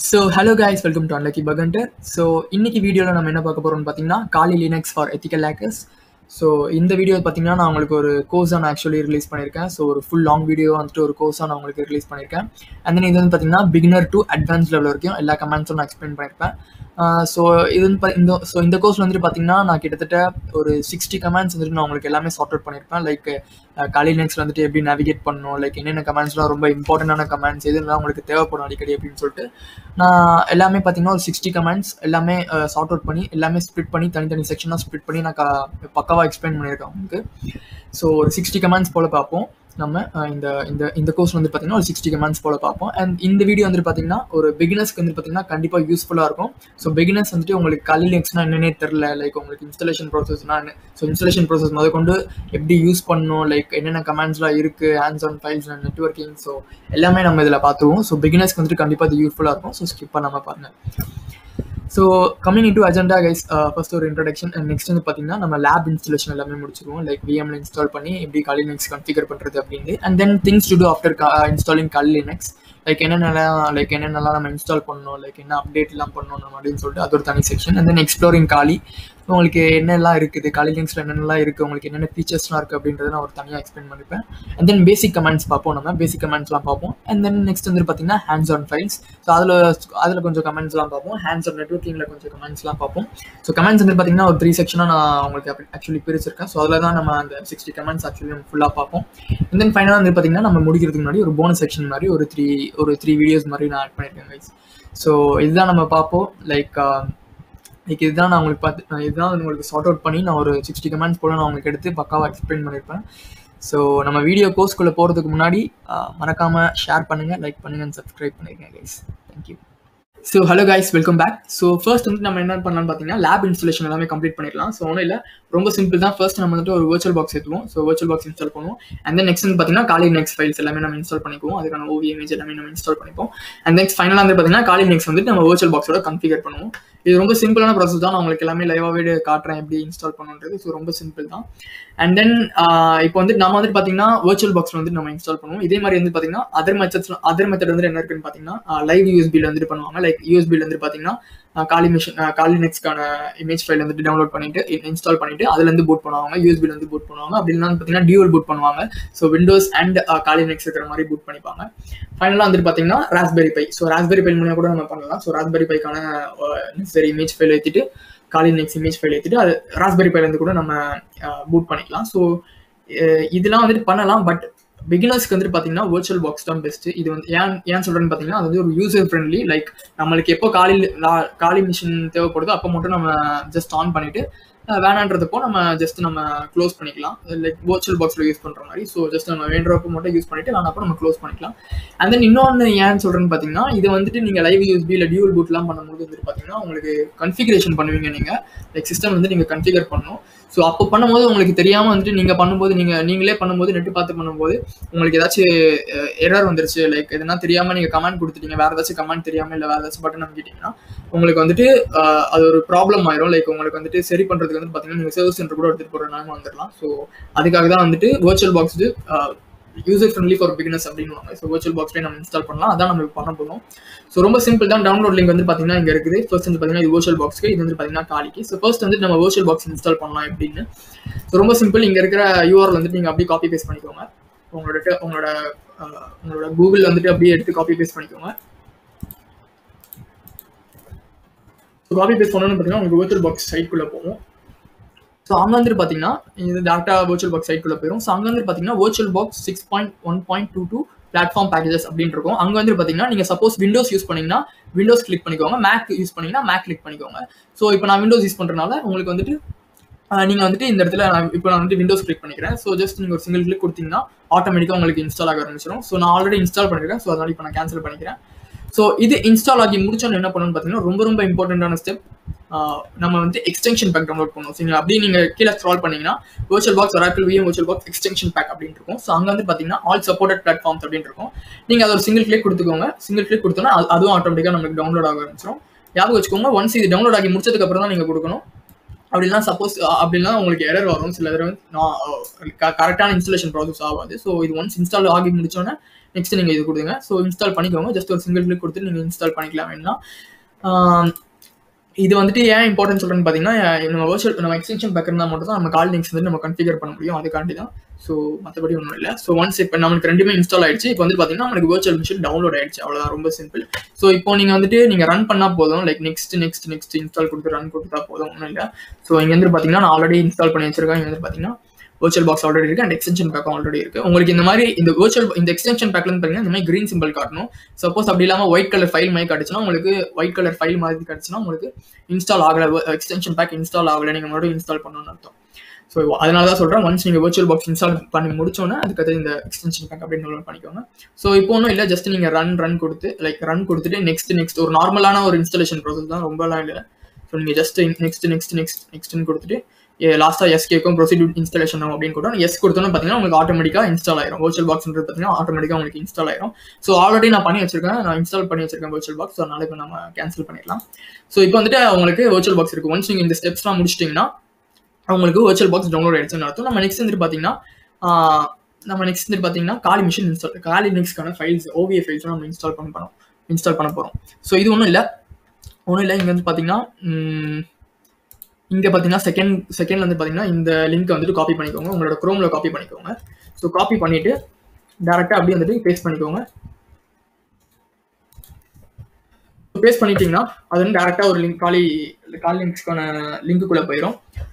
So hello guys welcome to unlucky பகண்டர் so இன்னைக்கு வீடியோவில் நம்ம என்ன பார்க்க போகிறோம்னு பார்த்தீங்கன்னா Kali Linux for ethical hackers so இந்த வீடியோ பார்த்தீங்கன்னா நான் உங்களுக்கு ஒரு கோர்ஸாக நான் ஆக்சுவலி ரிலீஸ் பண்ணியிருக்கேன் ஸோ ஒரு ஃபுல் லாங் வீடியோ வந்துட்டு ஒரு கோர்ஸாக நான் உங்களுக்கு ரிலீஸ் பண்ணியிருக்கேன் அண்ட் தென் இது வந்து பார்த்தீங்கன்னா பிகினர் டு அட்வான்ஸ் லெவல் வரைக்கும் எல்லா கமெண்ட்ஸும் நான் எக்ஸ்பிளைன் பண்ணியிருப்பேன் ஸோ இது வந்து பா- இந்த ஸோ இந்த கோர்ஸ் வந்துட்டு பார்த்தீங்கன்னா நான் கிட்டத்தட்ட ஒரு சிக்ஸ்டி கமெண்ட்ஸ் வந்துட்டு நான் உங்களுக்கு எல்லாமே சார்ட் அவுட் பண்ணியிருப்பேன் லைக் காலி நெக்ஸ்ட் வந்துட்டு எப்படி நேவிகேட் பண்ணணும் லைக் என்னென்ன கமெண்ட்ஸ்லாம் ரொம்ப இம்பார்ட்டண்டான கமெண்ட்ஸ் எதுலாம் உங்களுக்கு தேவைப்படும் அடிக்கடி அப்படின்னு சொல்லிட்டு நான் எல்லாமே பார்த்தீங்கன்னா ஒரு சிக்ஸ்டி கமெண்ட்ஸ் எல்லாமே சார்ட் அவுட் பண்ணி எல்லாமே ஸ்ப்ளிட் பண்ணி தனித்தனி செக்ஷனாக ஸ்ப்ளிட் பண்ணி நான் க- பக்காவா எக்ஸ்பிளைன் பண்ணியிருக்கேன் உங்களுக்கு ஸோ ஒரு சிக்ஸ்டி கமெண்ட்ஸ் போல் பார்ப்போம் நம்ம அஹ், இந்த இந்த இந்த கோர்ஸ் வந்து பார்த்தீங்கன்னா ஒரு சிக்ஸ்டி கமெண்ட்ஸ் போல் பார்ப்போம் அண்ட் இந்த வீடியோ வந்துட்டு பார்த்தீங்கன்னா ஒரு பிகினர்ஸ்க்கு வந்து பார்த்தீங்கன்னா கண்டிப்பாக யூஸ்ஃபுல்லாக இருக்கும் ஸோ பிகினர்ஸ் வந்துட்டு உங்களுக்கு காலி லிங்க்ஸ்னா என்னன்னே தெரில லைக் உங்களுக்கு இன்ஸ்டலேஷன் ப்ராசஸ்னா ஸோ இன்ஸ்டலேஷன் ப்ராசஸ் முத கொண்டு எப்படி யூஸ் பண்ணணும் லைக் என்னென்ன கமெண்ட்ஸ்லாம் இருக்குது hands on files and networking so எல்லாமே நம்ம இதில் பார்த்துருவோம் ஸோ பிகினர்ஸ்க்கு வந்துட்டு கண்டிப்பாக இது யூஸ்ஃபுல்லாக இருக்கும் ஸோ ஸ்கிப் பண்ணாமல் பாருங்க so coming into agenda guys first ஒரு இன்ட்ரடக்ஷன் அண்ட் நெக்ஸ்ட் வந்து பார்த்தீங்கன்னா நம்ம லேப் இன்ஸ்டலேஷன் எல்லாமே முடிச்சிருவோம் லைக் விஎம்ல இன்ஸ்டால் பண்ணி எப்படி காலி லினக்ஸ் கன்ஃபிகர் பண்ணுறது அப்படின்னு and then things to do after installing Kali Linux like என்னென்னலாம் லைக் என்னென்னலாம் நம்ம இன்ஸ்டால் பண்ணணும் லைக் என்ன அப்டேட்லாம் பண்ணணும் நம்ம அப்படின்னு சொல்லிட்டு அது ஒரு தனி செக்ஷன் அண்ட் தென் எக்ஸ்ப்ளோரிங் காலி உங்களுக்கு என்னெல்லாம் இருக்குது காலி லிங்க்ஸில் என்னென்னலாம் இருக்குது உங்களுக்கு என்னென்ன ஃபீச்சர்ஸ்லாம் இருக்குது அப்படின்றத நான் ஒரு தனியாக எக்ஸ்பிளைன் பண்ணிப்பேன் அண்ட் தென் பேசிக் கமெண்ட்ஸ் பார்ப்போம் நம்ம பேசிக் கமெண்ட்ஸ்லாம் பார்ப்போம் அண்ட் தென் நெக்ஸ்ட் வந்து பார்த்தீங்கன்னா ஹேண்ட்ஸ் ஆன் ஃபைல்ஸ் ஸோ அதில் அதில் கொஞ்சம் கமெண்ட்ஸ்லாம் பார்ப்போம் ஹேண்ட்ஸ் ஆன் நெட்ஒர்க்கிங்கில் கொஞ்சம் கமெண்ட்ஸ்லாம் பார்ப்போம் ஸோ கமெண்ட்ஸ் வந்து பார்த்தீங்கன்னா ஒரு த்ரீ செக்ஷனாக நான் உங்களுக்கு ஆக்சுவலி பிரிச்சிருக்கேன் ஸோ அதில் தான் நம்ம அந்த சிக்ஸ்டி கமெண்ட்ஸ் ஆக்சுவலி நம்ம ஃபுல்லாக பார்ப்போம் அண்ட் தென் ஃபைனலாக வந்து பார்த்தீங்கன்னா நம்ம முடிக்கிறதுக்கு முன்னாடி ஒரு போனஸ் செக்ஷன் மாதிரி ஒரு த்ரீ ஒரு த்ரீ வீடியோஸ் மாதிரி நான் ஆட் பண்ணியிருக்கேன் கைஸ் ஸோ இதுதான் நம்ம பார்ப்போம் லைக் லைக் இதுதான் நான் உங்களுக்கு பார்த்து நான் இதுதான் உங்களுக்கு சார்ட் அவுட் பண்ணி நான் ஒரு சிக்ஸ்டி கமெண்ட்ஸ் போல நான் உங்களுக்கு எடுத்து பக்காவாக எக்ஸ்பிளைன் பண்ணியிருப்பேன் ஸோ நம்ம வீடியோ கோர்ஸ்குள்ளே போகிறதுக்கு முன்னாடி ஆஹ், மறக்காம ஷேர் பண்ணுங்கள் லைக் பண்ணுங்கள் சப்ஸ்கிரைப் பண்ணிருக்கேன் guys thank you so hello guys welcome back so first வந்து நம்ம என்ன பண்ணலாம்னு பார்த்தீங்கன்னா லேப் இன்ஸ்டலேஷன் எல்லாமே கம்ப்ளீட் பண்ணிடலாம் ஸோ ஒன்றும் இல்லை ரொம்ப சிம்பிள் தான் ஃபர்ஸ்ட் நம்ம வந்துட்டு ஒரு virtual பாக்ஸ் ஏற்றுவோம் ஸோ virtual பாக்ஸ் இன்ஸ்டால் பண்ணுவோம் அண்ட் தென் நெக்ஸ்ட் வந்து பார்த்தீங்கன்னா காலி நெக்ஸ்ட் ஃபைல்ஸ் எல்லாமே நம்ம இன்ஸ்டால் பண்ணிக்குவோம் அதுக்கான ஓவி இமேஜ் எல்லாமே நம்ம இன்ஸ்டால் பண்ணிப்போம் அண்ட் நெக்ஸ்ட் ஃபைனலாக வந்து பார்த்தீங்கன்னா காலி நெக்ஸ்ட் வந்துட்டு நம்ம virtual பாக்ஸோட கன்ஃபிகர் பண்ணுவோம் இது ரொம்ப சிம்பிளான ப்ராசஸ் தான் நான் உங்களுக்கு எல்லாமே லைவாகவே காட்டுறேன் எப்படி இன்ஸ்டால் பண்ணுன்றது ஸோ ரொம்ப சிம்பிள் தான் அண்ட் தென் இப்போ வந்து நம்ம வந்துட்டு பார்த்தீங்கன்னா virtual பாக்ஸ் வந்து நம்ம இன்ஸ்டால் பண்ணுவோம் இதே மாதிரி வந்து பார்த்தீங்கன்னா அதர் மெத்தட்ஸ் அதர் மெத்தட் வந்து என்ன இருக்குன்னு பார்த்தீங்கன்னா லைவ் யூஎஸ்பியில் வந்துட்டு பண்ணுவாங்க லைக் யூஎஸ்பியில் வந்துட்டு பார்த்தீங்கன்னா ஆஹ் காலி மிஷின் காலி நெக்ஸ்க்கான இமேஜ் ஃபைல் வந்துட்டு டவுன்லோட் பண்ணிட்டு இன்ஸ்டால் பண்ணிட்டு அதுலேருந்து பூட் பண்ணுவாங்க யூஎஸ்பியில் வந்து பூட் பண்ணுவாங்க அப்படி இல்லைன்னா பார்த்தீங்கன்னா டியூல் பூட் பண்ணுவாங்க so Windows and Kali Linux இருக்கிற மாதிரி பூட் பண்ணிப்பாங்க ஃபைனலாக வந்துட்டு பார்த்தீங்கன்னா Raspberry Pi so Raspberry Pi மூலியம் கூட நம்ம பண்ணலாம் ஸோ ராஸ்பெரி பைக்கான நெக்ஸ்டரி இமேஜ் ஃபைல் ஏற்றிட்டு காலி நெக்ஸ் இமேஜ் ஃபைல் ஏற்றிட்டு அது ராஸ்பெரி பைலேருந்து கூட நம்ம பூட் பண்ணிக்கலாம் ஸோ இதெல்லாம் வந்துட்டு பண்ணலாம் பட் பிகினர்ஸ்க்கு வந்துட்டு பார்த்தீங்கன்னா virtual பாக்ஸ் தான் பெஸ்ட் இது வந்து ஏன் ஏன் சொல்றேன்னு பார்த்தீங்கன்னா அது வந்து ஒரு யூசர் ஃப்ரெண்ட்லி லைக் நம்மளுக்கு எப்போ காலி லா- காலி மிஷின் தேவைப்படுதோ அப்போ மட்டும் நம்ம ஜஸ்ட் ஆன் பண்ணிட்டு அஹ் வேணான்றதப்போ நம்ம ஜஸ்ட் நம்ம க்ளோஸ் பண்ணிக்கலாம் லைக் virtual பாக்ஸில் யூஸ் பண்ணுற மாதிரி ஸோ ஜஸ்ட் நம்ம வேண்டுறப்போ மட்டும் யூஸ் பண்ணிட்டு வேணாப்போ நம்ம க்ளோஸ் பண்ணிக்கலாம் அண்ட் தென் இன்னொன்று ஏன் சொல்கிறேன்னு பார்த்தீங்கன்னா இது வந்துட்டு நீங்கள் லைவ் யூஸ்பி இல்லை டியூல் பூட்லாம் பண்ணும்போது வந்துட்டு பார்த்தீங்கன்னா உங்களுக்கு கன்ஃபிகரேஷன் பண்ணுவீங்க நீங்கள் லைக் சிஸ்டம் வந்து நீங்கள் கன்ஃபிகர் பண்ணணும் ஸோ அப்போ பண்ணும்போது உங்களுக்கு தெரியாமல் வந்துட்டு நீங்கள் பண்ணும்போது நீங்கள் நீங்களே பண்ணும்போது நெட்டு பார்த்து பண்ணும்போது உங்களுக்கு ஏதாச்சும் எரர் வந்துருச்சு லைக் எதுனா தெரியாமல் நீங்கள் கமெண்ட் கொடுத்துட்டீங்க வேறு ஏதாச்சும் கமெண்ட் தெரியாமல் இல்லை வேறு ஏதாச்சும் பட்டன் அமைக்கிட்டீங்கன்னா உங்களுக்கு வந்துட்டு அஹ், அது ஒரு ப்ராப்ளம் ஆயிரும் லைக் உங்களுக்கு வந்துட்டு சரி பண்ணுறதுக்கு வந்து பார்த்தீங்கன்னா நீங்கள் சர்வீஸ் சென்டர் கூட எடுத்துகிட்டு போகிற நிலமை வந்துடலாம் ஸோ அதுக்காக தான் வந்துட்டு virtual box user friendly for beginners அப்படின்னு ஸோ virtual பாக்ஸ்லேயே நம்ம இன்ஸ்டால் பண்ணலாம் அதான் நம்ம இப்ப பண்ண போகிறோம் ஸோ ரொம்ப சிம்பிள் தான் டவுன்லோட் லிங்க் வந்து பார்த்தீங்கன்னா இங்கே இருக்குது ஃபர்ஸ்ட் வந்து பார்த்தீங்கன்னா இது virtual பாக்ஸ்க்கு இது வந்து பார்த்தீங்கன்னா காலிக்கு ஸோ ஃபர்ஸ்ட் வந்து நம்ம virtual பாக்ஸ் இன்ஸ்டால் பண்ணலாம் எப்படின்னு ஸோ ரொம்ப சிம்பிள் இங்கே இருக்கிற யூஆர்எல் வந்துட்டு நீங்கள் அப்படியே காப்பி பேஸ்ட் பண்ணிக்கோங்க உங்களோட te- உங்களோட அஹ், உங்களோட கூகுள் வந்துட்டு அப்படியே எடுத்து காப்பி பேஸ்ட் பண்ணிக்கோங்க ஸோ காப்பி பேஸ்ட் பண்ணணும்னு பார்த்தீங்கன்னா உங்களுக்கு virtual பாக்ஸ் சைட்குள்ளே போகும் ஸோ அங்கே வந்துட்டு பார்த்தீங்கன்னா இது டேரக்டாக virtual பாக்ஸ் சைட்குள்ளே போயிடும் ஸோ அங்கே வந்து பார்த்தீங்கன்னா virtual box six point one point two two platform packages அப்படின்னு இருக்கும் அங்கே வந்து பார்த்தீங்கன்னா நீங்கள் சப்போஸ் விண்டோஸ் யூஸ் பண்ணீங்கன்னா விண்டோஸ் கிளிக் பண்ணிக்கோங்க மேக் யூஸ் பண்ணீங்கன்னா மேக் கிளிக் பண்ணிக்கோங்க ஸோ இப்போ நான் விண்டோஸ் யூஸ் பண்ணுறதுனால உங்களுக்கு வந்துட்டு ஆஹ் நீங்க வந்துட்டு இந்த இடத்துல நான் இப்போ நான் வந்து விண்டோஸ் கிளிக் பண்ணிக்கிறேன் ஸோ ஜஸ்ட் நீங்க ஒரு சிங்கிள் கிளிக் கொடுத்தீங்கன்னா ஆட்டோமேட்டிக்காக உங்களுக்கு இன்ஸ்டால் ஆக ஆரம்பிச்சிடும் ஸோ நான் ஆல்ரெடி இன்ஸ்டால் பண்ணிருக்கேன் ஸோ அதனால இப்போ நான் கேன்சல் பண்ணிக்கிறேன் ஸோ இது இன்ஸ்டால் ஆகி முடிச்சோன்னு என்ன பண்ணணும்னு பார்த்தீங்கன்னா ரொம்ப ரொம்ப இம்பார்ட்டண்டான ஸ்டெப் நம்ம வந்து எக்ஸ்டென்ஷன் பேக் டவுன்லோட் பண்ணுவோம் சரிங்களா அப்படியே நீங்க கீழே ஸ்க்ரால் பண்ணீங்கன்னா virtual box Oracle VM virtual box extension pack அப்படின்னு இருக்கும் ஸோ அங்க வந்து பார்த்தீங்கன்னா ஆல் சப்போர்ட்டட் பிளாட்ஃபார்ம்ஸ் அப்படின்னு இருக்கும் நீங்க அதை ஒரு சிங்கிள் கிளிக் கொடுத்துக்கோங்க சிங்கிள் கிளிக் கொடுத்தோன்னா அதுவும் ஆட்டோமேட்டிக்காக நமக்கு டவுன்லோட் ஆக ஆரம்பிச்சிடும் ஞாபகம் வச்சுக்கோங்க ஒன்ஸ் இது டவுன்லோட் ஆகி முடிச்சதுக்கு அப்புறம் தான் நீங்க கொடுக்கணும் அப்படிலாம் சப்போஸ் அப்படிலாம் உங்களுக்கு எரர் வரும் சில தடவை நான் கரெக்டான இன்ஸ்டாலேஷன் ப்ராசஸ் ஆகாது ஸோ இது ஒன்ஸ் இன்ஸ்டால் ஆகி முடிச்சோன்னே நெக்ஸ்ட் நீங்கள் இது கொடுங்க ஸோ இன்ஸ்டால் பண்ணிக்கோங்க ஜஸ்ட் ஒரு சிங்கிள் கிளிக் கொடுத்து நீங்கள் இன்ஸ்டால் பண்ணிக்கலாம் வேணா இது வந்துட்டு ஏன் இம்பார்ட்டன்ட் சொல்கிறேன்னு பார்த்தீங்கன்னா நம்ம வர்ச்சுவல் நம்ம எக்ஸ்டென்ஷன் பேக் இருந்தால் மட்டும் தான் நம்ம கால் லிங்க்ஸ் வந்து நம்ம கன்ஃபிகர் பண்ண முடியும் அதுக்காண்டி தான் ஸோ மற்றபடி ஒன்றும் இல்லை ஸோ ஒன்ஸ் இப்போ நம்மளுக்கு ரெண்டுமே இன்ஸ்டால் ஆயிடுச்சு இப்போ வந்து பார்த்தீங்கன்னா நமக்கு வர்ச்சுவல் மிஷின் டவுன்லோட் ஆயிடுச்சு அவ்வளோதான் ரொம்ப சிம்பிள் ஸோ இப்போ நீங்கள் வந்துட்டு நீங்கள் ரன் பண்ணால் போதும் like next next next install கொடுத்து ரன் கொடுத்தா போதும் ஒன்றும் இல்லை ஸோ இங்கே வந்து பார்த்தீங்கன்னா நான் ஆல்ரெடி இன்ஸ்டால் பண்ணி வச்சிருக்கேன் இங்கே வந்து பார்த்தீங்கன்னா வர்ச்சுவல் பாக்ஸ் ஆல்ரெடி இருக்கு அண்ட் எக்ஸ்டென்ஷன் பேக் ஆல்ரெடி இருக்கு உங்களுக்கு இந்த மாதிரி இந்த வர்ச்சுவல் இந்த எக்ஸ்டென்ஷன் பேக்ல இருந்து பாத்தீங்கன்னா இந்த மாதிரி கிரீன் சிம்பிள் காட்டணும் சப்போஸ் அப்படி இல்லாம ஒயிட் கலர் ஃபைல் மாதிரி காட்டுச்சுன்னா உங்களுக்கு ஒயிட் கலர் ஃபைல் மாதிரி காட்டுச்சுன்னா உங்களுக்கு இன்ஸ்டால் ஆகல எக்ஸ்டென்ஷன் பேக் இன்ஸ்டால் ஆகல நீங்க மறுபடியும் இன்ஸ்டால் பண்ணணும்னு அர்த்தம் ஸோ அதனால தான் சொல்கிறேன் ஒன்ஸ் நீங்கள் வர்ச்சுவல் பாக்ஸ் இன்ஸ்டால் பண்ணி முடிச்சோன்னே அதுக்கடுத்து இந்த எக்ஸ்டென்ஷன் பேக் அப்படின்னு டவுன்லோட் பண்ணிக்கோங்க ஸோ இப்போ ஒன்றும் இல்லை ஜஸ்ட் நீங்கள் ரன் ரன் கொடுத்து லைக் ரன் கொடுத்துட்டு நெக்ஸ்ட் நெக்ஸ்ட் ஒரு நார்மலான ஒரு இன்ஸ்டாலேஷன் ப்ராசஸ் தான் ரொம்பலாம் இல்லை ஸோ நீங்கள் ஜஸ்ட் நெக்ஸ்ட் நெக்ஸ்ட் நெக்ஸ்ட் நெக்ஸ்ட்னு கொடுத்துட்டு லாஸ்ட்டாக எஸ் கேட்கும் ப்ரொசீடியூர் இன்ஸ்டாலேஷன் அப்படின்னு கூட எஸ் கொடுத்தோன்னு பார்த்தீங்கன்னா உங்களுக்கு ஆட்டோமேட்டிக்காக இன்ஸ்டால் ஆயிரும் வர்ச்சுவல் பாக்ஸ்ன்றது பார்த்தீங்கன்னா ஆட்டோமேட்டிக்காக உங்களுக்கு இன்ஸ்டால் ஆயிரும் ஸோ ஆல்ரெடி நான் பண்ணி வச்சிருக்கேன் நான் இன்ஸ்டால் பண்ணி வச்சிருக்கேன் வர்ச்சுவல் பாக்ஸ் அதனால இப்போ நம்ம கேன்சல் பண்ணிடலாம் ஸோ இப்போ வந்துட்டு உங்களுக்கு வர்ச்சுவல் பாக்ஸ் இருக்கு ஒன்ஸ் நீங்கள் இந்த ஸ்டெப்ஸ்லாம் முடிச்சிட்டிங்கன்னா உங்களுக்கு வர்ச்சுவல் பாக்ஸ் டவுன்லோட் ஆயிடுச்சுன்னு அர்த்தம் நம்ம நெக்ஸ்ட் வந்துட்டு பார்த்தீங்கன்னா நம்ம நெக்ஸ்ட் வந்துட்டு பார்த்தீங்கன்னா காலி மிஷின் இன்ஸ்டால் காலி லிங்க்ஸ்க்கான ஃபைல்ஸ் ஓவிய ஃபைல்ஸ் நம்ம இன்ஸ்டால் பண்ண போகிறோம் இன்ஸ்டால் பண்ண போகிறோம் ஸோ இது ஒன்றும் இல்லை ஒன்றும் இல்லை இங்கே வந்து பார்த்தீங்கன்னா இங்கே பார்த்தீங்கன்னா செகண்ட் செகண்ட்ல வந்து பார்த்தீங்கன்னா இந்த லிங்க் வந்துட்டு காப்பி பண்ணிக்கோங்க உங்களோட க்ரோமில் காப்பி பண்ணிக்கோங்க ஸோ காப்பி பண்ணிட்டு டேரெக்டாக அப்படியே வந்துட்டு பேஸ்ட் பண்ணிக்கோங்க பேஸ்ட் பண்ணிட்டீங்கன்னா அது வந்து டேரெக்டாக ஒரு லிங்க் காலி காலி லிங்க்ஸ்க்கான லிங்க்குள்ளே போயிடும்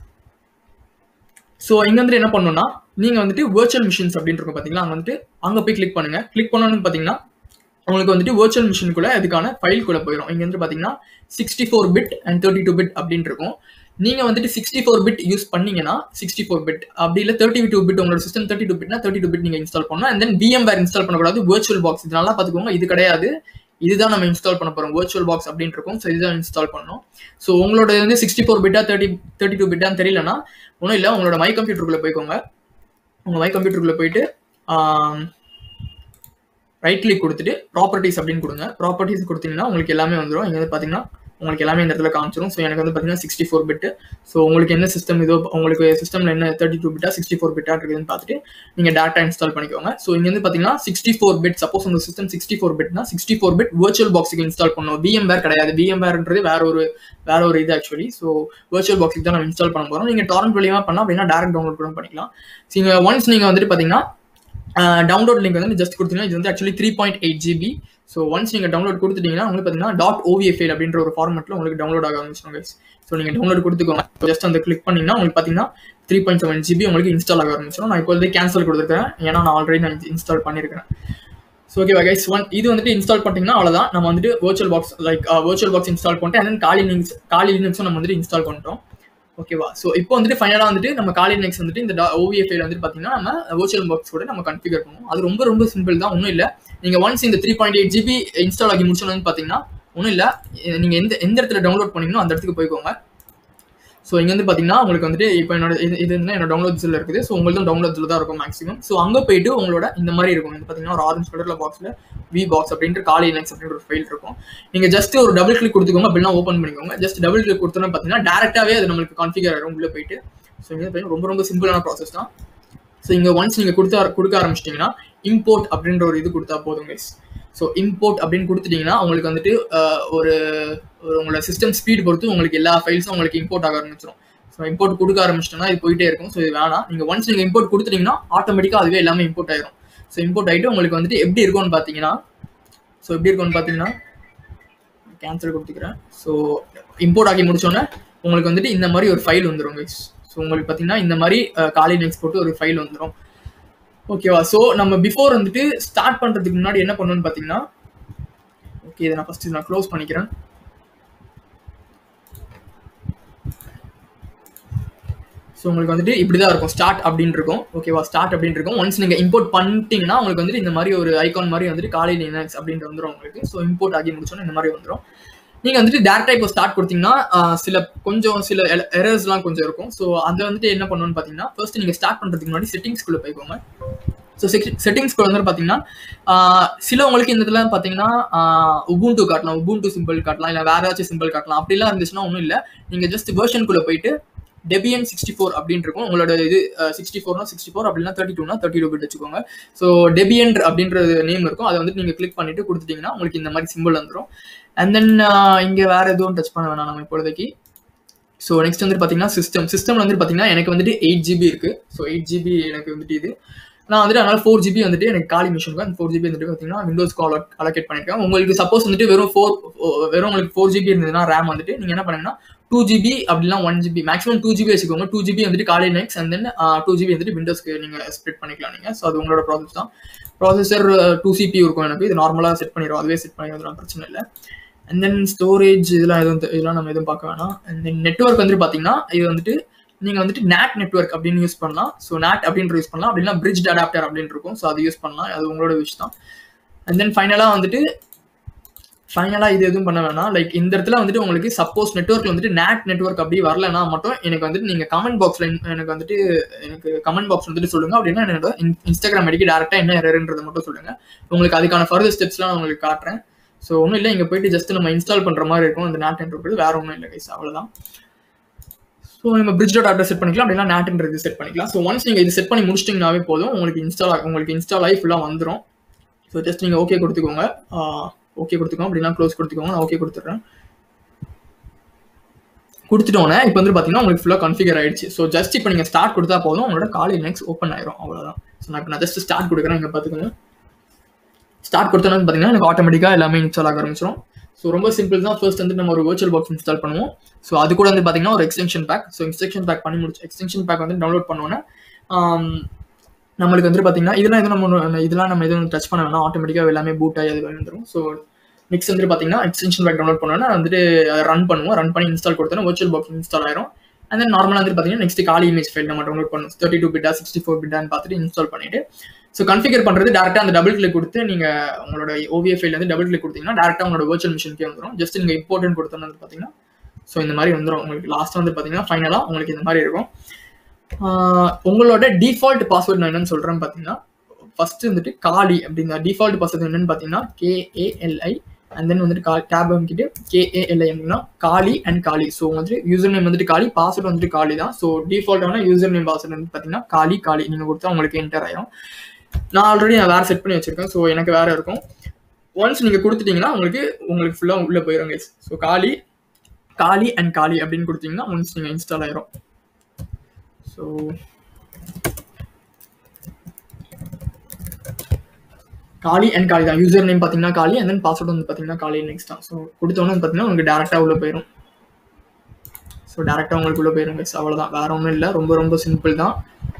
ஸோ இங்கே வந்துட்டு என்ன பண்ணணும்னா நீங்கள் வந்துட்டு வர்ச்சுவல் மிஷின்ஸ் அப்படின்னு இருக்கும் பார்த்தீங்களா அங்கே வந்துட்டு அங்கே போய் கிளிக் பண்ணுங்க கிளிக் பண்ணணும்னு பார்த்தீங்கன்னா உங்களுக்கு வந்துட்டு வர்ச்சுவல் மிஷினுக்குள்ள அதுக்கான ஃபைல்குள்ளே போயிடும் இங்கே வந்து பார்த்தீங்கன்னா sixty four bit and thirty two bit அப்படின்னு இருக்கும் நீங்க வந்துட்டு சிக்ஸ்டி ஃபோர் பிட் யூஸ் பண்ணீங்கன்னா சிக்ஸ்டி ஃபோர் பிட் அப்படி இல்லை தேர்ட்டி டூ பிட் உங்களோட சிஸ்டம் தேர்ட்டி டூ பிட்னா தேர்ட்டி டூ பிட் நீங்க இன்ஸ்டால் பண்ணணும் and then VMware install பண்ணக்கூடாது வர்ச்சுவல் பாக்ஸ் இது நல்லா பார்த்துக்கோங்க இது கிடையாது இதுதான் நம்ம இன்ஸ்டால் பண்ண போறோம் வர்ச்சுவல் பாக்ஸ் அப்படின்னு இருக்கும் ஸோ இதுதான் இன்ஸ்டால் பண்ணணும் ஸோ உங்களோட வந்து சிக்ஸ்டி ஃபோர் பிட்டா தேர்ட்டி தேர்ட்டி டூ பிட்டான்னு தெரியலனா ஒன்றும் இல்லை உங்களோட மை கம்ப்யூட்டருக்குள்ள போய்க்கோங்க உங்க மை கம்ப்யூட்டருக்குள்ள போயிட்டு ரைட் கிளிக் கொடுத்துட்டு ப்ராப்பர்ட்டிஸ் அப்படின்னு கொடுங்க ப்ராப்பர்ட்டிஸ் கொடுத்தீங்கன்னா உங்களுக்கு எல்லாமே வந்துடும் இங்கே வந்து பார்த்தீங்கன்னா உங்களுக்கு எல்லாமே இந்த இடத்துல காமிச்சிரும் ஸோ எனக்கு வந்து பார்த்தீங்கன்னா சிக்ஸ்டி ஃபோர் பிட்டு ஸோ உங்களுக்கு என்ன சிஸ்டம் இதோ உங்களுக்கு சிஸ்டமில் என்ன தேர்ட்டி டூ பிட்டா சிக்ஸ்டி ஃபோர் பிட்டா இருக்குதுன்னு பார்த்துட்டு நீங்கள் டேட்டா இன்ஸ்டால் பண்ணிக்கோங்க ஸோ இங்கே வந்து பார்த்தீங்கன்னா சிக்ஸ்டி ஃபோர் பிட் சப்போஸ் உங்கள் சிஸ்டம் சிக்ஸ்டி ஃபோர் பிட்னா சிக்ஸ்டி ஃபோர் பிட் வர்ச்சுவல் பாக்ஸுக்கு இன்ஸ்டால் பண்ணணும் விஎம் வேர் கிடையாது விஎம் வேர்ன்றது வேற ஒரு வேற ஒரு இது ஆக்சுவலி ஸோ வர்ச்சுவல் பாக்ஸுக்கு தான் நம்ம இன்ஸ்டால் பண்ண போகிறோம் நீங்கள் டாரண்ட் வழியாக பண்ணலாம் அப்படின்னா டேரக்ட் டவுன்லோட் கூட பண்ணிக்கலாம் ஸோ ஒன்ஸ் நீங்கள் வந்துட்டு பார்த்தீங்கன்னா டவுன்லோட் லிங்க் வந்து ஜஸ்ட் கொடுத்தீங்கன்னா இது வந்து actually three point eight GB so once நீங்கள் டவுன்லோட் கொடுத்துட்டீங்கன்னா உங்களுக்கு பார்த்தீங்கன்னா டாட் ஓவிஎஃப்ஐல் அப்படின்ற ஒரு ஃபார்மெட்டில் உங்களுக்கு டவுன்லோட் ஆக ஆரம்பிச்சிடும் கைஸ் ஸோ நீங்கள் டவுன்லோட் கொடுத்துக்கோங்க ஜஸ்ட் அந்த கிளிக் பண்ணிங்கன்னா உங்களுக்கு பார்த்தீங்கன்னா த்ரீ பாயிண்ட் செவன் ஜிபி உங்களுக்கு இன்ஸ்டால் ஆக ஆரம்பிச்சிடும் நான் இப்போ வந்து கேன்சல் கொடுத்துருக்கேன் ஏன்னா நான் ஆல்ரெடி நான் இன்ஸ்டால் பண்ணியிருக்கேன் ஸோ ஓகே கைஸ் ஒன் இது வந்துட்டு இன்ஸ்டால் பண்ணிட்டீங்கன்னா அவ்வளோதான் நம்ம வந்துட்டு virtual box like virtual box install பண்ணிட்டு அண்ட் காலி லிங்க்ஸ் காலி லிங்க்ஸும் நம்ம வந்துட்டு இன்ஸ்டால் பண்ணிட்டோம் ஓகேவா ஸோ இப்போ வந்துட்டு ஃபைனலாக வந்துட்டு நம்ம காலி நெக்ஸ்ட் வந்துட்டு இந்த ஓவிஎஃப்ஐல வந்துட்டு பார்த்தீங்கன்னா நம்ம வர்ச்சுவல் பாக்ஸ் கூட நம்ம கன்ஃபிகர் பண்ணுவோம் அது ரொம்ப ரொம்ப சிம்பிள் தான் ஒன்றும் இல்லை நீங்கள் ஒன்ஸ் இந்த three point eight GB install ஆகி முடிச்சோன்னு பார்த்தீங்கன்னா ஒன்றும் இல்லை நீங்கள் எந்த எந்த இடத்துல டவுன்லோட் பண்ணீங்களோ அந்த இடத்துக்கு போய்க்கோங்க ஸோ இங்கே வந்து பார்த்தீங்கன்னா உங்களுக்கு வந்துட்டு இப்போ என்னோட இது இது வந்து என்னோட டவுன்லோட்ஸில் இருக்குது ஸோ உங்களுக்கும் டவுன்லோட்ஸில் தான் இருக்கும் மேக்ஸிமம் ஸோ அங்கே போயிட்டு உங்களோட இந்த மாதிரி இருக்கும் வந்து பார்த்தீங்கன்னா ஒரு ஆரஞ்சு கலரில் பாக்ஸில் வி பாக்ஸ் அப்படின்ற காலி நெக்ஸ் அப்படின்ற ஒரு ஃபைல் இருக்கும் நீங்கள் ஜஸ்ட் ஒரு டபுள் கிளிக் கொடுத்துக்கோங்க அப்படின்னா ஓப்பன் பண்ணிக்கோங்க ஜஸ்ட் டபுள் கிளிக் கொடுத்தோன்னு பார்த்தீங்கன்னா டேரெக்டாகவே அது நம்மளுக்கு கான்ஃபிகர் ஆகும் உள்ளே போயிட்டு ஸோ இங்கே ரொம்ப ரொம்ப சிம்பிளான ப்ராசஸ் தான் ஸோ இங்கே ஒன்ஸ் நீங்கள் கொடுத்தா கொடுக்க ஆரம்பிச்சிட்டிங்கன்னா இம்போர்ட் அப்படின்ற ஒரு இது கொடுத்தா போதும் கைஸ் ஸோ இம்போர்ட் அப்படின்னு கொடுத்துட்டீங்கன்னா உங்களுக்கு வந்துட்டு ஒரு ஒரு உங்களோட சிஸ்டம் ஸ்பீட் பொறுத்து உங்களுக்கு எல்லா ஃபைல்ஸும் உங்களுக்கு இம்போர்ட் ஆக ஆரம்பிச்சிடும் ஸோ இம்போர்ட் கொடுக்க ஆரம்பிச்சிட்டோம்னா இது போயிட்டே இருக்கும் ஸோ இது வேணாம் நீங்கள் ஒன்ஸ் நீங்கள் இம்போர்ட் கொடுத்துட்டீங்கன்னா ஆட்டோமேட்டிக்காக அதுவே எல்லாமே இம்போர்ட் ஆயிரும் ஸோ இம்போர்ட் ஆகிட்டு உங்களுக்கு வந்துட்டு எப்படி இருக்கும்னு பார்த்தீங்கன்னா ஸோ எப்படி இருக்கும்னு பார்த்தீங்கன்னா கேன்சல் கொடுத்துக்கிறேன் ஸோ இம்போர்ட் ஆகி முடிச்சோன்னே உங்களுக்கு வந்துட்டு இந்த மாதிரி ஒரு ஃபைல் வந்துடும் கைஸ் ஸோ உங்களுக்கு பார்த்தீங்கன்னா இந்த மாதிரி காலி நெக்ஸ்ட் போட்டு ஒரு ஃபைல் வந்துடும் ஓகேவா ஸோ நம்ம பிஃபோர் வந்துட்டு ஸ்டார்ட் பண்ணுறதுக்கு முன்னாடி என்ன பண்ணணும்னு பார்த்தீங்கன்னா ஓகே இதை நான் ஃபஸ்ட்டு நான் க்ளோஸ் பண்ணிக்கிறேன் ஸோ உங்களுக்கு வந்துட்டு இப்படி தான் இருக்கும் ஸ்டார்ட் அப்படின்னு இருக்கும் ஓகேவா ஸ்டார்ட் அப்படின்னு இருக்கும் ஒன்ஸ் நீங்கள் இம்போர்ட் பண்ணிட்டீங்கன்னா உங்களுக்கு வந்துட்டு இந்த மாதிரி ஒரு ஐகான் மாதிரி வந்துட்டு காலையில் லினக்ஸ் அப்படின்ட்டு வந்துடும் உங்களுக்கு ஸோ இம்போர்ட் ஆகி முடிச்சோன்னா இந்த மாதிரி வந்துடும் நீங்கள் வந்துட்டு டேரெக்டாக இப்போ ஸ்டார்ட் கொடுத்தீங்கன்னா சில கொஞ்சம் சில எரர்ஸ்லாம் கொஞ்சம் இருக்கும் ஸோ அதை வந்துட்டு என்ன பண்ணணும்னு பார்த்தீங்கன்னா ஃபர்ஸ்ட் நீங்கள் ஸ்டார்ட் பண்ணுறதுக்கு முன்னாடி செட்டிங்ஸ்குள்ளே போய்க்கோங்க ஸோ செட்டிங்ஸ்குள்ள வந்து பார்த்தீங்கன்னா சில உங்களுக்கு இந்த இதில் பார்த்தீங்கன்னா உபூண்டு காட்டலாம் உபூண்டு சிம்பிள் காட்டலாம் இல்லை வேற ஏதாச்சும் சிம்பிள் காட்டலாம் அப்படிலாம் இருந்துச்சுன்னா ஒன்றும் இல்லை நீங்கள் ஜஸ்ட் வேர்ஷனுக்குள்ளே போயிட்டு டெபியன் சிக்ஸ்டி ஃபோர் அப்படின்னு இருக்கும் உங்களோட இது சிக்ஸ்டி ஃபோர்னா சிக்ஸ்டி ஃபோர் அப்படின்னா தேர்ட்டி டூனா தேர்ட்டி டூ பிட் வச்சுக்கோங்க ஸோ டெபியன் அப்படின்ற நேம் இருக்கும் அதை வந்துட்டு நீங்கள் கிளிக் பண்ணிட்டு கொடுத்துட்டீங்கன்னா உங்களுக்கு இந்த மாதிரி சிம்பிள் வந்துடும் அண்ட் தென் இங்கே வேற எதுவும் டச் பண்ண வேணாம் நம்ம இப்போதைக்கு ஸோ நெக்ஸ்ட் வந்துட்டு பார்த்தீங்கன்னா சிஸ்டம் சிஸ்டம் வந்துட்டு பார்த்தீங்கன்னா எனக்கு வந்துட்டு எயிட் ஜிபி இருக்கு ஸோ எயிட் ஜிபி எனக்கு வந்துட்டு இது நான் வந்துட்டு அதனால ஃபோர் ஜிபி வந்துட்டு எனக்கு காலி மிஷினுக்கு அந்த ஃபோர் ஜிபி வந்துட்டு பார்த்தீங்கன்னா விண்டோஸ் கால் அலோகேட் பண்ணியிருக்கேன் உங்களுக்கு சப்போஸ் வந்துட்டு வெறும் ஃபோர் வெறும் உங்களுக்கு ஃபோர் ஜிபி இருந்ததுன்னா ரேம் வந்துட்டு நீங்கள் என்ன பண்ணுங்கன்னா டூ ஜிபி அப்படிலாம் one GB maximum two GB வச்சுக்கோங்க டூ ஜிபி வந்துட்டு Kali Linux and then two GB வந்துட்டு விண்டோஸ்க்கு நீங்கள் ஸ்ப்ளிட் பண்ணிக்கலாம் நீங்கள் ஸோ அது உங்களோட ப்ராசஸ் தான் ப்ராசஸர் டூ சிபி இருக்கும் எனக்கு இது நார்மலாக செட் பண்ணிடுவோம் அதுவே செட் பண்ணிடுறதுலாம் பிரச்சனை இல்லை அண்ட் தென் ஸ்டோரேஜ் இதெல்லாம் எதுவும் இதெல்லாம் நம்ம எதுவும் பார்க்க வேணாம் அண்ட் தென் நெட்ஒர்க் வந்துட்டு பார்த்தீங்கன்னா இது வந்துட்டு நீங்கள் வந்துட்டு நேட் நெட்ஒர்க் அப்படின்னு யூஸ் பண்ணலாம் ஸோ நேட் அப்படின்ற யூஸ் பண்ணலாம் அப்படின்னா பிரிட்ஜ் அடாப்டர் அப்படின்னு இருக்கும் ஸோ அது யூஸ் பண்ணலாம் அது உங்களோட விஷ் தான் அண்ட் தென் ஃபைனலாக வந்துட்டு ஃபைனலாக இது எதுவும் பண்ண வேணாம் லைக் இந்த இடத்துல வந்துட்டு உங்களுக்கு சப்போஸ் நெட்ஒர்க்ல வந்துட்டு நேட் நெட்ஒர்க் அப்படி வரலன்னா மட்டும் எனக்கு வந்துட்டு நீங்கள் கமெண்ட் பாக்ஸில் எனக்கு வந்துட்டு எனக்கு கமெண்ட் பாக்ஸ் வந்துட்டு சொல்லுங்கள் அப்படின்னா என்னோட இன்ஸ்டாகிராம் அடிக்கி டேரெக்டாக என்ன எரர்ன்றதை மட்டும் சொல்லுங்கள் உங்களுக்கு அதுக்கான ஃபர்தர் ஸ்டெப்ஸ்லாம் நான் உங்களுக்கு காட்டுறேன் ஸோ ஒன்றும் இல்லை இங்கே போயிட்டு ஜஸ்ட் நம்ம இன்ஸ்டால் பண்ணுற மாதிரி இருக்கும் அந்த நேட் நெட்ஒர்க் வேற ஒன்றும் இல்லை கைஸ் அவ்வளோதான் ஸோ நம்ம பிரிட்ஜ் டாட் ஆப்டர் செட் பண்ணிக்கலாம் அப்படின்னா நேட்ன்றது செட் பண்ணிக்கலாம் ஸோ ஒன்ஸ் நீங்கள் இது செட் பண்ணி முடிச்சிட்டிங்கனாவே போதும் உங்களுக்கு இன்ஸ்டால் உங்களுக்கு இன்ஸ்டால் ஆகி ஃபுல்லாக வந்துடும் ஸோ ஜஸ்ட் நீங்கள் ஓகே கொடுத்துக்கோங்க ஓகே கொடுத்துக்கோங்க அப்படின்னா க்ளோஸ் கொடுத்துக்கோங்க நான் ஓகே கொடுத்துட்றேன் கொடுத்துட்டோன்னே இப்போ வந்து பார்த்தீங்கன்னா உங்களுக்கு ஃபுல்லாக கன்ஃபிகர் ஆயிடுச்சு ஸோ ஜஸ்ட் இப்போ நீங்கள் ஸ்டார்ட் கொடுத்தா போதும் உங்களோட காலேஜ் நெக்ஸ்ட் ஓப்பன் ஆயிரும் அவ்வளோதான் ஸோ நான் இப்போ நான் ஜஸ்ட் ஸ்டார்ட் கொடுக்குறேன் இங்கே பார்த்துக்கோங்க ஸ்டார்ட் கொடுத்தோன்னு பார்த்தீங்கன்னா எனக்கு ஆட்டோமேட்டிக்காக எல்லாமே இன்ஸ்டால் ஆக ஆரம்பிச்சிடும் ஸோ ரொம்ப சிம்பிள் தான் ஃபர்ஸ்ட் வந்து நம்ம ஒரு வர்ச்சுவல் பாக்ஸ் இன்ஸ்டால் பண்ணுவோம் ஸோ அது கூட வந்து பார்த்தீங்கன்னா ஒரு extension pack so extension pack பண்ணி முடிச்சு எக்ஸ்டென்ஷன் பேக் வந்து டவுன்லோட் பண்ணோன்னே நம்மளுக்கு வந்து பார்த்தீங்கன்னா இதெல்லாம் எதுவும் நம்ம இதெல்லாம் நம்ம எதுவும் டச் பண்ண வேணாம் ஆட்டோமேட்டிக்காக எல்லாமே பூட் ஆகி அது வந்துடும் ஸோ நெக்ஸ்ட் வந்து பார்த்தீங்கன்னா எக்ஸ்டென்ஷன் பேக் டவுன்லோட் பண்ணோன்னா வந்துட்டு ரன் பண்ணுவோம் ரன் பண்ணி இன்ஸ்டால் கொடுத்தோன்னா வர்ச்சுவல் பாக்ஸ் இன்ஸ்டால் ஆயிரும் அண்ட் தென் நார்மலாக வந்து பார்த்தீங்கன்னா நெக்ஸ்ட் காலி இமேஜ் ஃபைல் நம்ம டவுன்லோட் பண்ணணும் தேர்ட்டி டூ பிட்டா சிக்ஸ்டி ஃபோர் பிட்டான்னு பார்த்துட்டு இன்ஸ்டால் பண்ணிட்டு ஸோ கன்ஃபிகர் பண்ணுறது டேரெக்டாக அந்த டபுள் கிளிக் கொடுத்து நீங்கள் உங்களோட ஓவிய ஃபைல் வந்து டபுள் கிளிக் கொடுத்தீங்கன்னா டேரெக்டாக உங்களோட வர்ச்சுவல் மிஷினுக்கே வந்துடும் ஜஸ்ட் நீங்கள் இம்பார்ட்டன்ட் கொடுத்தோன்னு வந்து பார்த்தீங்கன்னா ஸோ இந்த மாதிரி வந்துடும் உங்களுக்கு லாஸ்ட்டாக வந்து பார்த்தீங்கன்னா ஃபைனலாக உங்களுக்கு இந்த மாதிரி இருக்கும் உங்களோட டிஃபால்ட் பாஸ்வேர்ட் நான் என்னன்னு சொல்கிறேன்னு பார்த்தீங்கன்னா ஃபர்ஸ்ட் வந்துட்டு காலி அப்படிங்கிற டிஃபால்ட் பாஸ்வேர்ட் என்னன்னு பார்த்தீங்கன்னா கேஏஎல்ஐ அண்ட் தென் வந்துட்டு கா டேப் அமைக்கிட்டு கேஏஎல்ஐ அப்படின்னா காலி அண்ட் காலி ஸோ வந்துட்டு யூசர் நேம் வந்துட்டு காலி பாஸ்வேர்ட் வந்துட்டு காலி தான் ஸோ டிஃபால்ட்டான யூசர் நேம் பாஸ்வேர்ட் வந்து பார்த்தீங்கன்னா காலி காலி நீங்கள் கொடுத்தா உங்களுக்கு என்டர் ஆயிரும் நான் ஆல்ரெடி நான் வேறு செட் பண்ணி வச்சிருக்கேன் ஸோ எனக்கு வேறு இருக்கும் ஒன்ஸ் நீங்கள் கொடுத்துட்டீங்கன்னா உங்களுக்கு உங்களுக்கு ஃபுல்லாக உள்ளே போயிடும் கைஸ் ஸோ காலி காலி அண்ட் காலி அப்படின்னு கொடுத்தீங்கன்னா ஒன்ஸ் நீங்கள் இன்ஸ்டால் ஆயிரும் ஸோ காலி அண்ட் காலி தான் யூசர் நேம் பார்த்தீங்கன்னா காலி அண்ட் தென் பாஸ்வேர்ட் வந்து பார்த்தீங்கன்னா காலி நெக்ஸ்ட் தான் ஸோ கொடுத்தோன்னு பார்த்தீங்கன்னா உங்களுக்கு டேரெக்டாக உள்ளே போயிடும் ஸோ டேரெக்டாக உங்களுக்கு உள்ளே போயிடும் கைஸ் அவ்வளோதான் வேற ஒன்றும் இல்லை ரொம்ப ரொம்ப சிம்பிள் தான்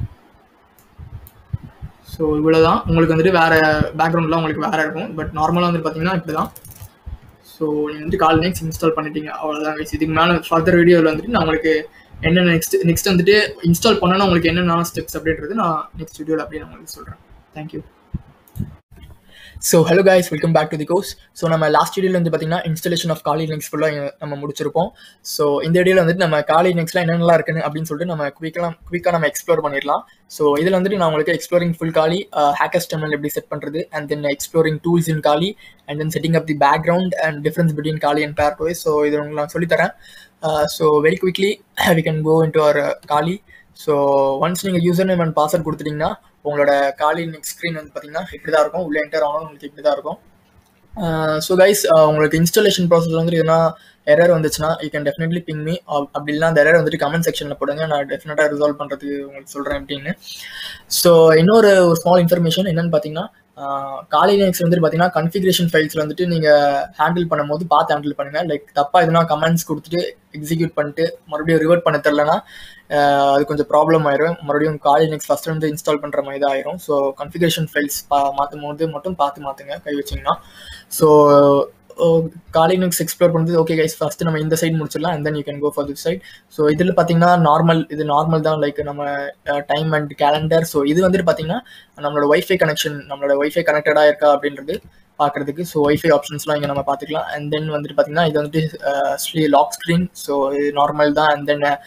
ஸோ இவ்வளோ தான் உங்களுக்கு வந்துட்டு வேறு பேக்ரவுண்ட்லாம் உங்களுக்கு வேறு இருக்கும் பட் நார்மலாக வந்து பார்த்தீங்கன்னா இப்படி தான் ஸோ நீங்கள் வந்துட்டு கால் நெக்ஸ்ட் இன்ஸ்டால் பண்ணிட்டீங்க அவ்வளோதான் கைஸ் இதுக்கு மேலே ஃபர்தர் வீடியோவில் வந்துட்டு நான் உங்களுக்கு என்னென்ன நெக்ஸ்ட் நெக்ஸ்ட் வந்துட்டு இன்ஸ்டால் பண்ணணும் உங்களுக்கு என்னென்ன ஸ்டெப்ஸ் அப்படின்றது நான் நெக்ஸ்ட் வீடியோவில் அப்படியே நான் உங்களுக்கு சொல்கிறேன் thank you so hello guys welcome back to the course so நம்ம லாஸ்ட் வீடியோவில் வந்து பார்த்தீங்கன்னா இன்ஸ்டலேஷன் ஆஃப் காலி லிங்க்ஸ் ஃபுல்லாக நம்ம முடிச்சிருப்போம் ஸோ இந்த வீடியோவில் வந்துட்டு நம்ம காலி லிங்க்ஸ்லாம் என்னென்னலாம் இருக்குன்னு அப்படின்னு சொல்லிட்டு நம்ம குவிக்காக குவிக்காக நம்ம எக்ஸ்ப்ளோர் பண்ணிடலாம் ஸோ இதில் வந்துட்டு நான் உங்களுக்கு exploring full Kali hackers terminal எப்படி செட் பண்ணுறது and then exploring tools in Kali and then setting up the background and difference between Kali and பேர் ஸோ இது உங்களுக்கு நான் சொல்லித்தரேன் so very quickly we can go in into our Kali so once நீங்கள் user name and password கொடுத்துட்டிங்கன்னா உங்களோட காலி next screen வந்து பார்த்தீங்கன்னா இப்படி தான் இருக்கும் உள்ளே என்டர் ஆகணும் உங்களுக்கு இப்படி தான் இருக்கும் ஸோ கைஸ் உங்களுக்கு இன்ஸ்டாலேஷன் ப்ராசஸ் வந்து எதுனா எரர் வந்துச்சுன்னா you can definitely ping me அப்படி இல்லைனா அந்த எரர் வந்துட்டு கமெண்ட் செக்ஷனில் போடுங்க நான் டெஃபினட்டாக ரிசால்வ் பண்ணுறதுக்கு உங்களுக்கு சொல்கிறேன் அப்படின்னு ஸோ இன்னொரு ஒரு ஸ்மால் இன்ஃபர்மேஷன் என்னன்னு பார்த்தீங்கன்னா காலி லினக்ஸ் வந்துட்டு பார்த்தீங்கன்னா கன்ஃபிகரேஷன் ஃபைல்ஸ் வந்துட்டு நீங்கள் ஹேண்டில் பண்ணும்போது பார்த்து ஹேண்டில் பண்ணுங்கள் லைக் தப்பாக எதுனா கமெண்ட்ஸ் கொடுத்துட்டு எக்ஸிக்யூட் பண்ணிட்டு மறுபடியும் ரிவர்ட் பண்ண தெரிலனா அது கொஞ்சம் ப்ராப்ளம் ஆயிரும் மறுபடியும் காலி நெக்ஸ்ட் ஃபஸ்ட் வந்து இன்ஸ்டால் பண்ணுற மாதிரி தான் ஆயிரும் ஸோ கன்ஃபிகரேஷன் ஃபைல்ஸ் பா மாற்றும் போது மட்டும் பார்த்து மாற்றுங்க கை வச்சிங்கன்னா ஸோ காலி நெக்ஸ்ட் எக்ஸ்ப்ளோர் பண்ணுறது ஓகே கைஸ் ஃபஸ்ட்டு நம்ம இந்த சைட் முடிச்சிடலாம் and then you can go for this side so இதில் பார்த்தீங்கன்னா நார்மல் இது நார்மல் தான் லைக் நம்ம டைம் அண்ட் கேலண்டர் ஸோ இது வந்துட்டு பார்த்தீங்கன்னா நம்மளோட ஒய்ஃபை கனெக்ஷன் நம்மளோட ஒய்ஃபை கனெக்டடாக இருக்கா அப்படின்றது பார்க்குறதுக்கு ஸோ ஒய்ஃபை ஆப்ஷன்ஸ்லாம் இங்கே நம்ம பார்த்துக்கலாம் அண்ட் தென் வந்துட்டு பார்த்தீங்கன்னா இது வந்துட்டு லாக் ஸ்க்ரீன் ஸோ இது நார்மல் தான் அண்ட் தென்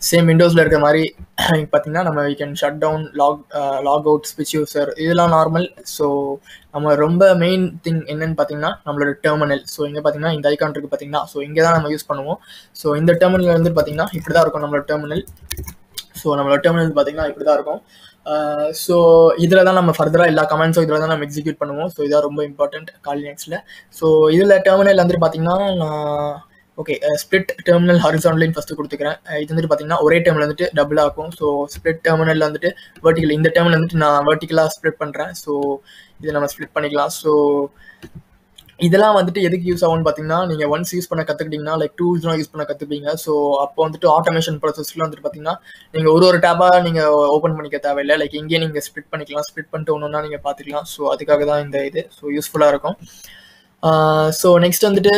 சேம் விண்டோஸில் இருக்கிற மாதிரி பார்த்தீங்கன்னா நம்ம we can shut down lock lock out ஸ்விட்ச் யூசர் இதெல்லாம் நார்மல் ஸோ நம்ம ரொம்ப மெயின் திங் என்னன்னு பார்த்தீங்கன்னா நம்மளோட டெர்மினல் ஸோ இங்கே பார்த்தீங்கன்னா இந்த ஐக்கான் இருக்குது பார்த்தீங்கன்னா ஸோ இங்கே தான் நம்ம யூஸ் பண்ணுவோம் ஸோ இந்த டெர்மினல் வந்து பார்த்தீங்கன்னா இப்படி தான் இருக்கும் நம்மளோட டெர்மினல் ஸோ நம்மளோட டெர்மினல் பார்த்தீங்கன்னா இப்படி தான் இருக்கும் ஸோ இதில் தான் நம்ம ஃபர்தராக எல்லா கமெண்ட்ஸும் இதில் தான் நம்ம எக்ஸிக்யூட் பண்ணுவோம் ஸோ இதான் ரொம்ப இம்பார்ட்டன்ட் காலி நெக்ஸ்ட்டில் ஸோ இதில் டெர்மினல் வந்துட்டு பார்த்தீங்கன்னா நான் okay split terminal horizontally first கொடுத்துக்கிறேன் இது வந்துட்டு பார்த்தீங்கன்னா ஒரே டெர்மினல் வந்துட்டு டபுளாக இருக்கும் ஸோ ஸ்பிளிட் டெர்மினல் வந்துட்டு வெர்டிக்கல் இந்த டெர்மினல் வந்துட்டு நான் வெர்டிக்கலாக ஸ்ப்ளிட் பண்ணுறேன் ஸோ இதை நம்ம ஸ்ப்ளிட் பண்ணிக்கலாம் ஸோ இதெல்லாம் வந்துட்டு எதுக்கு யூஸ் ஆகும்னு பார்த்தீங்கன்னா நீங்கள் ஒன்ஸ் யூஸ் பண்ண கற்றுக்கிட்டிங்கன்னா லைக் டூல்ஸ்லாம் யூஸ் பண்ண கற்றுப்பீங்க ஸோ அப்போ வந்துட்டு ஆட்டோமேஷன் ப்ராசஸ்லாம் வந்துட்டு பார்த்தீங்கன்னா நீங்கள் ஒரு ஒரு டேபாக நீங்கள் ஓப்பன் பண்ணிக்க தேவையில்லை லைக் இங்கேயே நீங்கள் ஸ்ப்ளிட் பண்ணிக்கலாம் ஸ்ப்ளிட் பண்ணிட்டு ஒன்று ஒன்றா நீங்கள் பார்த்துக்கலாம் ஸோ அதுக்காக தான் இந்த இது ஸோ யூஸ்ஃபுல்லாக இருக்கும் ஸோ நெக்ஸ்ட் வந்துட்டு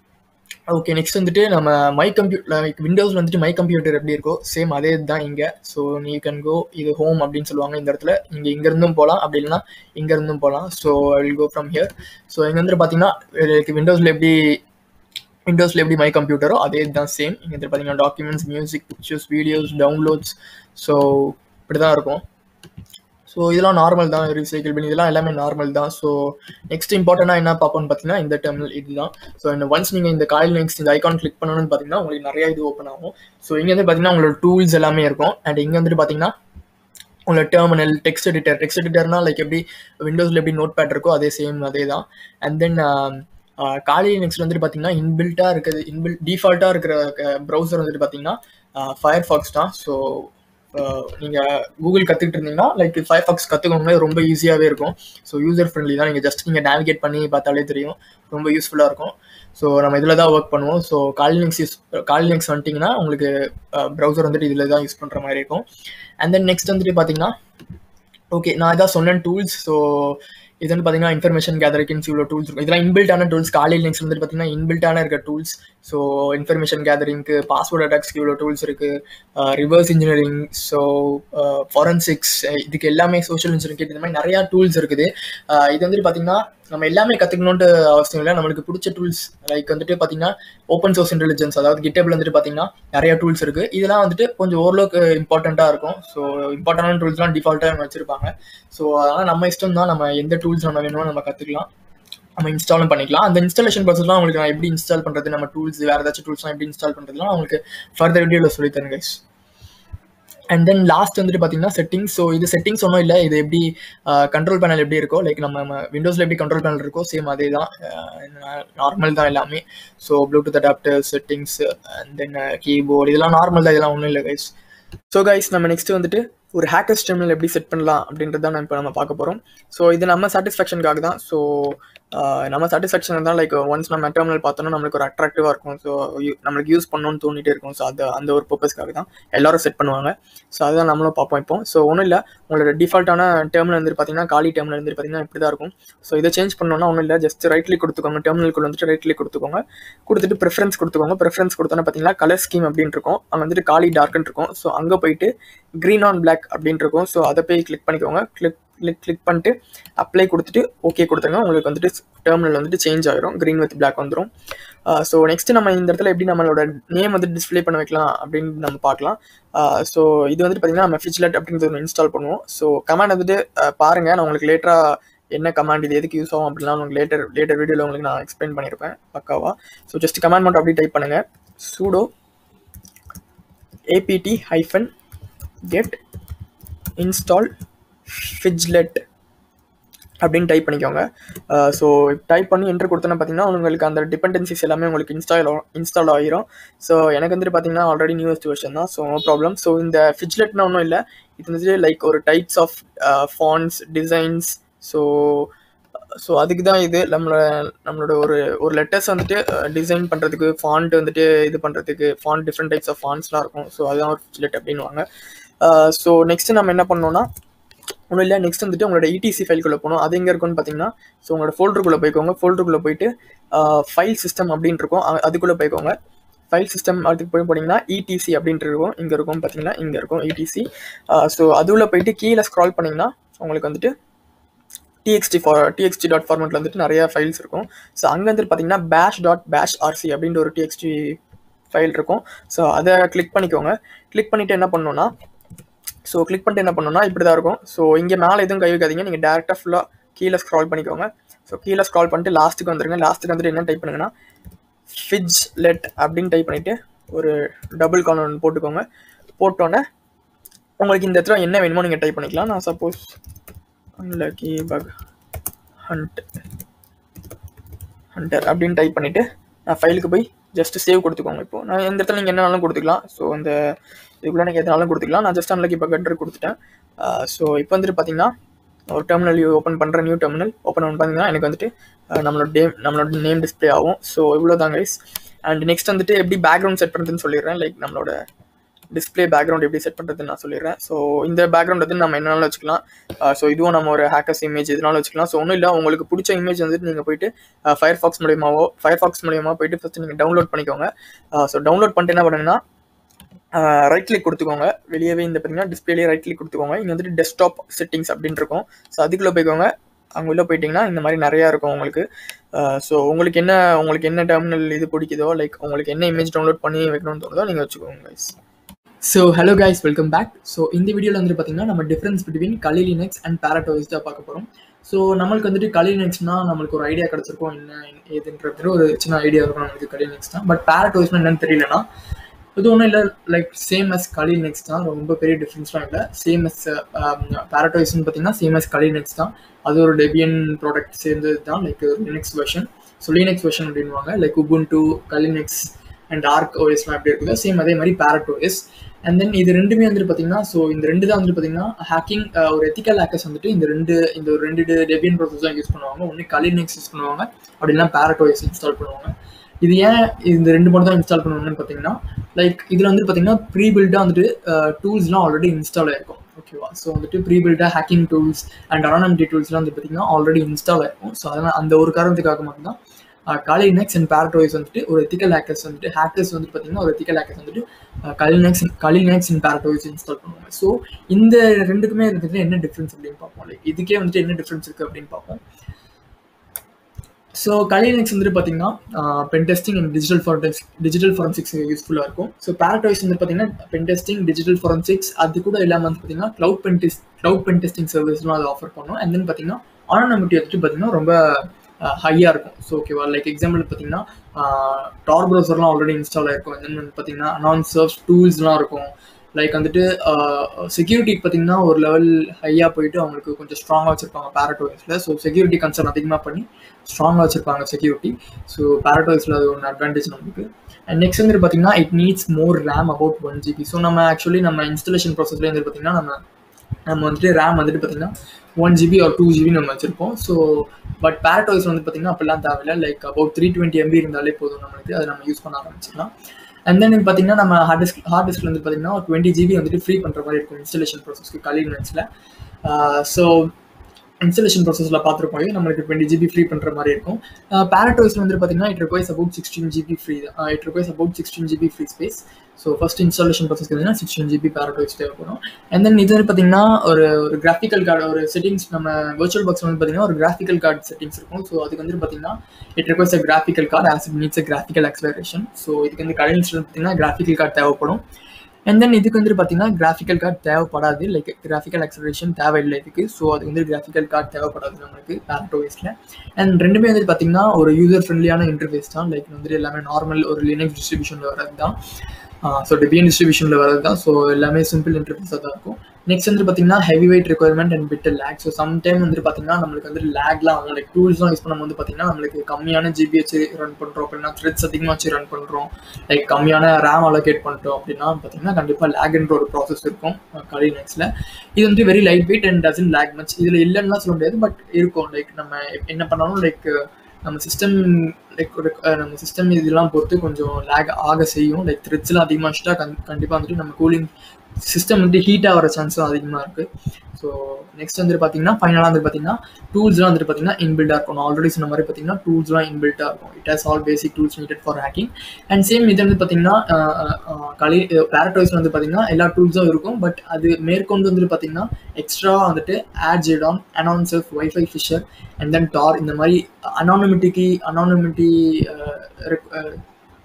ஓகே நெக்ஸ்ட் வந்துட்டு நம்ம மை கம்ப்யூட்டர் லைக் விண்டோஸில் வந்துட்டு மை கம்ப்யூட்டர் எப்படி இருக்கோ சேம் அதே தான் இங்கே ஸோ நீ கேன் கோ இது ஹோம் அப்படின்னு சொல்லுவாங்க இந்த இடத்துல இங்கே இங்கேருந்தும் போகலாம் அப்படி இல்லைன்னா இங்கேருந்தும் போகலாம் so I will go from here so இங்கே வந்துட்டு பார்த்தீங்கன்னா விண்டோஸில் எப்படி விண்டோஸில் எப்படி மை கம்ப்யூட்டரோ அதே தான் சேம் இங்கே வந்துட்டு பார்த்தீங்கன்னா documents music pictures videos downloads so இப்படி தான் இருக்கும் ஸோ இதெல்லாம் நார்மல் தான் ரீசைக்கிள் பின் இதெல்லாம் எல்லாமே நார்மல் தான் ஸோ நெக்ஸ்ட் இம்பார்ட்டண்டாக என்ன பார்ப்போம்னு பார்த்தீங்கன்னா இந்த டெர்மினல் இதுதான் ஸோ இந்த ஒன்ஸ் நீங்கள் இந்த காயில் நெக்ஸ்ட் இந்த ஐகான் கிளிக் பண்ணணும்னு பார்த்தீங்கன்னா உங்களுக்கு நிறைய இது ஓப்பன் ஆகும் ஸோ இங்கே வந்து பார்த்தீங்கன்னா உங்களோட டூல்ஸ் எல்லாமே இருக்கும் அண்ட் இங்கே வந்துட்டு பார்த்தீங்கன்னா உங்களோட டெர்மினல் டெக்ஸ்ட் எடிட்டர் டெக்ஸ்ட் எடிட்டர்னா லைக் எப்படி விண்டோஸில் எப்படி நோட் பேட் இருக்கோ அதே சேம் அதே தான் அண்ட் தென் காலி நெக்ஸ்ட் வந்துட்டு பார்த்தீங்கன்னா இன்பில்ட்டாக இருக்கிறது இன்பில் டிஃபால்ட்டாக இருக்கிற ப்ரௌசர் வந்துட்டு பார்த்தீங்கன்னா ஃபயர் ஃபாக்ஸ் தான் ஸோ நீங்கள் கூகுள் கற்றுக்கிட்டு இருந்தீங்கன்னா லைக் ஃபைவ் ஃபாக்ஸ் கற்றுக்கோங்க ரொம்ப ஈஸியாகவே இருக்கும் ஸோ யூசர் ஃப்ரெண்ட்லி தான் நீங்கள் ஜஸ்ட் நீங்கள் நேவிகேட் பண்ணி பார்த்தாலே தெரியும் ரொம்ப யூஸ்ஃபுல்லாக இருக்கும் ஸோ நம்ம இதில் தான் ஒர்க் பண்ணுவோம் ஸோ காலினிங்ஸ் யூஸ் காலினிங்ஸ் வந்துட்டிங்கன்னா உங்களுக்கு ப்ரௌசர் வந்துட்டு இதில் தான் யூஸ் பண்ணுற மாதிரி இருக்கும் அண்ட் தென் நெக்ஸ்ட் வந்துட்டு பார்த்தீங்கன்னா ஓகே நான் இதான் சொன்னேன் டூல்ஸ் ஸோ இது வந்து பார்த்தீங்கன்னா இன்ஃபர்மேஷன் கேதரிங்ஸ் இவ்வளோ டூல்ஸ் இருக்கும் இதெல்லாம் இன்பில்ட்டான டூல்ஸ் காலையில் நெக்ஸ்ட் வந்துட்டு பார்த்தீங்கன்னா இன்பில்ட்டான இருக்க டூல்ஸ் ஸோ இன்ஃபர்மேஷன் கேதரிங்க்கு பாஸ்வேர்ட் அட்டாக்ஸ்க்கு இவ்வளோ டூல்ஸ் இருக்குது ரிவர்ஸ் இன்ஜினியரிங் ஸோ ஃபாரன்சிக்ஸ் இதுக்கு எல்லாமே சோஷியல் இன்ஜினியரிங் இந்த மாதிரி நிறையா டூல்ஸ் இருக்குது இது வந்துட்டு பார்த்தீங்கன்னா நம்ம எல்லாமே கற்றுக்கணுன்ட்டு அவசியம் இல்லை நம்மளுக்கு பிடிச்ச டூல்ஸ் லைக் வந்துட்டு பார்த்தீங்கன்னா ஓப்பன் சோர்ஸ் இன்டெலிஜென்ஸ் அதாவது கிட்டபிள் வந்துட்டு பார்த்தீங்கன்னா நிறைய டூல்ஸ் இருக்குது இதெல்லாம் வந்துட்டு கொஞ்சம் ஓரளவுக்கு இம்பார்ட்டண்ட்டாக இருக்கும் ஸோ இம்பார்ட்டண்டான டூல்ஸ்லாம் டிஃபால்ட்டாக வச்சுருப்பாங்க ஸோ அதனால் நம்ம இஷ்டம் தான் நம்ம எந்த டூல்ஸ் நம்ம வேணுமோ நம்ம கற்றுக்கலாம் நம்ம இன்ஸ்டாலும் பண்ணிக்கலாம் அந்த இன்ஸ்டாலேஷன் ப்ராசஸ்லாம் உங்களுக்கு நான் எப்படி இன்ஸ்டால் பண்ணுறது நம்ம டூல்ஸ் வேறு ஏதாச்சும் டூல்ஸ்லாம் எப்படி இன்ஸ்டால் பண்ணுறதுலாம் உங்களுக்கு ஃபர்தர் வீடியோவில் சொல்லித்தரேன் கைஸ் அண்ட் தென் லாஸ்ட் வந்துட்டு பார்த்தீங்கன்னா செட்டிங்ஸ் ஸோ இது செட்டிங்ஸ் ஒன்றும் இல்லை இது எப்படி கண்ட்ரோல் பேனல் எப்படி இருக்கோ லைக் நம்ம விண்டோஸில் எப்படி கண்ட்ரோல் பேனல் இருக்கோ சேம் அதே தான் நார்மல் தான் எல்லாமே so Bluetooth adapter settings and then keyboard இதெல்லாம் நார்மல் தான் இதெல்லாம் ஒன்றும் இல்லை கைஸ் ஸோ கைஸ் நம்ம நெக்ஸ்ட் வந்துட்டு ஒரு ஹேக்கர்ஸ் டெர்மினல் எப்படி செட் பண்ணலாம் அப்படின்றது தான் இப்போ நம்ம பார்க்க போகிறோம் ஸோ இது நம்ம சாட்டிஸ்ஃபேக்ஷனுக்காக தான் ஸோ நம்ம சாட்டிஸ்ஃபேக்ஷன் தான் லைக் ஒன்ஸ் நம்ம டெர்மினல் பார்த்தோன்னா நம்மளுக்கு ஒரு அட்ராக்டிவாக இருக்கும் ஸோ நம்மளுக்கு யூஸ் பண்ணணும்னு தோணிட்டே இருக்கும் ஸோ அது அந்த ஒரு பர்பஸ்க்காக தான் எல்லாரும் செட் பண்ணுவாங்க ஸோ அதுதான் நம்மளும் பார்ப்போம் இப்போ ஸோ ஒன்றும் இல்லை உங்களோட டிஃபால்ட்டான டெர்மினல் வந்துட்டு பார்த்தீங்கன்னா காலி டெர்மினல் வந்துட்டு பார்த்தீங்கன்னா இப்படி தான் இருக்கும் ஸோ இதை சேஞ்ச் பண்ணோன்னா ஒன்றும் இல்லை ஜஸ்ட் ரைட் கிளிக் கொடுத்துக்கோங்க டெர்மினலுக்குள்ள வந்துட்டு ரைட் கிளிக் கொடுத்துக்கோங்க கொடுத்துட்டு ப்ரிஃபரன்ஸ் கொடுத்துக்கோங்க ப்ரிஃபரன்ஸ் கொடுத்தோன்னா பார்த்தீங்கன்னா கலர் ஸ்கீம் அப்படின்னு இருக்கும் அங்கே வந்துட்டு காலி டார்க்னு இருக்கும் ஸோ அங்கே போயிட்டு க்ரீன் ஆன் பிளாக் அப்படின்னு இருக்கும் ஸோ அதை போய் கிளிக் பண்ணிக்கோங்க கிளிக் கிளிக் கிளிக் பண்ணிட்டு அப்ளை கொடுத்துட்டு ஓகே கொடுத்துருங்க உங்களுக்கு வந்துட்டு டெர்மினல் வந்துட்டு சேஞ்ச் ஆயிரும் க்ரீன் வித் பிளாக் வந்துடும் ஸோ நெக்ஸ்ட் நம்ம இந்த இடத்துல எப்படி நம்மளோட நேம் வந்து டிஸ்பிளே பண்ண வைக்கலாம் அப்படின்னு நம்ம பார்க்கலாம் ஸோ இது வந்துட்டு பார்த்தீங்கன்னா நம்ம ஃபிச்லெட் அப்படிங்கிறது ஒன்று இன்ஸ்டால் பண்ணுவோம் ஸோ கமெண்ட் வந்துட்டு பாருங்க நான் உங்களுக்கு லேட்டராக என்ன கமாண்ட் இது எதுக்கு யூஸ் ஆகும் அப்படிலாம் உங்களுக்கு லேட்டர் லேட்டர் வீடியோவில் உங்களுக்கு நான் எக்ஸ்பிளைன் பண்ணியிருப்பேன் பக்காவா ஸோ ஜஸ்ட் கமெண்ட் மட்டும் அப்படியே டைப் பண்ணுங்கள் sudo apt hyphen get install figlet அப்படின்னு டைப் பண்ணிக்கோங்க ஸோ டைப் பண்ணி என்ட்ரு கொடுத்தோன்னா பார்த்தீங்கன்னா உங்களுக்கு அந்த டிபெண்டன்சிஸ் எல்லாமே உங்களுக்கு இன்ஸ்டால் இன்ஸ்டால் ஆகிரும் ஸோ எனக்கு வந்துட்டு பார்த்தீங்கன்னா ஆல்ரெடி நியூஸ்ட் வெர்ஷன் தான் ஸோ நோ ப்ராப்ளம் ஸோ இந்த ஃபிஜ்லெட்னா ஒன்றும் இல்லை இது வந்துட்டு லைக் ஒரு types of fonts designs so so அதுக்கு தான் இது நம்மளோட நம்மளோட ஒரு ஒரு லெட்டர்ஸ் வந்துட்டு டிசைன் பண்ணுறதுக்கு ஃபாண்ட் வந்துட்டு இது பண்ணுறதுக்கு ஃபாண்ட் டிஃப்ரெண்ட் டைப்ஸ் ஆஃப் ஃபாண்ட்ஸ்லாம் இருக்கும் ஸோ அதுதான் ஒரு ஃபிஜ்லெட் அப்படின்வாங்க ஸோ நெக்ஸ்ட் நம்ம என்ன பண்ணோம்னா ஒன்றும் இல்லை நெக்ஸ்ட் வந்துட்டு உங்களோட இடிசி ஃபைல்குள்ளே போகணும் அது எங்கே இருக்குன்னு பார்த்தீங்கன்னா ஸோ உங்களோட ஃபோல்டருக்குள்ளே போய்க்கோங்க ஃபோல்டருக்குள்ளே போயிட்டு ஃபைல் சிஸ்டம் அப்படின்னு இருக்கும் அதுக்குள்ளே போய்க்கோங்க ஃபைல் சிஸ்டம் அதுக்கு போய் போனீங்கன்னா இடிசி அப்படின்ட்டு இருக்கும் இங்கே இருக்கும் பார்த்தீங்கன்னா இங்கே இருக்கும் இடிசி ஸோ அதுக்குள்ளே போயிட்டு கீழே ஸ்க்ரால் பண்ணிங்கன்னா உங்களுக்கு வந்துட்டு டிஎக்ஸ்டி ஃபார் டிஎக்ஸ்டி டாட் ஃபார்மெட்டில் வந்துட்டு நிறைய ஃபைல்ஸ் இருக்கும் ஸோ அங்கே வந்துட்டு பார்த்தீங்கன்னா பேஷ் டாட் பேஷ் ஆர்சி அப்படின்ற ஒரு டிஎக்ஸ்டி ஃபைல் இருக்கும் ஸோ அதை கிளிக் பண்ணிக்கோங்க கிளிக் பண்ணிவிட்டு என்ன பண்ணணும்னா ஸோ கிளிக் பண்ணிட்டு என்ன பண்ணணும்னா இப்படி தான் இருக்கும் ஸோ இங்கே மேலே எதுவும் கை வைக்காதீங்க நீங்கள் டேரெக்டாக ஃபுல்லாக கீழே ஸ்க்ரால் பண்ணிக்கோங்க ஸோ கீழே ஸ்க்ரால் பண்ணிட்டு லாஸ்ட்டுக்கு வந்துருங்க லாஸ்ட்டுக்கு வந்துட்டு என்ன டைப் பண்ணுங்கன்னா ஃபிட்ஜ் லெட் அப்படின்னு டைப் பண்ணிவிட்டு ஒரு டபுள் கான் போட்டுக்கோங்க போட்டோன்னே உங்களுக்கு இந்த இடத்துல என்ன வேணுமோ நீங்கள் டைப் பண்ணிக்கலாம் நான் suppose unlucky bug hunt hunter அப்படின்னு டைப் பண்ணிவிட்டு நான் ஃபைலுக்கு போய் ஜஸ்ட் சேவ் கொடுத்துக்கோங்க இப்போ நான் இந்த இடத்துல நீங்கள் என்னனாலும் கொடுத்துக்கலாம் ஸோ அந்த இதுக்குள்ளே நீங்கள் எதுனாலும் கொடுத்துக்கலாம் நான் ஜஸ்ட் அன்லக்கி பக் ஹண்டர் கொடுத்துட்டேன் ஸோ இப்போ வந்துட்டு பார்த்தீங்கன்னா ஒரு டெர்மினல் ஓப்பன் பண்ணுற நியூ டெர்மினல் ஓப்பன் பண்ணி பார்த்தீங்கன்னா எனக்கு வந்துட்டு நம்மளோட டேம் நம்மளோட நேம் டிஸ்பிளே ஆகும் ஸோ இவ்வளோ தான் கைஸ் அண்ட் நெக்ஸ்ட் வந்துட்டு எப்படி பேக்ரவுண்ட் செட் பண்ணுறதுன்னு சொல்லிடுறேன் லைக் நம்மளோட டிஸ்பிளே பேக்ரவுண்ட் எப்படி செட் பண்ணுறதுன்னு நான் சொல்லிடுறேன் ஸோ இந்த பேக்ரவுண்ட் வந்து நம்ம என்னனாலும் வச்சுக்கலாம் ஸோ இதுவும் நம்ம ஒரு ஹேக்கர்ஸ் இமேஜ் இதனாலும் வச்சுக்கலாம் ஸோ ஒன்றும் இல்லை உங்களுக்கு பிடிச்ச இமேஜ் வந்துட்டு நீங்கள் போயிட்டு ஃபயர் ஃபாக்ஸ் மூலியமாவோ ஃபயர் ஃபாக்ஸ் மூலியமாக போயிட்டு ஃபஸ்ட்டு நீங்கள் டவுன்லோட் பண்ணிக்கோங்க ஸோ டவுன்லோட் பண்ணிட்டு என்ன பண்ணுங்கன்னா ரைட் கிளிக் கொடுத்துக்கோங்க வெளியவே இந்த பார்த்தீங்கன்னா டிஸ்பிளேலேயே ரைட் கிளிக் கொடுத்துக்கோங்க இங்கே வந்துட்டு டெஸ்க்டாப் செட்டிங்ஸ் அப்படின்னு இருக்கும் ஸோ அதுக்குள்ளே போய்க்கோங்க அங்கே உள்ளே போயிட்டிங்கன்னா இந்த மாதிரி நிறையா இருக்கும் உங்களுக்கு ஸோ உங்களுக்கு என்ன உங்களுக்கு என்ன டெர்மினல் இது பிடிக்குதோ லைக் உங்களுக்கு என்ன இமேஜ் டவுன்லோட் பண்ணி வைக்கணும்னு தோணுதோ நீங்கள் வச்சுக்கோங்க guys so hello guys welcome back so இந்த வீடியோவில் வந்து பார்த்தீங்கன்னா நம்ம difference between Kali Linux and Parrot OS தான் பார்க்க போகிறோம் ஸோ நம்மளுக்கு வந்துட்டு கலி லினக்ஸ்னால் நம்மளுக்கு ஒரு ஐடியா கிடச்சிருக்கும் என்ன ஏதுன்றது ஒரு சின்ன ஐடியா இருக்கும் நம்மளுக்கு கலி லினக்ஸ் தான் பட் பேரட்டோஸ்னால் என்னன்னு தெரியலனா இது ஒன்றும் இல்லை லைக் சேம் அஸ் கலி நெக்ஸ் தான் ரொம்ப பெரிய டிஃப்ரென்ஸ்லாம் இல்லை சேம் அஸ் பேரட்டோய்ஸ்னு பார்த்தீங்கன்னா சேம் அஸ் கலி நெக்ஸ் தான் அது ஒரு டெபியன் ப்ராடக்ட் சேர்ந்தது தான் like Linux version so Linux version அப்படின்வாங்க like Ubuntu Kali Linux and Arch ஓஎஸ்லாம் எப்படி இருக்குதோ சேம் அதே மாதிரி பேரட் ஓஎஸ் அண்ட் தென் இது ரெண்டுமே வந்துட்டு பார்த்தீங்கன்னா ஸோ இந்த ரெண்டு தான் வந்துட்டு பார்த்தீங்கன்னா ஹேக்கிங் ஒரு எத்திக்கல் ஹேக்கர்ஸ் வந்துட்டு இந்த ரெண்டு இந்த ஒரு ரெண்டு டெபியன் ப்ராசஸ் தான் யூஸ் பண்ணுவாங்க ஒன்று கலினெக்ஸ் யூஸ் பண்ணுவாங்க அப்படின்னா பேரட் ஓஎஸ் இன்ஸ்டால் பண்ணுவாங்க இது ஏன் இந்த ரெண்டு மட்டும் தான் இன்ஸ்டால் பண்ணுவாங்கன்னு பார்த்தீங்கன்னா லைக் இதில் வந்துட்டு பார்த்தீங்கன்னா ப்ரீ பில்டாக வந்துட்டு டூல்ஸ்லாம் ஆல்ரெடி இன்ஸ்டால் ஆயிருக்கும் ஓகேவா ஸோ வந்துட்டு ப்ரீ பில்டாக ஹேக்கிங் டூல்ஸ் அண்ட் அனானமிட்டி டூல்ஸ்லாம் வந்து பார்த்தீங்கன்னா ஆல்ரெடி இன்ஸ்டால் ஆயிருக்கும் ஸோ அதனால் அந்த ஒரு காரணத்துக்காக மட்டும்தான் காலினெக்ஸ் அண்ட் பேரட்டோய்ஸ் வந்துட்டு ஒரு எத்திக்கல் ஹேக்கர்ஸ் வந்துட்டு ஹேக்கர்ஸ் வந்துட்டு பார்த்தீங்கன்னா ஒரு எத்திக்கல் ஹேக்கர்ஸ் வந்துட்டு Kali Linux Kali Linux and Parrot OS install பண்ணுவாங்க ஸோ இந்த ரெண்டுக்குமே இருக்கிறது என்ன டிஃப்ரென்ஸ் அப்படின்னு பார்ப்போம் லைக் இதுக்கே வந்துட்டு என்ன டிஃப்ரென்ஸ் இருக்குது அப்படின்னு பார்ப்போம் ஸோ கலினெக்ஸ் வந்துட்டு பார்த்தீங்கன்னா pen testing and digital forensics digital forensics யூஸ்ஃபுல்லாக இருக்கும் ஸோ பேரட்டாய்ஸ் வந்து பார்த்தீங்கன்னா பென் டெஸ்டிங் டிஜிட்டல் ஃபாரன்சிக்ஸ் அது கூட இல்லாமல் வந்து பார்த்தீங்கன்னா cloud pen test cloud pen testing சர்வீஸ்லாம் அது ஆஃபர் பண்ணும் அண்ட் தென் பார்த்தீங்கன்னா ஆனமிட்டி வந்துட்டு பார்த்தீங்கன்னா ரொம்ப ஹையாக இருக்கும் ஸோ ஓகேவா லைக் எக்ஸாம்பிள் பார்த்தீங்கன்னா டார் ப்ரௌசர்லாம் ஆல்ரெடி இன்ஸ்டால் ஆயிருக்கும் தென் வந்து பார்த்தீங்கன்னா அனான் சர்வ் டூல்ஸ்லாம் இருக்கும் லைக் வந்துட்டு செக்யூரிட்டிக்கு பார்த்தீங்கன்னா ஒரு லெவல் ஹையாக போயிட்டு அவங்களுக்கு கொஞ்சம் ஸ்ட்ராங்காக வச்சுருப்பாங்க பேரட்டோய்ஸில் ஸோ செக்யூரிட்டி கன்சர்ன் அதிகமாக பண்ணி ஸ்ட்ராங்காக வச்சுருப்பாங்க செக்யூரிட்டி ஸோ பேரட்டோய்ஸில் அது ஒன்று அட்வான்டேஜ் நம்மளுக்கு அண்ட் நெக்ஸ்ட் வந்து பார்த்தீங்கன்னா it needs more RAM about one GB so நம்ம ஆக்சுவலி நம்ம இன்ஸ்டலேஷன் ப்ராசஸ்லேயே வந்து பார்த்தீங்கன்னா நம்ம நம்ம வந்துட்டு ரேம் வந்துட்டு பார்த்தீங்கன்னா ஒன் ஜிபி ஒரு டூ ஜிபி நம்ம வச்சுருப்போம் ஸோ பட் பேரட்டோய்ஸ் வந்து பார்த்தீங்கன்னா அப்படிலாம் தேவையில்லை like about three twenty MB இருந்தாலே போதும் நம்மளுக்கு அதை நம்ம யூஸ் பண்ண ஆரம்பிச்சிக்கலாம் அண்ட் தென் பார்த்தீங்கன்னா நம்ம ஹார்ட் டிஸ்க் ஹார்ட் டிஸ்கில் வந்து பார்த்தீங்கன்னா ஒரு டுவெண்ட்டி ஜிபி வந்துட்டு ஃப்ரீ பண்ணுற மாதிரி இருக்கும் இன்ஸ்டலேஷன் ப்ராசஸ்க்கு கலினெக்ஸில் ஸோ இன்ஸ்டலேஷன் ப்ராசஸில் பார்த்துருப்போம் நம்மளுக்கு டுவெண்ட்டி ஜிபி ஃப்ரீ பண்ணுற மாதிரி இருக்கும் பேரட்டோய்ஸில் வந்து பார்த்தீங்கன்னா it requires about sixteen GB free it requires about sixteen GB free space so first installation process பார்த்தீங்கன்னா சிக்ஸ்டீன் ஜிபி பேரட்டோய்ஸ் தேவைப்படும் அண்ட் தென் இது வந்து பார்த்தீங்கன்னா ஒரு ஒரு கிராஃபிக்கல் கார்டு ஒரு செட்டிங்ஸ் நம்ம வர்ச்சுவல் பாக்ஸ் வந்து பார்த்தீங்கன்னா ஒரு கிராஃபிக்கல் கார்டு செட்டிங்ஸ் இருக்கும் ஸோ அதுக்கு வந்து பார்த்தீங்கன்னா it requests a graphical card as it needs a graphical exploration so இதுக்கு வந்து கடையில் பார்த்தீங்கன்னா கிராஃபிக்கல் கார்டு தேவைப்படும் அண்ட் தென் இதுக்கு வந்து பார்த்தீங்கன்னா கிராஃபிக்கல் கார்டு தேவைப்படாது லைக் கிராஃபிக்கல் எக்ஸலரேஷன் தேவையில்லை இதுக்கு ஸோ அது வந்து கிராஃபிக்கல் கார்டு தேவைப்படாது நம்மளுக்கு பேரட்டோவேஸில் அண்ட் ரெண்டுமே வந்து பார்த்தீங்கன்னா ஒரு யூசர் ஃப்ரெண்ட்லியான இன்டர்ஃபேஸ் தான் லைக் வந்துட்டு எல்லாமே நார்மல் ஒரு லினக்ஸ் டிஸ்ட்ரிபியூஷனில் வரது தான் ஸோ டிபியன் டிஸ்ட்ரிபியூஷனில் வரது தான் ஸோ எல்லாமே சிம்பிள் இன்டர்ஃபேஸாக தான் இருக்கும் நெக்ஸ்ட் வந்து பார்த்தீங்கன்னா heavy weight requirement and bit lag so some time வந்து பார்த்தீங்கன்னா நம்மளுக்கு வந்து லேக்லாம் ஆகும் லைக் டூல்ஸ்லாம் யூஸ் பண்ணும்போது பார்த்தீங்கன்னா நம்மளுக்கு கம்மியான ஜிபி வச்சு ரன் பண்ணுறோம் அப்படின்னா த்ரெட்ஸ் அதிகமாக வச்சு ரன் பண்ணுறோம் லைக் கம்மியான ரேம் அலோகேட் பண்ணிட்டோம் அப்படின்னா பார்த்தீங்கன்னா கண்டிப்பாக லேக்ன்ற ஒரு ப்ராசஸ் இருக்கும் கலி நெக்ஸில் இது வந்து very light weight and doesn't lag much இதில் இல்லைன்னா சொல்ல முடியாது பட் இருக்கும் லைக் நம்ம என்ன பண்ணாலும் லைக் நம்ம சிஸ்டம் லைக் ஒரு நம்ம சிஸ்டம் இதெல்லாம் பொறுத்து கொஞ்சம் லேக் ஆக செய்யும் லைக் த்ரெட்ஸ்லாம் அதிகமாக வச்சுட்டா கண் கண்டிப்பாக வந்துட்டு நம்ம கூலிங் சிஸ்டம் வந்து ஹீட் ஆகிற சான்ஸும் அதிகமாக இருக்குது ஸோ நெக்ஸ்ட் வந்து பார்த்தீங்கன்னா ஃபைனலாக வந்து பார்த்தீங்கன்னா டூல்ஸ்லாம் வந்துட்டு பார்த்தீங்கன்னா இன்பில்டாக இருக்கும் ஆல்ரெடி சொன்ன மாதிரி பார்த்தீங்கன்னா டூல்ஸ்லாம் இன்பில்டாக இருக்கும் it has all basic tools needed for hacking and same இது வந்து பார்த்தீங்கன்னா கலி பேரட்டோய்ஸில் வந்து பார்த்தீங்கன்னா எல்லா டூல்ஸும் இருக்கும் பட் அது மேற்கொண்டு வந்துட்டு பார்த்தீங்கன்னா எக்ஸ்ட்ரா வந்துட்டு ஆட் ஜெடான் AnonSurf Wifiphisher and then Tor இந்த மாதிரி அனானமிட்டிக்கு அனானமிட்டி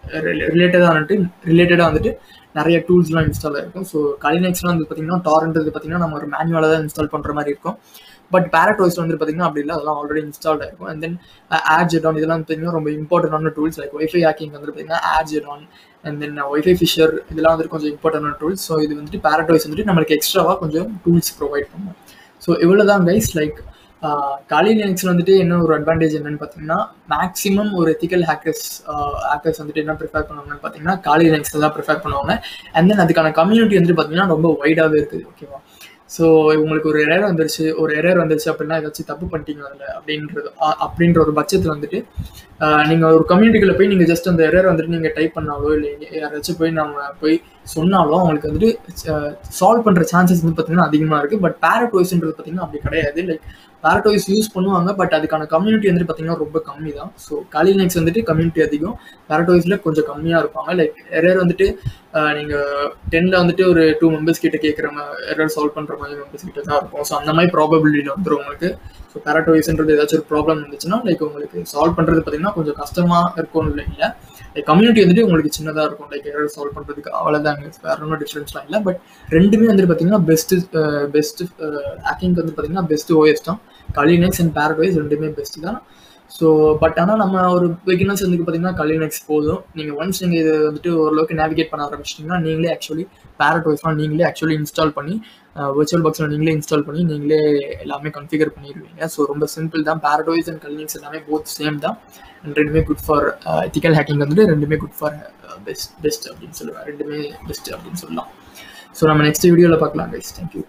ரிலேட்டடாக வந்துட்டு ரிலேட்டடாக வந்துட்டு நிறைய டூல்ஸ்லாம் இன்ஸ்டால் ஆயிருக்கும் ஸோ கலினெக்ஸ்லாம் வந்து பார்த்தீங்கன்னா டாரன்றது பார்த்தீங்கன்னா நம்ம ஒரு மேனுவலாக தான் இன்ஸ்டால் பண்ணுற மாதிரி இருக்கும் பட் பேரட்டோய்ஸ் வந்து பார்த்தீங்கன்னா அப்படி இல்லை அதெல்லாம் ஆல்ரெடி இன்ஸ்டால் ஆயிருக்கும் அண்ட் தென் ஆட் ஜெடான் இதெல்லாம் பார்த்தீங்கன்னா ரொம்ப இம்பார்ட்டண்டான டூல்ஸ் லைக் ஒய்ஃபை ஹேக்கிங் வந்து பார்த்தீங்கன்னா ஆட் ஜெடான் அண்ட் தென் ஒய்ஃபை ஃபிஷர் இதெல்லாம் வந்துட்டு கொஞ்சம் இம்பார்ட்டன்டான டூல்ஸ் ஸோ இது வந்துட்டு பேரட்டோய்ஸ் வந்துட்டு நம்மளுக்கு எக்ஸ்ட்ராவாக கொஞ்சம் டூல்ஸ் ப்ரொவைட் பண்ணும் ஸோ இவ்வளோ தான் கைஸ் லைக் காலி லினக்ஸில் வந்துட்டு என்ன ஒரு அட்வான்டேஜ் என்னன்னு பார்த்தீங்கன்னா மேக்ஸிமம் ஒரு எத்திக்கல் ஹேக்கர்ஸ் ஹேக்கர்ஸ் வந்துட்டு என்ன ப்ரிஃபர் பண்ணுவாங்கன்னு பார்த்தீங்கன்னா காலி லினக்ஸில் தான் ப்ரிஃபர் பண்ணுவாங்க அண்ட் தென் அதுக்கான கம்யூனிட்டி வந்துட்டு பார்த்தீங்கன்னா ரொம்ப வைடாகவே இருக்குது ஓகேவா ஸோ உங்களுக்கு ஒரு எரர் வந்துருச்சு ஒரு எரர் வந்துருச்சு அப்படின்னா ஏதாச்சும் தப்பு பண்ணிட்டீங்க அதில் அப்படின்றது அப்படின்ற ஒரு பட்சத்தில் வந்துட்டு நீங்கள் ஒரு கம்யூனிட்டிக்குள்ள போய் நீங்கள் ஜஸ்ட் அந்த எரர் வந்துட்டு நீங்கள் டைப் பண்ணாலோ இல்லை யாராச்சும் போய் நம்ம போய் சொன்னாலும் அவங்களுக்கு வந்துட்டு சால்வ் பண்ணுற சான்சஸ் வந்து பார்த்தீங்கன்னா அதிகமாக இருக்குது பட் பேரட்டோய்ஸ்ன்றது பார்த்தீங்கன்னா அப்படி கிடையாது லைக் பேரட்டோய்ஸ் யூஸ் பண்ணுவாங்க பட் அதுக்கான கம்யூனிட்டி வந்துட்டு பார்த்தீங்கன்னா ரொம்ப கம்மி தான் ஸோ காலினெக்ஸ் வந்துட்டு கம்யூனிட்டி அதிகம் பேரட்டோய்ஸில் கொஞ்சம் கம்மியாக இருப்பாங்க லைக் எரர் வந்துட்டு நீங்கள் டென்னில் வந்துட்டு ஒரு டூ மெம்பர்ஸ் கிட்ட கேட்குற எரர் சால்வ் பண்ணுற மாதிரி மெம்பர்ஸ் கிட்ட தான் இருக்கும் ஸோ அந்த மாதிரி ப்ராபபிலிட்டியில் வந்துடும் உங்களுக்கு ஸோ பேரட்டோய்ஸ்ன்றது ஏதாச்சும் ஒரு ப்ராப்ளம் இருந்துச்சுன்னா லைக் உங்களுக்கு சால்வ் பண்ணுறது பார்த்தீங்கன்னா கொஞ்சம் கஷ்டமாக இருக்கும் இல்லை இல்லை லைக் கம்யூனிட்டி வந்துட்டு உங்களுக்கு சின்னதாக இருக்கும் லைக் எரர் சால்வ் பண்ணுறதுக்கு அவ்வளோதாங்க வேற ஒன்றும் டிஃப்ரென்ஸ்லாம் இல்லை பட் ரெண்டுமே வந்துட்டு பார்த்தீங்கன்னா பெஸ்ட்டு பெஸ்ட்டு ஹேக்கிங் வந்து பார்த்தீங்கன்னா பெஸ்ட்டு ஓஎஸ் தான் கலினெக்ஸ் அண்ட் பேரடோய்ஸ் ரெண்டுமே பெஸ்ட்டு தான் ஸோ பட் ஆனால் நம்ம ஒரு பிகினர்ஸ் வந்து பார்த்தீங்கன்னா கலினெக்ஸ் போதும் நீங்கள் ஒன்ஸ் நீங்கள் இது வந்துட்டு ஓரளவுக்கு நேவிகேட் பண்ண ஆரம்பிச்சிட்டிங்கன்னா நீங்களே ஆக்சுவலி பேரடோய்ஸ்லாம் நீங்களே ஆக்சுவலி இன்ஸ்டால் பண்ணி விர்ச்சுவல் பாக்ஸில் நீங்களே இன்ஸ்டால் பண்ணி நீங்களே எல்லாமே கன்ஃபிகர் பண்ணிடுவீங்க ஸோ ரொம்ப சிம்பிள் தான் பேரடோய்ஸ் அண்ட் கலினெக்ஸ் எல்லாமே போத் சேம் தான் அண்ட் ரெண்டுமே குட் ஃபார் எத்திக்கல் ஹேக்கிங் வந்துட்டு ரெண்டுமே குட் ஃபார் பெஸ்ட் பெஸ்ட் அப்படின்னு சொல்லுவேன் ரெண்டுமே பெஸ்ட் அப்படின்னு சொல்லலாம் ஸோ நம்ம நெக்ஸ்ட் வீடியோவில் பார்க்கலாம் guys thank you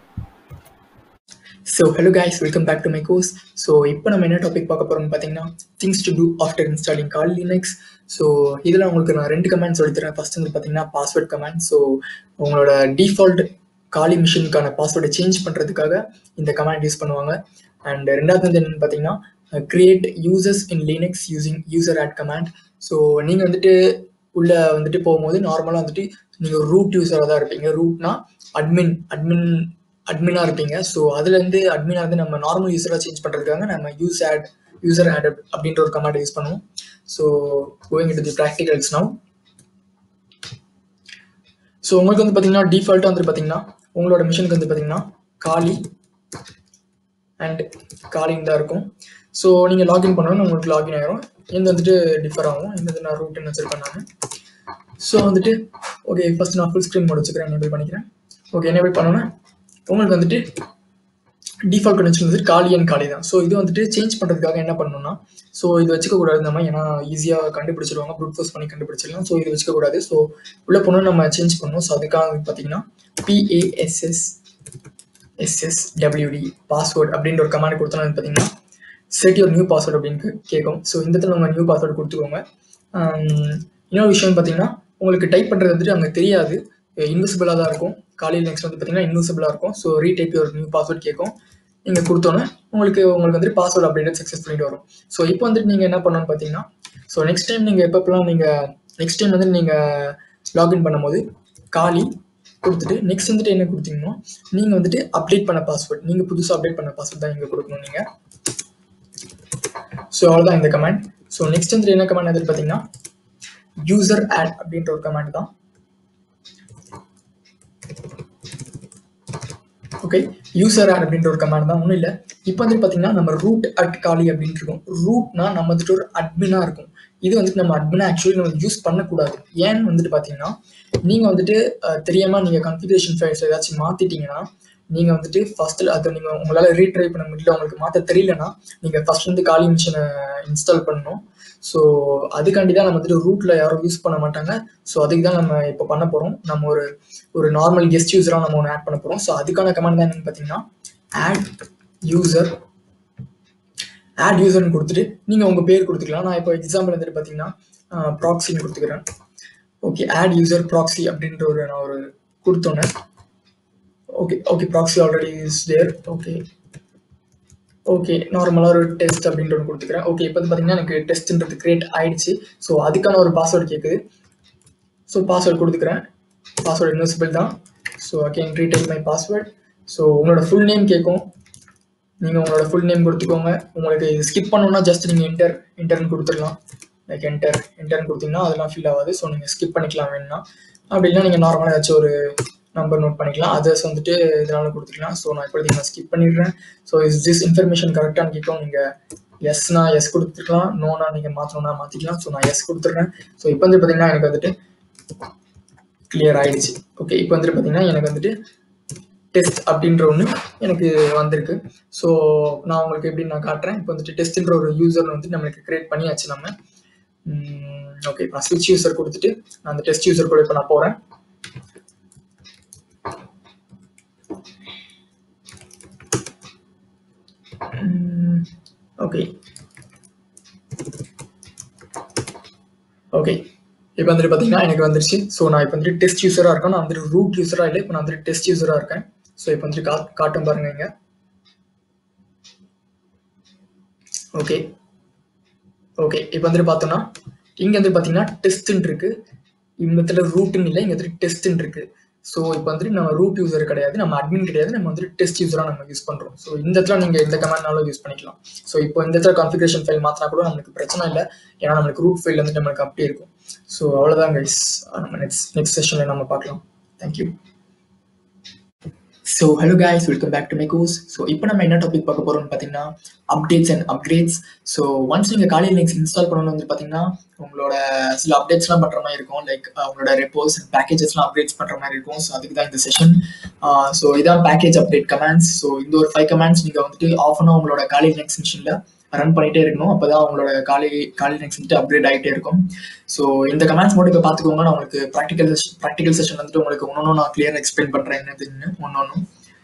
so hello guys welcome back to my course so இப்போ நம்ம என்ன டாபிக் பார்க்க போகிறோம்னு பார்த்தீங்கன்னா things to do after installing Kali Linux so இதில் உங்களுக்கு நான் ரெண்டு கமெண்ட் சொல்லித்தரேன் ஃபர்ஸ்ட் வந்து பார்த்தீங்கன்னா பாஸ்வேர்ட் கமெண்ட் ஸோ உங்களோட டிஃபால்ட் காலி மிஷினுக்கான பாஸ்வேர்டை சேஞ்ச் பண்ணுறதுக்காக இந்த கமெண்ட் யூஸ் பண்ணுவாங்க அண்ட் ரெண்டாவது வந்து என்னென்னு பார்த்தீங்கன்னா create users in Linux using useradd command so நீங்கள் வந்துட்டு உள்ள வந்துட்டு போகும்போது நார்மலாக வந்துட்டு நீங்கள் ஒரு ரூட் யூஸராக தான் இருப்பீங்க ரூட்னா அட்மின் அட்மின் அட்மினாக இருப்பீங்க ஸோ அதுலேருந்து அட்மினாக இருந்து நம்ம நார்மல் யூஸராக சேஞ்ச் பண்ணுறதுக்காக நம்ம யூஸ் ஆட் யூசர் ஆட் அப்படின்ற ஒரு கமாண்ட் யூஸ் பண்ணுவோம் so going to the practicals now so உங்களுக்கு வந்து பார்த்தீங்கன்னா டிஃபால்ட்டாக வந்து பார்த்தீங்கன்னா உங்களோட மிஷினுக்கு வந்து பார்த்தீங்கன்னா காலி அண்ட் காலிங் தான் இருக்கும் ஸோ நீங்கள் லாகின் பண்ணணும் உங்களுக்கு லாகின் ஆகிரும் இந்த வந்துட்டு டிஃபர் ஆகும் இந்த நான் ரூட்னு வச்சிருக்கேன் நான் ஸோ வந்துட்டு ஓகே ஃபர்ஸ்ட் நான் ஃபுல் ஸ்க்ரீன் மோட் வச்சுக்கிறேன் எனேபிள் பண்ணிக்கிறேன் ஓகே எனேபிள் பண்ணோன்னே உங்களுக்கு வந்துட்டு டிஃபால்ட் கனெக்ஷன் வந்துட்டு காலி அண்ட் காலி தான் ஸோ இது வந்துட்டு சேஞ்ச் பண்ணுறதுக்காக என்ன பண்ணணும்னா ஸோ இது வச்சுக்க கூடாது நம்ம ஏன்னா ஈஸியாக கண்டுபிடிச்சிடுவாங்க ப்ரூட் ஃபோர்ஸ் பண்ணி கண்டுபிடிச்சிடலாம் ஸோ இது வச்சுக்க கூடாது ஸோ உள்ள போனால் நம்ம சேஞ்ச் பண்ணணும் ஸோ அதுக்காக பார்த்தீங்கன்னா பிஏஎஸ்எஸ் எஸ்எஸ் டபிள்யூடி பாஸ்வேர்ட் அப்படின்ற ஒரு கமாண்ட் கொடுத்தோம்னா பார்த்தீங்கன்னா செட் யோர் நியூ பாஸ்வேர்ட் அப்படின்னு கேட்கும் ஸோ இந்த இடத்துல நம்ம நியூ பாஸ்வேர்டு கொடுத்துக்கோங்க இன்னொரு விஷயம் பார்த்தீங்கன்னா உங்களுக்கு டைப் பண்ணுறது வந்துட்டு அங்கே தெரியாது இன்விசிபிளாக தான் இருக்கும் காலையில் நெக்ஸ்ட் வந்து பார்த்தீங்கன்னா இன்விசிபிளாக இருக்கும் so retype your new password கேட்கும் நீங்கள் கொடுத்தோன்னே உங்களுக்கு உங்களுக்கு வந்துட்டு பாஸ்வேர்ட் அப்டேட் சக்ஸஸ் பண்ணிட்டு வரும் ஸோ இப்போ வந்துட்டு நீங்கள் என்ன பண்ணணும்னு பார்த்தீங்கன்னா ஸோ நெக்ஸ்ட் டைம் நீங்கள் எப்பப்பெல்லாம் நீங்கள் நெக்ஸ்ட் டைம் வந்து நீங்கள் லாகின் பண்ணும்போது காலி கொடுத்துட்டு நெக்ஸ்ட் வந்துட்டு என்ன கொடுத்தீங்கன்னா நீங்கள் வந்துட்டு அப்டேட் பண்ண பாஸ்வேர்ட் நீங்கள் புதுசாக அப்டேட் பண்ண பாஸ்வேர்ட் தான் இங்கே கொடுக்கணும் நீங்கள் ஸோ அவ்வளோதான் இந்த கமெண்ட் ஸோ நெக்ஸ்ட் வந்துட்டு என்ன கமெண்ட் எதிர்த்து பார்த்தீங்கன்னா யூசர் ஆட் அப்படின்ற ஒரு கமெண்ட் தான் ஓகே யூசர் ஆட் அப்படின்ற ஒரு கமெண்ட் தான் ஒன்றும் இல்லை இப்போ வந்துட்டு பார்த்தீங்கன்னா நம்ம ரூட் அட் காலி அப்படின்ட்டு இருக்கும் ரூட்னா நம்ம வந்துட்டு ஒரு அட்மினாக இருக்கும் இது வந்துட்டு நம்ம அட்மினா ஆக்சுவலி நம்ம யூஸ் பண்ணக்கூடாது ஏன்னு வந்துட்டு பார்த்தீங்கன்னா நீங்கள் வந்துட்டு தெரியாமல் நீங்கள் கன்ஃபிகரேஷன் ஃபைல்ஸ் ஏதாச்சும் மாற்றிட்டீங்கன்னா நீங்கள் வந்துட்டு ஃபர்ஸ்ட் அதை நீங்கள் உங்களால் ரீட்ரை பண்ண முடியல உங்களுக்கு மாற்ற தெரியலனா நீங்கள் ஃபர்ஸ்ட் வந்து காலி மிஷினை இன்ஸ்டால் பண்ணணும் ஸோ அதுக்காண்டி தான் நம்ம வந்துட்டு ரூட்டில் யாரும் யூஸ் பண்ண மாட்டாங்க ஸோ அதுக்கு தான் நம்ம இப்போ பண்ண போகிறோம் நம்ம ஒரு ஒரு நார்மல் கெஸ்ட் யூஸராக நம்ம ஒன்று ஆட் பண்ண போகிறோம் ஸோ அதுக்கான கமெண்ட் தான் என்னன்னு பார்த்தீங்கன்னா ஆட் யூசர் ஆட் யூசர்னு கொடுத்துட்டு நீங்கள் உங்கள் பேர் கொடுத்துக்கலாம் நான் இப்போ எக்ஸாம்பிள் வந்துட்டு பார்த்தீங்கன்னா ப்ராக்ஸின்னு கொடுத்துக்கிறேன் ஓகே ஆட் யூசர் ப்ராக்ஸி அப்படின்ற ஒரு நான் ஒரு கொடுத்தோன்னே okay okay proxy already is there okay okay நார்மலாக ஒரு டெஸ்ட் அப்படின்ற ஒன்று கொடுத்துக்கிறேன் ஓகே இப்போ வந்து பார்த்தீங்கன்னா எனக்கு டெஸ்ட்ன்றது கிரியேட் ஆயிடுச்சு ஸோ அதுக்கான ஒரு பாஸ்வேர்டு கேட்குது ஸோ பாஸ்வேர்டு கொடுத்துக்கிறேன் பாஸ்வேர்டு இன்வெசிபிள் தான் so again retype my password so உங்களோட ஃபுல் நேம் கேட்கும் நீங்கள் உங்களோட ஃபுல் நேம் கொடுத்துக்கோங்க உங்களுக்கு இது ஸ்கிப் பண்ணணும்னா ஜஸ்ட் நீங்கள் இன்டர் இன்டர்னு கொடுத்துடலாம் லைக் என்டர் என்டர்னு கொடுத்தீங்கன்னா அதெல்லாம் ஃபில் ஆகாது ஸோ நீங்கள் ஸ்கிப் பண்ணிக்கலாம் வேணும்னா அப்படி இல்லை நீங்கள் நார்மலாக ஏதாச்சும் ஒரு நம்பர் நோட் பண்ணிக்கலாம் அதர்ஸ் வந்துட்டு இதனால கொடுத்துக்கலாம் ஸோ நான் இப்போதைக்கு நான் ஸ்கிப் பண்ணிடுறேன் ஸோ இஸ் திஸ் இன்ஃபர்மேஷன் கரெக்டானு கேட்கும் நீங்கள் எஸ்னா எஸ் கொடுத்துருக்கலாம் நோனா நீங்கள் மாற்றணும்னா மாற்றிக்கலாம் ஸோ நான் எஸ் கொடுத்துருக்கேன் ஸோ இப்போ வந்து பார்த்தீங்கன்னா எனக்கு வந்துட்டு கிளியர் ஆயிடுச்சு ஓகே இப்போ வந்துட்டு பார்த்தீங்கன்னா எனக்கு வந்துட்டு டெஸ்ட் அப்படின்ற ஒன்று எனக்கு வந்திருக்கு ஸோ நான் உங்களுக்கு எப்படி நான் காட்டுறேன் இப்போ வந்துட்டு டெஸ்ட்ன்ற ஒரு யூசர் வந்து நம்மளுக்கு கிரியேட் பண்ணியாச்சு நம்ம ஓகே நான் ஸ்விட்ச் யூசர் கொடுத்துட்டு நான் அந்த டெஸ்ட் யூசர் கூட இப்போ நான் போகிறேன் ஓகே ஓகே இப்போ வந்துட்டு பார்த்தீங்கன்னா எனக்கு வந்துருச்சு ஸோ நான் இப்போ வந்துட்டு டெஸ்ட் யூஸராக இருக்கேன் நான் வந்துட்டு ரூட் யூஸராக இல்லை இப்போ நான் வந்துட்டு டெஸ்ட் யூஸராக இருக்கேன் ஸோ இப்போ வந்துட்டு கா காட்டும் பாருங்க இங்க ஓகே ஓகே இப்போ வந்துட்டு பார்த்தோம்னா இங்கே வந்து பார்த்தீங்கன்னா டெஸ்ட்டுன்னு இருக்கு இந்த இடத்துல ரூட்டுன்னு இல்லை இங்கே வந்துட்டு டெஸ்ட்டுன்னு இருக்கு ஸோ இப்போ வந்துட்டு நம்ம ரூட் யூசர் கிடையாது நம்ம அட்மின் கிடையாது நம்ம வந்துட்டு டெஸ்ட் யூஸராக நம்ம யூஸ் பண்ணுறோம் ஸோ இந்த இடத்துல நீங்கள் எந்த கமெண்ட்னாலும் யூஸ் பண்ணிக்கலாம் ஸோ இப்போ இந்த இடத்துல கான்ஃபிகரேஷன் ஃபைல் மாற்றினா கூட நம்மளுக்கு பிரச்சனை இல்லை ஏன்னா நம்மளுக்கு ரூட் ஃபைல் வந்து நம்மளுக்கு அப்படியே இருக்கும் ஸோ அவ்வளோதான் கைஸ் நம்ம நெக்ஸ்ட் நெக்ஸ்ட் செஷனில் நம்ம பார்க்கலாம் thank you so hello guys welcome back to my course so இப்போ நம்ம என்ன டாபிக் பார்க்க போகிறோம்னு பார்த்தீங்கன்னா updates and upgrades so once நீங்கள் காலையில் நெக்ஸ்ட் இன்ஸ்டால் பண்ணணும்னு வந்து பார்த்தீங்கன்னா உங்களோட சில அப்டேட்ஸ்லாம் பண்ணுற மாதிரி இருக்கும் லைக் உங்களோட ரெப்போஸ் அண்ட் பேக்கேஜஸ்லாம் அப்டேட்ஸ் பண்ணுற மாதிரி இருக்கும் ஸோ அதுக்கு தான் இந்த செஷன் ஸோ இதான் பேக்கேஜ் அப்டேட் கமெண்ட்ஸ் ஸோ இந்த ஒரு ஃபைவ் கமெண்ட்ஸ் நீங்கள் வந்துட்டு ஆஃப் அன் உங்களோட காலையில் நெக்ஸ்ட் மிஷினில் ரன் பண்ணிட்டே இருக்கணும் அப்பதான் உங்களோட காலை காலை நெக்ஸ்ட் வந்துட்டு அப்கிரேட் ஆகிட்டே இருக்கும் ஸோ இந்த கமெண்ட்ஸ் மட்டும் இப்போ பார்த்துக்கோங்க நான் உங்களுக்கு ப்ராக்டிக்கல் ப்ராக்டிக்கல் செஷன் வந்துட்டு உங்களுக்கு ஒன்று நான் கிளியர் எக்ஸ்பிளைன் பண்ணுறேன் என்னதுன்னு ஒன்று ஒன்று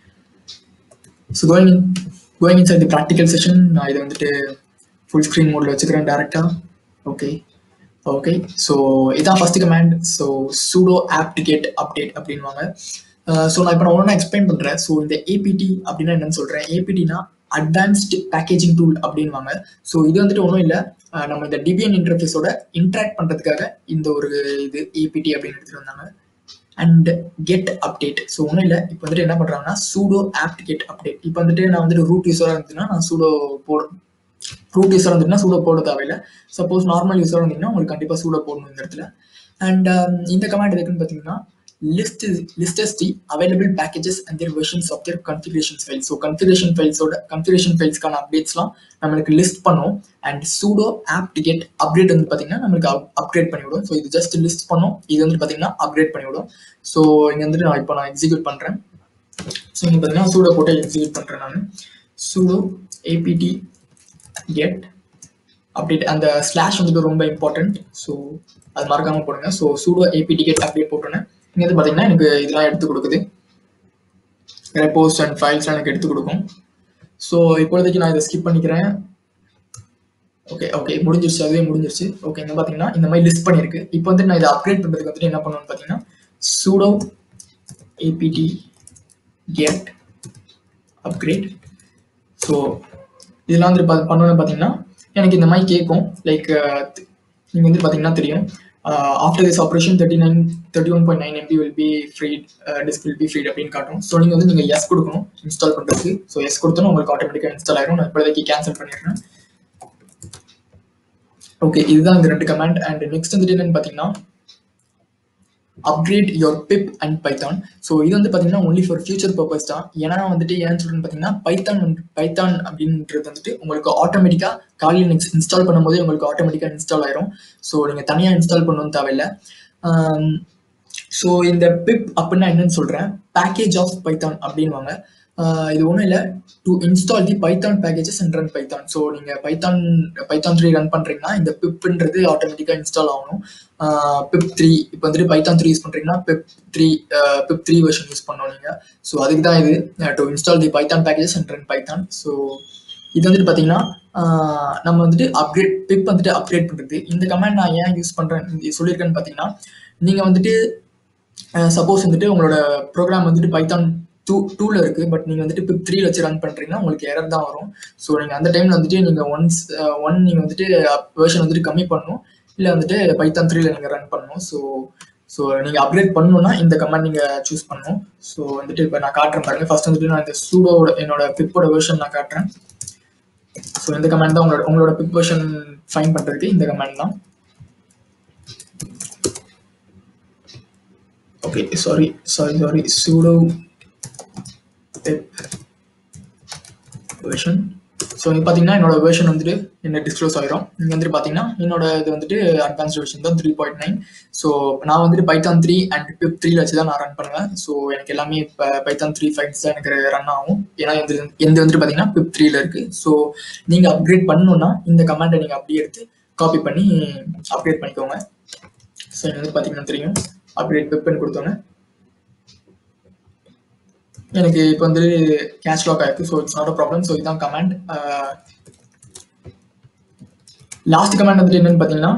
so going going inside the practical session நான் இதை வந்துட்டு ஃபுல் ஸ்க்ரீன் மோடில் வச்சுக்கிறேன் டேரெக்டாக ஓகே ஓகே ஸோ இதான் first command so sudo apt get update அப்படின்வாங்க ஸோ நான் இப்போ நான் ஒன்று எக்ஸ்பிளைன் பண்ணுறேன் ஸோ இந்த ஏபிடி அப்படின்னா என்னன்னு சொல்கிறேன் ஏபிடினா அட்வான்ஸ்டு பேக்கேஜிங் டூல் அப்படின்வாங்க ஸோ இது வந்துட்டு ஒன்றும் இல்லை நம்ம இந்த டிபியன் இன்டர்ஃபேஸோட இன்ட்ராக்ட் பண்ணுறதுக்காக இந்த ஒரு இது ஏபிடி அப்படின்னு எடுத்துகிட்டு வந்தாங்க அண்ட் கெட் அப்டேட் ஸோ ஒன்றும் இல்லை இப்போ வந்துட்டு என்ன பண்ணுறாங்கன்னா சூடோ ஆப் கெட் அப்டேட் இப்போ வந்துட்டு நான் வந்துட்டு ரூட் யூஸராக இருந்ததுன்னா நான் சூடோ போட ரூட் யூஸராக இருந்ததுன்னா சூடோ போட தேவையில்லை சப்போஸ் நார்மல் யூஸராக இருந்தீங்கன்னா உங்களுக்கு கண்டிப்பாக சூடோ போடணும் இந்த இடத்துல அண்ட் இந்த கமாண்ட் எதுக்குன்னு பார்த்தீங்கன்னா list is list as the available packages and their versions of their configuration files. So configuration files ஓட configuration files கான அப்டேட்ஸ்லாம் நம்மளுக்கு லிஸ்ட் பண்ணும் and sudo app to get update வந்து பார்த்தீங்கன்னா நம்மளுக்கு அப்கிரேட் பண்ணிவிடும் ஸோ இது ஜஸ்ட் லிஸ்ட் பண்ணும் இது வந்து பார்த்தீங்கன்னா அப்கிரேட் பண்ணிவிடும் ஸோ இங்கே வந்துட்டு நான் இப்போ நான் எக்ஸிக்யூட் பண்ணுறேன் ஸோ இங்கே பார்த்தீங்கன்னா சூடோ போட்டு எக்ஸிக்யூட் பண்ணுறேன் நான் சூடோ ஏபிடி கெட் அப்டேட் அந்த ஸ்லாஷ் வந்துட்டு ரொம்ப இம்பார்ட்டன்ட் ஸோ அது மறக்காமல் போடுங்க so sudo APT get update போட்டோன்னே இங்கே வந்து பார்த்தீங்கன்னா எனக்கு இதெல்லாம் எடுத்து கொடுக்குது ரெப்போஸ் அண்ட் ஃபைல்ஸ்லாம் எனக்கு எடுத்து கொடுக்கும் ஸோ இப்போதைக்கு நான் இதை ஸ்கிப் பண்ணிக்கிறேன் ஓகே ஓகே முடிஞ்சிருச்சு அதுவே முடிஞ்சிருச்சு ஓகே இங்கே பார்த்தீங்கன்னா இந்த மாதிரி லிஸ்ட் பண்ணியிருக்கு இப்போ வந்து நான் இதை அப்கிரேட் பண்ணுறதுக்கு வந்துட்டு என்ன பண்ணணும்னு பார்த்தீங்கன்னா sudo APT get upgrade so இதெல்லாம் வந்து பண்ணணும்னு பார்த்தீங்கன்னா எனக்கு இந்த மாதிரி கேட்கும் லைக் நீங்கள் வந்து பார்த்தீங்கன்னா தெரியும் after this operation thirty nine thirty one point nine MB will be free disk will be freed அப்படின்னு காட்டும் ஸோ நீங்கள் வந்து நீங்கள் எஸ் கொடுக்கணும் இன்ஸ்டால் பண்ணுறதுக்கு ஸோ எஸ் கொடுத்தோன்னா உங்களுக்கு ஆட்டோமேட்டிக்காக இன்ஸ்டால் ஆயிரும் நான் இப்போதைக்கு கேன்சல் பண்ணிடுறேன் ஓகே இதுதான் இந்த ரெண்டு கமெண்ட் அண்ட் நெக்ஸ்ட் வந்துட்டு என்னன்னு பார்த்தீங்கன்னா upgrade your pip and Python so இது வந்து பார்த்தீங்கன்னா ஒன்லி ஃபார் ஃபியூச்சர் பர்பஸ் தான் ஏன்னா வந்துட்டு ஏன்னு சொல்றேன்னு பார்த்தீங்கன்னா பைத்தான் வந்து பைத்தான் அப்படின்றது வந்துட்டு உங்களுக்கு ஆட்டோமேட்டிக்காக காலையில் நெக்ஸ்ட் இன்ஸ்டால் பண்ணும்போதே உங்களுக்கு ஆட்டோமேட்டிக்காக இன்ஸ்டால் ஆயிரும் ஸோ நீங்கள் தனியாக இன்ஸ்டால் பண்ணணும் தேவையில்லை ஸோ இந்த பிப் அப்படின்னா என்னன்னு சொல்கிறேன் பேக்கேஜ் ஆஃப் பைத்தான் அப்படின்வாங்க இது ஒன்றும் இல்லை to install the Python packages and run Python so நீங்கள் பைத்தான் பைத்தான் த்ரீ ரன் பண்ணுறீங்கன்னா இந்த பிப்ன்றது ஆட்டோமேட்டிக்காக இன்ஸ்டால் ஆகணும் பிப் த்ரீ இப்போ வந்துட்டு பைத்தான் த்ரீ யூஸ் பண்ணுறீங்கன்னா pip three pip three version use பண்ணணும் நீங்கள் ஸோ அதுக்கு தான் இது to install the Python packages and run Python so இது வந்துட்டு பார்த்தீங்கன்னா நம்ம வந்துட்டு அப்கிரேட் பிப் வந்துட்டு அப்கிரேட் பண்ணுறது இந்த கமெண்ட் நான் ஏன் யூஸ் பண்ணுறேன் சொல்லியிருக்கேன்னு பார்த்தீங்கன்னா நீங்கள் வந்துட்டு சப்போஸ் வந்துட்டு உங்களோட ப்ரோக்ராம் வந்துட்டு பைத்தான் டூ டூவில் இருக்குது பட் நீங்கள் வந்துட்டு பிப் த்ரீ வச்சு ரன் பண்ணுறீங்கன்னா உங்களுக்கு எரர் தான் வரும் ஸோ நீங்கள் அந்த டைமில் வந்துட்டு நீங்கள் ஒன்ஸ் ஒன் நீங்கள் வந்துட்டு வேர்ஷன் வந்துட்டு கம்மி பண்ணணும் இல்லை வந்துட்டு பைத்தான் த்ரீல நீங்கள் ரன் பண்ணணும் ஸோ ஸோ நீங்கள் அப்கிரேட் பண்ணணும்னா இந்த கமெண்ட் நீங்கள் சூஸ் பண்ணணும் ஸோ வந்துட்டு இப்போ நான் காட்டுறேன் பாருங்க ஃபர்ஸ்ட் வந்துட்டு நான் இந்த சூடோட என்னோட பிப்போட வேர்ஷன் நான் காட்டுறேன் ஸோ இந்த கமெண்ட் தான் உங்களோட உங்களோட பிப் வேர்ஷன் ஃபைன் பண்ணுறதுக்கு இந்த கமெண்ட் தான் okay sorry sorry sorry sudo version so இங்கே பார்த்தீங்கன்னா என்னோட வெர்ஷன் வந்துட்டு என்ன டிஸ்க்ளோஸ் ஆயிரும் இங்கே வந்துட்டு பார்த்தீங்கன்னா என்னோட இது வந்துட்டு அட்வான்ஸ்ட் வெர்ஷன் தான் த்ரீ பாயிண்ட் நைன் ஸோ நான் வந்துட்டு பைத்தான் த்ரீ அண்ட் பிப் த்ரீல வச்சு தான் நான் ரன் பண்ணுவேன் ஸோ எனக்கு எல்லாமே இப்போ பைத்தான் த்ரீ ஃபைவ்ஸ் தான் எனக்கு ரன் ஆகும் ஏன்னா எந்த எந்த வந்துட்டு பார்த்தீங்கன்னா பிப் த்ரீல இருக்கு ஸோ நீங்கள் அப்கிரேட் பண்ணணும்னா இந்த கமாண்டை நீங்கள் அப்படியே எடுத்து காப்பி பண்ணி அப்கிரேட் பண்ணிக்கோங்க ஸோ இங்கே வந்து பார்த்தீங்கன்னா தெரியும் அப்கிரேட் பிப்னு கொடுத்தோன்னே எனக்கு இப்போ வந்து கேஷ் லாக் ஆயிருக்கு so it's not a problem so இதுதான் கமாண்ட் லாஸ்ட் கமாண்ட் வந்துட்டு என்னன்னு பார்த்தீங்கன்னா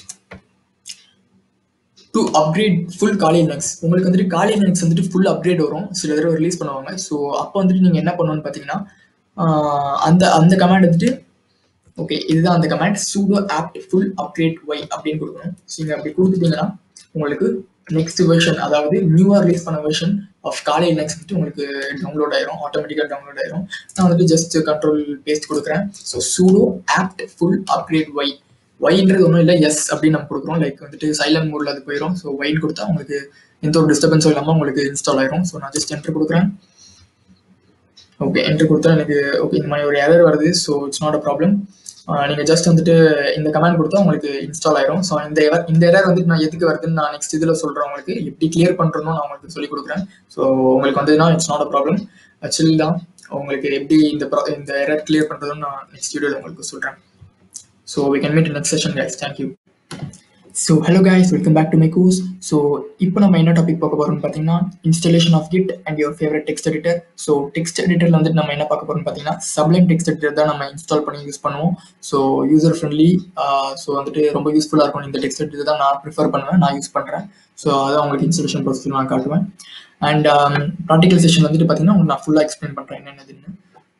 to upgrade full Kali Linux உங்களுக்கு வந்துட்டு காலி லினக்ஸ் வந்துட்டு ஃபுல் அப்கிரேட் வரும் சில தடவை ரிலீஸ் பண்ணுவாங்க ஸோ அப்போ வந்துட்டு நீங்கள் என்ன பண்ணணும்னு பார்த்தீங்கன்னா அந்த அந்த கமாண்ட் வந்துட்டு ஓகே இதுதான் அந்த command sudo apt full upgrade Y அப்படின்னு கொடுக்கணும் ஸோ நீங்கள் அப்படி கொடுத்துட்டீங்கன்னா உங்களுக்கு நெக்ஸ்ட் வெர்ஷன் அதாவது நியூவாக ரிலீஸ் பண்ண வெர்ஷன் ஆஃப் காலை லினக்ஸ் வந்துட்டு உங்களுக்கு டவுன்லோட் ஆயிரும் ஆட்டோமேட்டிக்காக டவுன்லோட் ஆயிரும் நான் வந்துட்டு ஜஸ்ட் கண்ட்ரோல் பேஸ்ட் கொடுக்குறேன் so sudo apt full upgrade Y ஒய்ன்றது ஒன்றும் இல்லை எஸ் அப்படின்னு நம்ம கொடுக்குறோம் லைக் வந்துட்டு சைலண்ட் மோடில் அது போயிடும் ஸோ ஒயின் கொடுத்தா உங்களுக்கு எந்த ஒரு டிஸ்டர்பன்ஸும் இல்லாமல் உங்களுக்கு இன்ஸ்டால் ஆயிரும் ஸோ நான் ஜஸ்ட் என்ட்ரு கொடுக்குறேன் ஓகே என்ட்ரு கொடுத்தா எனக்கு ஓகே இந்த மாதிரி ஒரு எரர் வருது so it's not a problem நீங்கள் ஜஸ்ட் வந்துட்டு இந்த கமெண்ட் கொடுத்தா உங்களுக்கு இன்ஸ்டால் ஆயிரும் ஸோ இந்த எரர் இந்த எரர் வந்துட்டு நான் எதுக்கு வருதுன்னு நான் நெக்ஸ்ட் இதில் சொல்கிறேன் உங்களுக்கு எப்படி கிளியர் பண்ணுறதுன்னு நான் உங்களுக்கு சொல்லிக் கொடுக்குறேன் ஸோ உங்களுக்கு வந்ததுன்னா it's not a problem actually தான் உங்களுக்கு எப்படி இந்த இந்த எரர் கிளியர் பண்ணுறதுன்னு நான் நெக்ஸ்ட் வீடியோவில் உங்களுக்கு சொல்கிறேன் so we can meet next session guys thank you so hello guys welcome back to my course so இப்போ நம்ம என்ன டாபிக் பார்க்க போகிறோம்னு பார்த்தீங்கன்னா installation of Git and your favourite text editor so text எடிட்டரில் வந்துட்டு நம்ம என்ன பார்க்க போகிறோம்னு பார்த்தீங்கன்னா சப்ளைம் டெக்ஸ்ட் எடிட்டர் தான் நம்ம இன்ஸ்டால் பண்ணி யூஸ் பண்ணுவோம் ஸோ யூசர் ஃப்ரெண்ட்லி ஸோ வந்துட்டு ரொம்ப யூஸ்ஃபுல்லாக இருக்கும் இந்த டெக்ஸ்ட் எடிட்டர் தான் நான் ப்ரிஃபர் பண்ணுவேன் நான் யூஸ் பண்ணுறேன் ஸோ அதான் உங்களுக்கு இன்ஸ்டலேஷன் ப்ராசஸ் நான் காட்டுவேன் அண்ட் ப்ராக்டிக்கல் செஷன் வந்துட்டு பார்த்தீங்கன்னா உங்களுக்கு நான் ஃபுல்லாக எக்ஸ்பிளைன் பண்ணுறேன் என்னென்னதுன்னு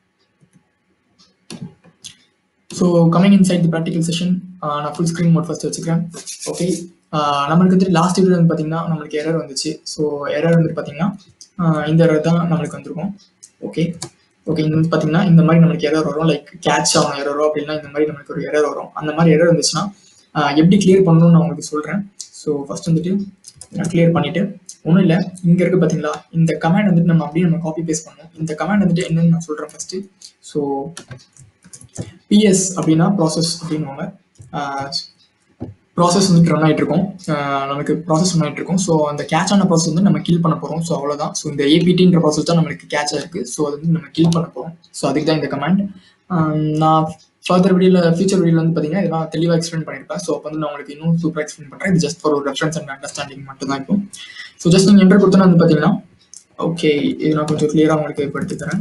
so coming inside the practical session நான் ஃபுல் ஸ்க்ரீன் மோட் ஃபஸ்ட் வச்சுக்கிறேன் ஓகே நம்மளுக்கு வந்துட்டு லாஸ்ட் வீடியோ வந்து பார்த்தீங்கன்னா நம்மளுக்கு எரர் வந்துச்சு ஸோ எரர் வந்துட்டு பார்த்தீங்கன்னா இந்த எரர் தான் நம்மளுக்கு வந்திருக்கும் ஓகே ஓகே இங்கே வந்து பார்த்தீங்கன்னா இந்த மாதிரி நம்மளுக்கு எரர் வரும் லைக் கேட்ச் ஆகும் எரரோ அப்படின்னா இந்த மாதிரி நம்மளுக்கு ஒரு எரர் வரும் அந்த மாதிரி எரர் வந்துச்சுன்னா எப்படி கிளியர் பண்ணணும்னு நான் உங்களுக்கு சொல்கிறேன் ஸோ ஃபஸ்ட் வந்துட்டு நான் கிளியர் பண்ணிவிட்டு ஒன்றும் இல்லை இங்கே இருக்குது பார்த்தீங்களா இந்த கமெண்ட் வந்துட்டு நம்ம அப்படியே நம்ம காப்பி பேஸ்ட் பண்ணணும் இந்த கமெண்ட் வந்துட்டு என்னன்னு நான் சொல்கிறேன் ஃபஸ்ட்டு ஸோ பிஎஸ் அப்படின்னா ப்ராசஸ் அப்படின்வாங்க ப்ராசஸ் வந்துட்டு ரன் ஆகிட்டு இருக்கும் நமக்கு ப்ராசஸ் ரன் ஆகிட்டு இருக்கும் ஸோ அந்த கேட்ச் ஆன ப்ராசஸ் வந்து நம்ம கில் பண்ண போகிறோம் ஸோ அவ்வளோதான் ஸோ இந்த ஏபிடின்ற ப்ராசஸ் தான் நம்மளுக்கு கேட்ச் ஆயிருக்கு ஸோ அது வந்து நம்ம கில் பண்ண போகிறோம் ஸோ அதுக்கு தான் இந்த கமெண்ட் நான் ஃபர்தர் வீடியோவில் ஃபியூச்சர் வீடியோவில் வந்து பார்த்தீங்கன்னா இதெல்லாம் தெளிவாக எக்ஸ்பிளைன் பண்ணியிருப்பேன் ஸோ அப்போ வந்து நான் உங்களுக்கு இன்னும் சூப்பராக எக்ஸ்பிளைன் பண்ணுறேன் இது ஜஸ்ட் ஃபார் ஒரு ரெஃபரன்ஸ் அண்ட் அண்டர்ஸ்டாண்டிங் மட்டும் தான் இருக்கும் ஸோ ஜஸ்ட் நீங்கள் என்டர் கொடுத்தோன்னா வந்து பார்த்தீங்கன்னா ஓகே இது நான் கொஞ்சம் கிளியராக உங்களுக்கு ஏற்படுத்தி தரேன்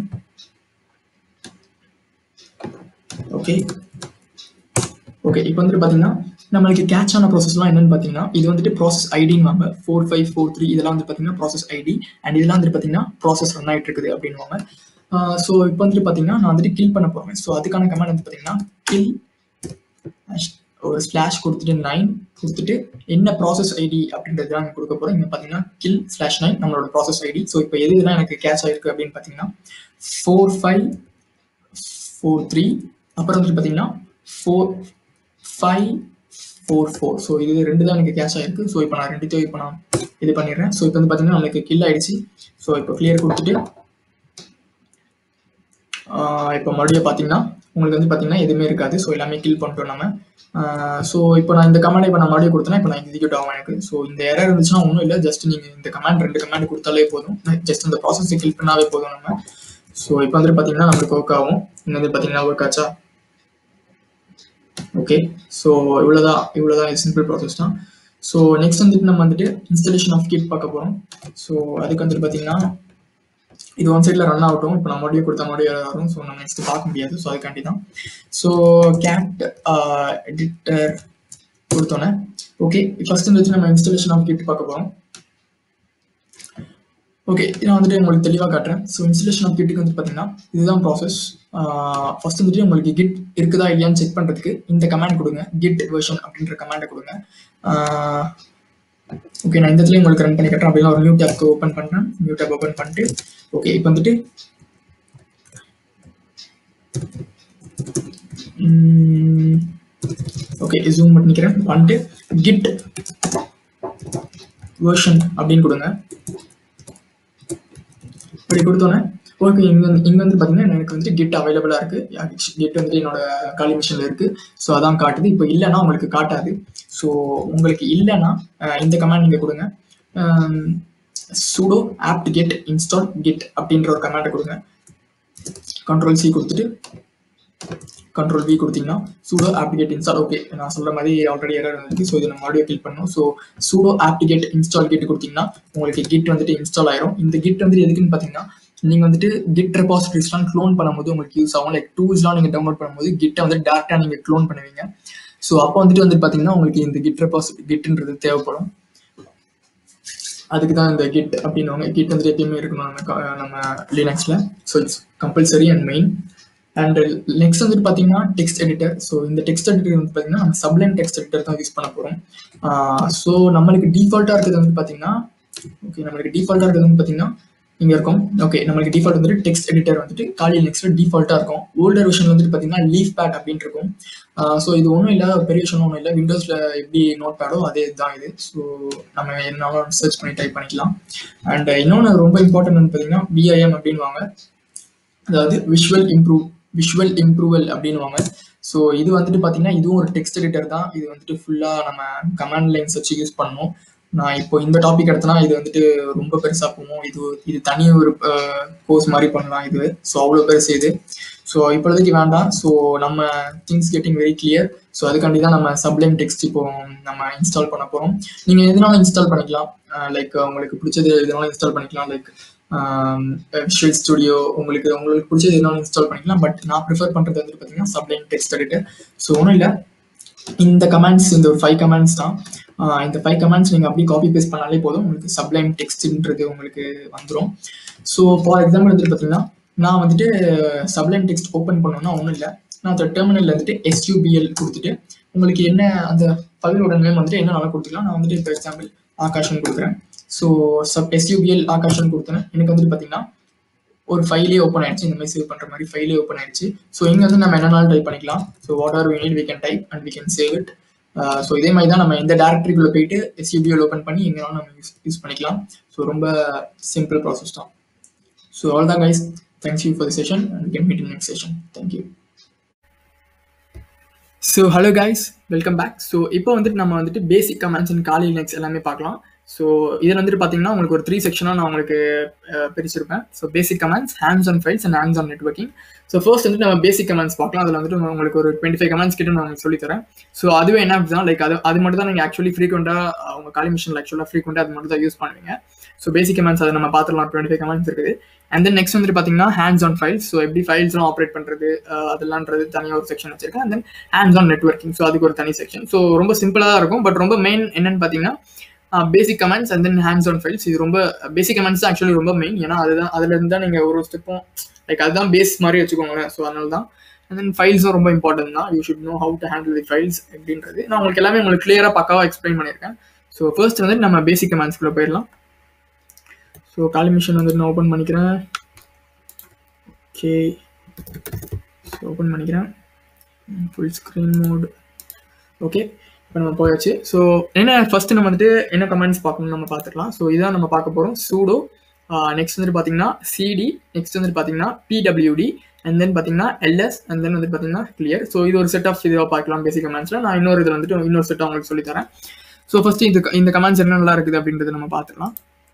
ஓகே ஓகே இப்போ வந்துட்டு பார்த்தீங்கன்னா நம்மளுக்கு கேட்ச் ஆன ப்ராசஸ்லாம் என்னன்னு பார்த்தீங்கன்னா இது வந்துட்டு ப்ராசஸ் ஐடின்னு வாங்க ஃபோர் ஃபைவ் ஃபோர் த்ரீ இதெல்லாம் வந்து பார்த்தீங்கன்னா ப்ராசஸ் ஐடி அண்ட் இதெல்லாம் வந்துட்டு பார்த்தீங்கன்னா ப்ராசஸ் ரன் ஆகிட்டு இருக்குது அப்படின்வாங்க ஸோ இப்போ வந்துட்டு பார்த்தீங்கன்னா நான் வந்துட்டு கில் பண்ண போகிறேன் ஸோ அதுக்கான கமெண்ட் வந்து பார்த்தீங்கன்னா கில் ஒரு ஸ்லாஷ் கொடுத்துட்டு நைன் கொடுத்துட்டு என்ன ப்ராசஸ் ஐடி அப்படின்றது தான் கொடுக்க போகிறோம் இங்கே பார்த்தீங்கன்னா கில் ஸ்லாஷ் நைன் நம்மளோட ப்ராசஸ் ஐடி ஸோ இப்போ எது இதெல்லாம் எனக்கு கேட்ச் ஆயிருக்கு அப்படின்னு பார்த்தீங்கன்னா ஃபோர் ஃபைவ் ஃபோர் த்ரீ அப்புறம் வந்துட்டு பார்த்தீங்கன்னா four five four four so இது ரெண்டு தான் எனக்கு கேஷ் ஆயிருக்கு ஸோ இப்போ நான் ரெண்டுத்தையும் இப்போ நான் இது பண்ணிடுறேன் ஸோ இப்போ வந்து பார்த்தீங்கன்னா நம்மளுக்கு கில் ஆயிடுச்சு ஸோ இப்போ கிளியர் கொடுத்துட்டு இப்போ மறுபடியும் பார்த்தீங்கன்னா உங்களுக்கு வந்து பார்த்தீங்கன்னா எதுவுமே இருக்காது ஸோ எல்லாமே கில் பண்ணிட்டோம் நம்ம ஸோ இப்போ நான் இந்த கமெண்ட் இப்போ நான் மறுபடியும் கொடுத்தேன்னா இப்போ நான் எக்ஸிக்யூட் ஆகும் எனக்கு ஸோ இந்த எரர் இருந்துச்சுன்னா ஒன்றும் இல்லை ஜஸ்ட் நீங்கள் இந்த கமெண்ட் ரெண்டு கமெண்ட் கொடுத்தாலே போதும் ஜஸ்ட் அந்த ப்ராசஸை கில் பண்ணாவே போதும் நம்ம ஸோ இப்போ வந்துட்டு பார்த்தீங்கன்னா நம்மளுக்கு ஒர்க் ஆகும் இந்த வந்து பார்த்தீங்கன்னா ஒர்க் ஆச்சா ஓகே ஸோ இவ்வளோதான் இவ்வளோதான் சிம்பிள் ப்ராசஸ் தான் ஸோ நெக்ஸ்ட் வந்துட்டு நம்ம வந்துட்டு இன்ஸ்டலேஷன் ஆஃப் கிட் பார்க்க போகிறோம் ஸோ அதுக்கு வந்துட்டு பார்த்தீங்கன்னா இது ஒன் சைடில் ரன் ஆகட்டும் இப்போ நம்ம மறுபடியும் கொடுத்தா மறுபடியும் வரும் ஸோ நம்ம நெக்ஸ்ட் பார்க்க முடியாது ஸோ அதுக்காண்டி தான் ஸோ கேட் எடிட்டர் கொடுத்தோன்னே ஓகே ஃபர்ஸ்ட் வந்துட்டு நம்ம இன்ஸ்டலேஷன் ஆஃப் கிட் பார்க்க போகிறோம் ஓகே நான் வந்துட்டு உங்களுக்கு தெளிவாக காட்டுறேன் ஸோ இன்ஸ்டலேஷன் ஆஃப் கிட்டுக்கு வந்து பார்த்தீங்கன்னா இதுதான் ப்ராசஸ் ஃபர்ஸ்ட் வந்துட்டு உங்களுக்கு கிட் இருக்குதா இல்லையான்னு செக் பண்ணுறதுக்கு இந்த கமெண்ட் கொடுங்க கிட் வெர்ஷன் அப்படின்ற கமெண்டை கொடுங்க ஓகே நான் இந்த இடத்துல உங்களுக்கு ரன் பண்ணி கட்டுறேன் அப்படின்னா ஒரு நியூ டேப் ஓப்பன் பண்ணுறேன் நியூ டேப் ஓப்பன் பண்ணிட்டு ஓகே இப்போ வந்துட்டு ஓகே ஜூம் பண்ணிக்கிறேன் வந்துட்டு கிட் வெர்ஷன் அப்படின்னு கொடுங்க இப்படி கொடுத்தோன்னே ஓகே இங்கே வந்து இங்கே வந்து பார்த்தீங்கன்னா எனக்கு வந்துட்டு கிட் அவைலபிளாக இருக்குது கிட் வந்துட்டு என்னோட காலி மிஷினில் இருக்குது ஸோ அதான் காட்டுது இப்போ இல்லைன்னா உங்களுக்கு காட்டாது ஸோ உங்களுக்கு இல்லைன்னா அஹ், இந்த கமெண்ட் நீங்கள் கொடுங்க sudo apt get install git அப்படின்ற ஒரு கமெண்ட்டை கொடுங்க கண்ட்ரோல் சி கொடுத்துட்டு கண்ட்ரோல் வி கொடுத்தீங்கன்னா sudo apt get install okay நான் சொல்ற மாதிரி ஆல்ரெடி எரர் இருந்துச்சு ஸோ இதை நம்ம ஆடியோ கிளிக் பண்ணணும் so sudo apt get install git கொடுத்தீங்கன்னா உங்களுக்கு git வந்துட்டு இன்ஸ்டால் ஆயிரும் இந்த git வந்துட்டு எதுக்குன்னு பார்த்தீங்கன்னா நீங்க வந்துட்டு கிட் ரெபாசிட்டரிஸ்லாம் க்ளோன் பண்ணும்போது உங்களுக்கு யூஸ் ஆகும் லைக் டூல்ஸ்லாம் நீங்க டவுன்லோட் பண்ணும்போது கிட்டை வந்து டேரக்டா நீங்க க்ளோன் பண்ணுவீங்க ஸோ அப்போ வந்துட்டு வந்து பாத்தீங்கன்னா உங்களுக்கு இந்த கிட் ரெபாசிட் கிட்ன்றது தேவைப்படும் அதுக்கு தான் இந்த கிட் அப்படின்னுவாங்க கிட் வந்துட்டு எப்பயுமே இருக்கணும் நம்ம க- நம்ம லினக்ஸ்ல so it's compulsory and main and next வந்துட்டு பார்த்தீங்கன்னா டெக்ஸ்ட் எடிட்டர் ஸோ இந்த டெக்ஸ்ட் எடிட்டர் வந்து பார்த்தீங்கன்னா நம்ம சப்ளைம் டெக்ஸ்ட் எடிட்டர் தான் யூஸ் பண்ண போகிறோம் ஸோ நம்மளுக்கு டிஃபால்ட்டாக இருக்கிறது வந்து பார்த்தீங்கன்னா ஓகே நம்மளுக்கு டிஃபால்ட்டாக இருக்கிறது வந்து பார்த்தீங்கன்னா இங்கே இருக்கும் ஓகே நம்மளுக்கு டிஃபால்ட் வந்துட்டு டெக்ஸ்ட் எடிட்டர் வந்துட்டு காலி நெக்ஸ்ட் டிஃபால்ட்டாக இருக்கும் ஓல்டர் விஷன் வந்துட்டு பார்த்தீங்கன்னா லீஃப் பேட் அப்படின்னு இருக்கும் ஸோ இது ஒன்றும் இல்லை பெரிய விஷயம் ஒன்றும் இல்லை விண்டோஸில் எப்படி நோட் பேடோ அதே தான் இது ஸோ நம்ம என்னாலும் சர்ச் பண்ணி டைப் பண்ணிக்கலாம் அண்ட் இன்னொன்று ரொம்ப இம்பார்ட்டன்ட் வந்து பார்த்தீங்கன்னா பிஐஎம் அப்படின்வாங்க அதாவது விஷுவல் இம்ப்ரூவ் விஷுவல் இம்ப்ரூவல் அப்படின்னுவாங்க ஸோ இது வந்துட்டு பார்த்தீங்கன்னா இதுவும் ஒரு டெக்ஸ்ட் எடிட்டர் தான் இது வந்துட்டு ஃபுல்லாக நம்ம கமாண்ட் லைன்ஸ் வச்சு யூஸ் பண்ணணும் நான் இப்போ இந்த டாபிக் எடுத்தனா இது வந்துட்டு ரொம்ப பெருசாக போகும் இது இது தனி ஒரு கோர்ஸ் மாதிரி பண்ணலாம் இது ஸோ அவ்வளோ பெருசு இது ஸோ இப்போதைக்கு வேண்டாம் ஸோ நம்ம things getting very clear so அதுக்காண்டி தான் நம்ம சப்ளைம் டெக்ஸ்ட் இப்போ நம்ம இன்ஸ்டால் பண்ண போகிறோம் நீங்கள் எதுனாலும் இன்ஸ்டால் பண்ணிக்கலாம் லைக் உங்களுக்கு பிடிச்சது எதுனாலும் இன்ஸ்டால் பண்ணிக்கலாம் லைக் விஷுவல் ஸ்டுடியோ உங்களுக்கு உங்களுக்கு பிடிச்சது எதுனாலும் இன்ஸ்டால் பண்ணிக்கலாம் பட் நான் ப்ரிஃபர் பண்ணுறது வந்து பார்த்தீங்கன்னா சப்ளைம் டெக்ஸ்ட் எடிட்டர் ஸோ ஒன்றும் இல்லை இந்த கமெண்ட்ஸ் இந்த ஒரு ஃபைவ் கமெண்ட்ஸ் தான் ஆஹ் இந்த ஃபைவ் கமெண்ட்ஸ் நீங்கள் அப்படியே காப்பி பேஸ்ட் பண்ணாலே போதும் உங்களுக்கு சப்ளைம் டெக்ஸ்ட்ன்றது உங்களுக்கு வந்துடும் ஸோ ஃபார் எக்ஸாம்பிள் வந்துட்டு பார்த்தீங்கன்னா நான் வந்துட்டு சப்ளைம் டெக்ஸ்ட் ஓப்பன் பண்ணணும்னா ஒன்றும் இல்லை நான் அந்த டெர்மினலில் வந்துட்டு எஸ்யூபிஎல் கொடுத்துட்டு உங்களுக்கு என்ன அந்த ஃபைலோட நேம் வந்துட்டு என்ன நல்லா கொடுத்துக்கலாம் நான் வந்துட்டு ஃபார் எக்ஸாம்பிள் ஆகாஷன் கொடுக்குறேன் ஸோ சப் எஸ்யூபிஎல் ஆகாஷன் கொடுத்தேன் எனக்கு வந்துட்டு பார்த்தீங்கன்னா ஒரு ஃபைலே ஓப்பன் ஆயிடுச்சு இந்த மாதிரி சேவ் பண்ற மாதிரி ஃபைலே ஓப்பன் ஆயிடுச்சு ஸோ இங்க வந்து நம்ம என்னனாலும் டைப் பண்ணிக்கலாம் so what are we need we can type and we can save it so இதே மாதிரி தான் நம்ம இந்த டேரக்டரிக்குள்ள போயிட்டு எஸ்யூபிஎல் ஓப்பன் பண்ணி எங்கனாலும் நம்ம யூஸ் யூஸ் பண்ணிக்கலாம் ஸோ ரொம்ப சிம்பிள் ப்ராசஸ் தான் ஸோ ஆல் தான் guys thanks you for the session and can meet in next session thank you so hello guys welcome back so இப்போ வந்துட்டு நம்ம வந்துட்டு பேசிக் கமெண்ட்ஸ் இன் காலி லினக்ஸ் எல்லாமே பார்க்கலாம் ஸோ இதில் வந்துட்டு பார்த்தீங்கன்னா உங்களுக்கு ஒரு த்ரீ செக்ஷனாக நான் உங்களுக்கு அஹ், பிரிச்சிருப்பேன் so basic commands hands on files and hands on networking so first வந்துட்டு நம்ம பேசிக் கமெண்ட்ஸ் பார்க்கலாம் அதில் வந்துட்டு நான் உங்களுக்கு ஒரு டுவெண்ட்டி ஃபைவ் கமெண்ட்ஸ் கிட்ட நான் உங்களுக்கு சொல்லித்தரேன் ஸோ அதுவே என்ன தான் லைக் அது அது மட்டும் தான் நீங்கள் ஆக்சுவலி ஃப்ரீக்வெண்ட்டாக உங்கள் காலி மிஷினில் ஆக்சுவலாக ஃப்ரீக்வெண்ட்டாக அது மட்டும் தான் யூஸ் பண்ணுவீங்க ஸோ பேசிக் கமெண்ட்ஸ் அதை நம்ம பார்த்துலாம் டுவெண்ட்டி ஃபைவ் கமெண்ட்ஸ் இருக்குது அண்ட் தென் நெக்ஸ்ட் வந்துட்டு பார்த்தீங்கன்னா ஹேண்ட்ஸ் ஆன் ஃபைல்ஸ் ஸோ எப்படி ஃபைல்ஸ்லாம் ஆப்ரேட் பண்ணுறது அதெல்லாம்ன்றது தனியாக ஒரு செக்ஷன் வச்சிருக்கேன் and then hands on networking so அதுக்கு ஒரு தனி செக்ஷன் ஸோ ரொம்ப சிம்பிளாக தான் இருக்கும் பட் ரொம்ப மெயின் என்னன்னு பார்த்தீங்கன்னா basic commands and then hands on files இது ரொம்ப பேசிக் கமெண்ட்ஸ் தான் ஆக்சுவலி ரொம்ப மெயின் ஏன்னா அதுதான் அதுல இருந்து தான் நீங்கள் ஒரு ஸ்டெப்பும் லைக் அதுதான் பேஸ் மாதிரி வச்சுக்கோங்களேன் ஸோ அதனால தான் அண்ட் தென் ஃபைல்ஸும் ரொம்ப இம்பார்ட்டன்ட் தான் you should know how to handle the files அப்படின்றது நான் உங்களுக்கு எல்லாமே உங்களுக்கு கிளியராக பக்காவாக எக்ஸ்பிளைன் பண்ணியிருக்கேன் ஸோ ஃபர்ஸ்ட் வந்து நம்ம பேசிக் கமெண்ட்ஸ்குள்ளே போயிடலாம் ஸோ காலி மிஷின் வந்துட்டு நான் ஓப்பன் பண்ணிக்கிறேன் ஓகே ஸோ ஓப்பன் பண்ணிக்கிறேன் ஃபுல் ஸ்க்ரீன் மோட் ஓகே இப்போ நம்ம போயாச்சு ஸோ என்ன ஃபர்ஸ்ட் நம்ம வந்துட்டு என்ன கமெண்ட்ஸ் பார்க்கணும் நம்ம பார்த்துக்கலாம் ஸோ இதான் நம்ம பார்க்க போகிறோம் சூடோ நெக்ஸ்ட் வந்துட்டு பார்த்தீங்கன்னா சிடி நெக்ஸ்ட் வந்துட்டு பார்த்தீங்கன்னா பிடபிள்யூடி அண்ட் தென் பார்த்தீங்கன்னா எல்எஸ் அண்ட் தென் வந்து பார்த்தீங்கன்னா கிளியர் ஸோ இது ஒரு செட் ஆஃப் இதுவாக பார்க்கலாம் பேசிக் கமெண்ட்ஸில் நான் இன்னொரு இதில் வந்துட்டு இன்னொரு செட் உங்களுக்கு சொல்லித்தரேன் ஸோ ஃபர்ஸ்ட் இந்த இந்த கமெண்ட்ஸ் என்ன நல்லா இருக்குது அப்படின்றத நம்ம பார்த்துக்கலாம்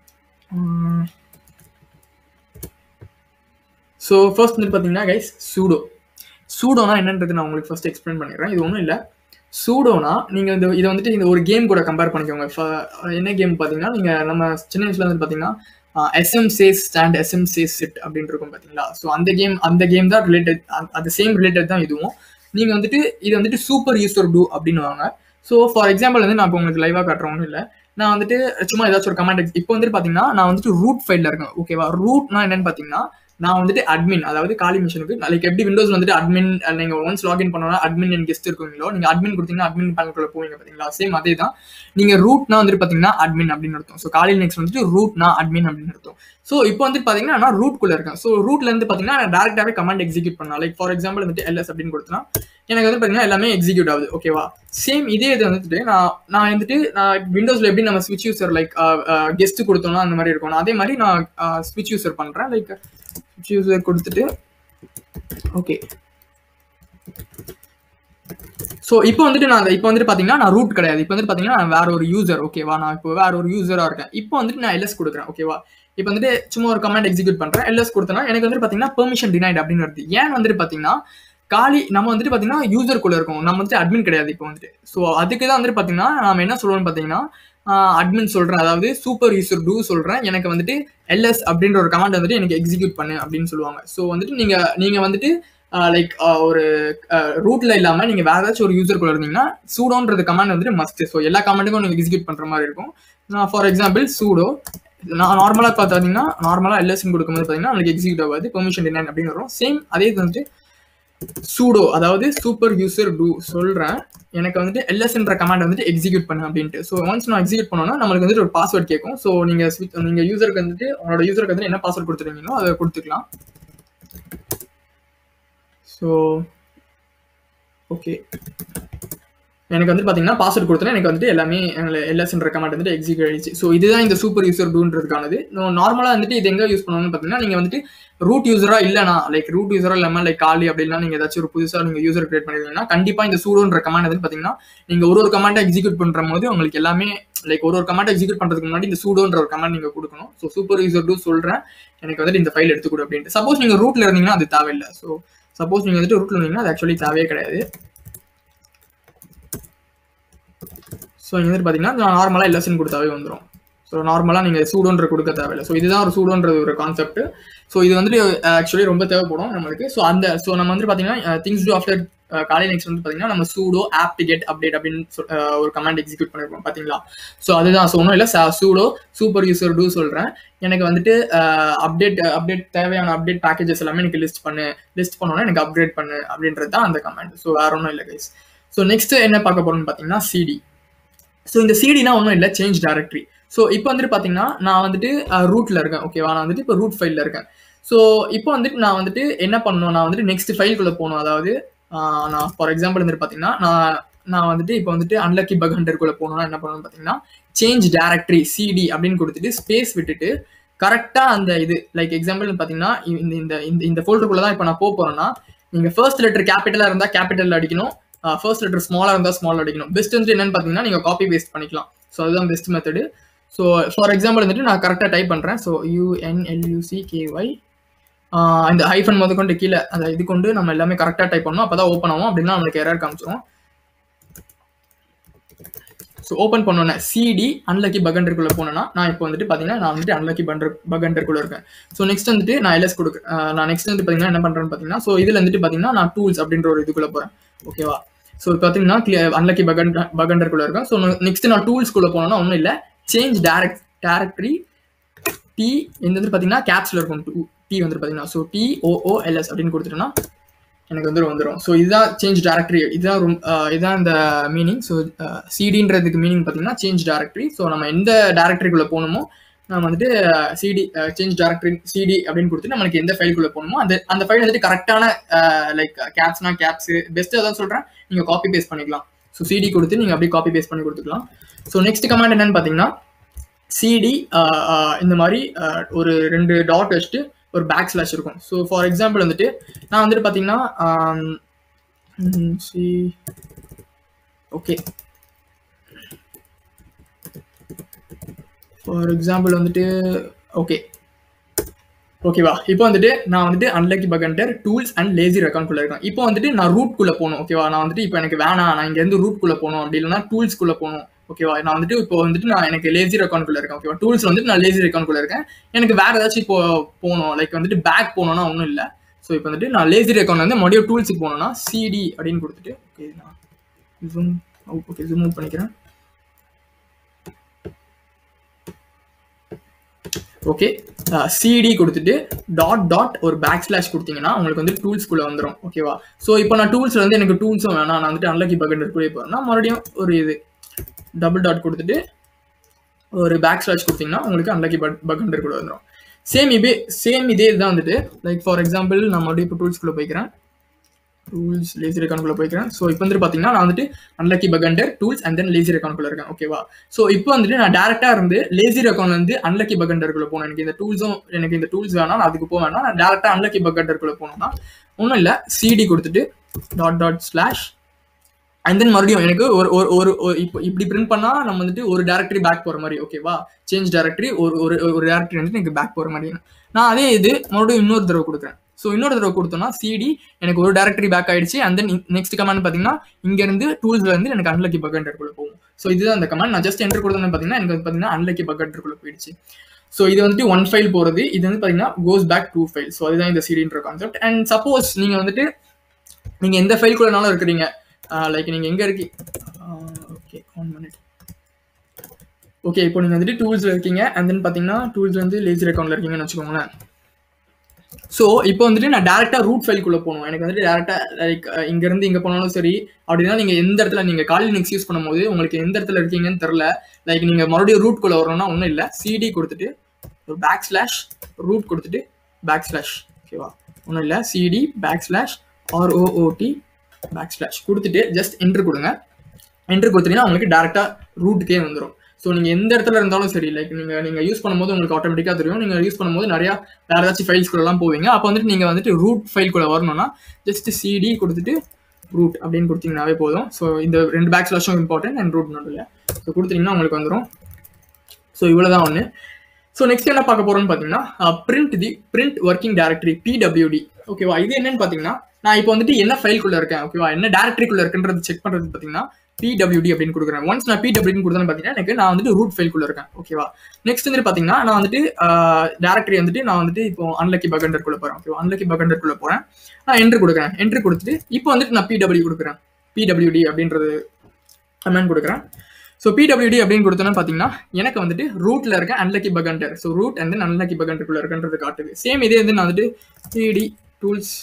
ஸோ ஃபர்ஸ்ட் வந்து பார்த்தீங்கன்னா கைஸ் சூடோ சூடோனா என்னன்றது நான் உங்களுக்கு ஃபர்ஸ்ட் எக்ஸ்பிளைன் பண்ணிடுறேன் இது ஒன்றும் இல்லை சூடோனா நீங்கள் இந்த இதை வந்துட்டு இந்த ஒரு கேம் கூட கம்பேர் பண்ணிக்கோங்க ஃப- என்ன கேம் பார்த்தீங்கன்னா நீங்கள் நம்ம சின்ன வயசுல வந்து பார்த்தீங்கன்னா எஸ்எம் சேஸ் ஸ்டாண்ட் எஸ்எம் சேஸ் செட் அப்படின்னு இருக்கும் பார்த்தீங்களா ஸோ அந்த கேம் அந்த கேம் தான் ரிலேட்டட் அது சேம் ரிலேட்டட் தான் இதுவும் நீங்கள் வந்துட்டு இது வந்துட்டு சூப்பர் யூஸர் டூ அப்படின்னுவாங்க ஸோ ஃபார் எக்ஸாம்பிள் வந்து நான் இப்போ உங்களுக்கு லைவாக காட்டுறேன் ஒன்றும் இல்லை நான் வந்துட்டு சும்மா ஏதாச்சும் ஒரு கமெண்ட் இப்போ வந்துட்டு பார்த்தீங்கன்னா நான் வந்துட்டு ரூட் ஃபைலில் இருக்கேன் ஓகேவா ரூட்னா என்னன்னு பார்த்தீங்கன்னா நான் வந்துட்டு அட்மின் அதாவது காலி மிஷனுக்கு லைக் எப்படி விண்டோஸ் வந்துட்டு அட்மின் நீங்க ஒன்ஸ் லாகின் பண்ணோம்னா அட்மின் அண்ட் கெஸ்ட் இருக்குங்களோ நீங்க அட்மின் கொடுத்தீங்கன்னா அட்மின் பேனல்குள்ள போவீங்க பாத்தீங்களா சேம் அதே தான் நீங்க ரூட்னா வந்துட்டு பாத்தீங்கன்னா அட்மின் அப்படின்னு அர்த்தம் ஸோ காலி நெக்ஸ்ட் வந்துட்டு ரூட்னா அட்மின் அப்படின்னு அர்த்தம் ஸோ இப்போ வந்துட்டு பாத்தீங்கன்னா நான் ரூட் குள்ள இருக்கேன் ஸோ ரூட்ல இருந்து பாத்தீங்கன்னா நான் டேரக்டாவே கமாண்ட் எக்ஸிக்யூட் பண்ணலாம் லைக் ஃபார் எக்ஸாம்பிள் வந்துட்டு எல்எஸ் அப்படின்னு கொடுத்தனா எனக்கு வந்து பாத்தீங்கன்னா எல்லாமே எக்ஸிக்யூட் ஆகுது ஓகேவா சேம் இதே இது வந்துட்டு நான் நான் வந்துட்டு நான் விண்டோஸ்ல எப்படி நம்ம ஸ்விட்ச் யூசர் லைக் கெஸ்ட் கொடுத்தோம்னா அந்த மாதிரி இருக்கும் அதே மாதிரி நான் ஸ்விட்ச் யூசர் பண்றேன் லைக் ஸ்விட்ச் யூசர் கொடுத்துட்டு ஓகே ஸோ இப்போ வந்துட்டு நான் இப்போ வந்துட்டு பார்த்தீங்கன்னா நான் ரூட் கிடையாது இப்போ வந்துட்டு பார்த்தீங்கன்னா நான் வேற ஒரு யூசர் ஓகேவா நான் இப்போ வேற ஒரு யூசராக இருக்கேன் இப்போ வந்துட்டு நான் எல்எஸ் கொடுக்குறேன் ஓகேவா இப்போ வந்துட்டு சும்மா ஒரு கமெண்ட் எக்ஸிக்யூட் பண்ணுறேன் எல்எஸ் கொடுத்தனா எனக்கு வந்துட்டு பார்த்தீங்கன்னா பெர்மிஷன் டினைட் அப்படின்னு வருது ஏன் வந்துட்டு பார்த்தீங்கன்னா காலி நம்ம வந்துட்டு பார்த்தீங்கன்னா யூசருக்குள்ள இருக்கோம் நம்ம வந்துட்டு அட்மின் கிடையாது இப்போ வந்துட்டு ஸோ அதுக்கு தான் வந்துட்டு பார்த்தீங்கன்னா நம்ம என்ன சொல்லுவோம்னு பார்த்தீங்கன்னா அட்மின் சொல்கிறேன் அதாவது சூப்பர் யூசர் டூ சொல்கிறேன் எனக்கு வந்துட்டு எல்எஸ் அப்படின்ற ஒரு கமாண்ட் வந்துட்டு எனக்கு எக்ஸிக்யூட் பண்ணு அப்படின்னு சொல்லுவாங்க ஸோ வந்துட்டு நீங்கள் நீங்கள் வந்துட்டு லைக் ஒரு ரூட்ல இல்லாம நீங்க வேற ஏதாச்சும் ஒரு யூசருக்குள்ள இருந்தீங்கன்னா சூடோன்றது கமாண்ட் வந்துட்டு மஸ்ட் ஸோ எல்லா கமாண்டுக்கும் நீங்க எக்ஸிக்யூட் பண்ற மாதிரி இருக்கும் நான் ஃபார் எக்ஸாம்பிள் சூடோ நான் நார்மலாக பார்த்தீங்கன்னா நார்மலாக எல்எஸ்ன்னு கொடுக்கும்போது பார்த்தீங்கன்னா எனக்கு எக்ஸிக்யூட் ஆகாது பெர்மிஷன் டினைன் அப்படின்னு வரும் சேம் அதே இது வந்துட்டு சூடோ அதாவது சூப்பர் யூசர் டூ சொல்றேன் எனக்கு வந்துட்டு எல்எஸ்ன்ற கமாண்ட் வந்துட்டு எக்ஸிக்யூட் பண்ணு அப்படின்ட்டு ஸோ ஒன்ஸ் நான் எக்ஸிக்யூட் பண்ணோம்னா நம்மளுக்கு வந்துட்டு ஒரு பாஸ்வேர்ட் கேட்கும் ஸோ நீங்க நீங்க யூசருக்கு வந்துட்டு உங்களோட யூசருக்கு வந்துட்டு என்ன பாஸ்வேர்ட் கொடுத்துருக்கீங்களோ அதை கொடுத்துக்கலாம் ஸோ ஓகே எனக்கு வந்து பார்த்தீங்கன்னா பாஸ்வேர்ட் கொடுத்தனா எனக்கு வந்துட்டு எல்லாமே எல்எஸ்ன்ற கமாண்ட் வந்துட்டு எக்ஸிக்யூட் ஆயிடுச்சு ஸோ இதுதான் இந்த சூப்பர் யூசர் டூன்றதுக்கானது நார்மலாக வந்துட்டு இது எங்கே யூஸ் பண்ணணும்னு பார்த்தீங்கன்னா நீங்கள் வந்துட்டு ரூட் யூசரா இல்லைனா லைக் ரூட் யூசரா இல்லாமல் லைக் காலி அப்படின்னா நீங்கள் ஏதாச்சும் ஒரு புதுசாக நீங்கள் யூசர் கிரியேட் பண்ணிருக்கீங்கன்னா கண்டிப்பாக இந்த சூடோன்ற கமாண்ட் வந்து பார்த்தீங்கன்னா நீங்கள் ஒரு ஒரு கமாண்டை எக்ஸிக்யூட் பண்ணுற போது உங்களுக்கு எல்லாமே லைக் ஒரு ஒரு கமாண்ட் எக்ஸிக்யூட் பண்ணுறதுக்கு முன்னாடி இந்த சூடோன்ற ஒரு கமாண்ட் நீங்கள் கொடுக்கணும் ஸோ சூப்பர் யூசர் டூ சொல்கிறேன் எனக்கு வந்துட்டு இந்த ஃபைல் எடுத்துக்கொடு அப்படின்ட்டு சப்போஸ் நீங்கள் ரூட்ல இருந்தீங்கன்னா அது தேவையில்லை ஸோ சப்போஸ் நீங்கள் வந்துட்டு ரூட்ல இருந்தீங்கன்னா அது ஆக்சுவலி தேவையே கிடையாது ஸோ இங்கே வந்துட்டு பார்த்தீங்கன்னா நான் நார்மலாக எல்எஸ்ன்னு கொடுத்தாவே வந்துடும் ஸோ நார்மலாக நீங்கள் சூடோன்ற கொடுக்க தேவையில்லை ஸோ இதுதான் ஒரு சூடோன்றது ஒரு கான்செப்ட் ஸோ இது வந்துட்டு ஆக்சுவலி ரொம்ப தேவைப்படும் நம்மளுக்கு ஸோ அந்த ஸோ நம்ம வந்து பார்த்தீங்கன்னா திங்ஸ் டூ ஆஃப்டர் காலை நெக்ஸ்ட் வந்து பார்த்தீங்கன்னா நம்ம sudo app to get update அப்படின்னு ஒரு கமாண்ட் எக்ஸிக்யூட் பண்ணிருக்கோம் பார்த்தீங்களா ஸோ அதுதான் ஸோ ஒன்றும் இல்லை சூடோ சூப்பர் யூசர் டூ சொல்கிறேன் எனக்கு வந்துட்டு அப்டேட் அப்டேட் தேவையான அப்டேட் பேக்கேஜஸ் எல்லாமே எனக்கு லிஸ்ட் பண்ணு லிஸ்ட் பண்ணோன்னா எனக்கு அப்கிரேட் பண்ணு அப்படின்றது தான் அந்த கமாண்ட் ஸோ வேற ஒன்றும் இல்லை கைஸ் ஸோ நெக்ஸ்ட் என்ன பார்க்க போறோம்னு பார்த்தீங்கன்னா சிடி ஸோ இந்த சிடினா ஒன்றும் இல்லை சேஞ்ச் டைரக்டரி ஸோ இப்போ வந்துட்டு பார்த்தீங்கன்னா நான் வந்துட்டு ரூட்டில் இருக்கேன் ஓகேவா நான் வந்துட்டு இப்போ ரூட் ஃபைலில் இருக்கேன் ஸோ இப்போ வந்துட்டு நான் வந்துட்டு என்ன பண்ணணும் நான் வந்துட்டு நெக்ஸ்ட் ஃபைல்குள்ளே போகணும் அதாவது நான் ஃபார் எக்ஸாம்பிள் வந்துட்டு பார்த்தீங்கன்னா நான் நான் வந்துட்டு இப்போ வந்துட்டு அன்லக்கி பக் ஹண்டருக்குள்ளே போகணும்னா என்ன பண்ணணும்னு பார்த்தீங்கன்னா சேஞ்ச் டேரக்டரி சிடி அப்படின்னு கொடுத்துட்டு ஸ்பேஸ் விட்டுட்டு கரெக்டாக அந்த இது லைக் எக்ஸாம்பிள் பார்த்தீங்கன்னா இந்த இந்த இந்த இந்த ஃபோல்டருக்குள்ளே தான் இப்போ நான் போக போகிறேன்னா நீங்கள் ஃபர்ஸ்ட் லெட்டர் கேபிட்டலாக இருந்தால் கேபிட்டல் அடிக்கணும் ஃபர்ஸ்ட் லெட்டர் ஸ்மாலாக இருந்தால் ஸ்மால் அடிக்கணும் பெஸ்ட் வந்துட்டு என்னன்னு பார்த்தீங்கன்னா நீங்கள் காப்பி பேஸ்ட் பண்ணிக்கலாம் ஸோ அதுதான் best method so for example வந்துட்டு நான் கரெக்டாக டைப் பண்ணுறேன் ஸோ யூஎன்எல்யூசி கேஒய் இந்த ஹைஃபன் முத கொண்டு கீழே அந்த இது கொண்டு நம்ம எல்லாமே கரெக்டாக டைப் பண்ணணும் அப்போ தான் ஓப்பன் ஆகும் அப்படின்னா நம்மளுக்கு எரர் காமிச்சிரும் ஸோ ஓப்பன் பண்ணோன்னே சிடி அன்லக்கி பகண்டருக்குள்ளே போனேன்னா நான் இப்போ வந்துட்டு பார்த்தீங்கன்னா நான் வந்துட்டு அன்லக்கி பண்டர் பகண்டருக்குள்ளே இருக்கேன் ஸோ நெக்ஸ்ட் வந்துட்டு நான் எல்எஸ் கொடுக்க நான் நெக்ஸ்ட் வந்து பார்த்தீங்கன்னா என்ன பண்ணுறேன்னு பார்த்தீங்கன்னா ஸோ இதில் வந்துட்டு பார்த்தீங்கன்னா நான் டூல்ஸ் அப்படின்ற ஒரு இதுக்குள்ளே போகிறேன் ஓகேவா ஸோ பார்த்தீங்கன்னா அன்லக்கி பகன் பகண்டருக்குள்ளே இருக்கேன் ஸோ நெக்ஸ்ட் நான் டூல்ஸ்குள்ளே போனோன்னா ஒன்றும் இல்லை சேஞ்ச் டேரக்ட் டேரக்டரி டி இந்த வந்து பார்த்தீங்கன்னா கேப்ஸில் இருக்கும் டூ டி வந்துட்டு பார்த்தீங்கன்னா ஸோ டி ஓஓஎல்எஸ் அப்படின்னு கொடுத்துட்டோன்னா எனக்கு வந்து வந்துடும் ஸோ இதுதான் சேஞ்ச் டேரக்டரி இதுதான் ரொம்ப இதுதான் இந்த மீனிங் ஸோ சிடின்றதுக்கு மீனிங் பார்த்தீங்கன்னா சேஞ்ச் டேரக்டரி ஸோ நம்ம எந்த டேரக்டரிக்குள்ளே போகணுமோ நம்ம வந்துட்டு சிடி சேஞ்ச் டேரக்டரி சிடி அப்படின்னு கொடுத்து நம்மளுக்கு எந்த ஃபைலுக்குள்ளே போகணுமோ அந்த அந்த ஃபைல் வந்துட்டு கரெக்டான லைக் கேப்ஸ்னா கேப்ஸ் பெஸ்ட்டு அதான் சொல்கிறேன் நீங்கள் காப்பி பேஸ்ட் பண்ணிக்கலாம் ஸோ சிடி கொடுத்து நீங்கள் அப்படியே காப்பி பேஸ்ட் பண்ணி கொடுத்துக்கலாம் ஸோ நெக்ஸ்ட் கமாண்ட் என்னன்னு பார்த்தீங்கன்னா சிடி இந்த மாதிரி ஒரு ரெண்டு டாட் வச்சுட்டு ஒரு பேக் ஸ்லாஷ் இருக்கும் ஸோ ஃபார் எக்ஸாம்பிள் வந்துட்டு நான் வந்துட்டு பார்த்தீங்கன்னா சி ஓகே ஃபார் எக்ஸாம்பிள் வந்துட்டு ஓகே ஓகேவா இப்போ வந்துட்டு நான் வந்துட்டு அன்லக்கி பகண்டர் டூல்ஸ் அண்ட் லேசி அக்கௌண்ட்குள்ளே இருக்கேன் இப்போ வந்துட்டு நான் ரூட்குள்ளே போகணும் ஓகேவா நான் வந்துட்டு இப்போ எனக்கு வேணாம் நான் இங்கேருந்து ரூட்குள்ளே போகணும் அப்படி இல்லைனா டூல்ஸ்குள்ளே போகணும் ஓகேவா நான் வந்துட்டு இப்போ வந்துட்டு நான் எனக்கு லேசி அக்கௌண்ட்குள்ளே இருக்கேன் ஓகேவா டூல்ஸ் வந்துட்டு நான் லேசி அக்கௌண்ட்குள்ளே இருக்கேன் எனக்கு வேறு ஏதாச்சும் இப்போ போகணும் லைக் வந்துட்டு பேக் போகணும்னா ஒன்றும் இல்லை ஸோ இப்போ வந்துட்டு நான் லேசி அக்கௌண்ட் வந்து மறுபடியும் டூல்ஸுக்கு போகணும்னா சிடி அப்படின்னு கொடுத்துட்டு ஓகே நான் ஜூம் ஓகே ஜூம் பண்ணிக்கிறேன் ஓகே சிடி கொடுத்துட்டு டாட் டாட் ஒரு பேக் ஸ்லாஷ் கொடுத்தீங்கன்னா உங்களுக்கு வந்து டூல்ஸ்குள்ளே வந்துடும் ஓகேவா ஸோ இப்போ நான் டூல்ஸில் வந்து எனக்கு டூல்ஸும் வேணாம் நான் வந்துட்டு அன்லக்கி பக்கெட் கூட போகிறேன்னா மறுபடியும் ஒரு இது டபுள் டாட் கொடுத்துட்டு ஒரு பேக் ஸ்லாஷ் கொடுத்தீங்கன்னா உங்களுக்கு அன்லக்கி பக்கெட் கூட வந்துடும் சேம் இதே சேம் இதே தான் வந்துட்டு லைக் ஃபார் எக்ஸாம்பிள் நான் மறுபடியும் இப்போ டூல்ஸ்குள்ளே போய்க்கிறேன் டூல்ஸ் லேசர் அக்கௌண்ட்குள்ள போய்க்கிறேன் ஸோ இப்போ வந்துட்டு பார்த்தீங்கன்னா நான் வந்துட்டு அன்லக்கி பகண்டர் டூல்ஸ் அண்ட் தென் லேசர் அக்கௌண்ட்குள்ள இருக்கேன் ஓகேவா ஸோ இப்போ வந்துட்டு நான் டேரெக்டாக இருந்து லேசர் அக்கௌண்ட் வந்து அன்லக்கி பகண்டருக்குள்ள போகணும் எனக்கு இந்த டூல்ஸும் எனக்கு இந்த டூல்ஸ் வேணாம் நான் அதுக்கு போக வேணாம் நான் டேரெக்டாக அன்லக்கி பகண்டருக்குள்ள போகணும்னா ஒன்றும் இல்லை சிடி கொடுத்துட்டு dot dot slash and then மறுபடியும் எனக்கு ஒரு ஒரு ஒரு ஒரு- இப்போ இப்படி பிரிண்ட் பண்ணால் நம்ம வந்துட்டு ஒரு டேரக்டரி பேக் போகிற மாதிரி ஓகேவா சேஞ்ச் டேரக்டரி ஒரு ஒரு ஒரு டேரக்டரி வந்துட்டு எனக்கு பேக் போகிற மாதிரி நான் அதே இது மறுபடியும் இன்னொரு தடவை கொடுக்குறேன் ஸோ இன்னொரு தடவை கொடுத்தோம்னா சிடி எனக்கு ஒரு டேரக்டரி பேக் ஆயிடுச்சு அண்ட் தென் நெக்ஸ்ட் கமாண்ட் பார்த்தீங்கன்னா இங்கேருந்து டூல்ஸ்ல இருந்து எனக்கு அன்லக்கி பக்கெண்டருக்குள்ள போகும் ஸோ இதுதான் அந்த கமாண்ட் நான் ஜஸ்ட் என்டர் கொடுத்தோன்னு பார்த்தீங்கன்னா எனக்கு வந்து பார்த்தீங்கன்னா அன்லக்கி பக்கெண்டருக்குள்ள போயிடுச்சு ஸோ இது வந்துட்டு ஒன் ஃபைல் போகிறது இது வந்து பார்த்தீங்கன்னா goes back to file so அதுதான் இந்த சிடின்ற கான்செப்ட் அண்ட் சப்போஸ் நீங்கள் வந்துட்டு நீங்கள் எந்த ஃபைல்குள்ளனாலும் இருக்கிறீங்க லைக் நீங்கள் எங்கே இருக்கீங்க ஓகே ஒன் மினிட் ஓகே இப்போ நீங்கள் வந்துட்டு டூல்ஸில் இருக்கீங்க அண்ட் தென் பார்த்தீங்கன்னா டூல்ஸ் வந்து லேசர் அக்கௌண்ட்டில் இருக்கீங்கன்னு வச்சுக்கோங்களேன் ஸோ இப்போ வந்துட்டு நான் டேரெக்டாக ரூட் ஃபைல்குள்ளே போகணும் எனக்கு வந்துட்டு டேரெக்டாக லைக் இங்கேருந்து இங்கே போனாலும் சரி அப்படின்னா நீங்கள் எந்த இடத்துல நீங்கள் கால் நெக்ஸ்ட் யூஸ் பண்ணும்போது உங்களுக்கு எந்த இடத்துல இருக்கீங்கன்னு தெரில லைக் நீங்கள் மறுபடியும் ரூட்குள்ளே வரணும்னா ஒன்றும் இல்லை சிடி கொடுத்துட்டு ஒரு பேக் ஸ்லாஷ் ரூட் கொடுத்துட்டு பேக் ஸ்லாஷ் ஓகேவா ஒன்றும் இல்லை CD back slash ROOT back slash கொடுத்துட்டு ஜஸ்ட் என்ட்ரு கொடுங்க என்ட்ரு கொடுத்தீங்கன்னா உங்களுக்கு டேரெக்டாக ரூட்டுக்கே வந்துடும் ஸோ நீங்கள் எந்த இடத்துல இருந்தாலும் சரி லைக் நீங்கள் நீங்கள் யூஸ் பண்ணும்போது உங்களுக்கு ஆட்டோமேட்டிக்காக தெரியும் நீங்கள் யூஸ் பண்ணும்போது நிறையா வேறு ஏதாச்சும் ஃபைல்ஸ்குள்ளெல்லாம் போவீங்க அப்போ வந்துட்டு நீங்கள் வந்துட்டு ரூட் ஃபைல்குள்ளே வரணும்னா ஜஸ்ட் சிடி கொடுத்துட்டு ரூட் அப்படின்னு கொடுத்தீங்கன்னாவே போதும் ஸோ இந்த ரெண்டு பேக் ஸ்லாஷும் இம்பார்ட்டன்ட் அண்ட் ரூட் நோட் இல்லை ஸோ கொடுத்தீங்கன்னா உங்களுக்கு வந்துடும் ஸோ இவ்வளோ தான் ஒன்று ஸோ நெக்ஸ்ட் என்ன பார்க்க போறோம்னு பார்த்தீங்கன்னா print the print working directory PWD ஓகேவா இது என்னன்னு பார்த்தீங்கன்னா நான் இப்போ வந்துட்டு என்ன ஃபைல்குள்ள இருக்கேன் ஓகேவா என்ன டேரக்டரிக்குள்ள இருக்குன்றது செக் பண்றது பார்த்தீங்கன்னா பிடபிள்யூடி அப்படின்னு கொடுக்குறேன் ஒன்ஸ் நான் பிடபிள்யூன்னு கொடுத்தேன்னு பார்த்தீங்கன்னா எனக்கு நான் வந்துட்டு ரூட் ஃபைல்குள்ள இருக்கேன் ஓகேவா நெக்ஸ்ட் வந்துட்டு பார்த்தீங்கன்னா நான் வந்துட்டு டேரக்டரி வந்துட்டு நான் வந்துட்டு இப்போ அன்லக்கி பகண்டருக்குள்ள போறேன் ஓகேவா அன்லக்கி பகண்டருக்குள்ள போறேன் நான் என்ட்ரு கொடுக்குறேன் என்ட்ரு கொடுத்துட்டு இப்போ வந்துட்டு நான் பிடபிள்யூ கொடுக்குறேன் பிடபிள்யூடி அப்படின்றது கமெண்ட் கொடுக்குறேன் ஸோ பிடபிள்யூடி அப்படின்னு கொடுத்தோன்னா பார்த்தீங்கன்னா எனக்கு வந்துட்டு ரூட்ல இருக்க அன்லக்கி பகண்டர் so root and then unlucky பகண்டருக்குள்ள இருக்குன்றது காட்டுது சேம் இதே வந்து நான் வந்துட்டு பிடி டூல்ஸ்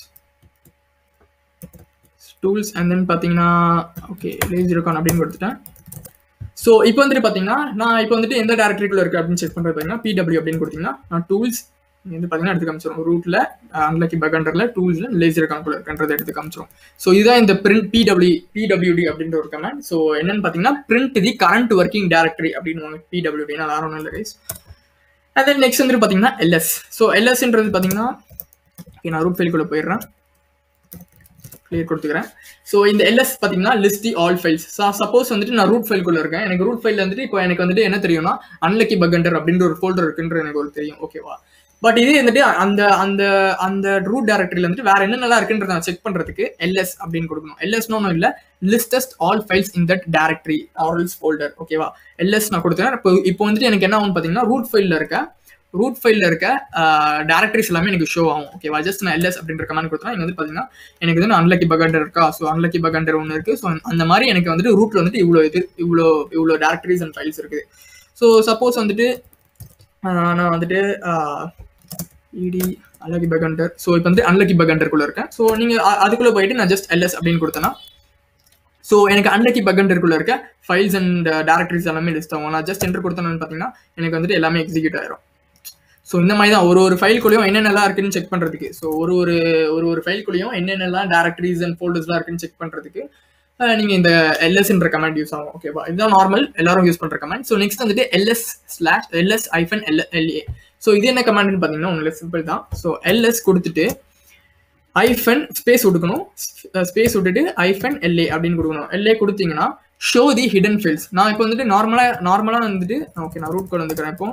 டூல்ஸ் அண்ட் தென் பார்த்தீங்கன்னா ஓகே லேஸ் இருக்கான் அப்படின்னு கொடுத்துட்டேன் ஸோ இப்போ வந்துட்டு பார்த்தீங்கன்னா நான் இப்போ வந்துட்டு எந்த டேரக்டரிக்குள்ள இருக்கு அப்படின்னு செக் பண்ணுறது பார்த்தீங்கன்னா பிடபிள்யூ அப்படின்னு கொடுத்தீங்கன்னா நான் டூல்ஸ் இங்க வந்து பார்த்தீங்கன்னா எடுத்து காமிச்சிடும் ரூட்ல அன்லக்கி பகண்டர்ல டூல்ஸ்ல லேசர் கான்குள்ள இருக்குன்றதை எடுத்து காமிச்சிடும் ஸோ இதுதான் இந்த பிரிண்ட் பிடபிள்யூ பிடபிள்யூடி அப்படின்ற ஒரு கமெண்ட் ஸோ என்னன்னு பார்த்தீங்கன்னா print the current working directory அப்படின்னு பிடபிள்யூடி நான் வேற ஒன்றும் இல்லை கைஸ் அண்ட் தென் நெக்ஸ்ட் வந்துட்டு பார்த்தீங்கன்னா எல்எஸ் ஸோ எல்எஸ்ன்றது பார்த்தீங்கன்னா okay, நான் ரூட் ஃபைல்குள்ளே போயிடுறேன் கிளியர் கொடுத்துக்கிறேன் ஸோ இந்த எல்எஸ் பார்த்தீங்கன்னா list the all files suppose வந்துட்டு நான் ரூட் ஃபைல்குள்ள இருக்கேன் எனக்கு ரூட் ஃபைல் வந்துட்டு இப்போ எனக்கு வந்துட்டு என்ன தெரியும்னா அன்லக்கி பகண்டர் அப்படின்ற ஒரு ஃபோல்டர் இருக்குன்ற எனக்கு ஒரு தெரியும் ஓகேவா பட் இதே வந்துட்டு அந்த அந்த அந்த ரூட் டைரக்டரியில் வந்துட்டு வேற என்னென்னலாம் இருக்குன்றத நான் செக் பண்றதுக்கு எல்எஸ் அப்படின்னு கொடுக்கணும் எல்எஸ்னு ஒன்றும் இல்லை lists all files in that directory or else folder ஓகேவா எல்எஸ் நான் கொடுத்தேன் இப்போ இப்போ வந்துட்டு எனக்கு என்ன ஆகும் பார்த்தீங்கன்னா ரூட் ஃபைலில் இருக்க ரூட் ஃபைலில் இருக்க டேரக்டரிஸ் எல்லாமே எனக்கு ஷோ ஆகும் ஓகேவா ஜஸ்ட் நான் எல்எஸ் அப்படின்ற கமெண்ட் கொடுத்தா இங்கே வந்து பார்த்தீங்கன்னா எனக்கு வந்து அன்லக்கி பகண்டர் இருக்கா ஸோ அன்லக்கி பகண்டர் ஒன்று இருக்குது ஸோ அந்த மாதிரி எனக்கு வந்துட்டு ரூட்டில் வந்துட்டு இவ்வளோ இது இவ்வளோ இவ்வளோ டேரக்டரிஸ் அண்ட் ஃபைல்ஸ் இருக்குது ஸோ சப்போஸ் வந்துட்டு ஆஹ் நான் வந்துட்டு இடி அன்லக்கி பகண்டர் ஸோ இப்போ வந்து அன்லக்கி பகண்டருக்குள்ளே இருக்கேன் ஸோ நீங்கள் அதுக்குள்ளே போயிட்டு நான் ஜஸ்ட் எல்எஸ் அப்படின்னு கொடுத்தேன்னா ஸோ எனக்கு அன்லக்கி பகண்டருக்குள்ள இருக்க ஃபைல்ஸ் அண்ட் டேரக்டரிஸ் எல்லாமே லிஸ்ட் ஆகும் நான் ஜஸ்ட் என்டர் கொடுத்தேன்னு பார்த்தீங்கன்னா எனக்கு வந்துட்டு எல்லாமே எக்ஸிக்யூட் ஆயிரும் ஸோ இந்த மாதிரி தான் ஒரு ஒரு ஃபைல்குள்ளேயும் என்னென்னலாம் இருக்குன்னு செக் பண்ணுறதுக்கு ஸோ ஒரு ஒரு ஒரு ஒரு ஃபைல்குள்ளேயும் என்னென்னலாம் டேரக்டரிஸ் அண்ட் ஃபோல்டர்ஸ்லாம் இருக்குன்னு செக் பண்ணுறதுக்கு நீங்கள் இந்த எல்எஸ்ன்ற கமெண்ட் யூஸ் ஆகும் ஓகேவா இதுதான் நார்மல் எல்லாரும் யூஸ் பண்ணுற கமெண்ட் ஸோ நெக்ஸ்ட் வந்துட்டு LS slash LS hyphen L LA so இது என்ன கமெண்ட்னு பார்த்தீங்கன்னா உங்களுக்கு சிம்பிள் தான் ஸோ எல்எஸ் கொடுத்துட்டு ஐஃபன் ஸ்பேஸ் கொடுக்கணும் ஸ்பேஸ் விட்டுட்டு ஐஃபன் எல்ஏ அப்படின்னு கொடுக்கணும் எல்ஏ கொடுத்தீங்கன்னா ஷோ தி ஹிடன் ஃபைல்ஸ் நான் இப்போ வந்துட்டு நார்மலாக நார்மலாக வந்துட்டு ஓகே நான் ரூட் கோட் வந்துக்கிறேன் இப்போ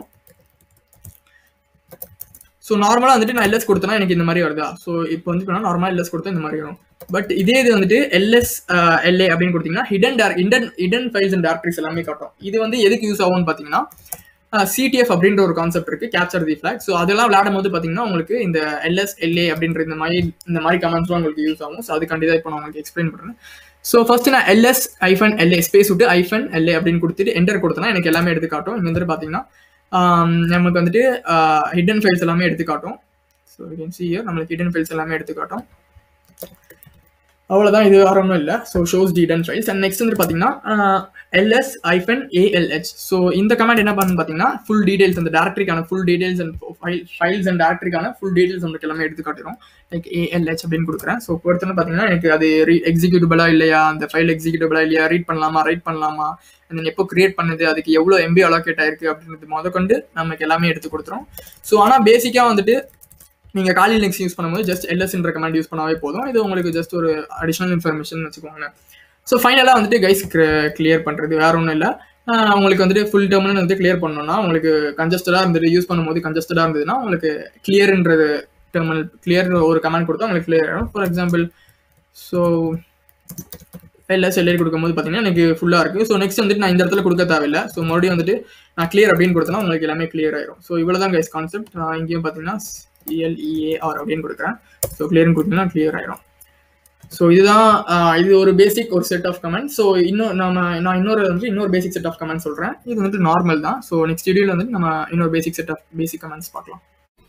ஸோ நார்மலாக வந்துட்டு நான் எல்எஸ் கொடுத்தேன்னா எனக்கு இந்த மாதிரி வருதா ஸோ இப்போ வந்து நான் நார்மலாக எல்எஸ் கொடுத்தா இந்த மாதிரி வரும் பட் இதே இது வந்துட்டு எல்எஸ் எல்ஏ அப்படின்னு கொடுத்தீங்கன்னா ஹிடன் டேர் இடன் ஹிடன் ஃபைல்ஸ் அண்ட் டேரக்டரிஸ் எல்லாமே காட்டும் இது வந்து எதுக்கு யூஸ் ஆகும்னு பார்த்தீங்கன்னா சிடிஎஃப் அப்படின்ற ஒரு கான்செப்ட் இருக்கு கேப்சர் தி ஃபிளாக் ஸோ அதெல்லாம் விளையாடும் போது பார்த்தீங்கன்னா உங்களுக்கு இந்த எல்எஸ் எல்ஏ அப்படின்ற இந்த மாதிரி இந்த மாதிரி கமெண்ட்ஸ்லாம் உங்களுக்கு யூஸ் ஆகும் ஸோ அதுக்காண்டி தான் இப்போ நான் உங்களுக்கு எக்ஸ்பிளைன் பண்ணுறேன் ஸோ ஃபர்ஸ்ட் நான் எல்எஸ் ஐஃபன் எல்ஏ ஸ்பேஸ் விட்டு ஐஃபன் எல்ஏ அப்படின்னு கொடுத்துட்டு என்டர் கொடுத்தனா எனக்கு எல்லாமே எடுத்து காட்டும் இங்கே வந்துட்டு பார்த்தீங்கன்னா நமக்கு வந்துட்டு ஹிடன் ஃபைல்ஸ் எல்லாமே எடுத்து காட்டும் so you can see here நம்மளுக்கு ஹிடன் ஃபைல்ஸ் எல்லாமே எடுத்து காட்டும் அவ்வளோதான் இது வேற ஒன்றும் இல்லை so shows hidden files and next வந்து பார்த்தீங்கன்னா எல்எஸ் ஐஃபன் ஏஎல்ஹெச் ஸோ இந்த கமெண்ட் என்ன பண்ணுன்னு பார்த்தீங்கன்னா ஃபுல் டீடைல்ஸ் அந்த டேரக்டரிக்கான full details and file files and டேரக்டரிக்கான ஃபுல் டீடைல்ஸ் நம்மளுக்கு எல்லாமே எடுத்து காட்டிடும் லைக் ஏஎல்ஹெச் அப்படின்னு கொடுக்குறேன் ஸோ பொறுத்தவரை பார்த்தீங்கன்னா எனக்கு அது ரீ எக்ஸிக்யூட்டிபிளா இல்லையா அந்த ஃபைல் எக்ஸிக்யூட்டிபிளா இல்லையா ரீட் பண்ணலாமா ரைட் பண்ணலாமா அண்ட் எப்போ கிரியேட் பண்ணுது அதுக்கு எவ்வளோ எம்பி அலோகேட் ஆயிருக்கு அப்படின்றது முத கொண்டு நமக்கு எல்லாமே எடுத்து கொடுத்துரும் ஸோ ஆனால் பேசிக்காக வந்துட்டு நீங்கள் காலி லிங்க்ஸ் யூஸ் பண்ணும்போது ஜஸ்ட் எல்எஸ்ன்ற கமெண்ட் யூஸ் பண்ணாவே போதும் இது உங்களுக்கு ஜஸ்ட் ஒரு அடிஷனல் இன்ஃபர்மேஷன் வச்சுக்கோங்களேன் ஸோ ஃபைனலாக வந்துட்டு கைஸ் கிளியர் பண்ணுறது வேற ஒன்றும் இல்லை உங்களுக்கு வந்துட்டு ஃபுல் டேர்ம்னு வந்து கிளியர் பண்ணணும்னா உங்களுக்கு கன்ஜஸ்டடாக இருந்துட்டு யூஸ் பண்ணும்போது கன்ஜஸ்டடாக இருந்ததுன்னா உங்களுக்கு கிளியர்ன்றது டெர்மினல் கிளியர் ஒரு கமெண்ட் கொடுத்தா உங்களுக்கு கிளியர் ஆகிடும் for example so LS LA கொடுக்கும்போது பார்த்தீங்கன்னா எனக்கு ஃபுல்லாக இருக்குது ஸோ நெக்ஸ்ட் வந்துட்டு நான் இந்த இடத்துல கொடுக்க தேவையில்லை ஸோ மறுபடியும் வந்துட்டு நான் கிளியர் அப்படின்னு கொடுத்தனா உங்களுக்கு எல்லாமே கிளியர் ஆயிரும் ஸோ இவ்வளோ தான் கைஸ் கான்செப்ட் நான் இங்கேயும் பார்த்தீங்கன்னா இஎல்இஏஆர் அப்படின்னு கொடுக்குறேன் ஸோ கிளியர்னு கொடுத்தீங்கன்னா கிளியர் ஆயிரும் ஸோ இதுதான் இது ஒரு பேசிக் ஒரு செட் ஆஃப் கமெண்ட் ஸோ இன்னும் நம்ம நான் இன்னொரு வந்து இன்னொரு பேசிக் செட் ஆஃப் கமெண்ட் சொல்கிறேன் இது வந்து நார்மல் தான் ஸோ நெக்ஸ்ட் வீடியோவில் வந்து நம்ம இன்னொரு basic set of basic commands பார்க்கலாம்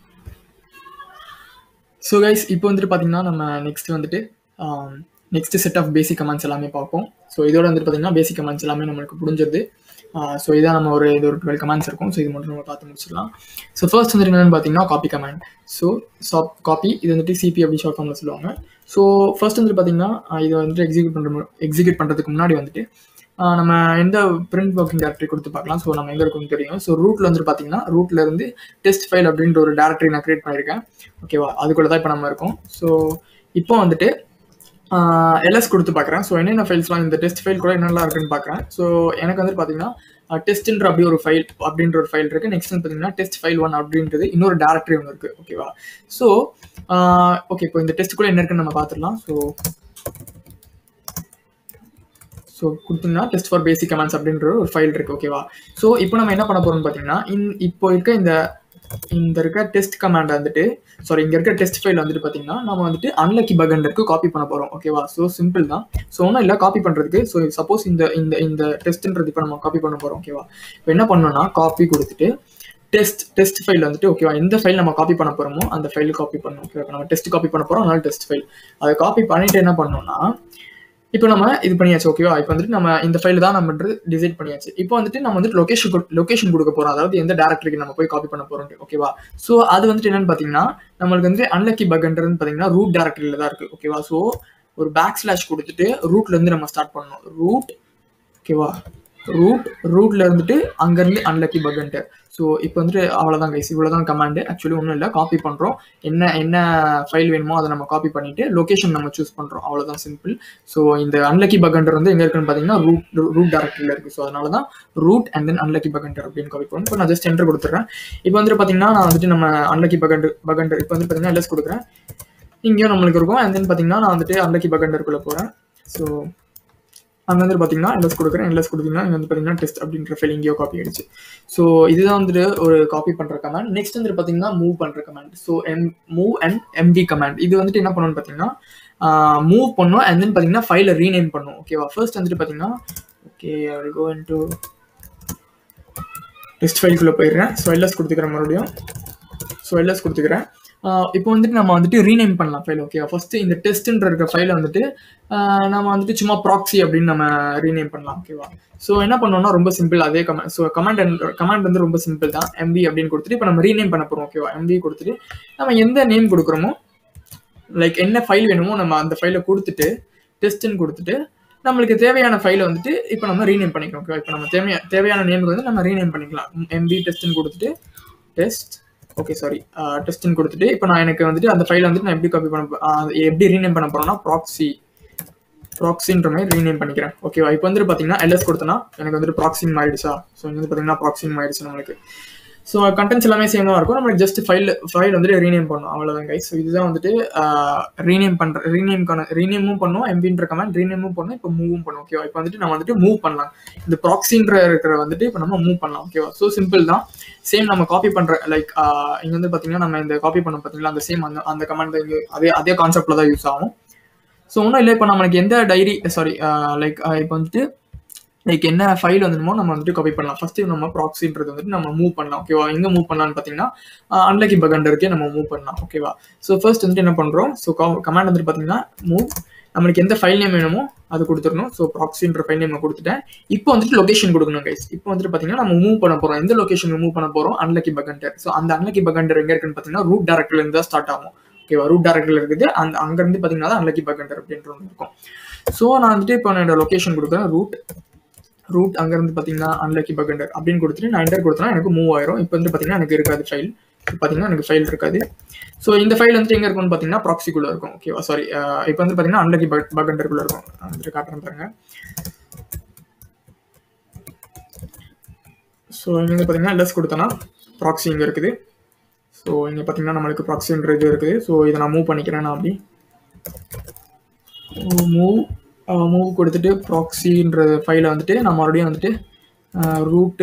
ஸோ கைஸ் இப்போ வந்துட்டு பார்த்தீங்கன்னா நம்ம நெக்ஸ்ட் வந்துட்டு next set of basic commands எல்லாமே பார்ப்போம் ஸோ இதோட வந்துட்டு பார்த்தீங்கன்னா பேசிக் கமெண்ட்ஸ் எல்லாமே நம்மளுக்கு புரிஞ்சிருது ஸோ இதான் நம்ம ஒரு இது ஒரு டுவெல் கமெண்ட்ஸ் இருக்கும் ஸோ இது மட்டும் நம்ம பார்த்து முடிச்சிடலாம் ஸோ ஃபர்ஸ்ட் வந்துட்டு என்னென்னு பார்த்தீங்கன்னா காப்பி கமெண்ட் ஸோ சாப் காப்பி இது வந்துட்டு சிபி அப்படி ஷார்ட் ஃபார்மில் சொல்லுவாங்க ஸோ ஃபர்ஸ்ட் வந்துட்டு பார்த்தீங்கன்னா இதை வந்துட்டு எக்ஸிக்யூட் பண்ணுற எக்ஸிக்யூட் பண்ணுறதுக்கு முன்னாடி வந்துட்டு நம்ம எந்த பிரிண்ட் ஒர்க்கிங் டேரக்டரி கொடுத்து பார்க்கலாம் ஸோ நம்ம எங்கே இருக்கும்னு தெரியும் ஸோ ரூட்டில் வந்துட்டு பார்த்தீங்கன்னா ரூட்டில் இருந்து டெஸ்ட் ஃபைல் அப்படின்ற ஒரு டேரக்டரி நான் கிரியேட் பண்ணியிருக்கேன் ஓகேவா அதுக்குள்ள தான் இப்போ நம்ம இருக்கோம் ஸோ இப்போ வந்துட்டு எல்எஸ் கொடுத்து பார்க்குறேன் ஸோ என்னென்ன ஃபைல்ஸ்லாம் இந்த டெஸ்ட் ஃபைல் கூட என்னெல்லாம் இருக்குன்னு பார்க்குறேன் ஸோ எனக்கு வந்து பார்த்தீங்கன்னா டெஸ்ட்ன்ற அப்படி ஒரு ஃபைல் அப்படின்ற ஒரு ஃபைல் இருக்குது நெக்ஸ்ட் வந்து பார்த்தீங்கன்னா டெஸ்ட் ஃபைல் ஒன் அப்படின்றது இன்னொரு டேரக்டரி ஒன்று இருக்குது ஓகேவா ஸோ ஓகே இப்போ இந்த டெஸ்ட் கூட என்ன இருக்குன்னு நம்ம பார்த்துடலாம் ஸோ ஸோ கொடுத்தீங்கன்னா டெஸ்ட் ஃபார் பேசிக் கமெண்ட்ஸ் அப்படின்ற ஒரு ஃபைல் இருக்குது ஓகேவா ஸோ இப்போ நம்ம என்ன பண்ண போகிறோம்னு பார்த்தீங்கன்னா இன் இப்போ இருக்க இந்த இந்த இருக்க டெஸ்ட் கமாண்ட் வந்துட்டு சாரி இங்கே இருக்க டெஸ்ட் ஃபைல் வந்துட்டு பார்த்தீங்கன்னா நம்ம வந்துட்டு அன்லக்கி பகண்டருக்கு காப்பி பண்ண போகிறோம் ஓகேவா ஸோ சிம்பிள் தான் ஸோ ஒன்றும் இல்லை காப்பி பண்ணுறதுக்கு ஸோ சப்போஸ் இந்த இந்த இந்த டெஸ்ட்ன்றது இப்போ நம்ம காப்பி பண்ண போகிறோம் ஓகேவா இப்போ என்ன பண்ணோம்னா காப்பி கொடுத்துட்டு டெஸ்ட் டெஸ்ட் ஃபைல் வந்துட்டு ஓகேவா எந்த ஃபைல் நம்ம காப்பி பண்ண போகிறோமோ அந்த ஃபைல் காப்பி பண்ணணும் ஓகேவா நம்ம டெஸ்ட் காப்பி பண்ண போகிறோம் அதனால டெஸ்ட் ஃபைல் அதை காப்பி பண்ணிட்டு என்ன பண்ணோம்னா இப்போ நம்ம இது பண்ணியாச்சு ஓகேவா இப்போ வந்துட்டு நம்ம இந்த ஃபைல் தான் நம்ம டிசைட் பண்ணியாச்சு இப்போ வந்துட்டு நம்ம வந்துட்டு லொகேஷன் லொகேஷன் கொடுக்க போறோம் அதாவது எந்த டேரக்டரிக்கு நம்ம போய் காப்பி பண்ண போறோம் ஓகேவா ஸோ அது வந்துட்டு என்னன்னு பார்த்தீங்கன்னா நம்மளுக்கு வந்து அன்லக்கி பகன்றது பார்த்தீங்கன்னா ரூட் டேரக்டரியில் தான் இருக்கு ஓகேவா ஸோ ஒரு பேக் ஸ்லாஷ் கொடுத்துட்டு ரூட்ல இருந்து நம்ம ஸ்டார்ட் பண்ணணும் ரூட் ஓகேவா ரூட் ரூட்ல இருந்துட்டு அங்கேருந்து அன்லக்கி பகன்ட்டு ஸோ இப்போ வந்துட்டு அவ்வளோதான் கைஸ் இவ்வளோதான் கமாண்டு ஆக்சுவலி ஒன்றும் இல்லை காப்பி பண்ணுறோம் என்ன என்ன ஃபைல் வேணுமோ அதை நம்ம காப்பி பண்ணிட்டு லொக்கேஷன் நம்ம சூஸ் பண்ணுறோம் அவ்வளோதான் சிம்பிள் ஸோ இந்த அன்லக்கி பகண்டர் வந்து எங்கே இருக்குன்னு பார்த்தீங்கன்னா ரூட் ரூட் டேரக்டரியில் இருக்குது ஸோ அதனால தான் ரூட் அண்ட் தென் அன்லக்கி பகண்டர் அப்படின்னு காப்பி பண்ணணும் இப்போ நான் ஜஸ்ட் என்டர் கொடுத்துட்றேன் இப்போ வந்துட்டு பார்த்தீங்கன்னா நான் வந்துட்டு நம்ம அன்லக்கி பகண்டர் பகண்டர் இப்போ வந்து பார்த்தீங்கன்னா எல்எஸ் கொடுக்குறேன் இங்கேயும் நம்மளுக்கு இருக்கும் அண்ட் தென் பார்த்தீங்கன்னா நான் வந்துட்டு அன்லக்கி பகண்டருக்குள்ளே போகிறேன் ஸோ அங்கே வந்து பார்த்தீங்கன்னா எல்எஸ் கொடுக்குறேன் எல்எஸ் கொடுத்தீங்கன்னா இங்கே வந்து பார்த்தீங்கன்னா டெஸ்ட் அப்படின்ற ஃபைல் இங்கேயோ காப்பி ஆயிடுச்சு ஸோ இதுதான் வந்துட்டு ஒரு காப்பி பண்ணுற கமாண்ட் நெக்ஸ்ட் வந்துட்டு பார்த்தீங்கன்னா மூவ் பண்ணுற command so M move and MV command இது வந்துட்டு என்ன பண்ணணும்னு பார்த்தீங்கன்னா மூவ் பண்ணும் அண்ட் தென் பார்த்தீங்கன்னா ஃபைலை ரீநேம் பண்ணும் ஓகேவா ஃபர்ஸ்ட் வந்துட்டு பார்த்தீங்கன்னா okay I go in to test ஃபைலுக்குள்ளே போயிடுறேன் ஸோ எல்எஸ் கொடுத்துக்கிறேன் மறுபடியும் ஸோ எல்எஸ் கொடுத்துக்கிறேன் இப்போ வந்துட்டு நம்ம வந்துட்டு ரீநேம் பண்ணலாம் ஃபைல் ஓகே ஃபர்ஸ்ட் இந்த டெஸ்ட்ன்ற இருக்க ஃபைலை வந்துட்டு நம்ம வந்துட்டு சும்மா ப்ராக்ஸி அப்படின்னு நம்ம ரீநேம் பண்ணலாம் ஓகேவா ஸோ என்ன பண்ணோம்னா ரொம்ப சிம்பிள் அதே கமெண்ட் ஸோ கமெண்ட் கமெண்ட் வந்து ரொம்ப சிம்பிள் தான் எம்பி அப்படின்னு கொடுத்துட்டு இப்போ நம்ம ரீநேம் பண்ண போகிறோம் ஓகேவா எம்பி கொடுத்துட்டு நம்ம எந்த நேம் கொடுக்குறோமோ லைக் என்ன ஃபைல் வேணுமோ நம்ம அந்த ஃபைலை கொடுத்துட்டு டெஸ்ட்டுன்னு கொடுத்துட்டு நம்மளுக்கு தேவையான ஃபைலை வந்துட்டு இப்போ நம்ம ரீநேம் பண்ணிக்கலாம் ஓகேவா இப்போ நம்ம தேவையான தேவையான நேமுக்கு வந்து நம்ம ரீநேம் பண்ணிக்கலாம் எம்பி டெஸ்ட்டுன்னு கொடுத்துட்டு டெஸ்ட் ஓகே சாரி டெஸ்ட்னு கொடுத்துட்டு இப்போ நான் எனக்கு வந்துட்டு அந்த ஃபைல் வந்துட்டு நான் எப்படி காப்பி பண்ண எப்படி ரீநேம் பண்ண போறேன்னா ப்ராக்ஸி ப்ராக்ஸின்ற மாதிரி ரீநேம் பண்ணிக்கிறேன் ஓகேவா இப்போ வந்துட்டு பார்த்தீங்கன்னா எல்எஸ் கொடுத்தனா எனக்கு வந்துட்டு ப்ராக்ஸின் மாறிடுச்சா ஸோ இங்கே வந்து பார்த்தீங்கன்னா ப்ராக்ஸின் மாறிடுச்சு நம்மளுக்கு ஸோ கண்டென்ட்ஸ் எல்லாமே சேமாக இருக்கும் நம்மளுக்கு ஜஸ்ட் ஃபைல் ஃபைல் வந்துட்டு ரீநேம் பண்ணும் அவ்வளோதான் கைஸ் ஸோ இதுதான் வந்துட்டு ரீநேம் பண்ணுற ரீநேம்க்கான ரீநேமும் பண்ணும் எம்பின்ற கமெண்ட் ரீநேமும் பண்ணும் இப்போ மூவும் பண்ணும் ஓகேவா இப்போ வந்துட்டு நம்ம வந்துட்டு மூவ் பண்ணலாம் இந்த ப்ராக்ஸின்ற இருக்கிற வந்துட்டு இப்போ நம்ம மூவ் பண்ணலாம் ஓகேவா ஸோ சிம்பிள் தான் சேம் நம்ம காப்பி பண்ணுற லைக் இங்கே வந்து பார்த்தீங்கன்னா நம்ம இந்த காப்பி பண்ண பார்த்தீங்களா அந்த சேம் அந்த அந்த கமெண்ட் அதே அதே கான்செப்டில் தான் யூஸ் ஆகும் ஸோ ஒன்றும் இல்லை இப்போ நம்மளுக்கு எந்த டைரி சாரி லைக் இப்போ வந்துட்டு லைக் என்ன ஃபைல் வந்துமோ நம்ம வந்துட்டு காப்பி பண்ணலாம் ஃபர்ஸ்ட் நம்ம ப்ராக்ஸின்றது வந்துட்டு நம்ம மூவ் பண்ணலாம் ஓகேவா எங்கே மூவ் பண்ணலாம்னு பார்த்தீங்கன்னா அன்லக்கி பகண்டருக்கே நம்ம மூவ் பண்ணலாம் ஓகேவா ஸோ ஃபர்ஸ்ட் வந்துட்டு என்ன பண்ணுறோம் ஸோ கமாண்ட் வந்துட்டு பார்த்தீங்கன்னா மூவ் நம்மளுக்கு எந்த ஃபைல் நேம் வேணுமோ அது கொடுத்துடணும் ஸோ ப்ராக்ஸின்ற ஃபைல் நேம் கொடுத்துட்டேன் இப்போ வந்துட்டு லொகேஷன் கொடுக்கணும் கைஸ் இப்போ வந்துட்டு பார்த்தீங்கன்னா நம்ம மூவ் பண்ண போகிறோம் எந்த லொகேஷன் மூவ் பண்ண போகிறோம் அன்லக்கி பகண்டர் ஸோ அந்த அன்லக்கி பகண்டர் எங்கே இருக்குன்னு பார்த்தீங்கன்னா ரூட் டேரக்டர்ல இருந்து தான் ஸ்டார்ட் ஆகும் ஓகேவா ரூட் டேரக்டர்ல இருக்குது அந்த அங்கேருந்து பார்த்தீங்கன்னா தான் அன்லக்கி பகண்டர் அப்படின்ற ஒன்று இருக்கும் ஸோ நான் வந்துட்டு இப்போ என்னோட லொகேஷன் கொடுக்குறேன் ரூட் ரூட் அங்கேருந்து பார்த்தீங்கன்னா அன்லக்கி பகண்டர் அப்படின்னு கொடுத்துட்டு நான் என்டர் கொடுத்தனா எனக்கு மூவ் ஆயிரும் இப்போ வந்து பார்த்தீங்கன்னா எனக்கு இருக்காது ஃபைல் பார்த்தீங்கன்னா எனக்கு ஃபைல் இருக்காது ஸோ இந்த ஃபைல் வந்துட்டு எங்கே இருக்கும்னு பார்த்தீங்கன்னா ப்ராக்சிக்குள்ளே இருக்கும் ஓகேவா சாரி இப்போ வந்து பார்த்தீங்கன்னா அன்லக்கி பகண்டருக்குள்ளே இருக்கும் நான் வந்துட்டு காட்டுறேன் பாருங்க ஸோ இங்கே வந்து பார்த்தீங்கன்னா லெஸ் கொடுத்தனா ப்ராக்சி இங்கே இருக்குது ஸோ இங்கே பார்த்தீங்கன்னா நம்மளுக்கு ப்ராக்சின்ற இது இருக்குது ஸோ இதை நான் மூவ் பண்ணிக்கிறேன் நான் அப்படி மூவ் மூவ் கொடுத்துட்டு ப்ராக்ஸின்ற ஃபைலை வந்துட்டு நான் மறுபடியும் வந்துட்டு root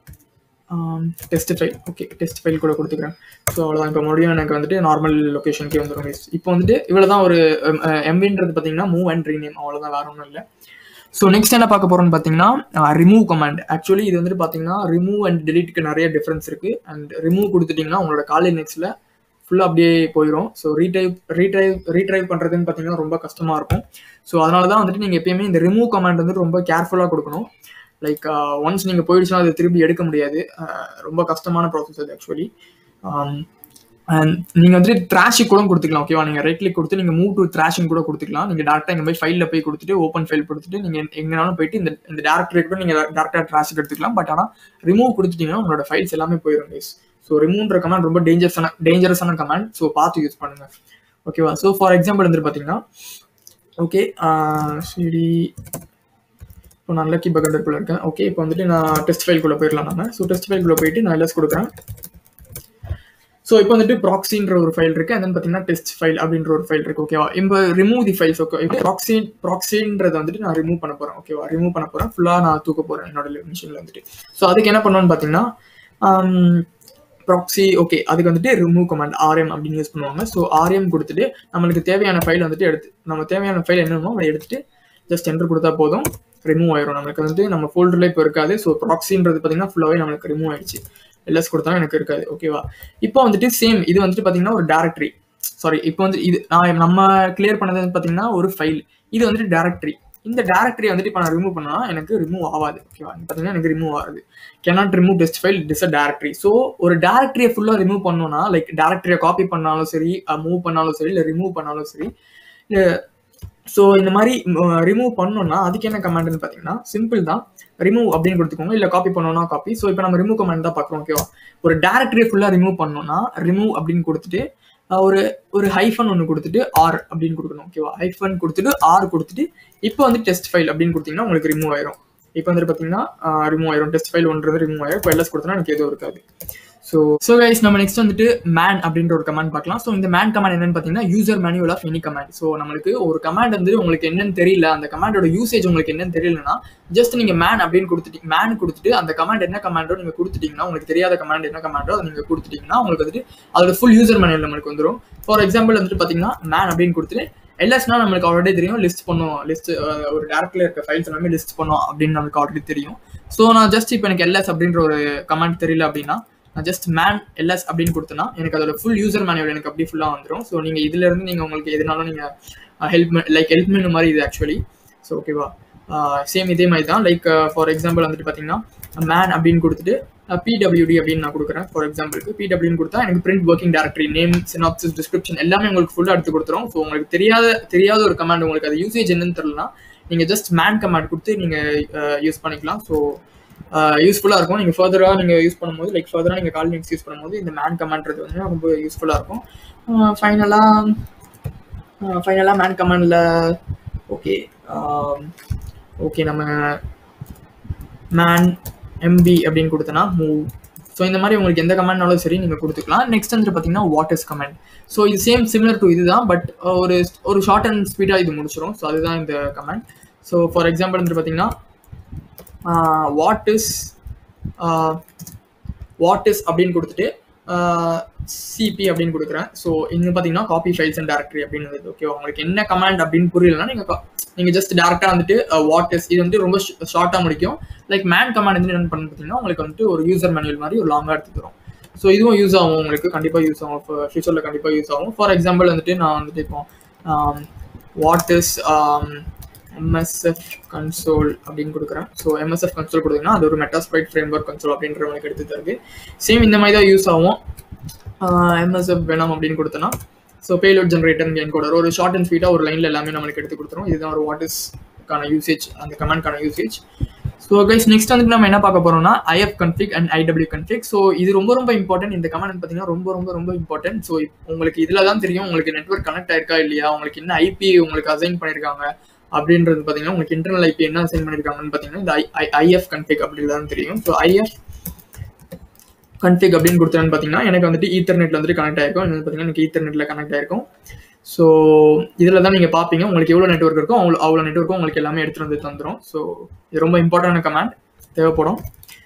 test file okay test file கூட கொடுத்துக்கிறேன் ஸோ அவ்வளோதான் இப்போ மறுபடியும் எனக்கு வந்துட்டு நார்மல் லொக்கேஷனுக்கே வந்துடும் இப்போ வந்துட்டு இவ்வளோ தான் ஒரு எம்பின்றது பார்த்தீங்கன்னா மூவ் அண்ட் ரீநேம் அவ்வளோதான் வேற ஒன்றும் இல்லை ஸோ நெக்ஸ்ட் என்ன பார்க்க போகிறோம்னு பார்த்தீங்கன்னா ரிமூவ் கமாண்ட் ஆக்சுவலி இது வந்துட்டு பார்த்தீங்கன்னா ரிமூவ் அண்ட் டெலிட்க்கு நிறைய டிஃப்ரென்ஸ் இருக்குது அண்ட் ரிமூவ் கொடுத்துட்டிங்கன்னா உங்களோட காலேஜ் நெக்ஸ்ட்டில் ஃபுல்லாக அப்படியே போயிடும் ஸோ ரீடைவ் ரீட்ரைவ் ரீட்ரைவ் பண்ணுறதுன்னு பார்த்தீங்கன்னா ரொம்ப கஷ்டமாக இருக்கும் ஸோ அதனால தான் வந்துட்டு நீங்கள் எப்பயுமே இந்த ரிமூவ் கமாண்ட் வந்து ரொம்ப கேர்ஃபுல்லாக கொடுக்கணும் லைக் ஒன்ஸ் நீங்கள் போயிடுச்சுன்னா அதை திருப்பி எடுக்க முடியாது ரொம்ப கஷ்டமான ப்ராசஸ் அது ஆக்சுவலி அண்ட் நீங்கள் வந்துட்டு ட்ராஷிக் கூட கொடுத்துக்கலாம் ஓகேவா நீங்கள் ரைட் கிளிக் கொடுத்து நீங்கள் மூவ் டு ட்ராஷிங் கூட கொடுத்துக்கலாம் நீங்கள் டேரெக்டாக இங்கே போய் ஃபைலில் போய் கொடுத்துட்டு ஓப்பன் ஃபைல் கொடுத்துட்டு நீங்கள் எங்கேனாலும் போயிட்டு இந்த இந்த டேரக்டரே கூட நீங்கள் டேரெக்டாக ட்ராஷிக் எடுத்துக்கலாம் பட் ஆனால் ரிமூவ் கொடுத்துட்டீங்கன்னா உங்களோட ஃபைல்ஸ் எல்லாமே போயிடும் கைஸ் ஸோ ரிமூவ்ன்ற கமாண்ட் ரொம்ப டேஞ்சரஸான டேஞ்சரஸான கமாண்ட் ஸோ பார்த்து யூஸ் பண்ணுங்க ஓகேவா ஸோ ஃபார் எக்ஸாம்பிள் வந்துட்டு பார்த்தீங்கன்னா ஓகே சரி இப்போ நான் லக்கி பகண்டருக்குள்ளே இருக்கேன் ஓகே இப்போ வந்துட்டு நான் டெஸ்ட் ஃபைல்குள்ளே போயிடலாம் நம்ம ஸோ டெஸ்ட் ஃபைல்குள்ளே போயிட்டு நான் எல்எஸ் கொடுக்குறேன் ஸோ இப்போ வந்துட்டு ப்ராக்ஸின்ற ஒரு ஃபைல் இருக்கு அண்ட் பார்த்தீங்கன்னா டெஸ்ட் ஃபைல் அப்படின்ற ஒரு ஃபைல் இருக்கு ஓகேவா இப்போ ரிமூவ் தி ஃபைல்ஸ் ஓகே இப்போ ப்ராக்ஸின் ப்ராக்ஸின்றதை வந்துட்டு நான் ரிமூவ் பண்ண போறேன் ஓகேவா ரிமூவ் பண்ண போறேன் ஃபுல்லாக நான் தூக்க போறேன் என்னோட மிஷினில் வந்துட்டு ஸோ அதுக்கு என்ன பண்ணுவோன்னு பார்த்தீங்கன்னா ப்ராக்ஸி ஓகே அதுக்கு வந்துட்டு ரிமூவ் கமாண்ட் ஆர்எம் அப்படின்னு யூஸ் பண்ணுவாங்க ஸோ ஆர்எம் கொடுத்துட்டு நம்மளுக்கு தேவையான ஃபைல் வந்துட்டு எடுத்து நம்ம தேவையான ஃபைல் என்னமோ அதை எடுத்துட்டு ஜஸ்ட் என்டர் கொடுத்தா போதும் ரிமூவ் ஆயிரும் நம்மளுக்கு வந்து நம்ம ஃபோல்டர்ல இப்போ இருக்காது ஸோ ப்ராக்ஸின்றது பார்த்தீங்கன்னா ஃபுல்லாகவே நம்மளுக்கு ரிமூவ் ஆயிடுச்சு எல்எஸ் கொடுத்தா எனக்கு இருக்காது ஓகேவா இப்போ வந்துட்டு சேம் இது வந்துட்டு பார்த்தீங்கன்னா ஒரு டேரக்டரி சாரி இப்போ வந்து இது நான் நம்ம கிளியர் பண்ணது வந்து பார்த்தீங்கன்னா ஒரு ஃபைல் இது வந்துட்டு டேரக்டரி இந்த டேரக்டரி வந்துட்டு இப்போ நான் ரிமூவ் பண்ணா எனக்கு ரிமூவ் ஆகாது ஓகேவா பார்த்தீங்கன்னா எனக்கு ரிமூவ் ஆகுது cannot remove test file this a directory so ஒரு டேரக்டரியை ஃபுல்லாக ரிமூவ் பண்ணோம்னா லைக் டேரக்டரியை காப்பி பண்ணாலும் சரி மூவ் பண்ணாலும் சரி இல்லை ரிமூவ் பண்ணாலும் சரி ஸோ இந்த மாதிரி ரிமூவ் பண்ணோம்னா அதுக்கு என்ன கமாண்ட்னு பார்த்தீங்கன்னா சிம்பிள் தான் ரிமூவ் அப்படின்னு கொடுத்துக்கோங்க இல்லை காப்பி பண்ணோம்னா காப்பி ஸோ இப்போ நம்ம ரிமூவ் கமாண்ட் தான் பார்க்குறோம் ஓகேவா ஒரு டேரக்டரியை ஃபுல்லாக ரிமூவ் பண்ணோம்னா ரிமூவ் அப்படின்னு கொடுத்துட்டு ஒரு ஒரு ஹைஃபன் ஒன்று கொடுத்துட்டு ஆர் அப்படின்னு கொடுக்கணும் ஓகேவா ஹைஃபன் கொடுத்துட்டு ஆர் கொடுத்துட்டு இப்போ வந்து டெஸ்ட் ஃபைல் அப்படின்னு கொடுத்தீங்கன்னா உங்களுக்கு ரிமூவ் ஆயிரும் இப்போ வந்துட்டு பார்த்தீங்கன்னா ரிமூவ் ஆயிரும் டெஸ்ட் ஃபைல் ஒன்றது ரிமூவ் ஆயிரும் இப்போ எல்எஸ் கொடுத்தனா எனக்கு எதுவும் இருக்காது ஸோ ஸோ கைஸ் நம்ம நெக்ஸ்ட் வந்துட்டு மேன் அப்படின்ற ஒரு கமாண்ட் பார்க்கலாம் ஸோ இந்த மேன் கமாண்ட் என்னன்னு பார்த்தீங்கன்னா user manual of any command so நம்மளுக்கு ஒரு கமாண்ட் வந்து உங்களுக்கு என்னன்னு தெரியல அந்த கமாண்டோட யூசேஜ் உங்களுக்கு என்னன்னு தெரியலனா ஜஸ்ட் நீங்க மேன் அப்படின்னு கொடுத்துட்டீங்க மேன் கொடுத்துட்டு அந்த கமாண்ட் என்ன கமாண்டோ நீங்க கொடுத்துட்டீங்கன்னா உங்களுக்கு தெரியாத கமாண்ட் என்ன கமாண்டோ அதை நீங்க கொடுத்துட்டீங்கன்னா உங்களுக்கு வந்துட்டு அதோட ஃபுல் யூசர் மேனுவல் நம்மளுக்கு வந்துடும் ஃபார் எக்ஸாம்பிள் வந்துட்டு பார்த்தீங்கன்னா மேன் அப்படின்னு கொடுத்துட்டு எல்எஸ்னா நம்மளுக்கு ஆல்ரெடி தெரியும் லிஸ்ட் பண்ணும் லிஸ்ட் ஒரு டேரக்ட்ல இருக்க ஃபைல்ஸ் எல்லாமே லிஸ்ட் பண்ணும் அப்படின்னு நம்மளுக்கு ஆல்ரெடி தெரியும் ஸோ நான் ஜஸ்ட் இப்போ எனக்கு எல்எஸ் அப்படின்ற ஒரு கமாண்ட் தெரியல அப்படின்னா நான் ஜஸ்ட் மேன் எல்எஸ் அப்படின்னு கொடுத்தனா எனக்கு அதோட ஃபுல் யூசர் மேனுவல் எனக்கு அப்படி ஃபுல்லாக வந்துடும் ஸோ நீங்கள் இதுல இருந்து நீங்கள் உங்களுக்கு எதுனாலும் நீங்கள் ஹெல்ப் லைக் ஹெல்ப் மெனு மாதிரி இது ஆக்சுவலி ஸோ ஓகேவா சேம் இதே மாதிரி தான் லைக் ஃபார் எக்ஸாம்பிள் வந்துட்டு பார்த்தீங்கன்னா மேன் அப்படின்னு கொடுத்துட்டு பிடபிள்யூடி அப்படின்னு நான் கொடுக்குறேன் ஃபார் எக்ஸாம்பிளுக்கு பிடபிள்யூன்னு கொடுத்தா எனக்கு print working directory name synopsis description எல்லாமே உங்களுக்கு ஃபுல்லாக எடுத்து கொடுத்துரும் ஸோ உங்களுக்கு தெரியாத தெரியாத ஒரு கமாண்ட் உங்களுக்கு அது யூசேஜ் என்னன்னு தெரியலனா நீங்கள் ஜஸ்ட் மேன் கமாண்ட் கொடுத்து நீங்கள் யூஸ் பண்ணிக்கலாம் ஸோ யூஸ்ஃபுல்லாக இருக்கும் நீங்கள் ஃபர்தராக நீங்கள் யூஸ் பண்ணும்போது லைக் ஃபர்தராக நீங்கள் கால் லிங்க்ஸ் யூஸ் பண்ணும்போது இந்த மேன் கமாண்ட்றது வந்து ரொம்ப யூஸ்ஃபுல்லாக இருக்கும் ஃபைனலாக ஃபைனலாக மேன் கமாண்டில் ஓகே ஓகே நம்ம மேன் எம்பி அப்படின்னு கொடுத்தனா மூவ் ஸோ இந்த மாதிரி உங்களுக்கு எந்த கமெண்ட்னாலும் சரி நீங்கள் கொடுத்துக்கலாம் நெக்ஸ்ட் வந்துட்டு பார்த்தீங்கன்னா வாட்டர்ஸ் கமெண்ட் ஸோ இது சேம் சிமிலர் டு இதுதான் பட் ஒரு ஒரு ஷார்ட் அண்ட் ஸ்பீடாக இது முடிச்சிடும் ஸோ அதுதான் இந்த கமெண்ட் ஸோ ஃபார் எக்ஸாம்பிள் வந்துட்டு பார்த்தீங்கன்னா வாட் இஸ் வாட் இஸ் அப்படின்னு கொடுத்துட்டு சிபி அப்படின்னு கொடுக்குறேன் ஸோ இங்கே பார்த்தீங்கன்னா காப்பி ஃபைல்ஸ் அண்ட் டேரக்டரி அப்படின்னு வருது ஓகே உங்களுக்கு என்ன கமாண்ட் அப்படின்னு புரியலன்னா நீங்கள் நீங்கள் ஜஸ்ட் டேரெக்டாக வந்துட்டு வாட் இஸ் இது வந்து ரொம்ப ஷார்ட்டாக முடிக்கும் லைக் மேன் கமாண்ட் வந்து என்ன பண்ணு பார்த்தீங்கன்னா உங்களுக்கு வந்துட்டு ஒரு யூசர் மேனுவல் மாதிரி ஒரு லாங்காக எடுத்து தரும் ஸோ இதுவும் யூஸ் ஆகும் உங்களுக்கு கண்டிப்பாக யூஸ் ஆகும் ஃபியூச்சரில் கண்டிப்பாக யூஸ் ஆகும் ஃபார் எக்ஸாம்பிள் வந்துட்டு நான் வந்துட்டு இப்போ வாட் இஸ் எம்எஸ்எஃப் கன்சோல் அப்படின்னு கொடுக்குறேன் ஸோ எம்எஸ்எஃப் கன்சோல் கொடுத்தீங்கன்னா அது ஒரு மெட்டாஸ்பிரைட் ஃப்ரேம் ஒர்க் கன்சோல் அப்படின்ற உங்களுக்கு எடுத்து தருது சேம் இந்த மாதிரி தான் யூஸ் ஆகும் எம்எஸ்எஃப் வேணாம் அப்படின்னு கொடுத்தனா ஸோ பேலோட் ஜென்ரேட்டர் என்கோடர் ஒரு ஷார்ட் அண்ட் ஸ்வீட்டாக ஒரு லைனில் எல்லாமே நம்மளுக்கு எடுத்து கொடுத்துரும் இதுதான் ஒரு வாட் இஸ்க்கான யூசேஜ் அந்த கமெண்ட்கான யூசேஜ் ஸோ கைஸ் நெக்ஸ்ட் வந்துட்டு நம்ம என்ன பார்க்க போறோம்னா ifconfig and iwconfig so இது ரொம்ப ரொம்ப இம்பார்ட்டன்ட் இந்த கமெண்ட் பார்த்தீங்கன்னா ரொம்ப ரொம்ப ரொம்ப இம்பார்ட்டன்ட் ஸோ உங்களுக்கு இதில் தான் தெரியும் உங்களுக்கு நெட்ஒர்க் கனெக்ட் ஆயிருக்கா இல்லையா உங்களுக்கு என்ன ஐபி உங்களுக்கு அசைன் பண்ணியிருக்காங்க அப்படின்றது பார்த்தீங்கன்னா உங்களுக்கு இன்டர்னல் ஐபி என்ன அசைன் பண்ணியிருக்காங்கன்னு பார்த்தீங்கன்னா இந்த ஐஎஃப் கன்ஃபிக் அப்படி தான் தெரியும் ஸோ ஐஎஃப் கன்ஃபிக் அப்படின்னு கொடுத்தேன்னு பார்த்தீங்கன்னா எனக்கு வந்துட்டு ஈத்தர்நெட்ல வந்துட்டு கனெக்ட் ஆயிருக்கும் எனக்கு பார்த்தீங்கன்னா எனக்கு ஈத்தர்நெட்ல கனெக்ட் ஆயிருக்கும் ஸோ இதில் தான் நீங்கள் பார்ப்பீங்க உங்களுக்கு எவ்வளோ நெட்ஒர்க் இருக்கோ அவ்வளோ அவ்வளோ நெட்ஒர்க்கும் உங்களுக்கு எல்லாமே எடுத்துகிட்டு வந்து தந்துடும் ஸோ இது ரொம்ப இம்பார்ட்டன்டான கமெண்ட் தேவைப்படும்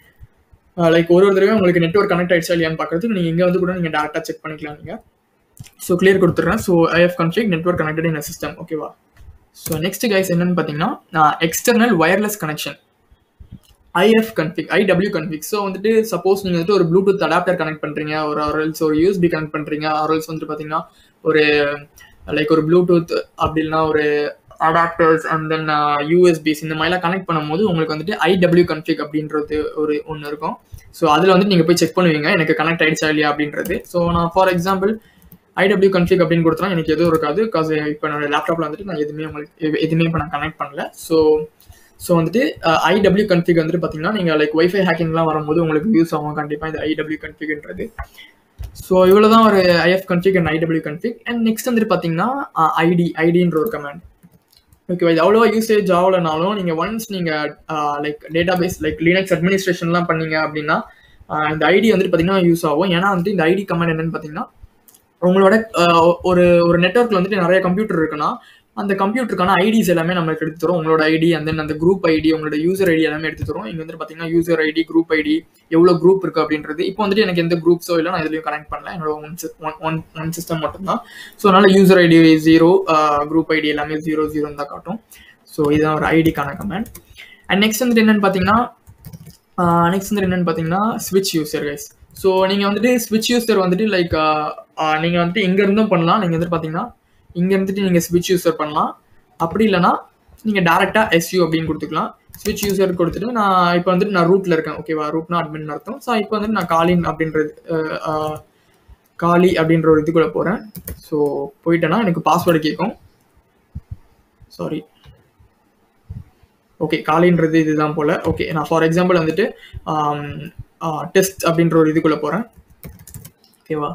லைக் ஒரு ஒரு தடவை உங்களுக்கு நெட்ஒர்க் கனெக்ட் ஆயிடுச்சா இல்லையான்னு பார்க்கறதுக்கு நீங்கள் இங்கே வந்து கூட நீங்கள் டேரெக்டாக செக் பண்ணிக்கலாம் நீங்கள் ஸோ கிளியர் கொடுத்துட்றேன் so ifconfig network connected in system ஓகேவா ஸோ நெக்ஸ்ட் கைஸ் என்னன்னு பார்த்தீங்கன்னா external wireless connection ifconfig iwconfig so வந்துட்டு சப்போஸ் நீங்கள் வந்துட்டு ஒரு ப்ளூடூத் அடாப்டர் கனெக்ட் பண்ணுறீங்க ஒரு ஆர்எல்ஸ் ஒரு யூஎஸ்பி கனெக்ட் பண்ணுறீங்க ஆர்எல்ஸ் வந்துட்டு பார்த்தீங்கன்னா ஒரு லைக் ஒரு ப்ளூடூத் அப்படி இல்லைனா ஒரு அடாப்டர்ஸ் அண்ட் தென் யூஎஸ்பிஸ் இந்த மாதிரிலாம் கனெக்ட் பண்ணும்போது உங்களுக்கு வந்துட்டு ஐடபிள்யூ கன்ஃபிக் அப்படின்றது ஒரு ஒன்று இருக்கும் ஸோ அதில் வந்துட்டு நீங்கள் போய் செக் பண்ணுவீங்க எனக்கு கனெக்ட் ஆயிடுச்சா இல்லையா அப்படின்றது ஸோ நான் ஃபார் எக்ஸாம்பிள் ஐடபிள்யூ கன்ஃபிக் அப்படின்னு கொடுத்தா எனக்கு எதுவும் இருக்காது பிகாஸ் இப்போ என்னோட லேப்டாப்பில் வந்துட்டு நான் எதுவுமே உங்களுக்கு எதுவுமே இப்போ நான் கனெக்ட் பண்ணல ஸோ ஸோ வந்துட்டு ஐடபிள்யூ கன்ஃபிக் வந்துட்டு பார்த்தீங்கன்னா நீங்கள் லைக் ஒய்ஃபை ஹேக்கிங்லாம் வரும்போது உங்களுக்கு யூஸ் ஆகும் கண்டிப்பாக இந்த ஐடபிள்யூ கன்ஃபிக்ன்றது ஸோ இவ்வளோ தான் ஒரு ifconfig and iwconfig and next வந்துட்டு பார்த்தீங்கன்னா ஐடி ஐடின்ற ஒரு கமெண்ட் ஓகேவா இது அவ்வளோவா யூசேஜ் ஆகலைனாலும் நீங்கள் ஒன்ஸ் நீங்கள் like database like Linux அட்மினிஸ்ட்ரேஷன்லாம் பண்ணீங்க அப்படின்னா இந்த ஐடி வந்துட்டு பார்த்தீங்கன்னா யூஸ் ஆகும் ஏன்னா வந்துட்டு இந்த ஐடி கமெண்ட் என்னன்னு பார்த்தீங்கன்னா உங்களோட ஒரு ஒரு நெட்ஒர்க்கில் வந்துட்டு நிறைய கம்ப்யூட்டர் இருக்குன்னா அந்த கம்ப்யூட்டருக்கான ஐடிஸ் எல்லாமே நம்மளுக்கு எடுத்து தரும் உங்களோட ஐடி அண்ட் தென் அந்த குரூப் ஐடி உங்களோட யூசர் ஐடி எல்லாமே எடுத்து தரும் இங்கே வந்து பார்த்தீங்கன்னா யூசர் ஐடி குரூப் ஐடி எவ்வளோ குரூப் இருக்கு அப்படின்றது இப்போ வந்துட்டு எனக்கு எந்த குரூப்ஸோ இல்லை நான் எதுலையும் கனெக்ட் பண்ணல என்னோட one one one one system மட்டும்தான் ஸோ அதனால user ID zero group ID எல்லாமே ஜீரோ ஜீரோ தான் காட்டும் ஸோ இதுதான் ஒரு ஐடிக்கான கமெண்ட் அண்ட் நெக்ஸ்ட் வந்துட்டு என்னன்னு பார்த்தீங்கன்னா நெக்ஸ்ட் வந்துட்டு என்னன்னு பார்த்தீங்கன்னா ஸ்விட்ச் யூசர் கைஸ் ஸோ நீங்கள் வந்துட்டு ஸ்விட்ச் யூசர் வந்துட்டு லைக் நீங்கள் வந்துட்டு எங்கே இருந்தும் பண்ணலாம் நீங்கள் வந்துட்டு பார்த்தீங்கன்னா இங்கே இருந்துட்டு நீங்கள் ஸ்விட்ச் யூசர் பண்ணலாம் அப்படி இல்லைனா நீங்கள் டேரெக்டாக எஸ்யூ அப்படின்னு கொடுத்துக்கலாம் ஸ்விட்ச் யூசர் கொடுத்துட்டு நான் இப்போ வந்துட்டு நான் ரூட்டில் இருக்கேன் ஓகேவா ரூட்னா அட்மின் அர்த்தம் ஸோ இப்போ வந்துட்டு நான் காலின் அப்படின்றது காலி அப்படின்ற ஒரு இதுக்குள்ளே போகிறேன் ஸோ போயிட்டேன்னா எனக்கு பாஸ்வேர்டு கேட்கும் சாரி ஓகே காலின்றது இதுதான் போல் ஓகே நான் ஃபார் எக்ஸாம்பிள் வந்துட்டு டெஸ்ட் அப்படின்ற ஒரு இதுக்குள்ளே போகிறேன் ஓகேவா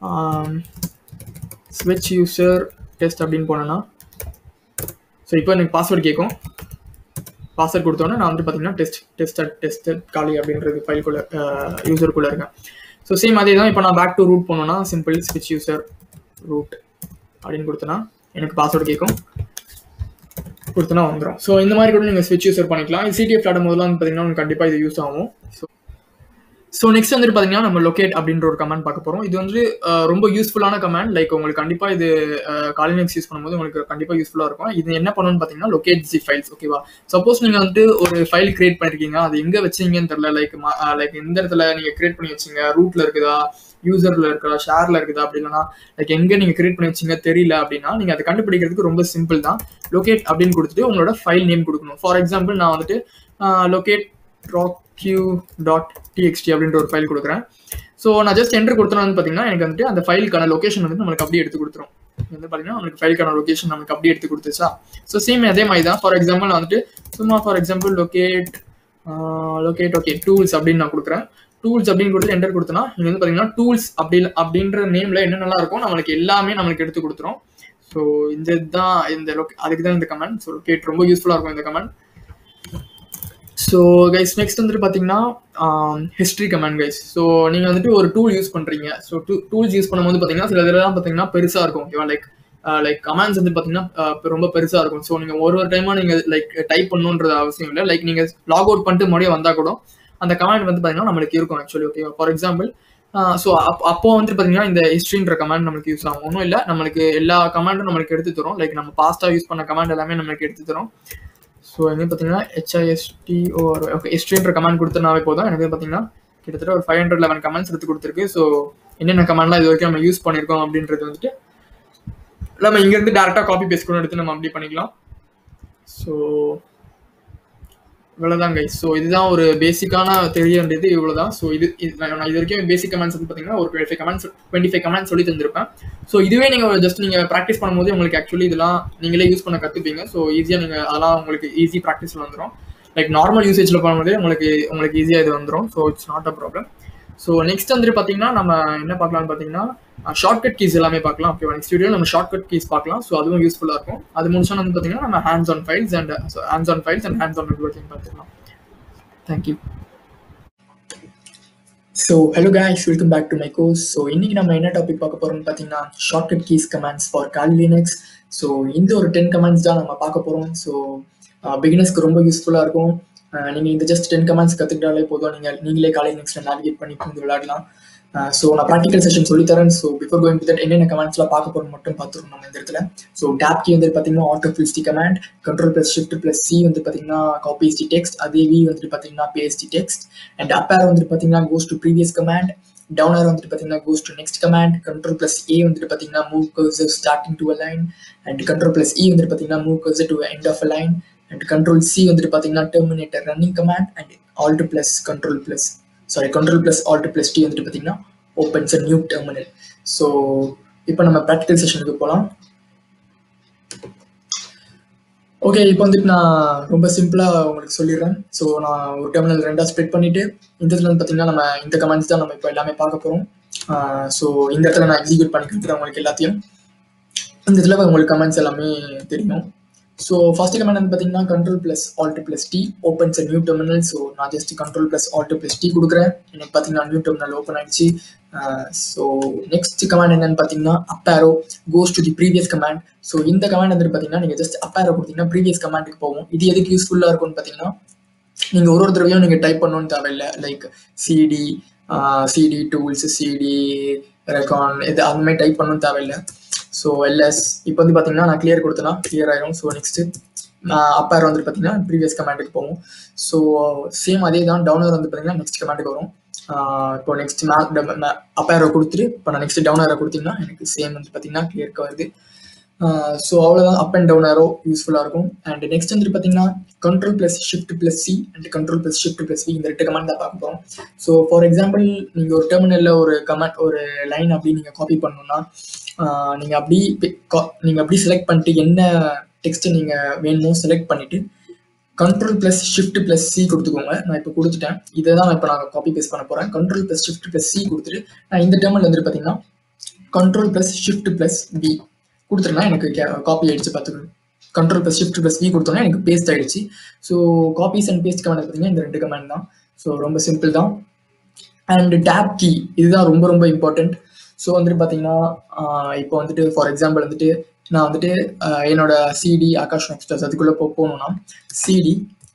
ஸ்விட்ச் யூசர் டெஸ்ட் அப்படின்னு போனேன்னா ஸோ இப்போ எனக்கு பாஸ்வேர்டு கேட்கும் பாஸ்வேர்ட் கொடுத்தோன்னே நான் வந்து பார்த்தீங்கன்னா டெஸ்ட் டெஸ்ட் டெஸ்ட் காலி அப்படின்றது ஃபைல்குள்ளே யூசருக்குள்ளே இருக்கேன் ஸோ சேம் அதே தான் இப்போ நான் பேக் டு ரூட் போனோன்னா சிம்பிள் ஸ்விட்ச் யூசர் ரூட் அப்படின்னு கொடுத்தனா எனக்கு பாஸ்வேர்டு கேட்கும் கொடுத்தனா வந்துடும் ஸோ இந்த மாதிரி கூட நீங்கள் ஸ்விட்ச் யூசர் பண்ணிக்கலாம் சிடிஎஃப் ஆடும் போதெல்லாம் பார்த்தீங்கன்னா உங்களுக்கு கண்டிப்பாக இது யூஸ் ஆகும் ஸோ ஸோ நெக்ஸ்ட் வந்துட்டு பார்த்தீங்கன்னா நம்ம லொக்கேட் அப்படின்ற ஒரு கமெண்ட் பார்க்க போகிறோம் இது வந்து ரொம்ப யூஸ்ஃபுல்லான கமெண்ட் லைக் உங்களுக்கு கண்டிப்பாக இது காலினெக்ஸ் யூஸ் பண்ணும்போது உங்களுக்கு கண்டிப்பாக யூஸ்ஃபுல்லாக இருக்கும் இது என்ன பண்ணணும்னு பார்த்தீங்கன்னா லொக்கேட் சி ஃபைல்ஸ் ஓகேவா சப்போஸ் நீங்கள் வந்துட்டு ஒரு ஃபைல் கிரியேட் பண்ணிருக்கீங்க அது எங்கே வச்சீங்கன்னு தெரியல லைக் லைக் எந்த இடத்துல நீங்கள் கிரியேட் பண்ணி வச்சீங்க ரூட்டில் இருக்குதா யூசரில் இருக்குதா ஷேரில் இருக்குதா அப்படி இல்லைனா லைக் எங்கே நீங்கள் கிரியேட் பண்ணி வச்சிங்க தெரியல அப்படின்னா நீங்கள் அதை கண்டுபிடிக்கிறதுக்கு ரொம்ப சிம்பிள் தான் லொக்கேட் அப்படின்னு கொடுத்துட்டு உங்களோட ஃபைல் நேம் கொடுக்கணும் ஃபார் எக்ஸாம்பிள் நான் வந்துட்டு locate rockyou dot TXT அப்படின்ற ஒரு ஃபைல் கொடுக்குறேன் ஸோ நான் ஜஸ்ட் என்ட்ரு கொடுத்தோன்னு பார்த்தீங்கன்னா எனக்கு வந்துட்டு அந்த ஃபைலுக்கான லொக்கேஷன் வந்து நம்மளுக்கு அப்படியே எடுத்து கொடுத்துரும் வந்து பார்த்தீங்கன்னா நம்மளுக்கு ஃபைலுக்கான லொக்கேஷன் நமக்கு அப்படியே எடுத்து கொடுத்துச்சா ஸோ சேம் அதே மாதிரி தான் ஃபார் எக்ஸாம்பிள் நான் வந்துட்டு சும்மா for example locate locate okay tools அப்படின்னு நான் கொடுக்குறேன் டூல்ஸ் அப்படின்னு கொடுத்து என்டர் கொடுத்தனா இங்கே வந்து பார்த்தீங்கன்னா டூல்ஸ் அப்படி அப்படின்ற நேமில் என்னென்னலாம் இருக்கும் நம்மளுக்கு எல்லாமே நம்மளுக்கு எடுத்து கொடுத்துரும் ஸோ இந்த இதுதான் இந்த லொக்கே அதுக்கு தான் இந்த கமெண்ட் ஸோ லொக்கேட் ரொம்ப யூஸ்ஃபுல்லாக இருக்கும் இந்த கமெண்ட் ஸோ கைஸ் நெக்ஸ்ட் வந்துட்டு பார்த்தீங்கன்னா ஹிஸ்ட்ரி கமெண்ட் கைஸ் ஸோ நீங்கள் வந்துட்டு ஒரு டூல் யூஸ் பண்ணுறீங்க ஸோ டூ டூல்ஸ் யூஸ் பண்ணும்போது பார்த்தீங்கன்னா சில இதெல்லாம் பார்த்தீங்கன்னா பெருசாக இருக்கும் ஓகேவா லைக் லைக் கமெண்ட்ஸ் வந்து பார்த்தீங்கன்னா ரொம்ப பெருசாக இருக்கும் ஸோ நீங்கள் ஒரு ஒரு டைமாக நீங்கள் லைக் டைப் பண்ணணுன்றது அவசியம் இல்லை லைக் நீங்கள் லாக் அவுட் பண்ணிட்டு மறுபடியும் வந்தால் கூட அந்த கமெண்ட் வந்து பார்த்தீங்கன்னா நம்மளுக்கு இருக்கும் ஆக்சுவலி ஓகேவா ஃபார் எக்ஸாம்பிள் ஸோ அப் அப்போ வந்துட்டு பார்த்தீங்கன்னா இந்த ஹிஸ்ட்ரின்ற கமாண்ட் நம்மளுக்கு யூஸ் ஆகும் ஒன்றும் இல்லை நம்மளுக்கு எல்லா கமாண்டும் நம்மளுக்கு எடுத்து தரும் லைக் நம்ம பாஸ்ட்டாக யூஸ் பண்ண கமாண்ட் எல்லாமே நம்மளுக்கு எடுத்து தரும் ஸோ எங்கே பார்த்தீங்கன்னா ஹெச்ஐஎஸ்டி ஓர் ஓகே ஹிஸ்ட்ரின்ற கமாண்ட் கொடுத்தனாவே போதும் எனக்கு பார்த்தீங்கன்னா கிட்டத்தட்ட ஒரு ஃபைவ் ஹண்ட்ரட் லெவன் கமெண்ட்ஸ் எடுத்து கொடுத்துருக்கு ஸோ என்னென்ன கமெண்ட்லாம் இது வரைக்கும் நம்ம யூஸ் பண்ணியிருக்கோம் அப்படின்றது வந்துட்டு நம்ம இங்கேருந்து டேரெக்டாக காப்பி பேஸ்ட் கூட எடுத்து நம்ம அப்படி பண்ணிக்கலாம் ஸோ இவ்வளோதான் கைஸ் ஸோ இதுதான் ஒரு பேசிக்கான தெரிய வேண்டியது இவ்வளோ தான் ஸோ இது இது நான் இது வரைக்கும் பேசிக் கமெண்ட்ஸ் வந்து பார்த்தீங்கன்னா ஒரு twenty five comments twenty five comments சொல்லி தந்திருப்பேன் ஸோ இதுவே நீங்கள் ஜஸ்ட் நீங்கள் ப்ராக்டிஸ் பண்ணும்போது உங்களுக்கு ஆக்சுவலி இதெல்லாம் நீங்களே யூஸ் பண்ண கற்றுப்பீங்க ஸோ ஈஸியாக நீங்கள் அதெல்லாம் உங்களுக்கு ஈஸி ப்ராக்டிஸில் வந்துடும் லைக் நார்மல் யூசேஜில் பண்ணும்போதே உங்களுக்கு உங்களுக்கு ஈஸியாக இது வந்துடும் so it's not a problem so next வந்துட்டு பார்த்தீங்கன்னா நம்ம என்ன பார்க்கலாம்னு பார்த்தீங்கன்னா ஷார்ட்கட் கீஸ் எல்லாமே பார்க்கலாம் ஓகே நெக்ஸ்ட் வீடியோ நம்ம ஷார்ட்கட் கீஸ் பார்க்கலாம் ஸோ அதுவும் யூஸ்ஃபுல்லாக இருக்கும் அது முடிச்சா வந்து பார்த்தீங்கன்னா நம்ம hands on files and hands on files and hands on networking பார்த்துக்கலாம் thank you so hello guys welcome back to my course so இன்னைக்கு நம்ம என்ன டாபிக் பார்க்க போறோம்னு பார்த்தீங்கன்னா shortcut keys comments for Kali Linux so இந்த ஒரு டென் கமெண்ட்ஸ் தான் நம்ம பார்க்க போகிறோம் ஸோ பிகினர்ஸ்க்கு ரொம்ப யூஸ்ஃபுல்லாக இருக்கும் நீங்கள் இந்த ஜஸ்ட் டென் கமெண்ட்ஸ் கற்றுக்கிட்டாலே போதும் நீங்கள் நீங்களே காலை நெக்ஸ்ட்டில் நேவிகேட் பண்ணி வந்து விளையாடலாம் ஸோ நான் ப்ராக்டிகல் செஷன் சொல்லித்தரேன் so before going to that என்னென்ன கமெண்ட்ஸ்லாம் பார்க்க போகிறோம் மட்டும் பார்த்துருக்கோம் நம்ம இந்த இடத்துல ஸோ டேப் கீ வந்து பார்த்தீங்கன்னா auto fills the comment control plus shift plus C வந்து பார்த்தீங்கன்னா காப்பிஸ்டி டெக்ஸ்ட் அதே வி வந்துட்டு பார்த்தீங்கன்னா பேஎஸ்டி டெக்ஸ்ட் அண்ட் அப் ஏர் வந்துட்டு பார்த்தீங்கன்னா goes to previous command down arrow வந்துட்டு பார்த்தீங்கன்னா goes to next command control plus A வந்துட்டு பார்த்தீங்கன்னா move cursor starting to a line and control plus E வந்துட்டு பார்த்தீங்கன்னா move cursor to end of a line and control C வந்துட்டு பார்த்தீங்கன்னா terminator running command and alt plus control plus sorry control plus alt plus T வந்துட்டு பார்த்தீங்கன்னா opens a new terminal so இப்போ நம்ம practical செஷனுக்கு போகலாம் okay இப்போ வந்துட்டு நான் ரொம்ப சிம்பிளாக உங்களுக்கு சொல்லிடுறேன் ஸோ நான் ஒரு டெர்மினல் ரெண்டாக ஸ்ப்ளிட் பண்ணிவிட்டு இந்த இடத்துல வந்து பார்த்தீங்கன்னா நம்ம இந்த கமெண்ட்ஸ் தான் நம்ம இப்போ எல்லாமே பார்க்க போகிறோம் ஸோ இந்த இடத்துல நான் எக்ஸிக்யூட் பண்ணி கொடுத்துறேன் உங்களுக்கு எல்லாத்தையும் இந்த இதில் உங்களுக்கு கமெண்ட்ஸ் எல்லாமே தெரியும் ஸோ ஃபர்ஸ்ட் கமெண்ட் வந்து பார்த்தீங்கன்னா control plus alt plus T opens new terminal so நான் just control plus alt plus T கொடுக்குறேன் எனக்கு பார்த்தீங்கன்னா நியூ டெர்மினல் ஓப்பன் ஆயிடுச்சு ஸோ நெக்ஸ்ட் கமாண்ட் என்னன்னு பார்த்தீங்கன்னா up arrow goes to the previous command so இந்த கமாண்ட் வந்துட்டு பார்த்தீங்கன்னா நீங்கள் ஜஸ்ட் அப்பேரோ கொடுத்தீங்கன்னா ப்ரீவியஸ் கமாண்டுக்கு போகும் இது எதுக்கு யூஸ்ஃபுல்லாக இருக்கும்னு பார்த்தீங்கன்னா நீங்கள் ஒரு ஒரு தடவையும் நீங்கள் டைப் பண்ணணும்னு தேவையில்லை like CD CD tools CD recon இது அந்த மாதிரி டைப் பண்ணணும்னு தேவையில்லை ஸோ எல்எஸ் இப்போ வந்து பார்த்தீங்கன்னா நான் கிளியர் கொடுத்தேன்னா கிளியர் ஆயிரும் ஸோ நெக்ஸ்ட்டு அப்பேர் வந்துட்டு பார்த்தீங்கன்னா ப்ரீவியஸ் கமாண்டுக்கு போகும் ஸோ சேம் அதே தான் டவுனர் வந்து பார்த்தீங்கன்னா நெக்ஸ்ட் கமாண்டுக்கு வரும் இப்போ நெக்ஸ்ட் மே அப்பேரோ கொடுத்துட்டு இப்போ நான் நெக்ஸ்ட் டவுன் ஏரோ கொடுத்தீங்கன்னா எனக்கு சேம் வந்து பார்த்தீங்கன்னா கிளியருக்கு வருது ஸோ அவ்வளோதான் அப் அண்ட் டவுன் ஏரோ யூஸ்ஃபுல்லாக இருக்கும் அண்ட் நெக்ஸ்ட் வந்துட்டு பார்த்தீங்கன்னா control plus shift plus C and control plus shift plus V இந்த ரெண்டு கமெண்ட் தான் பார்க்க போகிறோம் ஸோ ஃபார் எக்ஸாம்பிள் நீங்கள் ஒரு டெர்மினலில் ஒரு கமெண்ட் ஒரு லைன் அப்படி நீங்கள் காப்பி பண்ணணும்னா நீங்கள் அப்படி நீங்கள் அப்படி செலக்ட் பண்ணிட்டு என்ன டெக்ஸ்ட்டை நீங்கள் வேணுமோ செலக்ட் பண்ணிவிட்டு control plus shift plus C கொடுத்துக்கோங்க நான் இப்போ கொடுத்துட்டேன் இதை தான் இப்போ நான் காப்பி பேஸ்ட் பண்ண போகிறேன் control plus shift plus C கொடுத்துட்டு நான் இந்த டேர்மில் வந்துட்டு பார்த்தீங்கன்னா control plus shift plus V கொடுத்துருனா எனக்கு காப்பி ஆயிடுச்சு பார்த்துக்கணும் control plus shift plus V கொடுத்தோன்னா எனக்கு பேஸ்ட் ஆயிடுச்சு so copies and paste comment பார்த்தீங்கன்னா இந்த ரெண்டு கமெண்ட் தான் ஸோ ரொம்ப சிம்பிள் தான் அண்ட் டேப் கீ இதுதான் ரொம்ப ரொம்ப இம்பார்ட்டண்ட் ஸோ வந்துட்டு பார்த்தீங்கன்னா இப்போ வந்துட்டு ஃபார் எக்ஸாம்பிள் வந்துட்டு நான் வந்துட்டு என்னோட சிடி ஆகாஷ் நெக்ஸ்டர்ஸ் அதுக்குள்ளே போ போகணுன்னா CD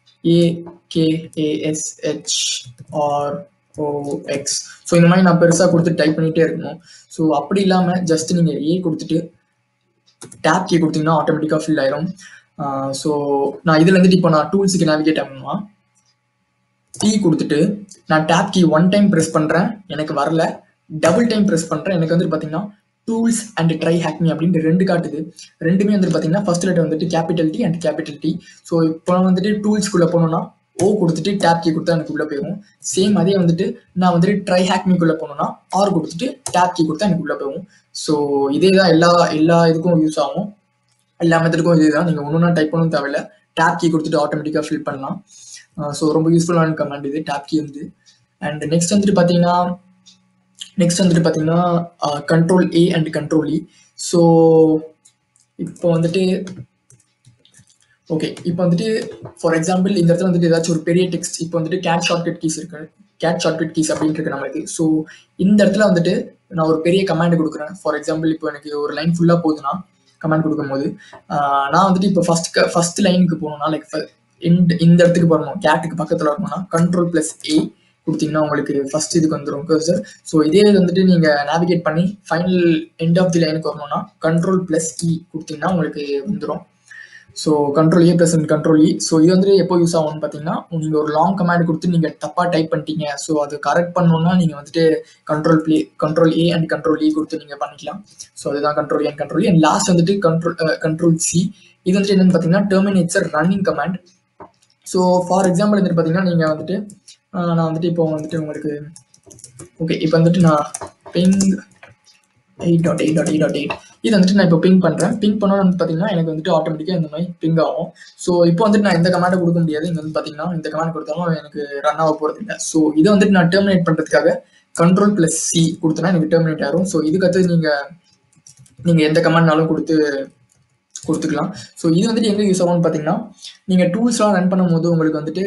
AKASH R OX so இந்த மாதிரி நான் பெருசாக கொடுத்து டைப் பண்ணிகிட்டே இருக்கணும் ஸோ அப்படி இல்லாமல் ஜஸ்ட் நீங்கள் ஏ கொடுத்துட்டு டேப் கீ கொடுத்தீங்கன்னா ஆட்டோமேட்டிக்காக ஃபில் ஆயிரும் ஸோ நான் இதுல இருந்துட்டு இப்போ நான் டூல்ஸுக்கு நேவிகேட் ஆகணுமா டி கொடுத்துட்டு நான் tab key one time press பண்ணுறேன் எனக்கு வரல டபுள் டைம் ப்ரெஸ் பண்ணுறேன் எனக்கு வந்துட்டு பார்த்தீங்கன்னா டூல்ஸ் அண்ட் ட்ரை ஹேக்மி அப்படின்ட்டு ரெண்டு காட்டுது ரெண்டுமே வந்துட்டு பார்த்தீங்கன்னா ஃபர்ஸ்ட் லெட்டர் வந்துட்டு capital T and capital T so இப்போ வந்துட்டு டூல்ஸ்குள்ளே போனோம்னா ஓ கொடுத்துட்டு டேப் கீ கொடுத்தா எனக்கு உள்ளே போயிடும் சேம் அதே வந்துட்டு நான் வந்துட்டு ட்ரை ஹேக்மிக்குள்ளே போனோம்னா ஆர் கொடுத்துட்டு டேப் கீ கொடுத்தா எனக்கு உள்ளே போகும் ஸோ இதே தான் எல்லா எல்லா இதுக்கும் யூஸ் ஆகும் எல்லா மெத்தடுக்கும் இதே தான் நீங்கள் ஒன்று டைப் பண்ணணும் தேவையில்ல டேப் கீ கொடுத்துட்டு ஆட்டோமேட்டிக்காக ஃபில் பண்ணலாம் ஸோ ரொம்ப யூஸ்ஃபுல்லான கமெண்ட் இது டேப் கீ வந்து அண்ட் நெக்ஸ்ட் வந்துட்டு பார்த்தீங்கன்னா நெக்ஸ்ட் வந்துட்டு பார்த்தீங்கன்னா control A and control E so இப்போ வந்துட்டு ஓகே இப்போ வந்துட்டு ஃபார் எக்ஸாம்பிள் இந்த இடத்துல வந்துட்டு ஏதாச்சும் ஒரு பெரிய டெக்ஸ்ட் இப்போ வந்துட்டு கேட் ஷார்ட்கட் கீஸ் இருக்கு கேட் ஷார்ட்கட் கீஸ் அப்படின்ட்டு இருக்கு நம்மளுக்கு ஸோ இந்த இடத்துல வந்துட்டு நான் ஒரு பெரிய கமாண்ட் கொடுக்குறேன் ஃபார் எக்ஸாம்பிள் இப்போ எனக்கு ஒரு லைன் ஃபுல்லாக போகுதுன்னா கமாண்ட் கொடுக்கும்போது நான் வந்துட்டு இப்போ ஃபர்ஸ்ட் ஃபர்ஸ்ட் லைனுக்கு போகணும்னா லைக் இந்த இந்த இடத்துக்கு போகணும் கேட்டுக்கு பக்கத்தில் வரணும்னா கண்ட்ரோல் ப்ளஸ் ஏ கொடுத்தீங்கன்னா உங்களுக்கு ஃபர்ஸ்ட் இதுக்கு வந்துடும் கர்சர் ஸோ இதே வந்துட்டு நீங்கள் நேவிகேட் பண்ணி ஃபைனல் எண்ட் ஆஃப் தி லைனுக்கு வரணும்னா கண்ட்ரோல் ப்ளஸ் கீ கொடுத்தீங்கன்னா உங்களுக்கு வந்துடும் so control A plus control E so இது வந்து எப்போ யூஸ் ஆகும்னு பார்த்தீங்கன்னா நீங்கள் ஒரு லாங் கமாண்ட் கொடுத்து நீங்கள் தப்பாக டைப் பண்ணிட்டீங்க ஸோ அது கரெக்ட் பண்ணணும்னா நீங்கள் வந்துட்டு control plus control A and control E கொடுத்து நீங்கள் பண்ணிக்கலாம் ஸோ அதுதான் control A and control and last வந்துட்டு கண்ட்ரோல் கண்ட்ரோல் சி இது வந்துட்டு என்னன்னு பார்த்தீங்கன்னா terminates running command so for example வந்துட்டு பார்த்தீங்கன்னா நீங்கள் வந்துட்டு நான் வந்துட்டு இப்போ வந்துட்டு உங்களுக்கு ஓகே இப்போ வந்துட்டு நான் ping eight dot eight dot eight dot eight இது வந்துட்டு நான் இப்போ பிங் பண்ணுறேன் பிங் பண்ணோன்னு வந்து பார்த்தீங்கன்னா எனக்கு வந்துட்டு ஆட்டோமேட்டிக்காக இந்த மாதிரி பிங் ஆகும் ஸோ இப்போ வந்துட்டு நான் இந்த கமாண்டை கொடுக்க முடியாது இங்கே வந்து பார்த்தீங்கன்னா இந்த கமாண்ட் கொடுத்தாலும் எனக்கு ரன் ஆக போகிறது இல்லை ஸோ இதை வந்துட்டு நான் டெர்மினேட் பண்ணுறதுக்காக கண்ட்ரோல் ப்ளஸ் சி கொடுத்தனா எனக்கு டெர்மினேட் ஆகும் ஸோ இதுக்கு அடுத்து நீங்கள் நீங்கள் எந்த கமாண்ட்னாலும் கொடுத்து கொடுத்துக்கலாம் ஸோ இது வந்துட்டு எங்கே யூஸ் ஆகும்னு பார்த்தீங்கன்னா நீங்கள் டூல்ஸ்லாம் ரன் பண்ணும்போது உங்களுக்கு வந்துட்டு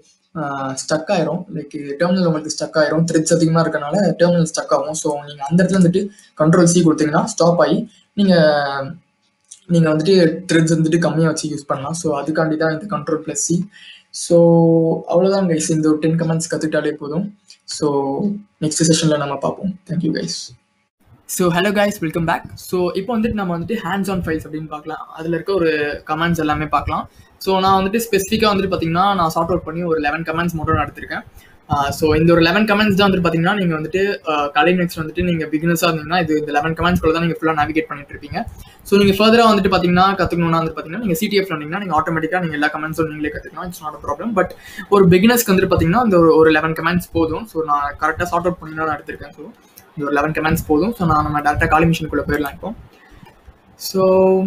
ஸ்டக் ஆயிரும் லைக் டெர்மினல் உங்களுக்கு ஸ்டக் ஆயிரும் த்ரெட்ஸ் அதிகமாக இருக்கனால டெர்மினல் ஸ்டக் ஆகும் ஸோ நீங்கள் அந்த இடத்துல வந்துட்டு கண்ட்ரோல் சி கொடுத்தீங்கன்னா ஸ்டாப் ஆகி நீங்கள் நீங்கள் வந்துட்டு த்ரெட்ஸ் வந்துட்டு கம்மியாக வச்சு யூஸ் பண்ணலாம் ஸோ அதுக்காண்டி தான் இந்த கண்ட்ரோல் ப்ளஸ் சி ஸோ அவ்வளோதான் கைஸ் இந்த ஒரு டென் கமெண்ட்ஸ் கற்றுக்கிட்டாலே போதும் ஸோ நெக்ஸ்ட் செஷனில் நம்ம பார்ப்போம் thank you guys so hello guys welcome back so இப்போ வந்துட்டு நம்ம வந்துட்டு ஹேண்ட்ஸ் ஆன் ஃபைல்ஸ் அப்படின்னு பார்க்கலாம் அதில் இருக்க ஒரு கமெண்ட்ஸ் எல்லாமே பார்க்கலாம் ஸோ நான் வந்துட்டு ஸ்பெசிஃபிக்காக வந்துட்டு பார்த்தீங்கன்னா நான் சார்ட் அவுட் பண்ணி ஒரு லெவன் கமெண்ட்ஸ் மட்டும் எடுத்திருக்கேன் ஸோ இந்த ஒரு லெவன் கமெண்ட்ஸ் தான் வந்துட்டு பார்த்தீங்கன்னா நீங்கள் வந்துட்டு கலை நெக்ஸ்ட் வந்துட்டு நீங்கள் பிகினஸாக இருந்தீங்கன்னா இது இந்த லெவன் கமெண்ட்ஸ் கூட தான் நீங்கள் ஃபுல்லாக நேவிகேட் பண்ணிட்டு இருப்பீங்க ஸோ நீங்கள் ஃபர்தராக வந்துட்டு பார்த்தீங்கன்னா கற்றுக்கணும்னா வந்து பார்த்தீங்கன்னா நீங்கள் சிடிஎஃப் வந்தீங்கன்னா நீங்கள் ஆட்டோமேட்டிக்காக நீங்கள் எல்லா கமெண்ட்ஸும் நீங்களே கற்றுக்கலாம் இட்ஸ் நாட் ப்ராப்ளம் பட் ஒரு பிகினஸ்க்கு வந்துட்டு பார்த்தீங்கன்னா இந்த ஒரு லெவன் கமெண்ட்ஸ் போதும் ஸோ நான் கரெக்டாக சார்ட் அவுட் பண்ணி தான் நான் எடுத்திருக்கேன் ஸோ இந்த ஒரு லெவன் கமெண்ட்ஸ் போதும் ஸோ நான் நம்ம டேரெக்டாக காலி மிஷினுக்குள்ளே போயிடலாம் இப்போ so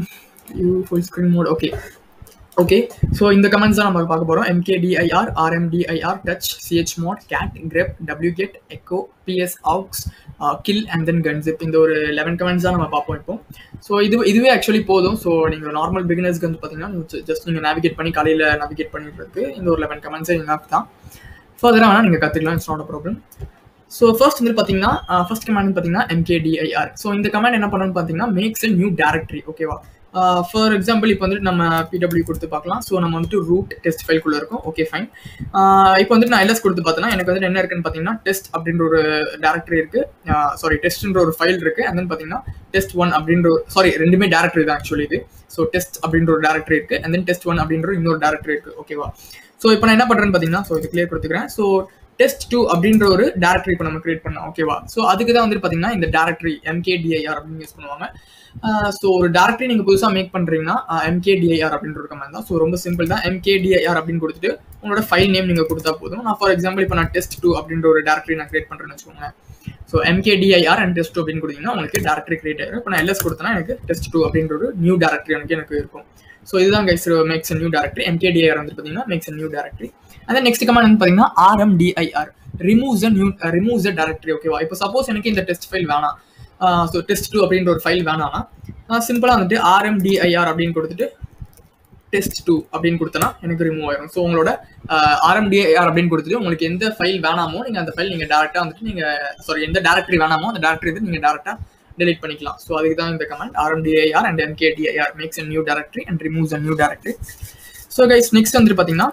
you full screen mode okay okay so இந்த கமெண்ட்ஸ் தான் நம்ம பார்க்க போகிறோம் mkdir rmdir touch chmod cat grep டபிள்யூ கெட் echo ps aux kill and then கன்சிப் இந்த ஒரு லெவன் கமெண்ட்ஸ் தான் நம்ம பார்ப்போம் இப்போ ஸோ இது இதுவே ஆக்சுவலி போதும் ஸோ நீங்கள் நார்மல் பிகினர்ஸ்க்கு வந்து பார்த்தீங்கன்னா ஜஸ்ட் நீங்கள் நேவிகேட் பண்ணி காலையில் நேவிகேட் பண்ணிட்டு இந்த ஒரு லெவன் கமெண்ட்ஸே இனாஃப் தான் ஃபர்தராக வேணால் நீங்கள் கற்றுக்கலாம் it's not a problem so first வந்து பார்த்தீங்கன்னா ஃபர்ஸ்ட் கமாண்ட் பார்த்தீங்கன்னா எம்கேடிஐஆர் ஸோ இந்த கமாண்ட் என்ன பண்ணணும்னு பார்த்தீங்கன்னா மேக்ஸ் எ நியூ டேரக்டரி ஓகேவா ஃபார் எக்ஸாம்பிள் இப்போ வந்துட்டு நம்ம பிடபிள்யூ கொடுத்து பார்க்கலாம் ஸோ நம்ம வந்துட்டு ரூட் டெஸ்ட் ஃபைல்குள்ளே இருக்கும் ஓகே ஃபைன் இப்போ வந்துட்டு நான் எல்எஸ் கொடுத்து பார்த்தேன்னா எனக்கு வந்துட்டு என்ன இருக்குன்னு பார்த்தீங்கன்னா டெஸ்ட் அப்படின்ற ஒரு டேரக்டரி இருக்கு சாரி டெஸ்ட்ன்ற ஒரு ஃபைல் இருக்கு அண்ட் தென் பார்த்தீங்கன்னா டெஸ்ட் ஒன் அப்படின்ற சாரி ரெண்டுமே டேரக்டரி தான் ஆக்சுவலி இது ஸோ டெஸ்ட் அப்படின்ற ஒரு டேரக்டரி இருக்கு அண்ட் தென் டெஸ்ட் ஒன் அப்படின்ற இன்னொரு டேரக்டரி இருக்கு ஓகேவா ஸோ இப்போ நான் என்ன பண்ணுறேன்னு பார்த்தீங்கன்னா ஸோ இது கிளியர் கொடுத்துக்கிறேன் ஸோ டெஸ்ட் டூ அப்படின்ற ஒரு டேரக்டரி இப்போ நம்ம கிரியேட் பண்ணோம் ஓகேவா ஸோ அதுக்கு தான் வந்துட்டு பார்த்தீங்கன்னா இந்த டேரக்டரி எம்கேடிஐஆர் அப்படின்னு யூஸ் பண்ணுவாங்க ஸோ ஒரு டேரக்டரி நீங்கள் புதுசாக மேக் பண்ணுறீங்கன்னா எம்கேடிஐஆர் அப்படின்ற ஒரு கமெண்ட் தான் ஸோ ரொம்ப சிம்பிள் தான் எம்கேடிஐஆர் அப்படின்னு கொடுத்துட்டு உங்களோட ஃபைல் நேம் நீங்கள் கொடுத்தா போதும் நான் ஃபார் எக்ஸாம்பிள் இப்போ நான் டெஸ்ட் டூ அப்படின்ற ஒரு டேரக்டரி நான் கிரியேட் பண்ணுறேன்னு வச்சுக்கோங்க so mkdir and test two அப்படின்னு கொடுத்தீங்கன்னா உங்களுக்கு டேரக்டரி கிரியேட் ஆயிரும் இப்போ நான் எல்எஸ் கொடுத்தேன்னா எனக்கு டெஸ்ட் டூ அப்படின்ற ஒரு நியூ டேரக்டரி எனக்கு எனக்கு இருக்கும் ஸோ இதுதான் guys makes new directory mkdir வந்து பார்த்தீங்கன்னா மேக்ஸ் நியூ டேரக்டரி அந்த நெக்ஸ்ட் கமெண்ட் வந்து பார்த்தீங்கன்னா rmdir removes a new removes a directory ஓகேவா இப்போ சப்போஸ் எனக்கு இந்த டெஸ்ட் ஃபைல் வேணாம் ஸோ டெஸ்ட் டூ அப்படின்ற ஒரு ஃபைல் வேணாம்னா நான் சிம்பிளாக வந்துட்டு ஆர்எம்டிஐஆர் அப்படின்னு கொடுத்துட்டு டெஸ்ட் டூ அப்படின்னு கொடுத்தனா எனக்கு ரிமூவ் ஆயிரும் ஸோ உங்களோட ஆர்எம்டிஐஆர் அப்படின்னு கொடுத்துட்டு உங்களுக்கு எந்த ஃபைல் வேணாமோ நீங்கள் அந்த ஃபைல் நீங்கள் டேரெக்டாக வந்துட்டு நீங்கள் சாரி எந்த டேரக்டரி வேணாமோ அந்த டேரக்டரி வந்து நீங்கள் டேரெக்டாக delete பண்ணிக்கலாம் ஸோ அதுக்கு தான் இந்த comment rmdir and mkdir makes a new directory and removes a new directory so guys next வந்துட்டு பார்த்தீங்கன்னா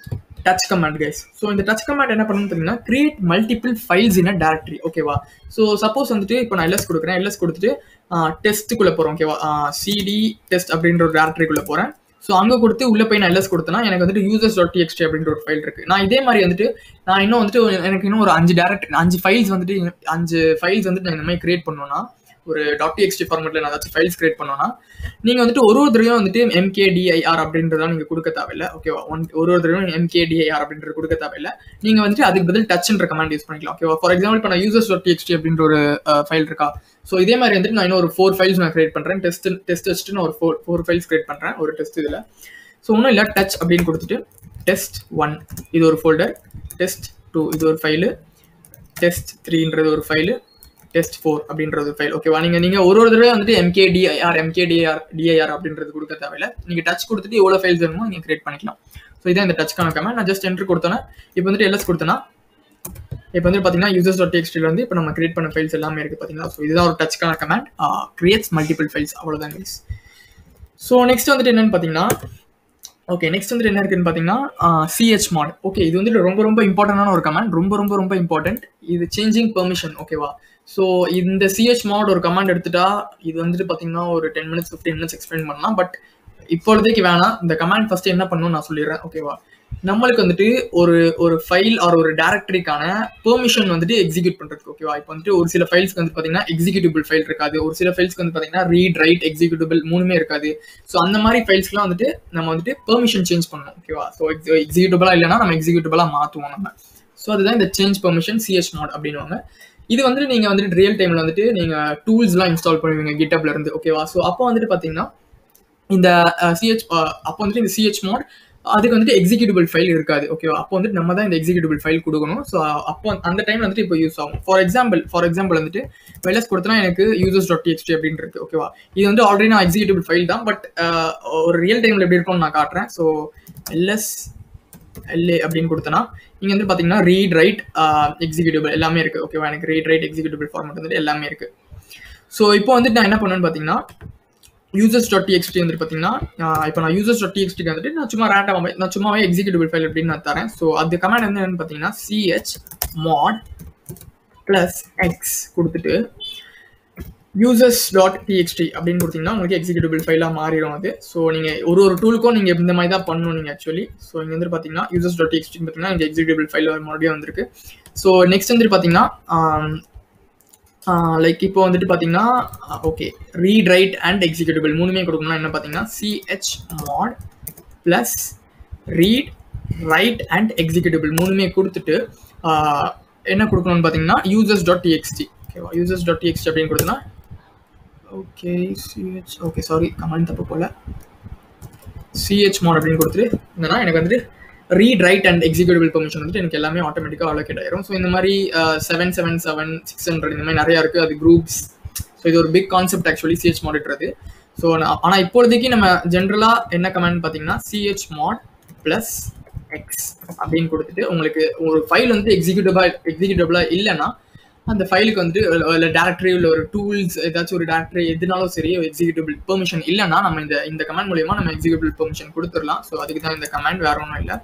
டச் கமாண்ட் கைஸ் ஸோ இந்த டச் கமாண்ட் என்ன பண்ணணும் பார்த்தீங்கன்னா create multiple files in a directory ஓகேவா ஸோ சப்போஸ் வந்துட்டு இப்போ நான் எல்எஸ் கொடுக்குறேன் எல்எஸ் கொடுத்துட்டு டெஸ்ட்டுக்குள்ளே போகிறோம் ஓகேவா சிடி டெஸ்ட் அப்படின்ற ஒரு டேரக்டரிக்குள்ளே போகிறேன் ஸோ அங்கே கொடுத்து உள்ளே போய் நான் எல்எஸ் கொடுத்தேன்னா எனக்கு வந்துட்டு யூசர்ஸ் டாட் டிஎக்ஸ்டி அப்படின்ற ஒரு ஃபைல் இருக்குது நான் இதே மாதிரி வந்துட்டு நான் இன்னும் வந்துட்டு எனக்கு இன்னும் ஒரு அஞ்சு டேரக்ட் அஞ்சு ஃபைல்ஸ் வந்துட்டு அஞ்சு ஃபைல்ஸ் வந்துட்டு நான் இந்த மாதிரி கிரியேட் பண்ணோன்னா ஒரு டாட் டிஎக்ஸ்டி ஃபார்மெட்டில் நான் ஏதாச்சும் ஃபைல்ஸ் கிரியேட் பண்ணோன்னா நீங்கள் வந்துட்டு ஒரு ஒரு தடவையும் வந்துட்டு எம்கேடிஐஆர் அப்படின்றத நீங்கள் கொடுக்க தேவையில்ல ஓகேவா ஒன் ஒரு ஒரு தடவையும் எம்கேடிஐஆர் அப்படின்றது கொடுக்க தேவையில்ல நீங்கள் வந்துட்டு அதுக்கு பதில் டச்ன்ற கமாண்ட் யூஸ் பண்ணிக்கலாம் ஓகேவா ஃபார் எக்ஸாம்பிள் இப்போ நான் யூசர்ஸ் டாட் டிஎக்ஸ்டி அப்படின்ற ஒரு ஃபைல் இருக்கா ஸோ இதே மாதிரி வந்துட்டு நான் இன்னும் ஒரு ஃபோர் ஃபைல்ஸ் நான் கிரியேட் பண்ணுறேன் டெஸ்ட் டெஸ்ட் வச்சுட்டு நான் ஒரு ஃபோர் ஃபோர் ஃபைல்ஸ் கிரியேட் பண்ணுறேன் ஒரு டெஸ்ட் இதில் ஸோ ஒன்றும் இல்லை டச் அப்படின்னு கொடுத்துட்டு டெஸ்ட் ஒன் இது ஒரு ஃபோல்டர் டெஸ்ட் டூ இது ஒரு ஃபைலு டெஸ்ட் த்ரீன்றது ஒரு ஃபைலு டெஸ்ட் ஃபோர் அப்படின்றது ஃபைல் ஓகேவா நீங்கள் நீங்கள் ஒரு ஒரு தடவை வந்துட்டு எம்கேடிஐஆர் எம்கேடிஆர் டிஐஆர் அப்படின்றது கொடுக்க தேவையில்ல நீங்கள் டச் கொடுத்துட்டு எவ்வளோ ஃபைல்ஸ் வேணுமோ நீங்கள் கிரியேட் பண்ணிக்கலாம் ஸோ இதான் இந்த டச் கணக்காம நான் ஜஸ்ட் என்ட்ரு கொடுத்தேன்னா இப்போ வந்துட்டு எல்எஸ் கொடுத்தேன்னா இப்போ வந்து பார்த்தீங்கன்னா யூசர்ஸ் டாட் டெக்ஸ்டில் வந்து இப்போ நம்ம கிரியேட் பண்ண ஃபைல்ஸ் எல்லாமே இருக்குது பார்த்தீங்களா ஸோ இதுதான் ஒரு டச்க்கான கமெண்ட் கிரியேட்ஸ் மல்டிபிள் ஃபைல்ஸ் அவ்வளோதான் கைஸ் ஸோ நெக்ஸ்ட் வந்துட்டு என்னன்னு பார்த்தீங்கன்னா ஓகே நெக்ஸ்ட் வந்துட்டு என்ன இருக்குன்னு பார்த்தீங்கன்னா சிஹெச் மாட் ஓகே இது வந்துட்டு ரொம்ப ரொம்ப இம்பார்ட்டண்டான ஒரு கமாண்ட் ரொம்ப ரொம்ப ரொம்ப இம்பார்ட்டன்ட் இது சேஞ்சிங் பெர்மிஷன் ஓகேவா ஸோ இந்த சிஹெச் மாட் ஒரு கமாண்ட் எடுத்துட்டா இது வந்துட்டு பார்த்தீங்கன்னா ஒரு ten minutes fifteen minutes explain பண்ணலாம் பட் இப்பொழுதைக்கு வேணாம் இந்த கமாண்ட் ஃபர்ஸ்ட் என்ன பண்ணணும்னு நான் சொல்லிடுறேன் ஓகேவா நம்மளுக்கு வந்துட்டு ஒரு ஒரு ஃபைல் ஆர் ஒரு டேரக்டரிக்கான பெர்மிஷன் வந்துட்டு எக்ஸிக்யூட் பண்றதுக்கு ஓகேவா இப்போ வந்துட்டு ஒரு சில ஃபைல்ஸ்க்கு வந்து பார்த்தீங்கன்னா எக்ஸிக்யூட்டிபிள் ஃபைல் இருக்காது ஒரு சில ஃபைல்ஸ்க்கு வந்து பார்த்தீங்கன்னா ரீட் ரைட் எக்ஸிக்யூட்டிபிள் மூணுமே இருக்காது ஸோ அந்த மாதிரி ஃபைல்ஸ்க்குலாம் வந்துட்டு நம்ம வந்துட்டு பெர்மிஷன் சேஞ்ச் பண்ணணும் ஓகேவா ஸோ எக்ஸிக்யூட்டிபிளா இல்லைனா நம்ம எக்ஸிக்யூட்டிபிளா மாற்றுவோம் நம்ம ஸோ அதுதான் இந்த சேஞ்ச் பெர்மிஷன் சிஎஸ் மாட் அப்படின்வாங்க இது வந்துட்டு நீங்க வந்துட்டு ரியல் டைம்ல வந்துட்டு நீங்க டூல்ஸ்லாம் இன்ஸ்டால் பண்ணுவீங்க கிட்டப்ல இருந்து ஓகேவா ஸோ அப்போ வந்துட்டு பாத்தீங்கன்னா இந்த சிஹெச் அப்போ வந்துட்டு இந்த சிஹெச் மாட் அதுக்கு வந்துட்டு எக்ஸிக்யூட்டிபிள் ஃபைல் இருக்காது ஓகேவா அப்போ வந்துட்டு நம்ம தான் இந்த எக்ஸிக்யூட்டிபிள் ஃபைல் கொடுக்கணும் ஸோ அப்போ அந்த டைம் வந்துட்டு இப்போ யூஸ் ஆகும் ஃபார் எக்ஸாம்பிள் ஃபார் எக்ஸாம்பிள் வந்துட்டு வெலஸ் கொடுத்தனா எனக்கு யூசர்ஸ் டாட் டிஎக்ஸ்டி அப்படின்னு இருக்கு ஓகேவா இது வந்து ஆல்ரெடி நான் எக்ஸிக்யூட்டிபிள் ஃபைல் தான் பட் ஒரு ரியல் டைம்ல எப்படி இருக்கும்னு நான் காட்டுறேன் ஸோ எல்எஸ் எல்ஏ அப்படின்னு கொடுத்தனா நீங்க வந்து பாத்தீங்கன்னா ரீட் ரைட் எக்ஸிக்யூட்டிபிள் எல்லாமே இருக்கு ஓகேவா எனக்கு ரீட் ரைட் எக்ஸிக்யூட்டிபிள் ஃபார்மேட் வந்துட்டு எல்லாமே இருக்கு ஸோ இப்போ வந்துட்டு நான் என்ன பண்ணுவேன்னு பார்த்தீங்கன்னா யூசர்ஸ் டாட் டிஎக்ஸ்டி வந்துட்டு பார்த்தீங்கன்னா இப்போ நான் யூசர்ஸ் டாட் டிஎக்ஸ்டிக்கு வந்துட்டு நான் சும்மா ரேண்டாக நான் சும்மாவே எக்ஸிக்யூட்டிபிள் ஃபைல் அப்படின்னு நான் தரேன் ஸோ அது கமாண்ட் வந்து என்னன்னு பார்த்தீங்கன்னா சிஹெச் மாட் ப்ளஸ் எக்ஸ் கொடுத்துட்டு யூசர்ஸ் டாட் டிஎக்ஸ்டி அப்படின்னு கொடுத்தீங்கன்னா உங்களுக்கு எக்ஸிக்யூட்டிபிள் ஃபைலாக மாறிடும் அது ஸோ நீங்கள் ஒரு ஒரு டூலுக்கும் நீங்கள் இந்த மாதிரி தான் பண்ணணும் நீங்கள் ஆக்சுவலி ஸோ இங்கே வந்து பார்த்தீங்கன்னா யூசர்ஸ் டாட் டிஎக்ஸ்டி பார்த்தீங்கன்னா இங்கே எக்ஸிக்யூட்டிபிள் ஃபைல் மறுபடியும் வந்திருக்கு ஸோ நெக்ஸ்ட் வந்துட்டு பார்த்தீங்கன்னா லைக் இப்போ வந்துட்டு பார்த்தீங்கன்னா okay read write and executable மூணுமே கொடுக்கணும்னா என்ன பார்த்தீங்கன்னா chmod plus read write and executable மூணுமே கொடுத்துட்டு என்ன கொடுக்கணும்னு பார்த்தீங்கன்னா யூசர்ஸ் டாட் டிஎக்ஸ்டி ஓகேவா யூசர்ஸ் டாட் டிஎக்ஸ்டி அப்படின்னு கொடுத்தனா okay CH okay sorry comment தப்பு போல சிஹெச் மாட் அப்படின்னு கொடுத்துட்டு என்னன்னா எனக்கு வந்துட்டு read write and executive permission வந்துட்டு எனக்கு எல்லாமே ஆட்டோமேட்டிக்காக அலோகேட் ஆயிரும் ஸோ இந்த மாதிரி seven seven seven six hundred இந்த மாதிரி நிறையா இருக்குது அது குரூப்ஸ் ஸோ இது ஒரு பிக் கான்செப்ட் ஆக்சுவலி சிஹெச் மாடுன்றது ஸோ ஆனால் இப்போதைக்கு நம்ம ஜென்ரலாக என்ன கமெண்ட் பார்த்தீங்கன்னா சிஹெச் மாட் ப்ளஸ் எக்ஸ் அப்படின்னு கொடுத்துட்டு உங்களுக்கு ஒரு ஃபைல் வந்து எக்ஸிக்யூட்டிவா எக்ஸிக்யூட்டிவா இல்லைன்னா அந்த ஃபைலுக்கு வந்து இல்லை டேரக்டரி இல்லை ஒரு டூல்ஸ் ஏதாச்சும் ஒரு டேரக்டரி எதுனாலும் சரி எக்ஸிக்யூட்டிபிள் பெர்மிஷன் இல்லைன்னா நம்ம இந்த இந்த கமெண்ட் மூலியமா நம்ம எக்ஸிக்யூட்டிபிள் பெர்மிஷன் கொடுத்துடலாம் ஸோ அதுக்கு தான் இந்த கமெண்ட் வேற ஒன்றும் இல்லை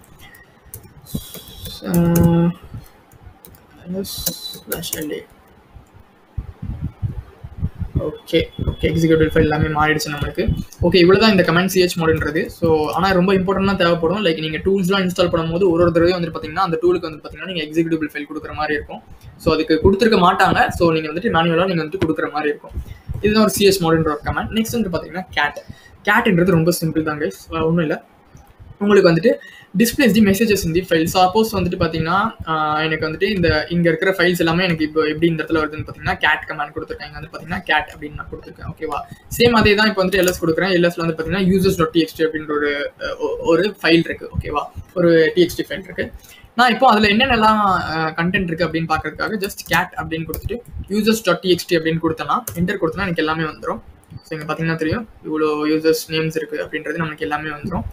ஓகே ஓகே எக்ஸிக்யூட்டிவ் ஃபைல் எல்லாமே மாறிடுச்சு நம்மளுக்கு ஓகே இவ்வளோ தான் இந்த கமெண்ட் சிஹெச் மோடுன்றது ஸோ ஆனால் ரொம்ப இம்பார்ட்டண்டாக தேவைப்படும் லைக் நீங்கள் டூல்ஸ்லாம் இன்ஸ்டால் பண்ணும்போது ஒரு ஒரு தடவையும் வந்து பார்த்தீங்கன்னா அந்த டூலுக்கு வந்து பார்த்தீங்கன்னா நீங்கள் எக்ஸிக்யூட்டிவ் ஃபைல் கொடுக்குற மாதிரி இருக்கும் ஸோ அதுக்கு கொடுத்துருக்க மாட்டாங்க ஸோ நீங்கள் வந்துட்டு மேனுவலாக நீங்கள் வந்துட்டு கொடுக்குற மாதிரி இருக்கும் இதுதான் ஒரு சிஎஸ் மாடல்ன்ற ஒரு கமெண்ட் நெக்ஸ்ட் வந்து பார்த்தீங்கன்னா கேட் கேட்ன்றது ரொம்ப சிம்பிள் தான் கைஸ் ஒன்றும் இல்லை உங்களுக்கு வந்துட்டு டிஸ்பிளேஸ் தி மெசேஜஸ் இந்த ஃபைல் சப்போஸ் வந்துட்டு பார்த்தீங்கன்னா எனக்கு வந்துட்டு இந்த இங்கே இருக்கிற ஃபைல்ஸ் எல்லாமே எனக்கு இப்போ எப்படி இந்த இடத்துல வருதுன்னு பார்த்தீங்கன்னா கேட் கமெண்ட் கொடுத்துருக்கேன் இங்கே வந்து பார்த்தீங்கன்னா கேட் அப்படின்னு நான் கொடுத்துருக்கேன் ஓகேவா சேம் அதே தான் இப்போ வந்துட்டு எல்எஸ் கொடுக்குறேன் எல்எஸ்ல வந்து பார்த்தீங்கன்னா யூசர்ஸ் டாட் டிஎக்ஸ்டி அப்படின்ற ஒரு ஒரு ஃபைல் இருக்கு ஓகேவா ஒரு டிஎக்ஸ்டி ஃபைல் இருக்கு நான் இப்போ அதில் என்னென்னலாம் கண்டென்ட் இருக்கு அப்படின்னு பார்க்கறதுக்காக ஜஸ்ட் கேட் அப்படின்னு கொடுத்துட்டு யூசர்ஸ் டாட் டிஎக்ஸ்டி அப்படின்னு கொடுத்தனா என்டர் கொடுத்தனா எனக்கு எல்லாமே வந்துடும் ஸோ இங்கே பார்த்தீங்கன்னா தெரியும் இவ்வளோ யூசர்ஸ் நேம்ஸ் இருக்கு அப்படின்றது நமக்கு எல்லாமே வந்துடும்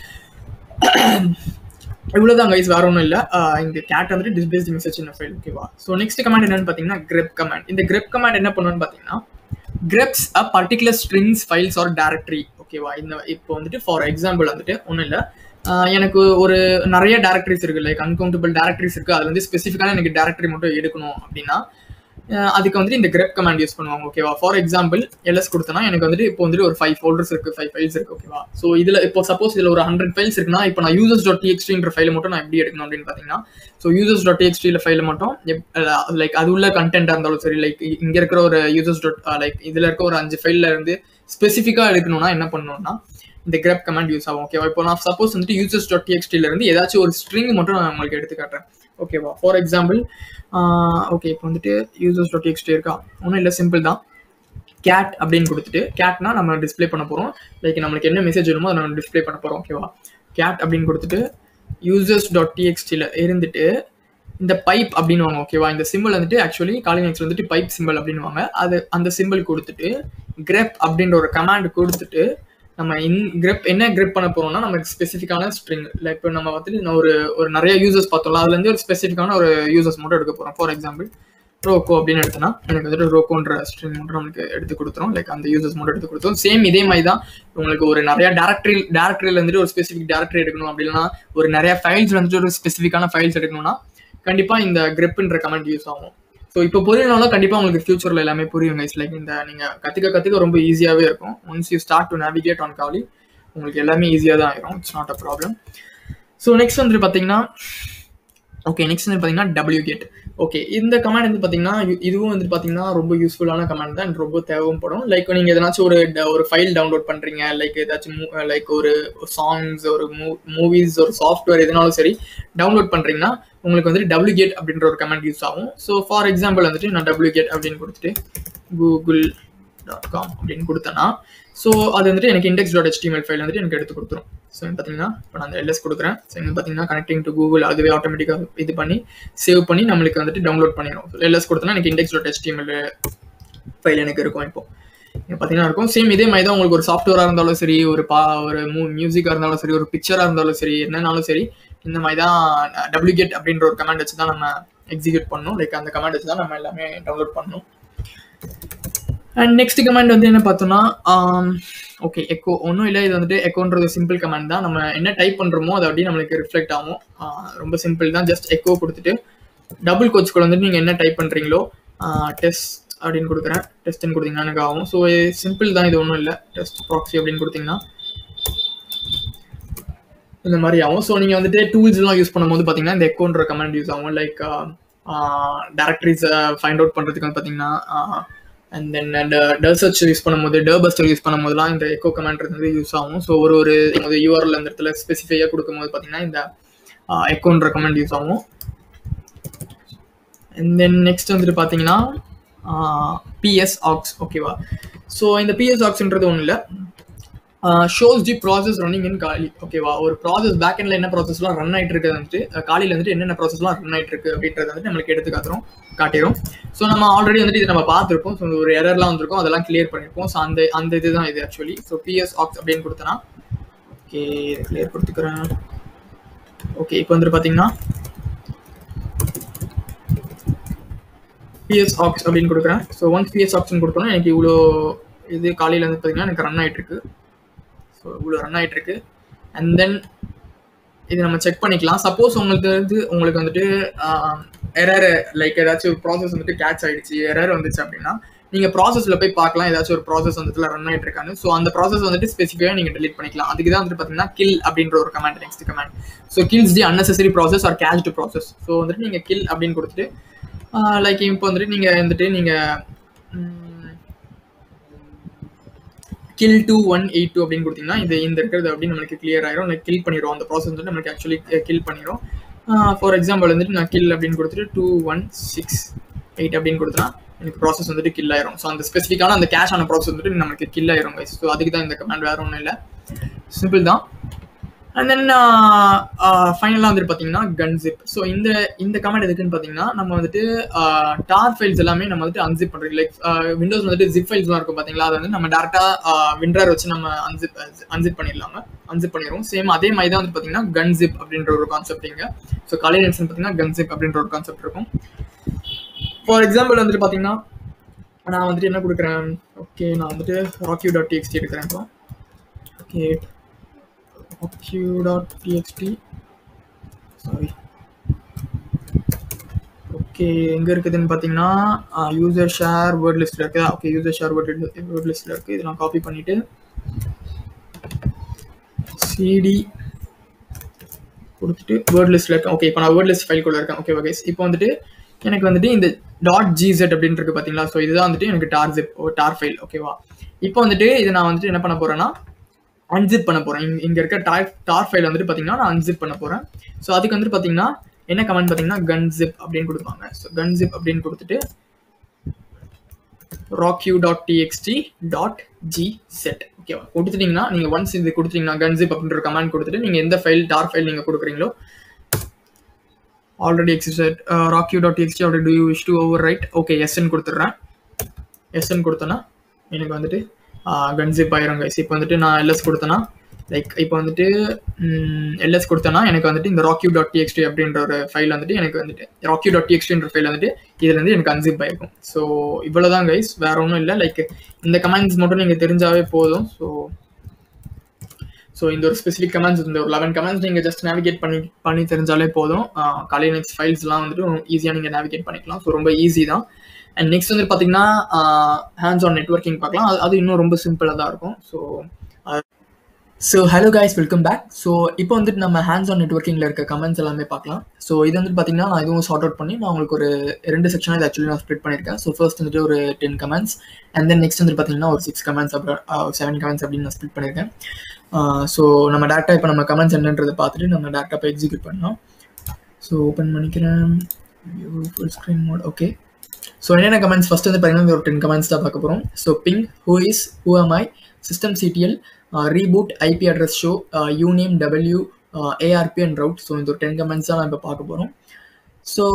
இவ்வளோதான் கைஸ் வேற ஒன்றும் இல்லை இந்த கேட் வந்துட்டு டிஸ்பிளேஸ் மெசேஜ் இன் ஃபைல் ஓகேவா ஸோ நெக்ஸ்ட் கமாண்ட் என்னன்னு பார்த்தீங்கன்னா கிரெப் கமாண்ட் இந்த கிரெப் கமாண்ட் என்ன பண்ணுன்னு பார்த்தீங்கன்னா greps a particular strings files or directory ஓகேவா இந்த இப்போ வந்துட்டு ஃபார் எக்ஸாம்பிள் வந்துட்டு ஒன்றும் இல்லை எனக்கு ஒரு நிறைய டேரக்டரிஸ் இருக்கு லைக் அன்கவுண்டபிள் டேரக்டரிஸ் இருக்கு அதுல வந்து ஸ்பெசிஃபிக்கான எனக்கு டேரக்டரி மட்டும் எடுக்கணும் அப்படின்னா அதுக்கு வந்துட்டு இந்த கிரெப் கமாண்ட் யூஸ் பண்ணுவாங்க ஓகேவா ஃபார் எக்ஸாம்பிள் எல்எஸ் கொடுத்தனா எனக்கு வந்துட்டு இப்போ வந்துட்டு ஒரு ஃபைவ் ஃபோல்டர்ஸ் இருக்கு ஃபைவ் ஃபைல்ஸ் இருக்கு ஓகேவா ஸோ இதுல இப்போ சப்போஸ் இதுல ஒரு ஹண்ட்ரட் ஃபைல்ஸ் இருக்குன்னா இப்போ நான் யூசர்ஸ் டாட் டிஎக்ஸ்டின்ற ஃபைல மட்டும் நான் எப்படி எடுக்கணும் அப்படின்னு பார்த்தீங்கன்னா ஸோ யூசர்ஸ் டாட் டிஎக்ஸ்டியில் ஃபைல மட்டும் லைக் அது உள்ள கண்டென்ட்டாக இருந்தாலும் சரி லைக் இங்க இருக்கிற ஒரு யூசர்ஸ் டாட் லைக் இதுல இருக்க ஒரு அஞ்சு ஃபைல்ல இருந்து ஸ்பெசிஃபிக்காக எடுக்கணும்னா என்ன பண்ணணும்னா இந்த கிராப் கமாண்ட் யூஸ் ஆகும் ஓகேவா இப்போ நான் சப்போஸ் வந்துட்டு யூசர்ஸ் டாட் டிஎக்ஸ்டில இருந்து ஏதாச்சும் ஒரு ஸ்ட்ரிங் மட்டும் நான் உங்களுக்கு எடுத்து காட்டுறேன் ஓகேவா ஃபார் எக்ஸாம்பிள் ஓகே இப்போ வந்துட்டு யூசர்ஸ் டாட் டிஎக்ஸ்டி இருக்கா ஒன்றும் இல்லை சிம்பிள் தான் கேட் அப்படின்னு கொடுத்துட்டு கேட்னா நம்ம டிஸ்பிளே பண்ண போகிறோம் லைக் நம்மளுக்கு என்ன மெசேஜ் வேணுமோ அதை நம்ம டிஸ்பிளே பண்ண போகிறோம் ஓகேவா கேட் அப்படின்னு கொடுத்துட்டு யூசர்ஸ் டாட் டிஎக்ஸ்டியில் இருந்துட்டு இந்த பைப் அப்படின்னு வாங்க ஓகேவா இந்த சிம்பிள் வந்துட்டு ஆக்சுவலி காலிங் எக்ஸ் வந்துட்டு பைப் சிம்பிள் அப்படின்னு வாங்க அது அந்த சிம்பிள் கொடுத்துட்டு கிரெப் அப்படின்ற ஒரு கமாண்ட் கொடுத்துட்டு நம்ம இன் கிரெப் என்ன கிரெப் பண்ண போறோம்னா நமக்கு ஸ்பெசிஃபிக்கான ஸ்ட்ரிங் லைக் இப்போ நம்ம வந்துட்டு நான் ஒரு ஒரு நிறைய யூசர்ஸ் பார்த்தோம்ல அதுல இருந்து ஒரு ஸ்பெசிஃபிக்கான ஒரு யூசர்ஸ் மட்டும் எடுக்க போறோம் ஃபார் எக்ஸாம்பிள் ரோக்கோ அப்படின்னு எடுத்தனா எனக்கு வந்துட்டு ரோக்கோன்ற ஸ்ட்ரிங் மட்டும் நமக்கு எடுத்து கொடுத்துரும் லைக் அந்த யூசர்ஸ் மட்டும் எடுத்து கொடுத்துரும் சேம் இதே மாதிரி தான் உங்களுக்கு ஒரு நிறைய டேரக்டரி டேரக்டரியில் வந்துட்டு ஒரு ஸ்பெசிஃபிக் டேரக்டரி எடுக்கணும் அப்படின்னா ஒரு நிறைய ஃபைல்ஸ் வந்துட்டு ஒரு ஸ்பெசிஃபிக்கான ஃபைல்ஸ் எடுக்கணும்னா கண்டிப்பாக இந்த கிரிப்ன்ற கமெண்ட் யூஸ் ஆகும் ஸோ இப்போ புரியலனாலும் கண்டிப்பாக உங்களுக்கு ஃபியூச்சரில் எல்லாமே புரியும் கைஸ் லைக் இந்த நீங்கள் கற்றுக்க கற்றுக்க ரொம்ப ஈஸியாகவே இருக்கும் once you start to navigate on Kali உங்களுக்கு எல்லாமே ஈஸியாக தான் ஆயிரும் it's not a problem so next வந்துட்டு பார்த்தீங்கன்னா ஓகே நெக்ஸ்ட் வந்து பார்த்தீங்கன்னா டபிள்யூ கேட் ஓகே இந்த கமெண்ட் வந்து பார்த்தீங்கன்னா இது- இதுவும் வந்து பார்த்தீங்கன்னா ரொம்ப யூஸ்ஃபுல்லான கமெண்ட் தான் எனக்கு ரொம்ப தேவைப்படும் லைக் நீங்கள் எதனாச்சும் ஒரு ட- ஒரு ஃபைல் டவுன்லோட் பண்ணுறீங்க லைக் ஏதாச்சும் லைக் ஒரு சாங்ஸ் ஒரு மூவிஸ் ஒரு சாஃப்ட்வேர் எதுனாலும் சரி டவுன்லோட் பண்ணுறீங்கன்னா உங்களுக்கு வந்துட்டு டபிள்யூ கேட் அப்படின்ற ஒரு கமெண்ட் யூஸ் ஆகும் ஸோ ஃபார் எக்ஸாம்பிள் வந்துட்டு நான் டபிள்யூ கேட் அப்படின்னு கொடுத்துட்டு கூகுள் டாட் காம் அப்படின்னு கொடுத்தேன்னா ஸோ அது வந்துட்டு எனக்கு இண்டெக்ஸ் டாட் ஹெச்டிஎம்எல் ஃபைல் வந்துட்டு எனக்கு எடுத்து கொடுத்துரும் ஸோ பார்த்தீங்கன்னா இப்போ நான் அந்த எல்எஸ் கொடுக்குறேன் ஸோ இங்கே பார்த்தீங்கன்னா கனெக்டிங் டு கூகுள் அதுவே ஆட்டோமேட்டிக்காக இது பண்ணி சேவ் பண்ணி நம்மளுக்கு வந்துட்டு டவுன்லோட் பண்ணிடும் எல்எஸ் கொடுத்தனா எனக்கு இண்டெக்ஸ் டாட் ஹெச்டிஎம்எல் ஃபைல் எனக்கு இருக்கும் இப்போ இங்க பார்த்தீங்கன்னா இருக்கும் சேம் இதே மாதிரி தான் உங்களுக்கு ஒரு சாஃப்ட்வேராக இருந்தாலும் சரி ஒரு பா ஒரு மூ மியூசிக்காக இருந்தாலும் சரி ஒரு பிக்சராக இருந்தாலும் சரி என்னன்னாலும் சரி இந்த மாதிரி தான் டபிள்யூ கேட் அப்படின்ற ஒரு கமெண்ட் வச்சு தான் நம்ம எக்ஸிக்யூட் பண்ணணும் லைக் அந்த கமெண்ட் வச்சு தான் நம்ம எல்லாமே டவுன்லோட் பண்ணணும் அண்ட் நெக்ஸ்ட் கமெண்ட் வந்து என்ன பார்த்தோம்னா ஓகே எக்கோ ஒன்றும் இல்லை இது வந்துட்டு எக்கோன்றது சிம்பிள் கமெண்ட் தான் நம்ம என்ன டைப் பண்ணுறோமோ அது அப்படியே நம்மளுக்கு ரிஃப்ளெக்ட் ஆகும் ஆஹ் ரொம்ப சிம்பிள் தான் ஜஸ்ட் எக்கோ கொடுத்துட்டு டபுள் கோச் கூட வந்துட்டு நீங்கள் என்ன டைப் பண்ணுறீங்களோ டெஸ்ட் அப்படின்னு கொடுக்குறேன் டெஸ்ட்னு கொடுத்தீங்கன்னா எனக்கு ஆகும் ஸோ சிம்பிள் தான் இது ஒன்றும் இல்லை டெஸ்ட் ப்ராக்ஸி அப்படின்னு கொடுத்தீங்கன்னா இந்த மாதிரி ஆகும் ஸோ நீங்கள் வந்துட்டு டூல்ஸ்லாம் யூஸ் பண்ணும்போது பார்த்தீங்கன்னா இந்த எக்கோன்ற கமெண்ட் யூஸ் ஆகும் லைக் டேரக்டரிஸை ஃபைண்ட் அவுட் பண்ணுறதுக்கு வந்து பார்த்தீங்கன்னா அண்ட் தென் டர் சர்ச் யூஸ் பண்ணும்போது டர்பஸ்டர் யூஸ் பண்ணும்போதுலாம் இந்த எக்கோ கமெண்ட் வந்து யூஸ் ஆகும் ஸோ ஒரு ஒரு யூஆர்எல் அந்த இடத்துல ஸ்பெசிஃபையாக கொடுக்கும்போது பார்த்தீங்கன்னா இந்த எக்கோன்ற கமெண்ட் யூஸ் ஆகும் அண்ட் தென் நெக்ஸ்ட் வந்துட்டு பார்த்தீங்கன்னா பிஎஸ் ஆக்ஸ் ஓகேவா ஸோ இந்த பிஎஸ் ஆக்ஸ்ன்றது ஒன்றும் இல்லை shows the process running in Kali ஓகேவா ஒரு ப்ராசஸ் பேக் எண்ட்ல என்ன ப்ராசஸ்லாம் ரன் ஆயிட்டு இருக்கு வந்துட்டு அஹ் காலியில் வந்துட்டு என்னென்ன ப்ராசஸ்லாம் ரன் ஆயிட்டு இருக்கு அப்படின்றது வந்துட்டு நம்மளுக்கு எடுத்து காட்டுறோம் காட்டிடும் ஸோ நம்ம ஆல்ரெடி வந்துட்டு இதை நம்ம பார்த்துருப்போம் ஸோ ஒரு எரர்லாம் வந்திருக்கும் அதெல்லாம் கிளியர் பண்ணியிருப்போம் ஸோ அந்த அந்த இதுதான் இது ஆக்சுவலி ஸோ பிஎஸ் ஆக்ஸ் அப்படின்னு கொடுத்தனா ஓகே இதை கிளியர் கொடுத்துக்கிறேன் ஓகே இப்போ வந்துட்டு பார்த்தீங்கன்னா பிஎஸ் ஆக்ஸ் அப்படின்னு கொடுக்குறேன் ஸோ ஒன்ஸ் பிஎஸ் ஆக்ஸ்னு கொடுத்தோன்னா எனக்கு இவ்வளோ இது காலையில் வந்து பார்த்தீங்கன்னா எனக்கு ரன் ஆயிட்டு இருக்கு ஸோ இவ்வளோ ரன் ஆயிட்டு இருக்கு அண்ட் தென் இது நம்ம செக் பண்ணிக்கலாம் சப்போஸ் உங்களுக்கு வந்து உங்களுக்கு வந்துட்டு எரர் லைக் ஏதாச்சும் ப்ராசஸ் வந்துட்டு கேட்ச் ஆயிடுச்சு எரர் வந்துச்சு அப்படின்னா நீங்கள் ப்ராசஸில் போய் பார்க்கலாம் ஏதாச்சும் ஒரு ப்ராசஸ் வந்துட்டு ரன் ஆயிட்டு இருக்கான்னு ஸோ அந்த ப்ராசஸ் வந்துட்டு ஸ்பெசிஃபிக்காக நீங்கள் delete பண்ணிக்கலாம் அதுக்கு தான் வந்துட்டு பார்த்தீங்கன்னா கில் அப்படின்ற ஒரு comment next comment so kills the unnecessary process or cached process so வந்துட்டு நீங்கள் கில் அப்படின்னு கொடுத்துட்டு லைக் இப்போ வந்துட்டு நீங்கள் வந்துட்டு நீங்கள் kill two one eight two அப்படின்னு கொடுத்தீங்கன்னா இது இந்த இருக்கிறது அப்படின்னு நம்மளுக்கு கிளியர் ஆயிரும் like கில் பண்ணிடும் அந்த ப்ராசஸ் வந்துட்டு நம்மளுக்கு ஆக்சுவலி கில் பண்ணிடும் ஃபார் எக்ஸாம்பிள் வந்துட்டு நான் கில் அப்படின்னு கொடுத்துட்டு டூ ஒன் சிக்ஸ் எயிட் அப்படின்னு கொடுத்தனா எனக்கு ப்ராசஸ் வந்துட்டு கில் ஆயிரும் ஸோ அந்த ஸ்பெசிஃபிக்கான அந்த கேஷ் ஆன ப்ராசஸ் வந்துட்டு நமக்கு கில் ஆயிரும் கைஸ் ஸோ அதுக்கு தான் இந்த கமெண்ட் வேற ஒன்றும் இல்லை சிம்பிள் தான் அண்ட் தென் ஃபைனலாக வந்துட்டு பார்த்தீங்கன்னா கன்சிப் ஸோ இந்த இந்த கமெண்ட் எதுக்குன்னு பார்த்தீங்கன்னா நம்ம வந்துட்டு டார் ஃபைல்ஸ் எல்லாமே நம்ம வந்துட்டு அன்சிப் பண்ணுறது லைக் விண்டோஸ் வந்துட்டு ஜிப் ஃபைல்ஸ்லாம் இருக்கும் பார்த்தீங்களா அதை வந்து நம்ம டேரெக்டாக விண்டர் வச்சு நம்ம அன்சிப் அன்சிப் பண்ணிடலாங்க அன்சிப் பண்ணிடுவோம் சேம் அதே மாதிரி தான் வந்து பார்த்தீங்கன்னா கன்சிப் அப்படின்ற ஒரு கான்செப்ட் இங்கே ஸோ காலேஜ் பார்த்தீங்கன்னா கன்சிப் அப்படின்ற ஒரு கான்செப்ட் இருக்கும் ஃபார் எக்ஸாம்பிள் வந்துட்டு பார்த்தீங்கன்னா நான் வந்துட்டு என்ன கொடுக்குறேன் ஓகே நான் வந்துட்டு ராக்யூ டாட் டிஎக்ஸ்டி எடுக்கிறேன் இப்போ ஓகே q.txt சாரி ஓகே எங்கே இருக்குதுன்னு பார்த்தீங்கன்னா யூசர் ஷேர் வேர்ட் லிஸ்ட்டில் இருக்குதா okay user share word word லிஸ்ட்டில் இருக்குது இதை நான் காப்பி பண்ணிவிட்டு சிடி கொடுத்துட்டு வேர்ட் லிஸ்ட்டில் இருக்கேன் ஓகே இப்போ நான் வேர்ட் லிஸ்ட் ஃபைல் கூட இருக்கேன் ஓகே ஓகே இப்போ வந்துட்டு எனக்கு வந்துட்டு இந்த டாட் ஜிசெட் அப்படின்னு இருக்கு பார்த்தீங்களா ஸோ இதுதான் வந்துட்டு எனக்கு டார் ஜிப் டார் ஃபைல் ஓகேவா இப்போ வந்துட்டு இதை நான் வந்துட்டு என்ன பண்ண போகிறேன்னா அன்சிப் பண்ண போகிறேன் இங்க இங்கே இருக்க டார் டார் ஃபைல் வந்துட்டு பார்த்தீங்கன்னா நான் அன்சிப் பண்ண போகிறேன் ஸோ அதுக்கு வந்துட்டு பார்த்தீங்கன்னா என்ன கமெண்ட் பார்த்தீங்கன்னா கன்சிப் அப்படின்னு கொடுப்பாங்க ஸோ கன்சிப் அப்படின்னு கொடுத்துட்டு rockyou dot TXT dot G Z ஓகேவா கொடுத்துட்டீங்கன்னா நீங்கள் ஒன்ஸ் இது கொடுத்துட்டீங்கன்னா கன்சிப் அப்படின்ற கமெண்ட் கொடுத்துட்டு நீங்கள் எந்த ஃபைல் டார் ஃபைல் நீங்கள் கொடுக்குறீங்களோ already exist rockyou dot TXT already do you wish to overwrite okay எஸ்என் கொடுத்துட்றேன் எஸ்என் கொடுத்தேன்னா எனக்கு வந்துட்டு கன்சிப் ஆயிரும் கைஸ் இப்போ வந்துட்டு நான் எல்எஸ் கொடுத்தேன்னா லைக் இப்போ வந்துட்டு எல்எஸ் கொடுத்தேன்னா எனக்கு வந்துட்டு இந்த ராக்யூ டாட் டிஎக்ஸ்டி அப்படின்ற ஒரு ஃபைல் வந்துட்டு எனக்கு வந்துட்டு ராக்யூ டாட் டிஎக்ஸ்டின்ற ஃபைல் வந்துட்டு இதுலேருந்து எனக்கு அன்சிப் ஆயிருக்கும் ஸோ இவ்வளோதான் கைஸ் வேற ஒன்றும் இல்லை லைக் இந்த கமெண்ட்ஸ் மட்டும் நீங்கள் தெரிஞ்சாவே போதும் ஸோ ஸோ இந்த ஒரு ஸ்பெசிஃபிக் கமெண்ட்ஸ் இந்த ஒரு லெவன் கமெண்ட்ஸ் நீங்கள் ஜஸ்ட் நேவிகேட் பண்ணி பண்ணி தெரிஞ்சாலே போதும் காலை நெக்ஸ்ட் ஃபைல்ஸ்லாம் வந்துட்டு ஈஸியாக நீங்கள் நேவிகேட் பண்ணிக்கலாம் ஸோ ரொம்ப ஈஸி தான் அண்ட் நெக்ஸ்ட் வந்து பார்த்தீங்கன்னா ஹேண்ட்ஸ் ஆன் நெட்ஒர்க்கிங் பார்க்கலாம் அது அது இன்னும் ரொம்ப சிம்பிளாக தான் இருக்கும் so so hello guys welcome back so இப்போ வந்துட்டு நம்ம ஹேண்ட்ஸ் ஆன் நெட்ஒர்க்கிங்கில் இருக்க கமெண்ட்ஸ் எல்லாமே பார்க்கலாம் ஸோ இது வந்துட்டு பார்த்தீங்கன்னா நான் இதுவும் சார்ட் அவுட் பண்ணி நான் உங்களுக்கு ஒரு ரெண்டு செக்ஷனாக இது ஆக்சுவலி நான் ஸ்ப்ளிட் பண்ணியிருக்கேன் ஸோ ஃபர்ஸ்ட் வந்துட்டு ஒரு ten commands and then next வந்துட்டு பார்த்தீங்கன்னா ஒரு சிக்ஸ் கமெண்ட்ஸ் அப்புறம் செவன் கமெண்ட்ஸ் அப்படின்னு நான் ஸ்ப்ளிட் பண்ணியிருக்கேன் ஸோ நம்ம டேரெக்டாக இப்போ நம்ம கமெண்ட்ஸ் என்னன்றதை பார்த்துட்டு நம்ம டேரெக்டாக இப்போ எக்ஸிக்யூட் பண்ணலாம் ஸோ ஓப்பன் பண்ணிக்கிறேன் full screen mode okay so என்னென்ன கமெண்ட்ஸ் ஃபஸ்ட் வந்து பார்த்தீங்கன்னா ஒரு டென் கமெண்ட்ஸ் தான் பார்க்க போகிறோம் so ping who is who am I systemctl reboot IP address show uname W ARP and route so இந்த ஒரு டென் கமெண்ட்ஸ் தான் நம்ம இப்போ பார்க்க போகிறோம் ஸோ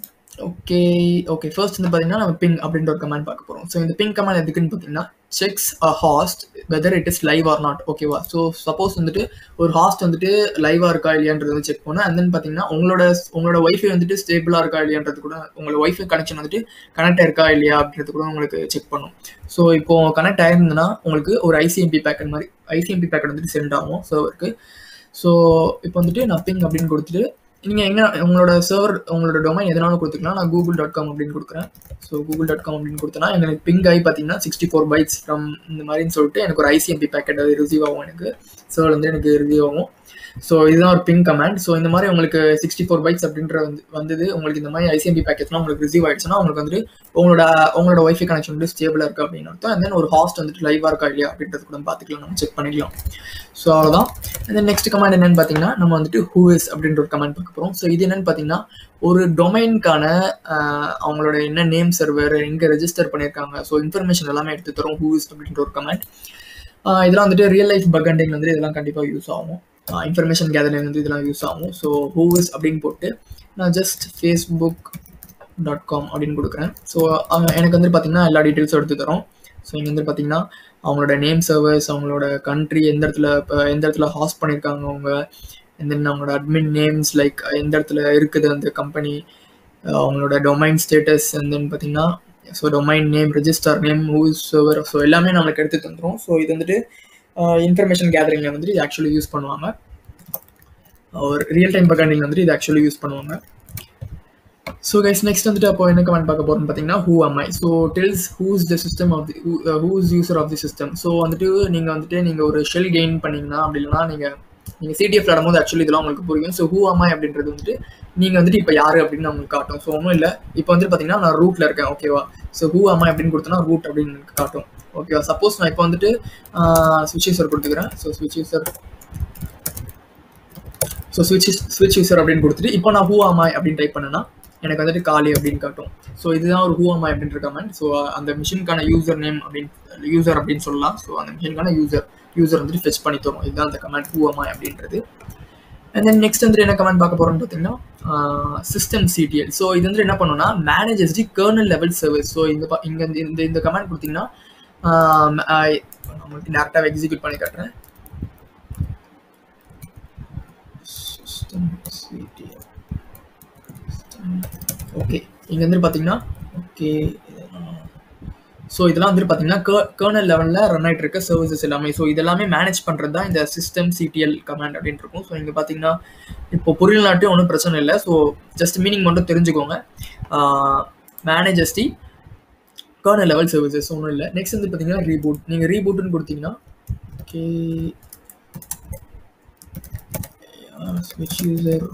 ஓகே ஓகே ஃபர்ஸ்ட் வந்து பார்த்தீங்கன்னா நம்ம பிங் அப்படின்ற ஒரு கமெண்ட் பார்க்க போகிறோம் ஸோ இந்த பிங் கமெண்ட் எதுக்குன்னு பார்த்தீங்கன்னா checks a host whether it is live or not ஓகேவா ஸோ சப்போஸ் வந்துட்டு ஒரு ஹாஸ்ட் வந்துட்டு லைவாக இருக்கா இல்லையான்றது வந்து செக் பண்ணணும் அண்ட் தென் பார்த்தீங்கன்னா உங்களோட உங்களோட ஒய்ஃபை வந்துட்டு ஸ்டேபிளாக இருக்கா இல்லையான்றது கூட உங்களோட ஒய்ஃபை கனெக்ஷன் வந்துட்டு கனெக்ட் ஆயிருக்கா இல்லையா அப்படின்றது கூட உங்களுக்கு செக் பண்ணும் ஸோ இப்போ கனெக்ட் ஆயிருந்ததுன்னா உங்களுக்கு ஒரு ஐசிஎம்பி பேக்கெட் மாதிரி ஐசிஎம்பி பேக்கெட் வந்துட்டு சென்ட் ஆகும் சர்வருக்கு ஸோ இப்போ வந்துட்டு நான் பிங் அப்படின்னு கொடுத்துட்டு நீங்கள் எங்கே உங்களோட சர்வர் உங்களோட டொமைன் எதனாலும் கொடுத்துக்கலாம் நான் கூகுள் டாட் காம் அப்படின்னு கொடுக்குறேன் ஸோ கூகுள் டாட் காம் அப்படின்னு கொடுத்தனா எனக்கு பிங் ஆகி பார்த்தீங்கன்னா சிக்ஸ்டி ஃபோர் பைட்ஸ் ஃப்ரம் இந்த மாதிரின்னு சொல்லிட்டு எனக்கு ஒரு ஐசிஎம்பி பேக்கெட் அது ரிசீவ் ஆகும் எனக்கு சர்வர் வந்து எனக்கு ரிசீவ் ஆகும் ஸோ இதுதான் ஒரு பிங் கமெண்ட் ஸோ இந்த மாதிரி உங்களுக்கு சிக்ஸ்டி ஃபோர் பைட்ஸ் அப்படின்ற வந்து வந்தது உங்களுக்கு இந்த மாதிரி ஐசிஎம்பி பேக்கெட்ஸ்லாம் உங்களுக்கு ரிசீவ் ஆயிடுச்சுன்னா உங்களுக்கு வந்துட்டு உங்களோட உங்களோட ஒய்ஃபை கனெக்ஷன் வந்து ஸ்டேபிளாக இருக்குது அப்படின்னு அர்த்தம் அண்ட் தென் ஒரு ஹாஸ்ட் வந்துட்டு லைவாக இருக்கா இல்லையா அப்படின்றது கூட பார்த்துக்கலாம் நம்ம செக் பண்ணிக்கலாம் ஸோ அவ்வளோதான் அண்ட் தென் நெக்ஸ்ட் கமெண்ட் என்னன்னு பார்த்தீங்கன்னா நம்ம வந்துட்டு ஹூ இஸ் அப்படின்ற ஒரு கமெண்ட் பார்க்க போகிறோம் ஸோ இது என்னன்னு பார்த்தீங்கன்னா ஒரு டொமைனுக்கான அவங்களோட என்ன நேம் சர்வர் எங்கே ரெஜிஸ்டர் பண்ணியிருக்காங்க ஸோ இன்ஃபர்மேஷன் எல்லாமே எடுத்து தரும் ஹூ இஸ் அப்படின்ற ஒரு கமெண்ட் இதெல்லாம் வந்துட்டு ரியல் லைஃப் பக்கண்டிங் வந்துட்டு இதெல்லாம் கண்டிப்பாக யூஸ் ஆகும் இன்ஃபர்மேஷன் கேதரிங் வந்து இதெல்லாம் யூஸ் ஆகும் ஸோ ஹூவிஸ் அப்படின்னு போட்டு நான் ஜஸ்ட் ஃபேஸ்புக் டாட் காம் அப்படின்னு கொடுக்குறேன் ஸோ எனக்கு வந்து பார்த்தீங்கன்னா எல்லா டீட்டெயில்ஸும் எடுத்து தரோம் ஸோ இங்கே வந்து பார்த்தீங்கன்னா அவங்களோட நேம் சர்வர்ஸ் அவங்களோட கண்ட்ரி எந்த இடத்துல இப்போ எந்த இடத்துல ஹாஸ்ட் பண்ணியிருக்காங்க அவங்க தென் அவங்களோட அட்மின் நேம்ஸ் லைக் எந்த இடத்துல இருக்குது அந்த கம்பெனி அவங்களோட டொமைன் ஸ்டேட்டஸ் அண்ட் தென் பார்த்தீங்கன்னா so domain name register name whois server so எல்லாமே நம்மளுக்கு எடுத்து தந்துடும் ஸோ இது வந்துட்டு இன்ஃபர்மேஷன் கேதரிங்கில் வந்துட்டு இது ஆக்சுவலி யூஸ் பண்ணுவாங்க ஒரு ரியல் டைம் பக்காண்டிங் வந்துட்டு இது ஆக்சுவலி யூஸ் பண்ணுவாங்க ஸோ கைஸ் நெக்ஸ்ட் வந்துட்டு அப்போ என்ன கமெண்ட் பார்க்க போகிறோம்னு பார்த்தீங்கன்னா who am I so tells who's the system of the who's user of the system so வந்துட்டு நீங்கள் வந்துட்டு நீங்கள் ஒரு ஷெல் கெயின் பண்ணீங்கன்னா அப்படி இல்லைனா நீங்கள் நீங்கள் சிடிஎஃப் விளாடும்போது ஆக்சுவலி இதெல்லாம் உங்களுக்கு புரியும் ஸோ ஹூ அம்மாய் அப்படின்றது வந்துட்டு நீங்கள் வந்துட்டு இப்போ யார் அப்படின்னு உங்களுக்கு காட்டும் ஸோ ஒன்றும் இல்லை இப்போ வந்து பார்த்தீங்கன்னா நான் ரூட்டில் இருக்கேன் ஓகேவா ஸோ ஹூ அம்மாய் அப்படின்னு கொடுத்தனா ரூட் அப்படின்னு எனக்கு காட்டும் ஓகேவா சப்போஸ் நான் இப்போ வந்துட்டு ஸ்விட்ச் யூசர் கொடுத்துக்கிறேன் ஸோ ஸ்விட்ச் யூசர் ஸோ ஸ்விட்ச் ஸ்விட்ச் யூசர் அப்படின்னு கொடுத்துட்டு இப்போ நான் ஹூ அம்மாய் அப்படின்னு டைப் பண்ணேன்னா எனக்கு வந்துட்டு காலி அப்படின்னு காட்டும் ஸோ இதுதான் ஒரு ஹூ அம்மாய் அப்படின்ற கமெண்ட் ஸோ அந்த மிஷினுக்கான யூசர் நேம் அப்படின்னு யூசர் அப்படின்னு சொல்லலாம் ஸோ அந்த மிஷினுக்கான யூசர் யூசர் வந்துட்டு ஃபெச் பண்ணி தரும் இதுதான் அந்த கமெண்ட் ஹூ அம்மாய் அப்படின்றது அண்ட் தென் நெக்ஸ்ட் வந்துட்டு என்ன கமெண்ட் பார்க்க போகிறோம்னு பார்த்தீங்கன்னா சிஸ்டம் சிடிஎல் ஸோ இது வந்து என்ன பண்ணுன்னா managers the kernel level service so இந்த இங்கே இந்த இந்த கமெண்ட் கொடுத்தீங்கன்னா நம்மளுக்கு டேரெக்டாக எக்ஸிக்யூட் பண்ணி காட்டுறேன் சிஸ்டம் சிடிஎல் ஓகே இங்கே வந்து பார்த்தீங்கன்னா ஓகே ஸோ இதெல்லாம் வந்துட்டு பார்த்தீங்கன்னா கேர்னல் லெவலில் ரன் ஆகிட்டு இருக்க சர்வீசஸ் எல்லாமே ஸோ இதெல்லாமே மேனேஜ் பண்ணுறது தான் இந்த சிஸ்டம் சிடிஎல் கமாண்ட் அப்படின்னு இருக்கும் ஸோ இங்கே பார்த்தீங்கன்னா இப்போ புரியலாட்டும் ஒன்றும் பிரச்சனை இல்லை ஸோ ஜஸ்ட் மீனிங் மட்டும் தெரிஞ்சுக்கோங்க manages the kernel level services ஒன்றும் இல்லை நெக்ஸ்ட் வந்து பார்த்தீங்கன்னா ரீபூட் நீங்கள் ரீபூட்னு கொடுத்தீங்கன்னா ஓகே ஸ்விட்ச் யூசர்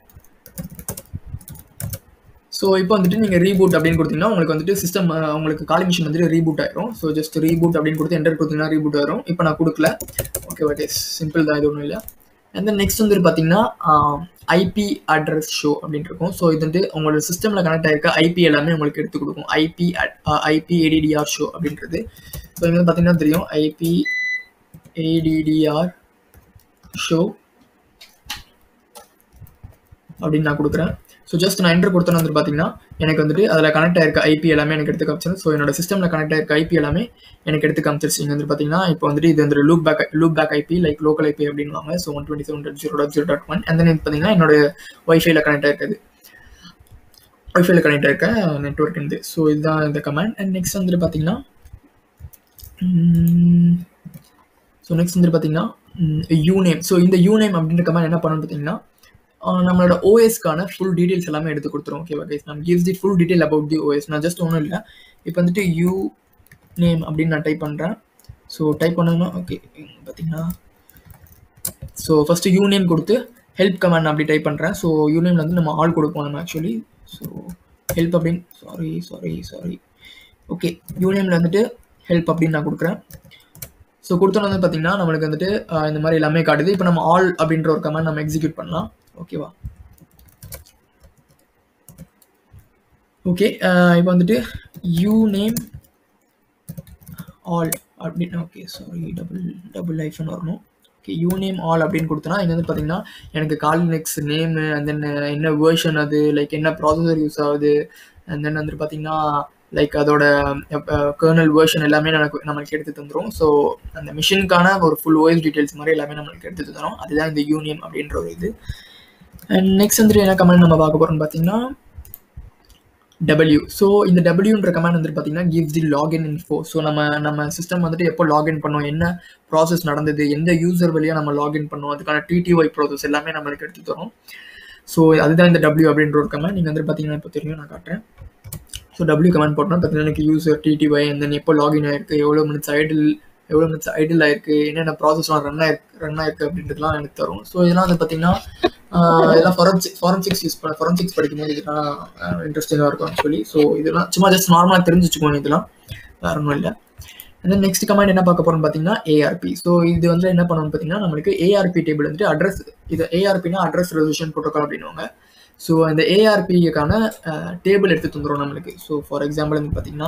ஸோ இப்போ வந்துட்டு நீங்கள் ரீபூட் அப்படின்னு கொடுத்தீங்கன்னா உங்களுக்கு வந்துட்டு சிஸ்டம் உங்களுக்கு காலி மிஷின் வந்துட்டு ரீபூட் ஆயிரும் ஸோ ஜஸ்ட் ரீபூட் அப்படின்னு கொடுத்து என்டர் கொடுத்தீங்கன்னா ரீபூட் ஆயிரும் இப்போ நான் கொடுக்கல ஓகே பட் இஸ் சிம்பிள் தான் இது ஒன்றும் இல்லை அண்ட் தென் நெக்ஸ்ட் வந்துட்டு பார்த்தீங்கன்னா ஐபி அட்ரஸ் ஷோ அப்படின்னு இருக்கும் ஸோ இது வந்து உங்களோட சிஸ்டமில் கனெக்ட் ஆயிருக்க ஐபி எல்லாமே உங்களுக்கு எடுத்து கொடுக்கும் ஐபி ஐபி ஏடிடிஆர் ஷோ அப்படின்றது ஸோ இங்கே வந்து பார்த்தீங்கன்னா தெரியும் ஐபி ஏடிடிஆர் ஷோ அப்படின்னு நான் கொடுக்குறேன் ஸோ ஜஸ்ட் நான் என்ட்ரு கொடுத்தோன்னு வந்து பார்த்தீங்கன்னா எனக்கு வந்துட்டு அதில் கனெக்ட் ஆயிருக்க ஐபி எல்லாமே எனக்கு எடுத்து காமிச்சிடும் ஸோ என்னோட சிஸ்டமில் கனெக்ட் ஆயிருக்க ஐபி எல்லாமே எனக்கு எடுத்து காமிச்சிருச்சு இங்கே வந்து பார்த்தீங்கன்னா இப்போ வந்துட்டு இது வந்து loop back loop back IP like local IP அப்படின்வாங்க so one twenty seven dot zero dot zero dot one and then பார்த்தீங்கன்னா என்னோட ஒய்ஃபைல கனெக்ட் ஆயிருக்குது ஒய்ஃபைல கனெக்ட் ஆயிருக்க நெட்ஒர்க் இருந்து ஸோ இதுதான் இந்த கமெண்ட் அண்ட் நெக்ஸ்ட் வந்துட்டு பார்த்தீங்கன்னா ஸோ நெக்ஸ்ட் வந்துட்டு பார்த்தீங்கன்னா யூநேம் ஸோ இந்த யூநேம் அப்படின்ற கமெண்ட் என்ன பண்ணணும்னு பார்த்தீங்கன்னா நம்மளோட ஓஎஸ்க்கான ஃபுல் டீடைல்ஸ் எல்லாமே எடுத்து கொடுத்துரும் ஓகேவா கைஸ் நம்ம gives the full detail about the OS நான் ஜஸ்ட் ஒன்றும் இல்லை இப்போ வந்துட்டு யூ நேம் அப்படின்னு நான் டைப் பண்ணுறேன் ஸோ டைப் பண்ணணும் ஓகே பார்த்தீங்கன்னா ஸோ ஃபஸ்ட்டு யூ நேம் கொடுத்து ஹெல்ப் கமெண்ட் அப்படி டைப் பண்ணுறேன் ஸோ யூ நேமில் வந்து நம்ம ஆள் கொடுப்போம் நம்ம ஆக்சுவலி ஸோ ஹெல்ப் அப்படின்னு சாரி சாரி சாரி ஓகே யூ நேமில் வந்துட்டு ஹெல்ப் அப்படின்னு நான் கொடுக்குறேன் ஸோ கொடுத்தோன்னு வந்து பார்த்தீங்கன்னா நம்மளுக்கு வந்துட்டு இந்த மாதிரி எல்லாமே காட்டுது இப்போ நம்ம ஆல் அப்படின்ற ஒரு கமெண்ட் நம்ம எக்ஸிக்யூட் பண்ணலாம் ஓகேவா ஓகே இப்போ வந்துட்டு யூ நேம் ஆல் அப்படின்னு ஓகே சாரி டபுள் டபுள் லைஃப்னு வரணும் ஓகே யூ நேம் ஆல் அப்படின்னு கொடுத்தனா இங்கே வந்து பார்த்தீங்கன்னா எனக்கு காலினெக்ஸ் நேமு அண்ட் தென் என்ன வேர்ஷன் அது லைக் என்ன ப்ராசஸர் யூஸ் ஆகுது அண்ட் தென் வந்துட்டு பார்த்தீங்கன்னா லைக் அதோட கர்னல் வேர்ஷன் எல்லாமே நமக்கு நம்மளுக்கு எடுத்து தந்துடும் ஸோ அந்த மிஷினுக்கான ஒரு ஃபுல் ஓஎஸ் டீட்டெயில்ஸ் மாதிரி எல்லாமே நம்மளுக்கு எடுத்து தந்துடும் அதுதான் இந்த யூனியன் அப்படின்ற ஒரு இது அண்ட் நெக்ஸ்ட் வந்துட்டு என்ன கமெண்ட் நம்ம பார்க்க போகிறோம்னு பார்த்தீங்கன்னா டபிள்யூ ஸோ இந்த டபிள்யூன்ற கமெண்ட் வந்துட்டு பார்த்தீங்கன்னா gives the login info so நம்ம நம்ம சிஸ்டம் வந்துட்டு எப்போ லாகின் பண்ணோம் என்ன ப்ராசஸ் நடந்தது எந்த யூசர் வழியாக நம்ம லாகின் பண்ணோம் அதுக்கான டிடிஒய் ப்ராசஸ் எல்லாமே நம்மளுக்கு எடுத்து தரும் ஸோ அதுதான் இந்த டபிள்யூ அப்படின்ற ஒரு கமெண்ட் நீங்கள் வந்துட்டு பார்த்தீங்கன்னா இப்போ தெரியும் நான் காட்டுறேன் ஸோ டபிள்யூ கமெண்ட் போட்டோம்னா பார்த்தீங்கன்னா எனக்கு யூசர் டிடிஒய் அண்ட் தென் எப்போ லாகின் ஆயிருக்கு எவ்வளோ மினிட்ஸ் ஐடில் எவ்வளோ மினிட்ஸ் ஐடில் ஆயிருக்கு என்னென்ன ப்ராசஸ்லாம் ரன் ஆயிருக்கு ரன் ஆயிருக்கு அப்படின்றதுலாம் எனக்கு தரும் ஸோ இதெல்லாம் வந்து பார்த்தீங்கன்னா இதெல்லாம் ஃபாரன்சிக் ஃபாரன்சிக்ஸ் யூஸ் பண்ண ஃபாரன்சிக்ஸ் படிக்கும்போது இதெல்லாம் இன்ட்ரெஸ்டிங்காக இருக்கும் ஆக்சுவலி ஸோ இதெல்லாம் சும்மா ஜஸ்ட் நார்மலாக தெரிஞ்சுச்சுக்கோங்க இதெல்லாம் வேற ஒன்றும் இல்லை தென் நெக்ஸ்ட் கமெண்ட் என்ன பார்க்க போறோம்னு பார்த்தீங்கன்னா ஏஆர்பி ஸோ இது வந்து என்ன பண்ணணும் பார்த்தீங்கன்னா நம்மளுக்கு ஏஆர்பி டேபிள் வந்துட்டு அட்ரஸ் இது ஏஆர்பினா அட்ரஸ் ரெசல்யூஷன் ப்ரோட்டோகால் அப்படின்னுவாங்க ஸோ அந்த ஏஆர்பிக்கான டேபிள் எடுத்து தந்துடும் நம்மளுக்கு ஸோ ஃபார் எக்ஸாம்பிள் வந்து பார்த்தீங்கன்னா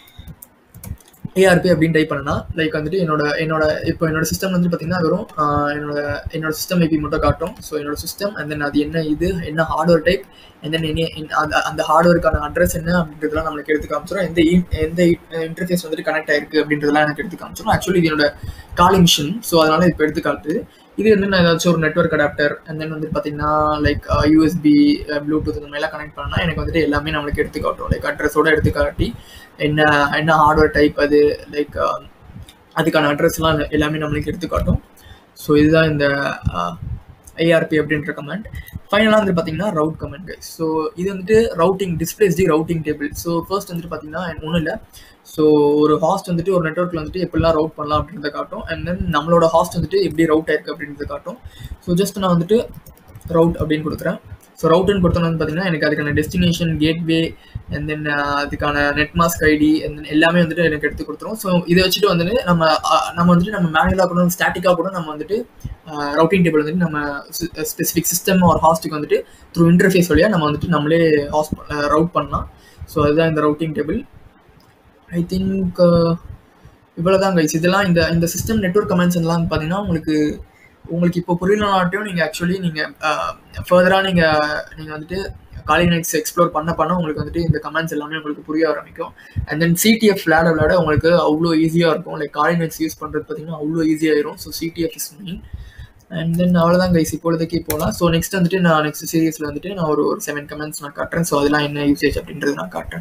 ஏஆர்பி அப்படின்னு டைப் பண்ணனா லைக் வந்துட்டு என்னோட என்னோட இப்போ என்னோட சிஸ்டம் வந்து பார்த்தீங்கன்னா வெறும் என்னோட என்னோட சிஸ்டம் ஐபி மட்டும் காட்டும் ஸோ என்னோட சிஸ்டம் அண்ட் தென் அது என்ன இது என்ன ஹார்ட்வேர் டைப் அண்ட் தென் என்ன அந்த ஹார்ட்வேருக்கான அட்ரஸ் என்ன அப்படின்றதுலாம் நம்மளுக்கு எடுத்து காமிச்சிடும் எந்த எந்த இன்டர்ஃபேஸ் வந்துட்டு கனெக்ட் ஆயிருக்கு அப்படின்றதெல்லாம் எனக்கு எடுத்து காமிச்சிடும் ஆக்சுவலி இது என்னோட காலிங் மிஷின் ஸோ அதனால இப்போ எடுத்து காட்டுது இது வந்து நான் ஏதாச்சும் ஒரு நெட்ஒர்க் அடாப்டர் அண்ட் தென் வந்து பார்த்தீங்கன்னா லைக் யூஎஸ்பி ப்ளூடூத் இந்த மாதிரிலாம் கனெக்ட் பண்ணால் எனக்கு வந்துட்டு எல்லாமே நம்மளுக்கு எடுத்து காட்டும் லைக் அட்ரஸோட எடுத்து காட்டி என்ன என்ன ஹார்ட்வேர் டைப் அது லைக் அதுக்கான அட்ரஸ்லாம் எல்லாமே நம்மளுக்கு எடுத்து காட்டும் ஸோ இதுதான் இந்த ஏஆர்பி அப்படின்ற கமெண்ட் ஃபைனலாக வந்து பார்த்தீங்கன்னா ரவுட் கமெண்ட் ஸோ இது வந்துட்டு routing displays the routing table so first வந்துட்டு பார்த்தீங்கன்னா ஒன்றும் இல்லை ஸோ ஒரு ஹாஸ்ட் வந்துட்டு ஒரு நெட்ஒர்க்கில் வந்துட்டு எப்படிலாம் ரவுட் பண்ணலாம் அப்படின்றத காட்டும் அண்ட் தென் நம்மளோட ஹாஸ்ட் வந்துட்டு எப்படி ரவுட் ஆயிருக்கு அப்படின்றத காட்டும் ஸோ ஜஸ்ட் நான் வந்துட்டு ரவுட் அப்படின்னு கொடுக்குறேன் ஸோ ரவுட்னு கொடுத்தோன்னு வந்து பார்த்தீங்கன்னா எனக்கு அதுக்கான டெஸ்டினேஷன் கேட்வே அண்ட் தென் அதுக்கான net mask ID and then எல்லாமே வந்துட்டு எனக்கு எடுத்து கொடுத்துரும் ஸோ இதை வச்சுட்டு வந்துட்டு நம்ம நம்ம வந்துட்டு நம்ம மேனுவலாக கூட ஸ்டாட்டிக்காக கூட நம்ம வந்துட்டு ரவுட்டிங் டேபிள் வந்துட்டு நம்ம ஸ்பெசிஃபிக் சிஸ்டம் ஒரு ஹாஸ்ட்டுக்கு வந்துட்டு த்ரூ இன்டர்ஃபேஸ் வழியாக நம்ம வந்துட்டு நம்மளே ஹாஸ்ட் ரவுட் பண்ணலாம் ஸோ அதுதான் இந்த ரவுட்டிங் டேபிள் ஐ திங்க் இவ்வளோதான் கைஸ் இதெல்லாம் இந்த இந்த சிஸ்டம் நெட்ஒர்க் கமெண்ட்ஸ் எல்லாம் பார்த்தீங்கன்னா உங்களுக்கு உங்களுக்கு இப்போ புரியலனாட்டையும் நீங்கள் ஆக்சுவலி நீங்கள் ஃபர்தராக நீங்கள் நீங்கள் வந்துட்டு காலினெக்ஸ் எக்ஸ்ப்ளோர் பண்ண பண்ண உங்களுக்கு வந்துட்டு இந்த கமெண்ட்ஸ் எல்லாமே உங்களுக்கு புரிய ஆரம்பிக்கும் அண்ட் தென் சிடிஎஃப் விளையாட விளையாட உங்களுக்கு அவ்வளோ ஈஸியாக இருக்கும் லைக் காலினெக்ஸ் யூஸ் பண்ணுறது பார்த்தீங்கன்னா அவ்வளோ ஈஸியாகிரும் so CTF is main and then அவ்வளோதான் கைஸ் இப்பொழுதைக்கு போகலாம் ஸோ நெக்ஸ்ட் வந்துட்டு நான் நெக்ஸ்ட் சீரியஸில் வந்துட்டு நான் ஒரு ஒரு செவன் கமெண்ட்ஸ் நான் காட்டுறேன் ஸோ அதெல்லாம் என்ன யூசேஜ் அப்படின்றது நான் காட்டுறேன்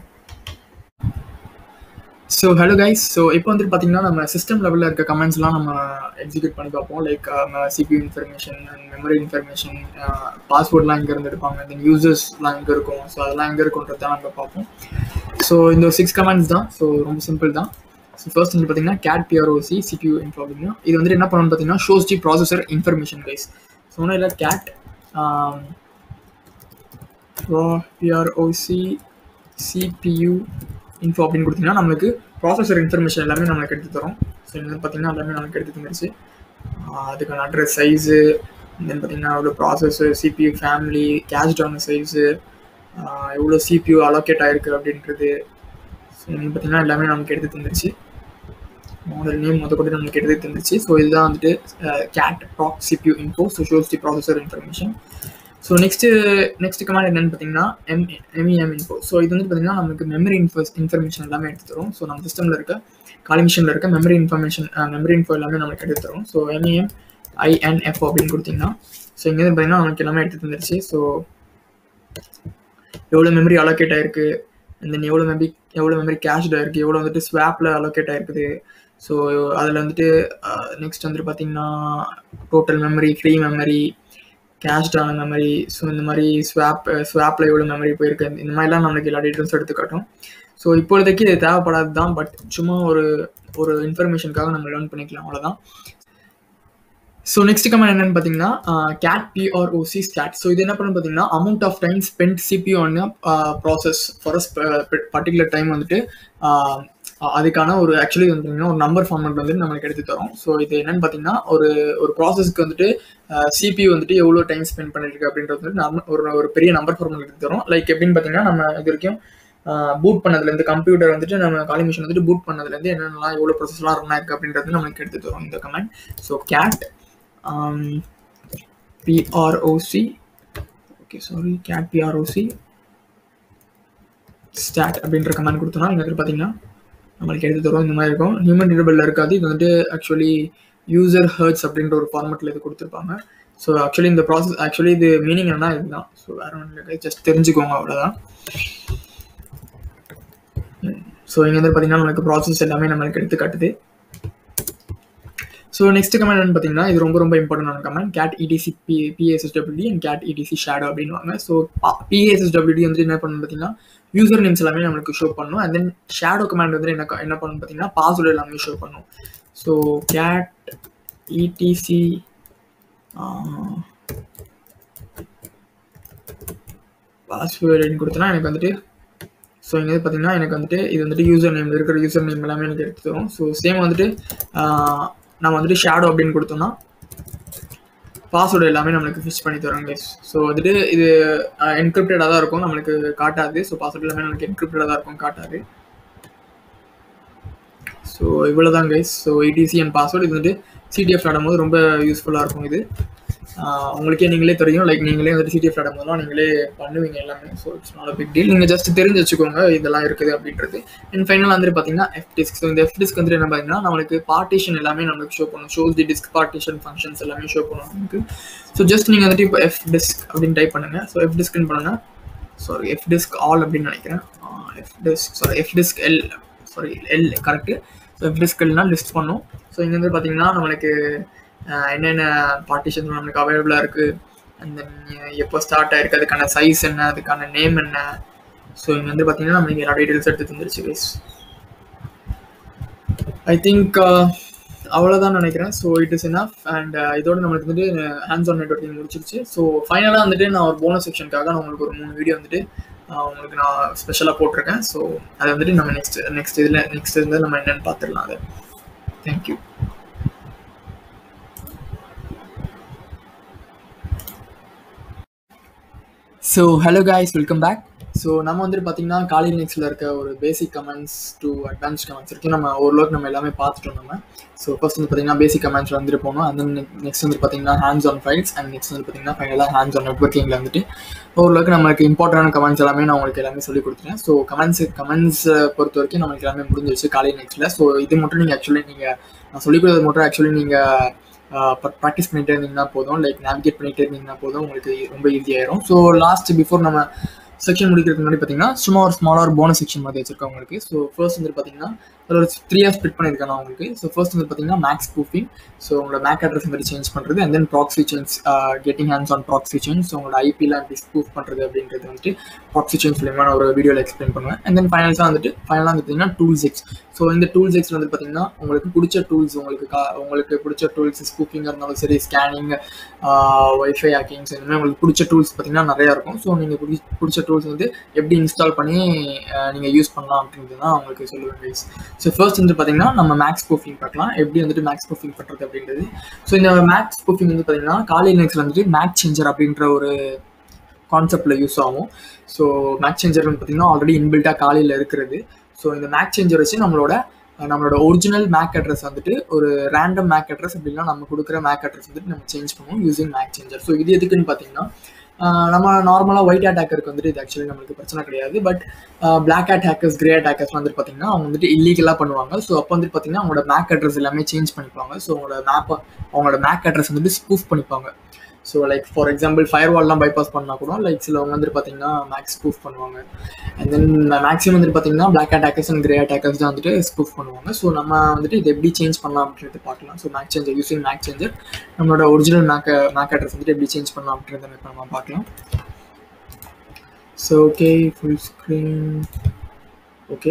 ஸோ ஹலோ கைஸ் ஸோ இப்போ வந்துட்டு பார்த்தீங்கன்னா நம்ம சிஸ்டம் லெவலில் இருக்க கமெண்ட்ஸ்லாம் நம்ம எக்ஸிக்யூட் பண்ணி பார்ப்போம் like CPU information and memory information பாஸ்வேர்ட்லாம் இங்கே இருந்து எடுப்பாங்க தென் யூசர்ஸ்லாம் எங்கே இருக்கும் ஸோ அதெல்லாம் எங்கே இருக்குன்றதான் நம்ம பார்ப்போம் ஸோ இந்த சிக்ஸ் கமெண்ட்ஸ் தான் ஸோ ரொம்ப சிம்பிள் தான் ஸோ ஃபர்ஸ்ட் வந்து பார்த்தீங்கன்னா கேட் பிஆர்ஓசி சிபியூ இன்ஃபோ அப்படின்னா இது வந்துட்டு என்ன பண்ணணும்னு பார்த்தீங்கன்னா shows the processor information guys so ஒன்றும் இல்லை கேட் பிஆர்ஓசி சிபியூ இன்ஃபோ அப்படின்னு கொடுத்தீங்கன்னா நம்மளுக்கு ப்ராசஸர் இன்ஃபர்மேஷன் எல்லாமே நம்மளுக்கு எடுத்து தரும் ஸோ இது பார்த்தீங்கன்னா எல்லாமே நம்மளுக்கு எடுத்து தந்துருச்சு அதுக்கான அட்ரஸ் சைஸு தென் பார்த்தீங்கன்னா எவ்வளோ ப்ராசஸர் சிபியூ ஃபேமிலி கேஷ் ஆன சைஸு எவ்வளோ சிபியூ அலோகேட் ஆயிருக்கு அப்படின்றது ஸோ இது பார்த்தீங்கன்னா எல்லாமே நமக்கு எடுத்து தந்துருச்சு மாடல் நேம் முத கூட நமக்கு எடுத்து தந்துச்சு ஸோ இதுதான் வந்துட்டு cat proc CPU info so shows the processor information so next next command என்னன்னு பார்த்தீங்கன்னா எம் எம்இஎம் இன்ஃபோ ஸோ இது வந்து பார்த்தீங்கன்னா நமக்கு மெமரி இன்ஃபோ இன்ஃபர்மேஷன் எல்லாமே எடுத்து தரும் ஸோ நம்ம சிஸ்டமில் இருக்க காலி மிஷினில் இருக்க மெமரி இன்ஃபர்மேஷன் மெமரி இன்ஃபோ எல்லாமே நமக்கு எடுத்து தரும் ஸோ எம்இஎம் ஐஎன்எஃப் அப்படின்னு கொடுத்தீங்கன்னா ஸோ இங்கேருந்து பார்த்தீங்கன்னா நமக்கு எல்லாமே எடுத்து தந்துருச்சு ஸோ எவ்வளோ மெமரி அலோகேட் ஆயிருக்கு அண்ட் தென் எவ்வளோ மெமரி எவ்வளோ மெமரி கேஷ்ட் ஆயிருக்கு எவ்வளோ வந்துட்டு ஸ்வாப்பில் அலோகேட் ஆயிருக்குது ஸோ அதில் வந்துட்டு நெக்ஸ்ட் வந்துட்டு பார்த்தீங்கன்னா டோட்டல் மெமரி ஃப்ரீ மெமரி கேஷ்டான மெமரி ஸோ இந்த மாதிரி ஸ்வாப் ஸ்வாப்பில் எவ்வளோ மெமரி போயிருக்கு இந்த மாதிரிலாம் நம்மளுக்கு எல்லா டீட்டெயில்ஸும் எடுத்து காட்டும் ஸோ இப்போதைக்கு இது தேவைப்படாது தான் பட் சும்மா ஒரு ஒரு இன்ஃபர்மேஷனுக்காக நம்ம லேர்ன் பண்ணிக்கலாம் அவ்வளோதான் ஸோ நெக்ஸ்ட் கமெண்ட் என்னன்னு பார்த்தீங்கன்னா கேட் பிஆர்ஓசி ஸ்டாட் ஸோ இது என்ன பண்ணு பார்த்தீங்கன்னா amount of time spend CPU on process for particular time வந்துட்டு அதுக்கான ஒரு ஆக்சுவலி வந்து ஒரு நம்பர் ஃபார்மெட் வந்து நம்மளுக்கு எடுத்து தரும் ஸோ இது என்னன்னு பார்த்தீங்கன்னா ஒரு ஒரு ப்ராசஸ்க்கு வந்துட்டு சிபியூ வந்துட்டு எவ்வளோ டைம் ஸ்பெண்ட் பண்ணிருக்கு அப்படின்றது வந்து நம்ம ஒரு ஒரு பெரிய நம்பர் ஃபார்மெட் எடுத்து தரும் லைக் எப்படின்னு பார்த்தீங்கன்னா நம்ம இது வரைக்கும் பூட் பண்ணதுலேருந்து கம்ப்யூட்டர் வந்துட்டு நம்ம காலி மிஷின் வந்துட்டு பூட் பண்ணதுலேருந்து என்னென்னலாம் எவ்வளோ ப்ராசஸ்லாம் ரன் ஆயிருக்கு அப்படின்றது நம்மளுக்கு எடுத்து தரும் இந்த comment so cat proc okay sorry cat proc stat அப்படின்ற கமெண்ட் கொடுத்தோம்னா இங்கே வந்து பார்த்தீங்கன்னா நம்மளுக்கு எடுத்து தரும் இந்த மாதிரி இருக்கும் ஹியூமன் டியூரபிளில் இருக்காது இது வந்துட்டு ஆக்சுவலி யூசர் ஹர்ட்ஸ் அப்படின்ற ஒரு ஃபார்மெட்டில் இது கொடுத்துருப்பாங்க ஸோ ஆக்சுவலி இந்த ப்ராசஸ் ஆக்சுவலி இது மீனிங் என்ன இதுதான் ஸோ வேற ஒன்றும் இல்லை ஜஸ்ட் தெரிஞ்சுக்கோங்க அவ்வளோதான் ஸோ இங்கே வந்து பார்த்தீங்கன்னா நம்மளுக்கு ப்ராசஸ் எல்லாமே நம்மளுக்கு எடுத்து காட்டுது ஸோ நெக்ஸ்ட் கமெண்ட் என்னன்னு பார்த்தீங்கன்னா இது ரொம்ப ரொம்ப இம்பார்ட்டன்டான comment cat ETC P PSSWD and cat ETC shadow அப்படின்வாங்க ஸோ பிஎஸ்எஸ்டபிள்யூடி வந்து என்ன பண்ணணும் பார்த்தீங்கன்னா யூசர் நேம்ஸ் எல்லாமே நம்மளுக்கு ஷோ பண்ணும் அண்ட் தென் ஷேடோ கமாண்ட் வந்து என்ன என்ன பண்ணணும் பார்த்தீங்கன்னா பாஸ்வேர்டு எல்லாமே ஷோ பண்ணும் ஸோ கேட் இடிசி பாஸ்வேர்டுன்னு கொடுத்தனா எனக்கு வந்துட்டு ஸோ இங்கே வந்து பார்த்தீங்கன்னா எனக்கு வந்துட்டு இது வந்துட்டு யூசர் நேம் இருக்கிற யூசர் நேம் எல்லாமே எனக்கு எடுத்து தரும் ஸோ சேம் வந்துட்டு நம்ம வந்துட்டு ஷேடோ அப்படின்னு கொடுத்தோம்னா பாஸ்வேர்டு எல்லாமே நம்மளுக்கு ஃபிக்ஸ் பண்ணி தரோம் கைஸ் ஸோ வந்துட்டு இது என்கிரிப்டடாக தான் இருக்கும் நம்மளுக்கு காட்டாது ஸோ பாஸ்வேர்டு எல்லாமே நம்மளுக்கு என்கிரிப்டடாக தான் இருக்கும் காட்டாது ஸோ இவ்வளோ தான் guys so ETC and password இது வந்துட்டு சிடிஎஃப் ஆடும்போது ரொம்ப யூஸ்ஃபுல்லாக இருக்கும் இது உங்களுக்கே நீங்களே தெரியும் லைக் நீங்களே வந்துட்டு சிடிஎஃப் ஆடும்போதெல்லாம் நீங்களே பண்ணுவீங்க எல்லாமே so it's not big deal நீங்கள் ஜஸ்ட் தெரிஞ்சு வச்சுக்கோங்க இதெல்லாம் இருக்குது அப்படின்றது அண்ட் ஃபைனலாக வந்துட்டு பார்த்தீங்கன்னா எஃப் டிஸ்க் ஸோ இந்த எஃப் டிஸ்க் வந்துட்டு என்ன பார்த்தீங்கன்னா நம்மளுக்கு பார்ட்டிஷன் எல்லாமே நம்மளுக்கு ஷோ பண்ணும் shows the disk partition functions எல்லாமே ஷோ பண்ணும் நமக்கு ஸோ ஜஸ்ட் நீங்கள் வந்துட்டு இப்போ எஃப் டிஸ்க் அப்படின்னு டைப் பண்ணுங்க ஸோ எஃப் டிஸ்க்னு பண்ணுங்க சாரி எஃப் டிஸ்க் ஆல் அப்படின்னு நினைக்கிறேன் fdisk sorry fdisk L sorry L correct so F disk எல்லாம் லிஸ்ட் பண்ணும் ஸோ இங்கே வந்து பார்த்தீங்கன்னா நம்மளுக்கு என்னென்ன பார்ட்டிஷன் நம்மளுக்கு அவைலபிளாக இருக்குது அண்ட் தென் எப்போ ஸ்டார்ட் ஆயிருக்கு அதுக்கான சைஸ் என்ன அதுக்கான நேம் என்ன ஸோ இங்கே வந்து பார்த்தீங்கன்னா நம்மளுக்கு எல்லா டீட்டெயில்ஸ் எடுத்து தந்துருச்சு கைஸ் ஐ திங்க் அவ்வளோதான் நினைக்கிறேன் so it is enough and இதோட நம்மளுக்கு வந்துட்டு ஹேண்ட்ஸ் ஆன் நெட்ஒர்க்கிங் முடிச்சிருச்சு ஸோ ஃபைனலாக வந்துட்டு நான் ஒரு போனஸ் செக்ஷனுக்காக நான் உங்களுக்கு ஒரு மூணு வீடியோ வந்துட்டு உங்களுக்கு நான் ஸ்பெஷலாக போட்டிருக்கேன் ஸோ அதை வந்துட்டு நம்ம நெக்ஸ்ட் நெக்ஸ்ட் இதில் நெக்ஸ்ட் இருந்து நம்ம என்னென்னு பார்த்துடலாம் அதை thank you so hello guys welcome back so நம்ம வந்துட்டு பார்த்தீங்கன்னா காலி நெக்ஸ்டில் இருக்க ஒரு basic commands to advance commands வரைக்கும் நம்ம ஓரளவுக்கு நம்ம எல்லாமே பார்த்துட்டோம் நம்ம ஸோ ஃபர்ஸ்ட் வந்து பார்த்தீங்கன்னா பேசிக் கமெண்ட்ஸ் வந்துட்டு போனோம் அண்ட் தென் நெக்ஸ்ட் வந்து பார்த்தீங்கன்னா hands on files and next வந்து பார்த்தீங்கன்னா ஃபைனலாக ஹேண்ட்ஸ் ஆன் நெட்ஒர்க்கிங்கில் வந்துட்டு ஓரளவுக்கு நம்மளுக்கு இம்பார்ட்டன்டான கமெண்ட்ஸ் எல்லாமே நான் உங்களுக்கு எல்லாமே சொல்லி கொடுத்துட்டேன் ஸோ கமெண்ட்ஸ் கமெண்ட்ஸ் பொறுத்த வரைக்கும் நம்மளுக்கு எல்லாமே முடிஞ்சிருச்சு காலி நெக்ஸ்ட்டில் ஸோ இது மட்டும் நீங்கள் ஆக்சுவலி நீங்கள் நான் சொல்லிக் கொடுத்தது மட்டும் ஆக்சுவலி நீங்கள் ப்ராக்டிஸ் பண்ணிட்டே இருந்தீங்கன்னா போதும் லைக் நேவிகேட் பண்ணிட்டே இருந்தீங்கன்னா போதும் உங்களுக்கு ரொம்ப ஈஸியாயிரும் ஸோ லாஸ்ட் பிஃபோர் நம்ம செக்ஷன் முடிக்கிறதுக்கு முன்னாடி பார்த்தீங்கன்னா சும்மா ஒரு ஸ்மாலாக ஒரு போனஸ் செக்ஷன் மாதிரி வச்சிருக்கேன் உங்களுக்கு ஸோ ஃபர்ஸ்ட் வந்து பார்த்தீங்கன்னா அதில் ஒரு த்ரீ இயர்ஸ் ஸ்பிட் பண்ணியிருக்கேன் நான் உங்களுக்கு ஸோ ஃபர்ஸ்ட் வந்து பார்த்தீங்கன்னா மேக்ஸ் ப்ரூஃபிங் ஸோ உங்களோட மேக் அட்ரஸ் மாதிரி சேஞ்ச் பண்ணுறது and then proxy change getting hands on proxy change so உங்களோட ஐபியில் எப்படி ப்ரூஃப் பண்ணுறது அப்படின்றது வந்துட்டு ப்ராக்ஸி சேஞ்ச் மூலியமாக நான் ஒரு வீடியோவில் எக்ஸ்பிளைன் பண்ணுவேன் அண்ட் தென் ஃபைனல்ஸாக வந்துட்டு ஃபைனலாக வந்து பார்த்தீங்கன்னா டூல்ஸ் எக்ஸ் ஸோ இந்த டூல்ஸ் எக்ஸ் வந்து பார்த்தீங்கன்னா உங்களுக்கு பிடிச்ச டூல்ஸ் உங்களுக்கு கா உங்களுக்கு பிடிச்ச டூல்ஸ் ஸ்கூப்பிங்காக இருந்தாலும் சரி ஸ்கேனிங் ஒய்ஃபை ஹேக்கிங்ஸ் இந்த மாதிரி உங்களுக்கு பிடிச்ச டூல்ஸ் பார்த்தீங்கன்னா நிறையா இருக்கும் ஸோ நீங்கள் பிடி பிடிச்ச டூல்ஸ் வந்து எப்படி இன்ஸ்டால் பண்ணி நீங்கள் யூஸ் பண்ணலாம் அப்படின்றது தான் உங்களுக்கு சொல்லுவேன் கைஸ் ஸோ ஃபர்ஸ்ட் வந்து பார்த்தீங்கன்னா நம்ம மேக்ஸ் ப்ரூஃபிங் பார்க்கலாம் எப்படி வந்துட்டு மேக்ஸ் ப்ரூஃபிங் பண்ணுறது அப்படின்றது ஸோ இந்த மேக்ஸ் ப்ரூஃபிங் வந்து பார்த்தீங்கன்னா காலி நெக்ஸ்ட் வந்துட்டு மேக் சேஞ்சர் அப்படின்ற ஒரு கான்செப்டில் யூஸ் ஆகும் ஸோ மேக் சேஞ்சர் வந்து பார்த்தீங்கன்னா ஆல்ரெடி இன்பில்ட்டாக காலையில் இருக்கிறது ஸோ இந்த மேக் சேஞ்சர் வச்சு நம்மளோட நம்மளோட ஒரிஜினல் மேக் அட்ரஸ் வந்துட்டு ஒரு ரேண்டம் மேக் அட்ரஸ் அப்படின்னா நம்ம கொடுக்குற மேக் அட்ரஸ் வந்துட்டு நம்ம சேஞ்ச் பண்ணுவோம் யூசிங் மேக் சேஞ்சர் ஸோ இது எதுக்குன்னு பார்த்தீங்கன்னா நம்ம நார்மலாக ஒயிட் ஹேட் ஹேக்கருக்கு வந்துட்டு இது ஆக்சுவலி நம்மளுக்கு பிரச்சனை கிடையாது but black hat hackers grey hat hackers வந்துட்டு பார்த்தீங்கன்னா அவங்க வந்துட்டு இல்லீகலாக பண்ணுவாங்க ஸோ அப்போ வந்துட்டு பார்த்தீங்கன்னா அவங்களோட மேக் அட்ரஸ் எல்லாமே சேஞ்ச் பண்ணிப்பாங்க ஸோ அவங்களோட மேப் அவங்களோட மேக் அட்ரஸ் வந்துட்டு ஸ்பூஃப் பண்ணிப்பாங்க so like for example fire வால்லாம் பைபாஸ் பண்ணால் கூட லைக் சிலவங்க வந்துட்டு பார்த்தீங்கன்னா மேக்ஸ் ஸ்பூஃப் பண்ணுவாங்க அண்ட் தென் மேக்ஸிமம் வந்துட்டு பார்த்தீங்கன்னா black attackers and grey attackers தான் வந்துட்டு ஸ்பூஃப் பண்ணுவாங்க ஸோ நம்ம வந்துட்டு இது எப்படி சேஞ்ச் பண்ணலாம் அப்படின்றது பார்க்கலாம் so MAC changer using MAC changer நம்மளோட ஒரிஜினல் மேக் மேக் அட்ரஸ் வந்துட்டு எப்படி சேஞ்ச் பண்ணலாம் அப்படின்றத இப்போ நம்ம பார்க்கலாம் so okay full screen okay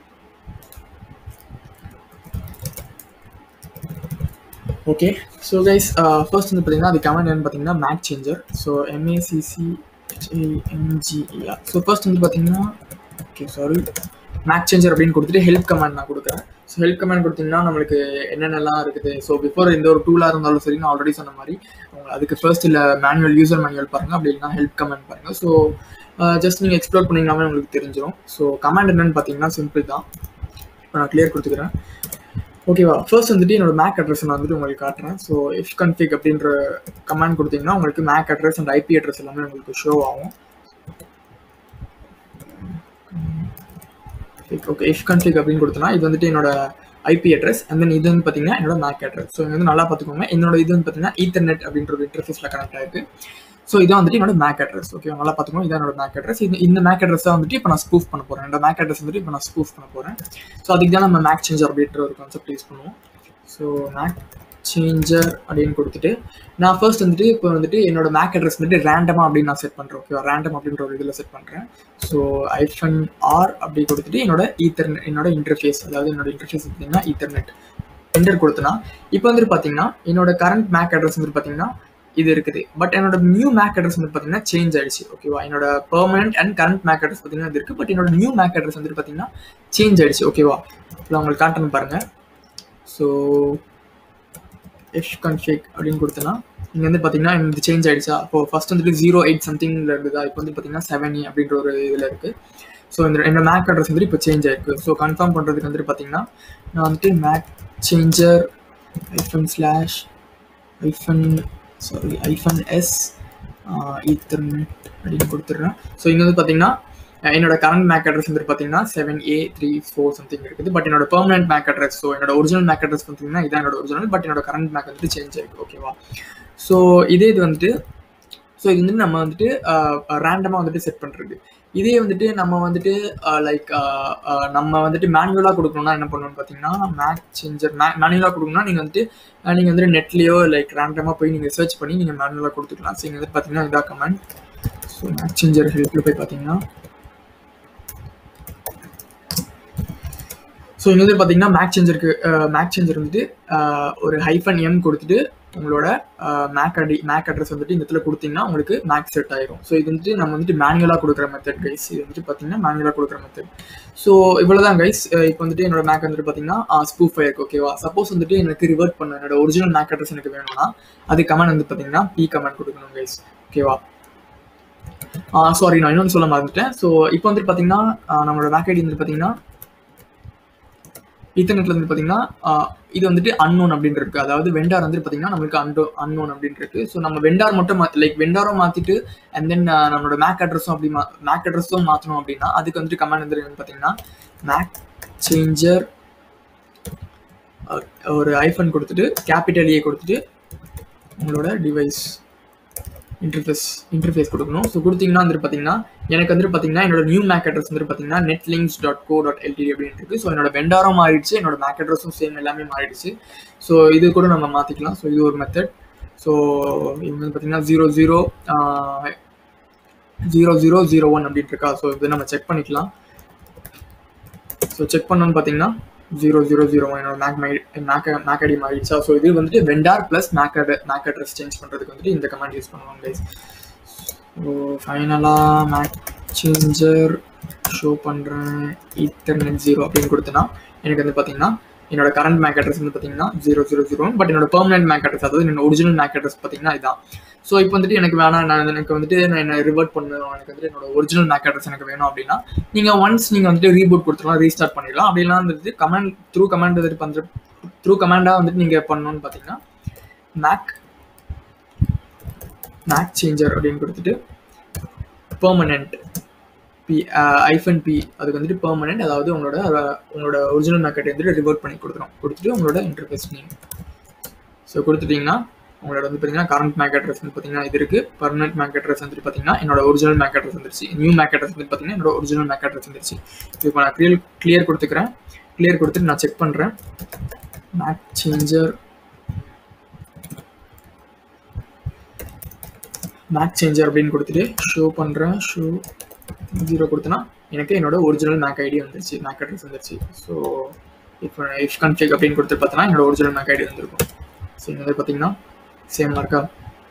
okay so guys first வந்து பார்த்தீங்கன்னா அது கமெண்ட் என்னன்னு பார்த்தீங்கன்னா MAC changer so MACC MGR so first வந்து பார்த்தீங்கன்னா ஓகே சாரி மேக் சேஞ்சர் அப்படின்னு கொடுத்துட்டு ஹெல்ப் கமெண்ட் நான் கொடுக்குறேன் ஸோ ஹெல்ப் கமெண்ட் கொடுத்தீங்கன்னா நம்மளுக்கு என்னென்னலாம் இருக்குது ஸோ பிஃபோர் இந்த ஒரு டூலாக இருந்தாலும் சரி நான் ஆல்ரெடி சொன்ன மாதிரி அதுக்கு ஃபர்ஸ்ட் இல்லை மேனுவல் யூசர் மேனுவல் பாருங்கள் அப்படி இல்லைனா ஹெல்ப் கமெண்ட் பாருங்கள் ஸோ ஜஸ்ட் நீங்கள் எக்ஸ்ப்ளோர் பண்ணிங்கனாவே உங்களுக்கு தெரிஞ்சிடும் ஸோ கமெண்ட் என்னன்னு பார்த்தீங்கன்னா சிம்பிள் தான் இப்போ நான் கிளியர் கொடுத்துக்கிறேன் ஓகேவா ஃபர்ஸ்ட் வந்துட்டு என்னோட மேக் அட்ரஸ் நான் வந்துட்டு உங்களுக்கு காட்டுறேன் ஸோ இஃப் கன்ஃபிக் அப்படின்ற கமெண்ட் கொடுத்தீங்கன்னா உங்களுக்கு MAC address and IP address எல்லாமே உங்களுக்கு ஷோ ஆகும் ஓகே இஃப் கன்ஃபிக் அப்படின்னு கொடுத்தனா இது வந்துட்டு என்னோட ஐபி அட்ரஸ் அண்ட் தென் இது வந்து பார்த்தீங்கன்னா என்னோட மேக் அட்ரஸ் ஸோ இது வந்து நல்லா பார்த்துக்கோங்க என்னோட இது வந்து பார்த்தீங்கன்னா ஈத்தர்நெட் அப்படின்ற ஒரு இன்டர்ஃபேஸில் கனெக்ட் ஆயிருக்கு ஸோ இதான் வந்துட்டு என்னோட மேக் அட்ரஸ் ஓகே நல்லா பார்த்துக்கோங்க இதான் என்னோட மேக் அட்ரஸ் இது இந்த மேக் அட்ரஸ் தான் வந்துட்டு இப்போ நான் ஸ்பூஃப் பண்ண போகிறேன் என்னோட மேக் அட்ரஸ் வந்துட்டு இப்போ நான் ஸ்பூஃப் பண்ண போகிறேன் ஸோ அதுக்கு தான் நம்ம மேக் சேஞ்சர் அப்படின்ற ஒரு கான்செப்ட் யூஸ் பண்ணுவோம் ஸோ மேக் சேஞ்சர் அப்படின்னு கொடுத்துட்டு நான் ஃபர்ஸ்ட் வந்துட்டு இப்போ வந்துட்டு என்னோட மேக் அட்ரஸ் வந்துட்டு ரேண்டமாக அப்படின்னு நான் செட் பண்ணுறேன் ஓகேவா ரேண்டம் அப்படின்ற ஒரு இதில் செட் பண்ணுறேன் ஸோ ஐஃபன் ஆர் அப்படி கொடுத்துட்டு என்னோட ஈத்தர்நெட் என்னோட இன்டர்ஃபேஸ் அதாவது என்னோட இன்டர்ஃபேஸ் பார்த்தீங்கன்னா ஈத்தர்நெட் என்டர் கொடுத்தனா இப்போ வந்துட்டு பார்த்தீங்கன்னா என்னோட கரண்ட் மேக் அட்ரஸ் வந்துட்டு பார்த்தீங்கன்னா இது இருக்குது பட் என்னோட நியூ மேக் அட்ரஸ் வந்து பார்த்தீங்கன்னா சேஞ்ச் ஆயிடுச்சு ஓகேவா என்னோட permanent and current MAC address பார்த்தீங்கன்னா இது இருக்குது பட் என்னோட நியூ மேக் அட்ரஸ் வந்துட்டு பார்த்தீங்கன்னா சேஞ்ச் ஆயிடுச்சு ஓகேவா இப்போ உங்களுக்கு காட்டணும் பாருங்க ஸோ எஃப் கன்ஃபிக் அப்படின்னு கொடுத்தனா இங்கே வந்து பார்த்தீங்கன்னா இது சேஞ்ச் ஆயிடுச்சா இப்போ ஃபர்ஸ்ட் வந்துட்டு ஜீரோ எயிட் சம்திங்கில் இருக்குதா இப்போ வந்து பார்த்தீங்கன்னா செவன் அப்படின்ற ஒரு இதில் இருக்குது ஸோ இந்த என்னோட மேக் அட்ரஸ் வந்துட்டு இப்போ சேஞ்ச் ஆயிருக்கு ஸோ கன்ஃபார்ம் பண்ணுறதுக்கு வந்துட்டு பார்த்தீங்கன்னா நான் வந்துட்டு MAC changer hyphen slash hyphen sorry hyphen S ethernet அப்படின்னு கொடுத்துட்றேன் ஸோ இங்கே வந்து பார்த்தீங்கன்னா என்னோட கரண்ட் மேக் அட்ரஸ் வந்து பார்த்தீங்கன்னா seven A three four something இருக்குது பட் என்னோட பெர்மனன்ட் மேக் அட்ரஸ் ஸோ என்னோட ஒரிஜினல் மேக் அட்ரஸ் பார்த்தீங்கன்னா இதான் என்னோட ஒரிஜினல் பட் என்னோட கரண்ட் மேக் வந்துட்டு சேஞ்ச் ஆயிருக்கு ஓகேவா ஸோ இதே இது வந்துட்டு ஸோ இது வந்துட்டு நம்ம வந்துட்டு ரேண்டமாக வந்துட்டு செட் பண்ணுறது இதே வந்துட்டு நம்ம வந்துட்டு லைக் நம்ம வந்துட்டு மேனுவலாக கொடுக்கணும்னா என்ன பண்ணணும்னு பார்த்தீங்கன்னா மேக் சேஞ்சர் மே மேனுவலாக கொடுக்கணும்னா நீங்கள் வந்துட்டு நீங்கள் வந்துட்டு நெட்லேயோ லைக் ரேண்டமாக போய் நீங்கள் சர்ச் பண்ணி நீங்கள் மேனுவலாக கொடுத்துக்கலாம் ஸோ இங்கே வந்து பார்த்தீங்கன்னா இதாக கமெண்ட் ஸோ மேக் சேஞ்சர் ஹெல்ப்பில் போய் பார்த்தீங்கன்னா ஸோ இங்கே வந்து பார்த்தீங்கன்னா மேக் சேஞ்சருக்கு மேக் சேஞ்சர் வந்துட்டு ஒரு ஹைஃபன் எம் கொடுத்துட்டு உங்களோட மேக் அடி மேக் அட்ரஸ் வந்துட்டு இந்த இடத்துல கொடுத்தீங்கன்னா உங்களுக்கு மேக் செட் ஆயிரும் ஸோ இது வந்துட்டு நம்ம வந்துட்டு மேனுவலாக கொடுக்குற மெத்தட் கைஸ் இது வந்துட்டு பார்த்தீங்கன்னா மேனுவலாக கொடுக்குற மெத்தட் ஸோ இவ்வளோதான் கைஸ் இப்போ வந்துட்டு என்னோட மேக் வந்துட்டு பார்த்தீங்கன்னா ஸ்பூஃப் ஆயிருக்கு ஓகேவா சப்போஸ் வந்துட்டு எனக்கு ரிவர்ட் பண்ண என்னோட ஒரிஜினல் மேக் அட்ரஸ் எனக்கு வேணும்னா அது கமெண்ட் வந்து பார்த்தீங்கன்னா பி கமெண்ட் கொடுக்கணும் கைஸ் ஓகேவா சாரி நான் இன்னொன்று சொல்ல மறந்துட்டேன் ஸோ இப்போ வந்துட்டு பார்த்தீங்கன்னா நம்மளோட மேக் ஐடி வந்துட்டு பார்த்தீங்கன்னா ஈத்தர்நெட்ல வந்து பார்த்தீங்கன்னா இது வந்துட்டு அன்னோன் அப்படின்னு இருக்கு அதாவது வெண்டார் வந்துட்டு பார்த்தீங்கன்னா நம்மளுக்கு அண்டோ அன்னோன் அப்படின்னு இருக்கு ஸோ நம்ம வெண்டார் மட்டும் லைக் வெண்டாரும் மாற்றிட்டு அண்ட் தென் நம்மளோட மேக் அட்ரஸும் அப்படி மா மேக் அட்ரஸும் மாற்றணும் அப்படின்னா அதுக்கு வந்துட்டு கமெண்ட் வந்து என்னன்னு பார்த்தீங்கன்னா மேக் சேஞ்சர் ஒரு ஐஃபன் கொடுத்துட்டு கேபிட்டல் ஏ கொடுத்துட்டு உங்களோட டிவைஸ் இன்டர்ஃபேஸ் இன்டர்ஃபேஸ் கொடுக்கணும் ஸோ கொடுத்தீங்கன்னா வந்துட்டு பார்த்தீங்கன்னா எனக்கு வந்துட்டு பார்த்தீங்கன்னா என்னோட நியூ மேக் அட்ரஸ் வந்துட்டு பார்த்தீங்கன்னா net links dot co dot LTD அப்படின்னு இருக்கு ஸோ என்னோட வெண்டாரும் மாறிடுச்சு என்னோட மேக் அட்ரஸும் சேம் எல்லாமே மாறிடுச்சு ஸோ இது கூட நம்ம மாற்றிக்கலாம் ஸோ இது ஒரு மெத்தட் ஸோ இது வந்து பார்த்தீங்கன்னா zero zero zero zero zero one அப்படின்ட்டு இருக்கா ஸோ இது நம்ம செக் பண்ணிக்கலாம் ஸோ செக் பண்ணோன்னு பார்த்தீங்கன்னா ஜீரோ ஜீரோ ஜீரோ என்னோட MAC my MAC MAC ID மாறிடுச்சா ஸோ இது வந்துட்டு vendor plus MAC at MAC address change பண்ணுறதுக்கு வந்துட்டு இந்த கமெண்ட் யூஸ் பண்ணுவாங்க கைஸ் ஸோ ஃபைனலாக மேக் சேஞ்சர் ஷோ பண்ணுறேன் ஈத்தர்நெட் ஜீரோ அப்படின்னு கொடுத்தனா எனக்கு வந்து பார்த்தீங்கன்னா என்னோட கரண்ட் மேக் அட்ரஸ் வந்து பார்த்தீங்கன்னா ஜீரோ ஜீரோ ஜீரோ பட் என்னோட பெர்மனன்ட் மேக் அட்ரஸ் அதாவது என்னோட ஒரிஜினல் மேக் அட்ரஸ் பார்த்தீங்கன்னா இதுதான் ஸோ இப்போ வந்துட்டு எனக்கு வேணாம் நான் எனக்கு வந்துட்டு நான் என்ன ரிவர்ட் பண்ணணும் எனக்கு வந்துட்டு என்னோட ஒரிஜினல் மேக் அட்ரஸ் எனக்கு வேணும் அப்படின்னா நீங்கள் ஒன்ஸ் நீங்கள் வந்துட்டு ரீபூட் கொடுத்துலாம் ரீஸ்டார்ட் பண்ணிடலாம் அப்படிலாம் வந்துட்டு கமெண்ட் த்ரூ கமெண்ட் வந்துட்டு பண்ணுற த்ரூ கமெண்டாக வந்துட்டு நீங்கள் பண்ணணும்னு பார்த்தீங்கன்னா மேக் மேக் சேஞ்சர் அப்படின்னு கொடுத்துட்டு பெர்மனெண்ட் பி ஐஃபன் பி அதுக்கு வந்துட்டு பெர்மனெண்ட் அதாவது உங்களோட அஹ், உங்களோட ஒரிஜினல் மேக்கெட் வந்துட்டு ரிவர்ட் பண்ணி கொடுத்துரும் கொடுத்துட்டு உங்களோட இன்டர்ஃபேஸ் நேம் ஸோ கொடுத்துட்டிங்கன்னா உங்களோட வந்து பார்த்தீங்கன்னா கரண்ட் மேக் அட்ரஸ் வந்து பார்த்தீங்கன்னா இது இருக்குது பர்மனெண்ட் மேக் அட்ரஸ் வந்துட்டு பார்த்தீங்கன்னா என்னோட ஒரிஜினல் மேக் அட்ரஸ் வந்துருச்சு நியூ மேக் அட்ரஸ் வந்து பார்த்தீங்கன்னா என்னோட ஒரிஜினல் மேக் அட்ரஸ் வந்துருச்சு இப்போ நான் கிளியர் கிளியர் கொடுத்துக்கிறேன் கிளியர் கொடுத்துட்டு நான் செக் பண்ணுறேன் மேக் சேஞ்சர் மேக் சேஞ்சர் அப்படின்னு கொடுத்துட்டு ஷோ பண்ணுறேன் ஷோ ஜீரோ கொடுத்தனா எனக்கு என்னோட ஒரிஜினல் மேக் ஐடி வந்துருச்சு மேக் அட்ரஸ் வந்துருச்சு ஸோ இப்போ இஃப் கன்ஃபிக் அப்படின்னு கொடுத்து பார்த்தோன்னா என்னோட ஒரிஜினல் மேக் ஐடி வந்திருக்கும் ஸோ இங்கே வந்து பார்த்தீங்கன்னா சேம் இருக்கா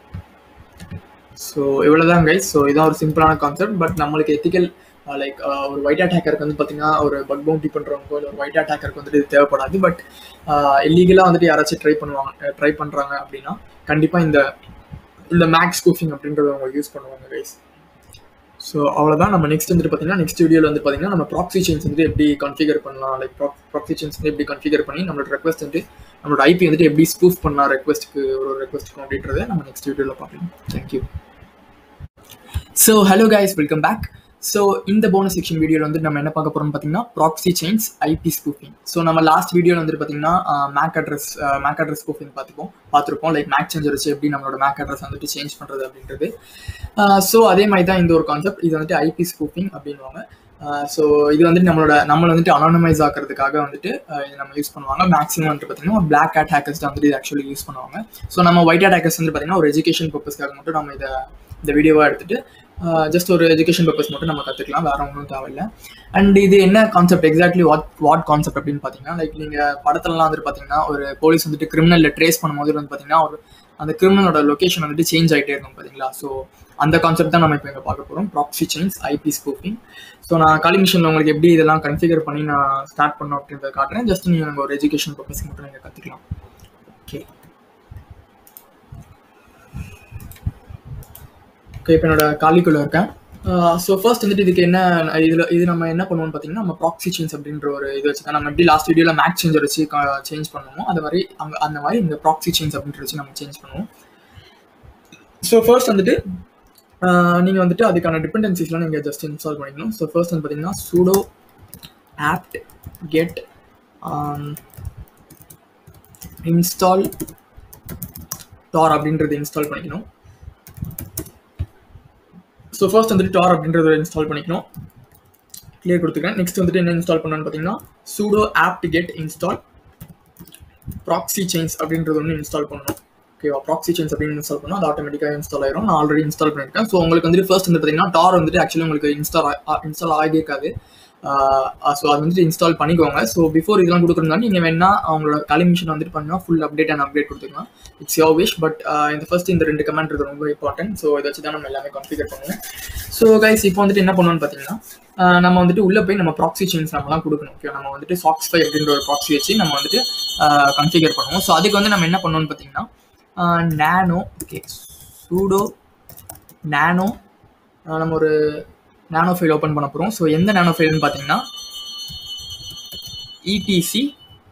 ஸோ இவ்வளோதான் கைஸ் ஸோ இதான் ஒரு சிம்பிளான கான்செப்ட் பட் நம்மளுக்கு எத்திக்கல் லைக் ஒரு ஒயிட் அட்டாக்கருக்கு வந்து பார்த்தீங்கன்னா ஒரு பக் பவுண்டி பண்ணுறவங்க இல்லை ஒரு ஒயிட் அட்டாக்கருக்கு வந்துட்டு இது தேவைப்படாது பட் இல்லீகலாக வந்துட்டு யாராச்சும் ட்ரை பண்ணுவாங்க ட்ரை பண்ணுறாங்க அப்படின்னா கண்டிப்பாக இந்த இந்த மேக்ஸ் ஸ்கூஃபிங் அப்படின்றத அவங்க யூஸ் பண்ணுவாங்க கைஸ் ஸோ அவ்வளோதான் நம்ம நெக்ஸ்ட் வந்துட்டு பார்த்தீங்கன்னா நெக்ஸ்ட் வீடியோவில் வந்து பார்த்தீங்கன்னா நம்ம ப்ராக்ஸி செயின்ஸ் வந்து எப்படி கன்ஃபிகர் பண்ணலாம் லைக் ப்ராக்ஸி செயின்ஸ் வந்து எப்படி கன்ஃபிகர் பண்ணி நம்மளோட ரெக்வஸ்ட் வந்து நம்மளோட ஐபி வந்துட்டு எப்படி ஸ்பூஃப் பண்ணலாம் ரெக்வஸ்ட்டுக்கு ஒரு ரெக்வஸ்ட்டுக்கும் அப்படின்றத நம்ம நெக்ஸ்ட் வீடியோவில் பார்க்கலாம் thank you so hello guys welcome back so இந்த போனஸ் செக்ஷன் வீடியோவில் வந்து நம்ம என்ன பார்க்க போகிறோம்னு பார்த்தீங்கன்னா proxy chains IP spoofing so நம்ம லாஸ்ட் வீடியோவில் வந்துட்டு பார்த்தீங்கன்னா MAC address MAC address spoofing பார்த்துப்போம் பார்த்துருப்போம் லைக் மேக் சேஞ்சர் வச்சு எப்படி நம்மளோட மேக் அட்ரஸ் வந்துட்டு சேஞ்ச் பண்ணுறது அப்படின்றது ஸோ அதே மாதிரி தான் இந்த ஒரு கான்செப்ட் இது வந்துட்டு ஐபி ஸ்பூஃபிங் அப்படின்வாங்க ஸோ இது வந்துட்டு நம்மளோட நம்மளை வந்துட்டு அனானமைஸ் ஆக்கிறதுக்காக வந்துட்டு uh, இது நம்ம யூஸ் பண்ணுவாங்க மேக்ஸிமம் வந்துட்டு பார்த்தீங்கன்னா பிளாக் ஹேட் ஹேக்கர்ஸ் தான் வந்துட்டு இது ஆக்சுவலி யூஸ் பண்ணுவாங்க ஸோ நம்ம ஒயிட் ஹேட் ஹேக்கர்ஸ் வந்து பார்த்தீங்கன்னா ஒரு எஜுகேஷன் பர்பஸ்க்காக மட்டும் நம்ம இதை இந்த வீடியோவாக எடுத்துட்டு ஜஸ்ட் ஒரு எஜுகேஷன் பர்பஸ் மட்டும் நம்ம கற்றுக்கலாம் வேற ஒன்றும் தேவையில்லை அண்ட் இது என்ன concept exactly what what concept அப்படின்னு பார்த்தீங்கன்னா லைக் நீங்கள் படத்துலலாம் வந்துட்டு பார்த்தீங்கன்னா ஒரு போலீஸ் வந்துட்டு கிரிமினலில் ட்ரேஸ் பண்ணும்போது வந்து பார்த்தீங்கன்னா ஒரு அந்த கிரிமினலோட லொகேஷன் வந்துட்டு சேஞ்ச் ஆகிட்டே இருக்கும் பார்த்தீங்களா ஸோ அந்த கான்செப்ட் தான் நம்ம இப்போ இங்கே பார்க்க போகிறோம் proxy change IP spoofing so நான் காலி மிஷினில் உங்களுக்கு எப்படி இதெல்லாம் கன்ஃபிகர் பண்ணி நான் ஸ்டார்ட் பண்ணோம் அப்படின்றத காட்டுறேன் ஜஸ்ட் நீங்கள் ஒரு எஜுகேஷன் பர்பஸ் மட்டும் நீங்கள் கற்றுக்கலாம் ஓகே ஓகே இப்போ என்னோட காலிக்குள்ளே இருக்கேன் ஸோ ஃபர்ஸ்ட் வந்துட்டு இதுக்கு என்ன இதில் இது நம்ம என்ன பண்ணுவோம்னு பார்த்தீங்கன்னா நம்ம ப்ராக்ஸி சேஞ்ச் அப்படின்ற ஒரு இது வச்சு நம்ம எப்படி லாஸ்ட் வீடியோவில் மேக் சேஞ்சர் வச்சு சேஞ்ச் பண்ணுவோமோ அது மாதிரி அங்கே அந்த மாதிரி இந்த ப்ராக்ஸி சேஞ்ச் அப்படின்ற வச்சு நம்ம சேஞ்ச் பண்ணுவோம் ஸோ ஃபர்ஸ்ட் வந்துட்டு நீங்கள் வந்துட்டு அதுக்கான டிபெண்டன்சிஸ்லாம் நீங்கள் ஜஸ்ட் இன்ஸ்டால் பண்ணிக்கணும் ஸோ ஃபர்ஸ்ட் வந்து பார்த்தீங்கன்னா sudo apt get install Tor அப்படின்றது இன்ஸ்டால் பண்ணிக்கணும் ஸோ ஃபர்ஸ்ட் வந்துட்டு டார் அப்படின்றத இன்ஸ்டால் பண்ணிக்கணும் கிளியர் கொடுத்துக்கிறேன் நெக்ஸ்ட் வந்துட்டு என்ன இன்ஸ்டால் பண்ணணும்னு பார்த்தீங்கன்னா sudo apt get install proxy change அப்படின்றது ஒன்று இன்ஸ்டால் பண்ணணும் ஓகேவா ப்ராக்ஸி சேஞ்ச் அப்படின்னு இன்ஸ்டால் பண்ணால் அது ஆட்டோமேட்டிக்காக இன்ஸ்டால் ஆயிரும் நான் ஆல்ரெடி இன்ஸ்டால் பண்ணியிருக்கேன் ஸோ உங்களுக்கு வந்துட்டு ஃபர்ஸ்ட் வந்து பார்த்தீங்கன்னா டார் வந்துட்டு ஆக்சுவலி உங்களுக்கு இன்ஸ்டால் இன்ஸ்டால் ஆகியிருக்காது ஸோ அது வந்துட்டு இன்ஸ்டால் பண்ணிக்கோங்க ஸோ பிஃபோர் இதெல்லாம் கொடுக்குறதுனால நீங்கள் வேணா அவங்களோட கலிமிஷன் வந்துட்டு பண்ணால் ஃபுல் அப்டேட் அண்ட் அப்டேட் கொடுத்துக்கலாம் இட்ஸ் யோர் விஷ் பட் இந்த ஃபர்ஸ்ட் இந்த ரெண்டு கமெண்ட் இது ரொம்ப இம்பார்ட்டன்ட் ஸோ இதை வச்சு தான் நம்ம எல்லாமே கான்ஃபிகர் பண்ணுவோம் ஸோ கைஸ் இப்போ வந்துட்டு என்ன பண்ணுவோம்னு பார்த்தீங்கன்னா ஆஹ் நம்ம வந்துட்டு உள்ளே போய் நம்ம ப்ராக்ஸி சேஞ்ச் நம்மலாம் கொடுக்கணும் ஓகே நம்ம வந்துட்டு சாக்ஸ் ஃபை அப்படின்ற ஒரு ப்ராக்ஸி வச்சு நம்ம வந்துட்டு கன்ஃபிகர் பண்ணுவோம் ஸோ அதுக்கு வந்து நம்ம என்ன பண்ணோம்னு பார்த்தீங்கன்னா நேனோ ஓகே சூடோ நேனோ நம்ம ஒரு நேனோ ஃபைல் ஓப்பன் பண்ண போகிறோம் ஸோ எந்த நேனோ ஃபைல்னு பார்த்தீங்கன்னா ETC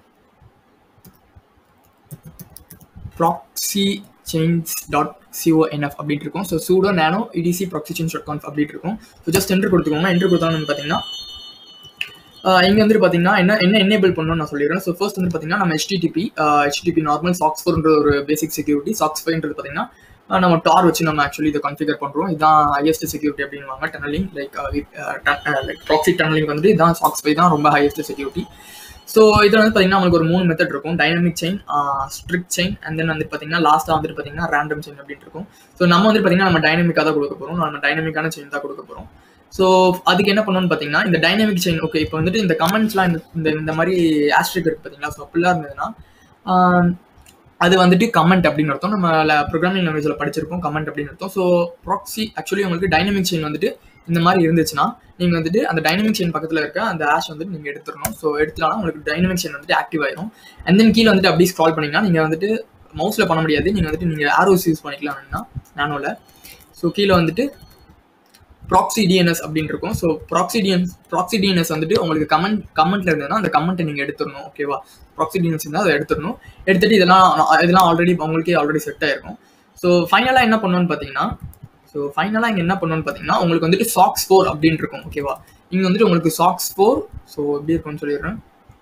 proxy change dot CONF அப்படின்ட்டு இருக்கும் so sudo nano ETC proxy change dot conf அப்படின்ட்டு இருக்கும் ஸோ ஜஸ்ட் என்ட்ரு கொடுத்துக்கோங்க என்ட்ரு கொடுத்தாங்கன்னு பார்த்தீங்கன்னா இங்கே வந்துட்டு பார்த்தீங்கன்னா என்ன என்ன என்னேபிள் பண்ணணும்னு நான் சொல்லிடுறேன் ஸோ ஃபர்ஸ்ட் வந்து பார்த்தீங்கன்னா நம்ம ஹெச்டிடிபி ஹெச்டிபி நார்மல் சாக்ஸ் ஃபோர்ன்ற ஒரு பேசிக் செக்யூரிட்டி சாக்ஸ் ஃபைவ்ன்றது பார்த்தீங்கன்னா நம்ம டார் வச்சு நம்ம ஆக்சுவலி இதை கன்ஃபிகர் பண்ணுறோம் இதான் ஹையஸ்ட் செக்யூரிட்டி அப்படின்வாங்க tunnelling like like proxy tunnelling வந்து இதான் சாக்ஸ் ஃபைவ் தான் ரொம்ப ஹையஸ்ட் செக்யூரிட்டி ஸோ இதில் வந்து பார்த்தீங்கன்னா உங்களுக்கு ஒரு மூணு மெத்தட் இருக்கும் dynamic chain strict chain and then வந்து பார்த்தீங்கன்னா லாஸ்ட்டாக வந்துட்டு பார்த்தீங்கன்னா ரேண்டம் செயின் அப்படின்னு இருக்கும் ஸோ நம்ம வந்துட்டு பார்த்தீங்கன்னா நம்ம டைனமிக்காக தான் கொடுக்க போகிறோம் நம்ம டைனமிக்கான செயின் தான் கொடுக்க போகிறோம் ஸோ அதுக்கு என்ன பண்ணணும்னு பார்த்தீங்கன்னா இந்த டைனமிக் செயின் ஓகே இப்போ வந்துட்டு இந்த கமெண்ட்ஸ்லாம் இந்த இந்த மாதிரி ஆஸ்ட்ரிக் இருக்குது பார்த்தீங்களா ஸோ அப்படிலாம் இருந்ததுன்னா அது வந்துட்டு கமெண்ட் அப்படின்னு அர்த்தம் நம்ம ப்ரோக்ராமிங் லாங்குவேஜில் படிச்சிருப்போம் கமெண்ட் அப்படின்னு அர்த்தம் ஸோ ப்ராக்ஸி ஆக்சுவலி உங்களுக்கு டைனமிக் செயின் வந்துட்டு இந்த மாதிரி இருந்துச்சுன்னா நீங்கள் வந்துட்டு அந்த டைனமிக் செயின் பக்கத்தில் இருக்க அந்த ஆஷ் வந்துட்டு நீங்கள் எடுத்துடணும் ஸோ எடுத்துட்டா உங்களுக்கு டைனமிக் செயின் வந்துட்டு ஆக்டிவ் ஆயிரும் அண்ட் தென் கீழே வந்துட்டு அப்படியே ஸ்க்ரால் பண்ணிங்கன்னா நீங்கள் வந்துட்டு மவுஸில் பண்ண முடியாது நீங்கள் வந்துட்டு நீங்கள் ஆரோஸ் யூஸ் பண்ணிக்கலாம் வேணும்னா நானோவில் ஸோ கீழே வந்துட்டு ப்ராக்ஸி டிஎன்எஸ் அப்படின்னு இருக்கும் so proxy DNS proxy DNS வந்துட்டு உங்களுக்கு கமெண்ட் கமெண்ட்ல இருந்ததுன்னா அந்த கமெண்ட்டை நீங்கள் எடுத்துடணும் ஓகேவா ப்ராக்ஸி டிஎன்எஸ் இருந்தால் அதை எடுத்துடணும் எடுத்துட்டு இதெல்லாம் இதெல்லாம் ஆல்ரெடி உங்களுக்கே ஆல்ரெடி செட் ஆயிருக்கும் ஸோ ஃபைனலாக என்ன பண்ணணும்னு பார்த்தீங்கன்னா ஸோ ஃபைனலாக இங்கே என்ன பண்ணணும்னு பார்த்தீங்கன்னா உங்களுக்கு வந்துட்டு சாக்ஸ் ஃபோர் அப்படின்னு இருக்கும் ஓகேவா இங்கே வந்துட்டு உங்களுக்கு சாக்ஸ் ஃபோர் ஸோ எப்படி இருக்கும்னு சொல்லிடுறேன்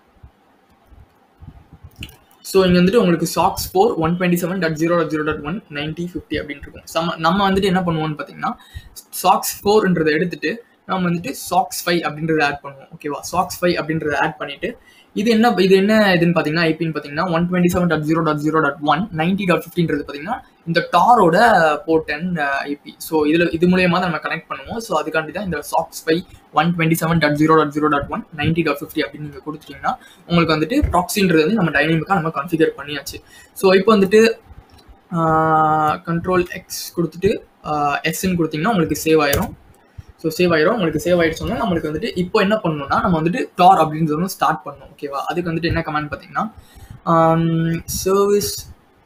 ஸோ இங்கே வந்துட்டு உங்களுக்கு socks four one twenty seven dot zero dot zero dot one ninety fifty அப்படின்னு இருக்கும் சம நம்ம வந்துட்டு என்ன பண்ணுவோம்னு பார்த்தீங்கன்னா சாக்ஸ் ஃபோர்ன்றதை எடுத்துட்டு நம்ம வந்துட்டு சாக்ஸ் ஃபைவ் அப்படின்றத ஆட் பண்ணுவோம் ஓகேவா சாக்ஸ் ஃபைவ் அப்படின்றத ஆட் பண்ணிட்டு இது என்ன இது என்ன இதுன்னு பார்த்தீங்கன்னா ஐபின்னு பார்த்தீங்கன்னா one twenty seven dot zero dot zero dot one ninety dot ஃபிஃப்டின்றது பார்த்தீங்கன்னா இந்த டாரோட போர்ட் அண்ட் ஐபி ஸோ இதில் இது மூலியமாக தான் நம்ம கனெக்ட் பண்ணுவோம் ஸோ அதுக்காண்டி தான் இந்த socks five one twenty seven dot zero dot zero dot one ninety dot fifty அப்படின்னு நீங்கள் கொடுத்துட்டீங்கன்னா உங்களுக்கு வந்துட்டு ப்ராக்ஸின்றது வந்து நம்ம டைனமிக்காக நம்ம கன்ஃபிகர் பண்ணியாச்சு ஸோ இப்போ வந்துட்டு கண்ட்ரோல் எக்ஸ் கொடுத்துட்டு எஸ்ன்னு கொடுத்தீங்கன்னா உங்களுக்கு சேவ் ஆயிரும் ஸோ சேவ் ஆயிரும் உங்களுக்கு சேவ் ஆயிடுச்சோன்னா நம்மளுக்கு வந்துட்டு இப்போ என்ன பண்ணணும்னா நம்ம வந்துட்டு டார் அப்படின்றது ஒன்று ஸ்டார்ட் பண்ணணும் ஓகேவா அதுக்கு வந்துட்டு என்ன கமெண்ட் பார்த்தீங்கன்னா service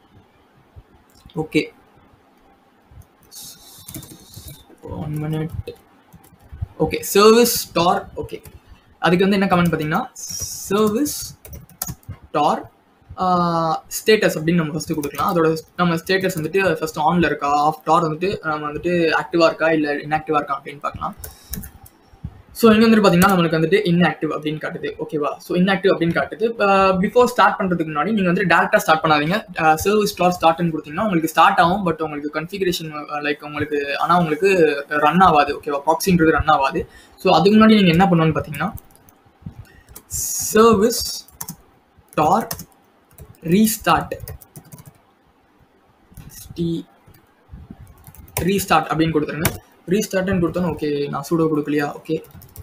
okay one minute okay service Tor okay அதுக்கு வந்து என்ன கமெண்ட் பார்த்தீங்கன்னா சர்வீஸ் டார் ஸ்டேட்டஸ் அப்படின்னு நம்ம ஃபஸ்ட்டு கொடுக்கலாம் அதோட நம்ம ஸ்டேட்டஸ் வந்துட்டு ஃபர்ஸ்ட் ஆனில் இருக்கா ஆஃப் டார் வந்துட்டு நம்ம வந்துட்டு ஆக்டிவாக இருக்கா இல்லை இன்ஆக்டிவாக இருக்கா அப்படின்னு பார்க்கலாம் ஸோ இங்கே வந்துட்டு பார்த்தீங்கன்னா நம்மளுக்கு வந்துட்டு இன்ஆக்டிவ் அப்படின்னு காட்டுது ஓகேவா ஸோ இன்ஆக்டிவ் அப்படின்னு காட்டுது பிஃபோர் ஸ்டார்ட் பண்ணுறதுக்கு முன்னாடி நீங்கள் வந்து டேரெக்டாக ஸ்டார்ட் பண்ணாதீங்க சர்வீஸ் ஸ்டார் ஸ்டார்ட்னு கொடுத்தீங்கன்னா உங்களுக்கு ஸ்டார்ட் ஆகும் பட் உங்களுக்கு கன்ஃபிகரேஷன் லைக் உங்களுக்கு ஆனால் உங்களுக்கு ரன் ஆகாது ஓகேவா ப்ராக்ஸின்றது ரன் ஆகாது ஸோ அதுக்கு முன்னாடி நீங்கள் என்ன பண்ணணும்னு பார்த்தீங்கன்னா சர்வீஸ் டார் ரீஸ்டார்ட் ரீஸ்டார்ட் அப்படின்னு கொடுத்துருங்க ரீஸ்டார்ட்னு கொடுத்தோன்னு ஓகே நான் சூடோ கொடுக்கலையா ஓகே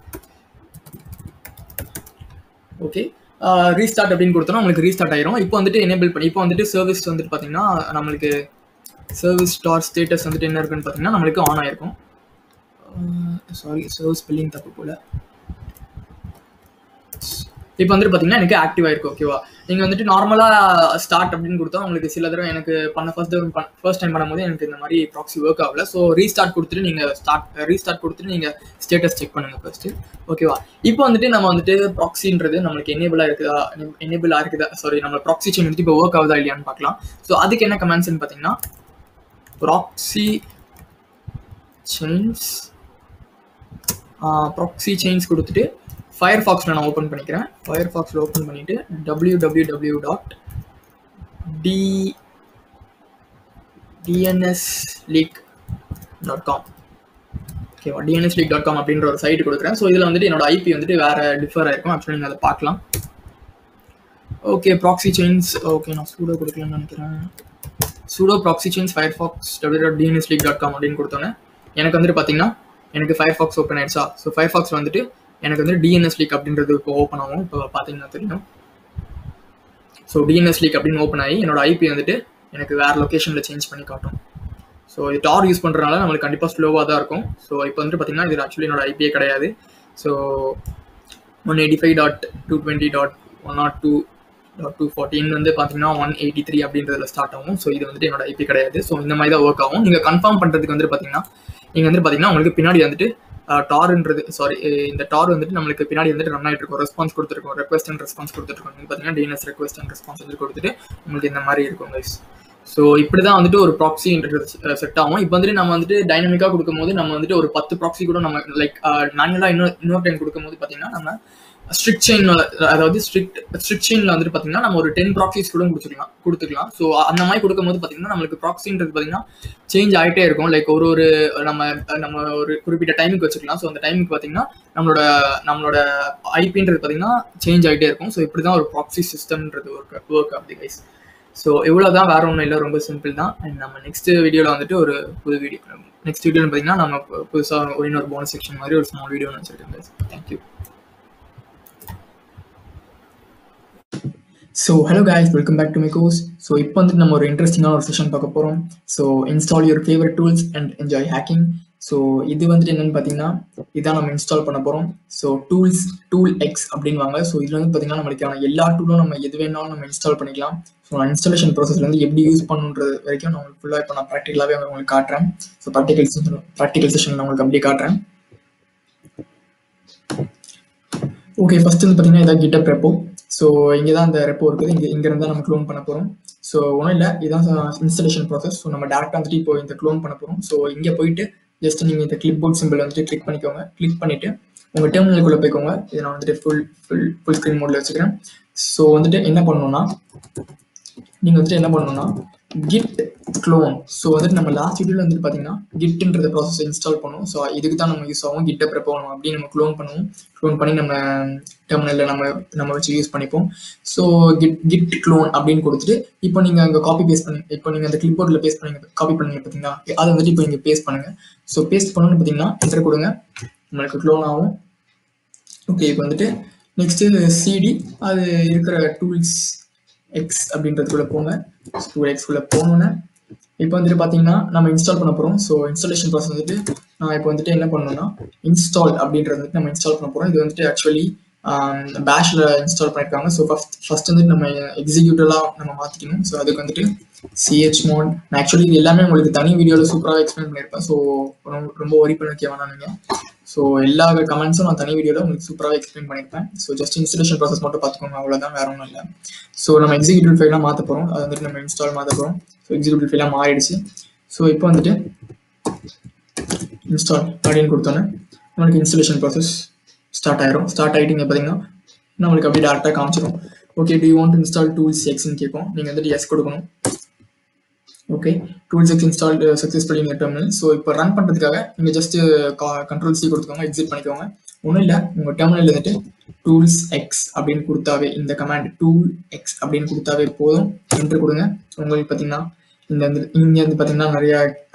ஓகே ரீஸ்டார்ட் அப்படின்னு கொடுத்தோன்னா உங்களுக்கு ரீஸ்டார்ட் ஆயிரும் இப்போ வந்துட்டு எனேபிள் பண்ணி இப்போ வந்துட்டு சர்வீஸ் வந்துட்டு பார்த்தீங்கன்னா நம்மளுக்கு சர்வீஸ் ஸ்டார் ஸ்டேட்டஸ் வந்துட்டு என்ன இருக்குன்னு பார்த்தீங்கன்னா நம்மளுக்கு ஆன் ஆயிருக்கும் சாரி சர்வீஸ் ஸ்பெல்லிங் தப்பு போல இப்போ வந்துட்டு பார்த்தீங்கன்னா எனக்கு ஆக்டிவ் ஆயிருக்கு ஓகேவா நீங்கள் வந்துட்டு நார்மலாக ஸ்டார்ட் அப்படின்னு கொடுத்தா உங்களுக்கு சில தடவை எனக்கு பண்ண ஃபர்ஸ்ட் தடவை ஃபர்ஸ்ட் டைம் பண்ணும்போது எனக்கு இந்த மாதிரி ப்ராக்ஸி ஒர்க் ஆகல ஸோ ரீஸ்டார்ட் கொடுத்துட்டு நீங்கள் ஸ்டார்ட் ரீஸ்டார்ட் கொடுத்துட்டு நீங்கள் ஸ்டேட்டஸ் செக் பண்ணுங்கள் ஃபர்ஸ்ட்டு ஓகேவா இப்போ வந்துட்டு நம்ம வந்துட்டு ப்ராக்ஸின்றது நம்மளுக்கு எனேபிளாக இருக்குதா எனேபிளாக இருக்குதா சாரி நம்ம ப்ராக்ஸி செயின் வந்துட்டு இப்போ ஒர்க் ஆகுதா இல்லையான்னு பார்க்கலாம் ஸோ அதுக்கு என்ன கமெண்ட்ஸ்னு பார்த்தீங்கன்னா ப்ராக்ஸி செயின்ஸ் ப்ராக்ஸி செயின்ஸ் கொடுத்துட்டு ஃபயர் ஃபாக்ஸில் நான் ஓப்பன் பண்ணிக்கிறேன் ஃபயர் ஃபாக்ஸில் ஓப்பன் பண்ணிவிட்டு W W W dot D DNS leak dot com ஓகேவா டிஎன்எஸ் லீக் டாட் காம் அப்படின்ற ஒரு சைட் கொடுக்குறேன் ஸோ இதில் வந்துட்டு என்னோட ஐபி வந்துட்டு வேறு டிஃபர் ஆயிருக்கும் ஆக்சுவலி நீங்கள் அதை பார்க்கலாம் ஓகே ப்ராக்ஸி செயின்ஸ் ஓகே நான் சூடோ கொடுக்கலன்னு நினைக்கிறேன் sudo proxy chains Firefox W dot DNS leak dot com அப்படின்னு கொடுத்தோன்னே எனக்கு வந்துட்டு பார்த்தீங்கன்னா எனக்கு ஃபயர் ஃபாக்ஸ் ஓப்பன் ஆயிடுச்சா ஸோ ஃபயர் ஃபாக்ஸ் வந்துட்டு எனக்கு வந்து டிஎன்எஸ் லீக் அப்படின்றது இப்போ ஓப்பன் ஆகும் இப்போ பார்த்தீங்கன்னா தெரியும் ஸோ டிஎன்எஸ் லீக் அப்படின்னு ஓப்பன் ஆகி என்னோட ஐபி வந்துட்டு எனக்கு வேறு லொக்கேஷனில் சேஞ்ச் பண்ணி காட்டும் ஸோ இது டார் யூஸ் பண்ணுறதுனால நம்மளுக்கு கண்டிப்பாக ஸ்லோவாக தான் இருக்கும் ஸோ இப்போ வந்துட்டு பார்த்தீங்கன்னா இது ஆக்சுவலி என்னோட ஐபியே கிடையாது so one eighty five dot two twenty dot one not two dot two ஃபார்ட்டின் வந்து பார்த்தீங்கன்னா ஒன் எயிட்டி த்ரீ அப்படின்றதுல ஸ்டார்ட் ஆகும் ஸோ இது வந்துட்டு என்னோட ஐபி கிடையாது ஸோ இந்த மாதிரி தான் ஒர்க் ஆகும் நீங்கள் கன்ஃபார்ம் பண்ணுறதுக்கு வந்துட்டு பார்த்தீங்கன்னா நீங்கள் வந்துட்டு பார்த்தீங்கன்னா உங்களுக்கு பின்னாடி வந்துட்டு டார்ன்றது சாரி இந்த டார் வந்துட்டு நம்மளுக்கு பின்னாடி வந்துட்டு ரன் ஆகிட்டு இருக்கும் ரெஸ்பான்ஸ் கொடுத்துருக்கோம் ரெக்வஸ்ட் அண்ட் ரெஸ்பான்ஸ் கொடுத்துருக்கோம் பார்த்தீங்கன்னா டிஎன்எஸ் ரெக்வஸ்ட் அண்ட் ரெஸ்பான்ஸ் வந்து கொடுத்துட்டு உங்களுக்கு இந்த மாதிரி இருக்கும் கைஸ் ஸோ இப்படி தான் வந்துட்டு ஒரு ப்ராக்ஸின்றது செட் ஆகும் இப்போ வந்துட்டு நம்ம வந்துட்டு டைனமிக்காக கொடுக்கும்போது நம்ம வந்துட்டு ஒரு பத்து ப்ராக்ஸி கூட நம்ம லைக் மேனுவலாக இன்னொரு இன்னொரு டைம் கொடுக்கும்போது பார்த்தீங்கன்னா நம்ம ஸ்ட்ரிக்ட் செயின் அதாவது ஸ்ட்ரிக்ட் ஸ்ட்ரிக்ட் செயினில் வந்துட்டு பார்த்தீங்கன்னா நம்ம ஒரு டென் ப்ராக்சிஸ் கூட கொடுத்துக்கலாம் கொடுத்துக்கலாம் ஸோ அந்த மாதிரி கொடுக்கும்போது பார்த்தீங்கன்னா நம்மளுக்கு ப்ராக்சின்றது பார்த்தீங்கன்னா சேஞ்ச் ஆகிட்டே இருக்கும் லைக் ஒரு ஒரு நம்ம நம்ம ஒரு குறிப்பிட்ட டைமுக்கு வச்சுக்கலாம் ஸோ அந்த டைமுக்கு பார்த்தீங்கன்னா நம்மளோட நம்மளோட ஐபின்றது பார்த்தீங்கன்னா சேஞ்ச் ஆகிட்டே இருக்கும் ஸோ இப்படி தான் ஒரு ப்ராக்சி சிஸ்டம்ன்றது ஒர்க் ஒர்க் ஆகுது கைஸ் ஸோ இவ்வளோ தான் வேற ஒன்றும் இல்லை ரொம்ப சிம்பிள் தான் அண்ட் நம்ம நெக்ஸ்ட் வீடியோவில் வந்துட்டு ஒரு புது வீடியோ நெக்ஸ்ட் வீடியோன்னு பார்த்தீங்கன்னா நம்ம புதுசாக ஒரு இன்னொரு போனஸ் செக்ஷன் மாதிரி ஒரு ஸ்மால் வீடியோ வச்சுருக்கேன் thank you so hello guys welcome back to my course so இப்போ வந்துட்டு நம்ம ஒரு இன்ட்ரெஸ்டிங்கான ஒரு செஷன் பார்க்க போகிறோம் so install your favourite tools and enjoy hacking so இது வந்துட்டு என்னென்னு பார்த்தீங்கன்னா இதான் நம்ம இன்ஸ்டால் பண்ண போகிறோம் ஸோ டூல்ஸ் டூல் எக்ஸ் அப்படின்வாங்க ஸோ இதில் வந்து பார்த்தீங்கன்னா நம்மளுக்கான எல்லா டூலும் நம்ம எது வேணாலும் நம்ம இன்ஸ்டால் பண்ணிக்கலாம் ஸோ நான் இன்ஸ்டாலேஷன் ப்ராசஸ்லேருந்து எப்படி யூஸ் பண்ணுன்றது வரைக்கும் நான் உங்களுக்கு ஃபுல்லாக இப்போ நான் ப்ராக்டிக்கலாகவே உங்களுக்கு காட்டுறேன் so practical session practical session நான் உங்களுக்கு அப்படியே காட்டுறேன் ஓகே ஃபஸ்ட்டு வந்து பார்த்தீங்கன்னா இதான் கிட்டப் ரெப்போ ஸோ இங்கே தான் அந்த ரெப்போ இருக்குது இங்கே இங்கேருந்து தான் நம்ம க்ளோன் பண்ண போகிறோம் ஸோ ஒன்றும் இல்லை இதுதான் இன்ஸ்டலேஷன் ப்ராசஸ் ஸோ நம்ம டேரெக்டாக வந்துட்டு இப்போ இந்த க்ளோன் பண்ண போகிறோம் ஸோ இங்கே போயிட்டு ஜஸ்ட் நீங்கள் இந்த கிளிப் போர்ட் சிம்பிள் வந்துட்டு கிளிக் பண்ணிக்கோங்க கிளிக் பண்ணிவிட்டு உங்கள் டெர்மினலுக்குள்ளே போய்க்கோங்க இதை நான் வந்துட்டு ஃபுல் ஃபுல் ஃபுல் ஸ்க்ரீன் மோடில் வச்சுக்கிறேன் ஸோ வந்துட்டு என்ன பண்ணணும்னா நீங்கள் வந்துட்டு என்ன பண்ணணும்னா கிட் க்ளோன் ஸோ வந்துட்டு நம்ம லாஸ்ட் வீடியோவில் வந்துட்டு பார்த்தீங்கன்னா கிட்ன்ற ப்ராசஸ் இன்ஸ்டால் பண்ணுவோம் ஸோ இதுக்கு தான் நம்ம யூஸ் ஆகும் கிட்டை ப்ரெப் ஆகணும் அப்படின்னு நம்ம க்ளோன் பண்ணுவோம் க்ளோன் பண்ணி நம்ம டெர்மினலில் நம்ம நம்ம வச்சு யூஸ் பண்ணிப்போம் ஸோ கிட் கிட் க்ளோன் அப்படின்னு கொடுத்துட்டு இப்போ நீங்கள் அங்கே காப்பி பேஸ்ட் பண்ணி இப்போ நீங்கள் அந்த கிளிப் போர்டில் பேஸ்ட் பண்ணி காப்பி பண்ணீங்க பார்த்தீங்களா அதை வந்துட்டு இப்போ நீங்கள் பேஸ்ட் பண்ணுங்கள் ஸோ பேஸ்ட் பண்ணணும்னு பார்த்தீங்கன்னா என்டர் கொடுங்க நம்மளுக்கு க்ளோன் ஆகும் ஓகே இப்போ வந்துட்டு நெக்ஸ்ட்டு சிடி அது இருக்கிற டூல்ஸ் எக்ஸ் அப்படின்றதுக்குள்ளே போங்க டூ எக்ஸ்குள்ளே போனோன்னே இப்போ வந்துட்டு பார்த்தீங்கன்னா நம்ம இன்ஸ்டால் பண்ண போகிறோம் ஸோ இன்ஸ்டாலேஷன் ப்ராசஸ் வந்துட்டு நான் இப்போ வந்துட்டு என்ன பண்ணணும்னா இன்ஸ்டால் அப்படின்றது வந்துட்டு நம்ம இன்ஸ்டால் பண்ண போகிறோம் இது வந்துட்டு ஆக்சுவலி பேஷில் இன்ஸ்டால் பண்ணியிருக்காங்க ஸோ ஃபஸ்ட் ஃபஸ்ட் வந்துட்டு நம்ம எக்ஸிக்யூட்டிவாக நம்ம மாற்றிக்கணும் ஸோ அதுக்கு வந்துட்டு சிஹெச் மோட் நான் ஆக்சுவலி இது எல்லாமே உங்களுக்கு தனி வீடியோவில் சூப்பராக எக்ஸ்பிளைன் பண்ணியிருப்பேன் ஸோ ரொம்ப ஒரி பண்ண வைக்க வேணாம் நீங்கள் ஸோ எல்லா கமெண்ட்ஸும் நான் தனி வீடியோவில் உங்களுக்கு சூப்பராக எக்ஸ்பிளைன் பண்ணியிருப்பேன் ஸோ ஜஸ்ட் இன்ஸ்டலேஷன் ப்ராசஸ் மட்டும் பார்த்துக்கோங்க அவ்வளோதான் வேற ஒன்றும் இல்லை ஸோ நம்ம எக்ஸிக்யூட்டிவ் ஃபைலாக மாற்ற போகிறோம் அது வந்துட்டு நம்ம இன்ஸ்டால் மாற்ற போகிறோம் ஸோ எக்ஸிக்யூட்டிவ் ஃபைலாக மாறிடுச்சு ஸோ இப்போ வந்துட்டு இன்ஸ்டால் அப்படின்னு கொடுத்தோன்னே நம்மளுக்கு இன்ஸ்டலேஷன் ப்ராசஸ் ஸ்டார்ட் ஆயிரும் ஸ்டார்ட் ஆகிட்டீங்க பார்த்தீங்கன்னா நம்மளுக்கு அப்படியே டேரெக்டாக காமிச்சிடும் okay do you want install tools எக்ஸ்னு கேட்கும் நீங்கள் வந்துட்டு எஸ் கொடுக்கணும் okay tools X install successfully இந்த டெர்மினல் ஸோ இப்போ ரன் பண்ணுறதுக்காக நீங்கள் ஜஸ்ட் கண்ட்ரோல் சி கொடுத்துக்கோங்க எக்ஸிட் பண்ணிக்கோங்க ஒன்றும் இல்லை உங்கள் டெர்மினல் வந்துட்டு டூல்ஸ் எக்ஸ் அப்படின்னு கொடுத்தாவே இந்த கமாண்ட் டூல் எக்ஸ் அப்படின்னு கொடுத்தாவே போதும் என்று கொடுங்க உங்களுக்கு பார்த்தீங்கன்னா இந்த இங்கே வந்து பார்த்தீங்கன்னா நிறைய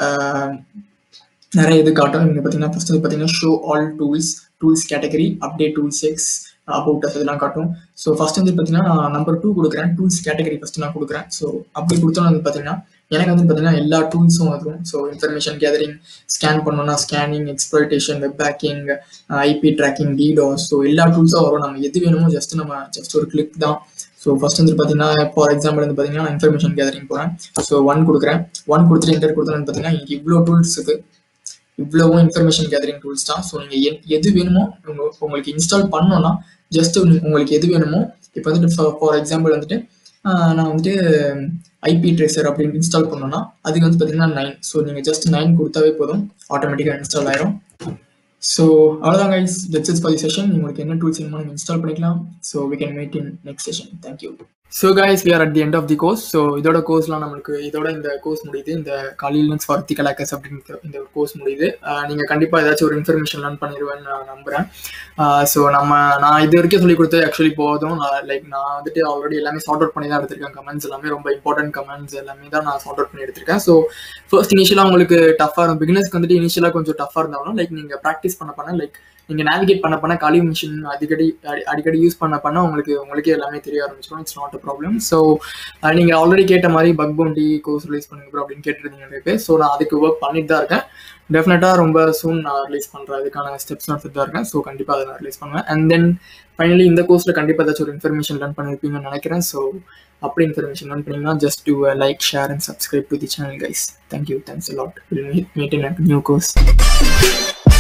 நிறைய இது காட்டும் இங்கே பார்த்தீங்கன்னா ஃபர்ஸ்ட் வந்து பார்த்தீங்கன்னா show all tools tools category update tools X about us இதெல்லாம் காட்டும் ஸோ ஃபர்ஸ்ட் வந்து பார்த்தீங்கன்னா நான் நம்பர் டூ கொடுக்குறேன் டூல்ஸ் கேட்டகரி ஃபர்ஸ்ட் நான் கொடுக்குறேன் ஸோ அப்படி கொடுத்தோன்னு வந்து பார்த்தீங்கன்னா எனக்கு வந்து பார்த்தீங்கன்னா எல்லா டூல்ஸும் வரும் ஸோ இன்ஃபர்மேஷன் கேதரிங் ஸ்கேன் பண்ணோம்னா scanning exploitation web packing IP tracking DDoS so எல்லா டூல்ஸும் வரும் நம்ம எது வேணுமோ ஜஸ்ட் நம்ம ஜஸ்ட் ஒரு கிளிக் தான் ஸோ ஃபர்ஸ்ட் வந்து பார்த்தீங்கன்னா ஃபார் எக்ஸாம்பிள் வந்து பார்த்தீங்கன்னா நான் இன்ஃபர்மேஷன் கேதரிங் போகிறேன் ஸோ ஒன் கொடுக்குறேன் ஒன் கொடுத்துட்டு என்டர் கொடுத்தோன்னு பார்த்தீங்கன்னா இங்கே இவ்வளோ டூல்ஸ் இருக்குது இவ்வளவும் இன்ஃபர்மேஷன் கேதரிங் டூல்ஸ் தான் ஸோ நீங்கள் எது வேணுமோ உங்களுக்கு இன்ஸ்டால் பண்ணோன்னா ஜஸ்ட் உங்களுக்கு எது வேணுமோ இப்போ வந்துட்டு ஃபார் எக்ஸாம்பிள் வந்துட்டு நான் வந்துட்டு ஐபி ட்ரேசர் அப்படின்னு இன்ஸ்டால் பண்ணோன்னா அதுக்கு வந்து பார்த்தீங்கன்னா நைன் ஸோ நீங்கள் ஜஸ்ட் நைன் கொடுத்தாவே போதும் ஆட்டோமேட்டிக்காக இன்ஸ்டால் ஆயிரும் ஸோ அவ்வளோதான் guys that's is for the session உங்களுக்கு என்ன டூல்ஸ் வேணுமோ நீங்கள் இன்ஸ்டால் பண்ணிக்கலாம் so we can meet in next session thank you so guys we are at the end of the course so இதோட கோர்ஸ்லாம் நம்மளுக்கு இதோட இந்த கோர்ஸ் முடியுது இந்த காலிலன்ஸ் ஃபார் எத்திக்கல் ஹேக்கர்ஸ் அப்படின்ற இந்த கோர்ஸ் முடியுது நீங்கள் கண்டிப்பாக ஏதாச்சும் ஒரு இன்ஃபர்மேஷன் லேர்ன் பண்ணிடுவேன்னு நான் நம்புகிறேன் ஸோ நம்ம நான் இது வரைக்கும் சொல்லி கொடுத்தது ஆக்சுவலி போதும் நான் லைக் நான் வந்துட்டு ஆல்ரெடி எல்லாமே சார்ட் அவுட் பண்ணி தான் எடுத்திருக்கேன் கமெண்ட்ஸ் எல்லாமே ரொம்ப இம்பார்ட்டன்ட் கமெண்ட்ஸ் எல்லாமே தான் நான் சார்ட் அவுட் பண்ணி எடுத்திருக்கேன் ஸோ ஃபர்ஸ்ட் இனிஷியலாக உங்களுக்கு டஃபாக இருக்கும் பிகினர்ஸ்க்கு வந்துட்டு இனிஷியலாக கொஞ்சம் டஃபாக இருந்தாலும் லைக் நீங்கள் ப்ராக்டிஸ் பண்ண பண்ண லைக் நீங்கள் நேவிகேட் பண்ண பண்ண காலி மிஷின் அடிக்கடி அடிக்கடி யூஸ் பண்ண பண்ண உங்களுக்கு உங்களுக்கே எல்லாமே தெரிய ஆரம்பிச்சிடும் it's not a problem so நீங்கள் ஆல்ரெடி கேட்ட மாதிரி பக் பவுண்டி கோர்ஸ் ரிலீஸ் பண்ணுங்க அப்படின்னு கேட்டுருந்தீங்க நிறைய பேர் ஸோ நான் அதுக்கு ஒர்க் பண்ணிட்டு தான் இருக்கேன் டெஃபினட்டாக ரொம்ப சூன் நான் ரிலீஸ் பண்ணுறேன் அதுக்கான ஸ்டெப்ஸ் நான் தான் இருக்கேன் ஸோ கண்டிப்பாக அதை நான் ரிலீஸ் பண்ணுவேன் அண்ட் தென் ஃபைனலி இந்த கோர்ஸில் கண்டிப்பாக ஏதாச்சும் ஒரு இன்ஃபர்மேஷன் லேர்ன் பண்ணியிருப்பீங்கன்னு நினைக்கிறேன் ஸோ அப்படி இன்ஃபர்மேஷன் லேர்ன் பண்ணிங்கன்னா just do like share and subscribe to the channel guys thank you thanks a lot meet in new course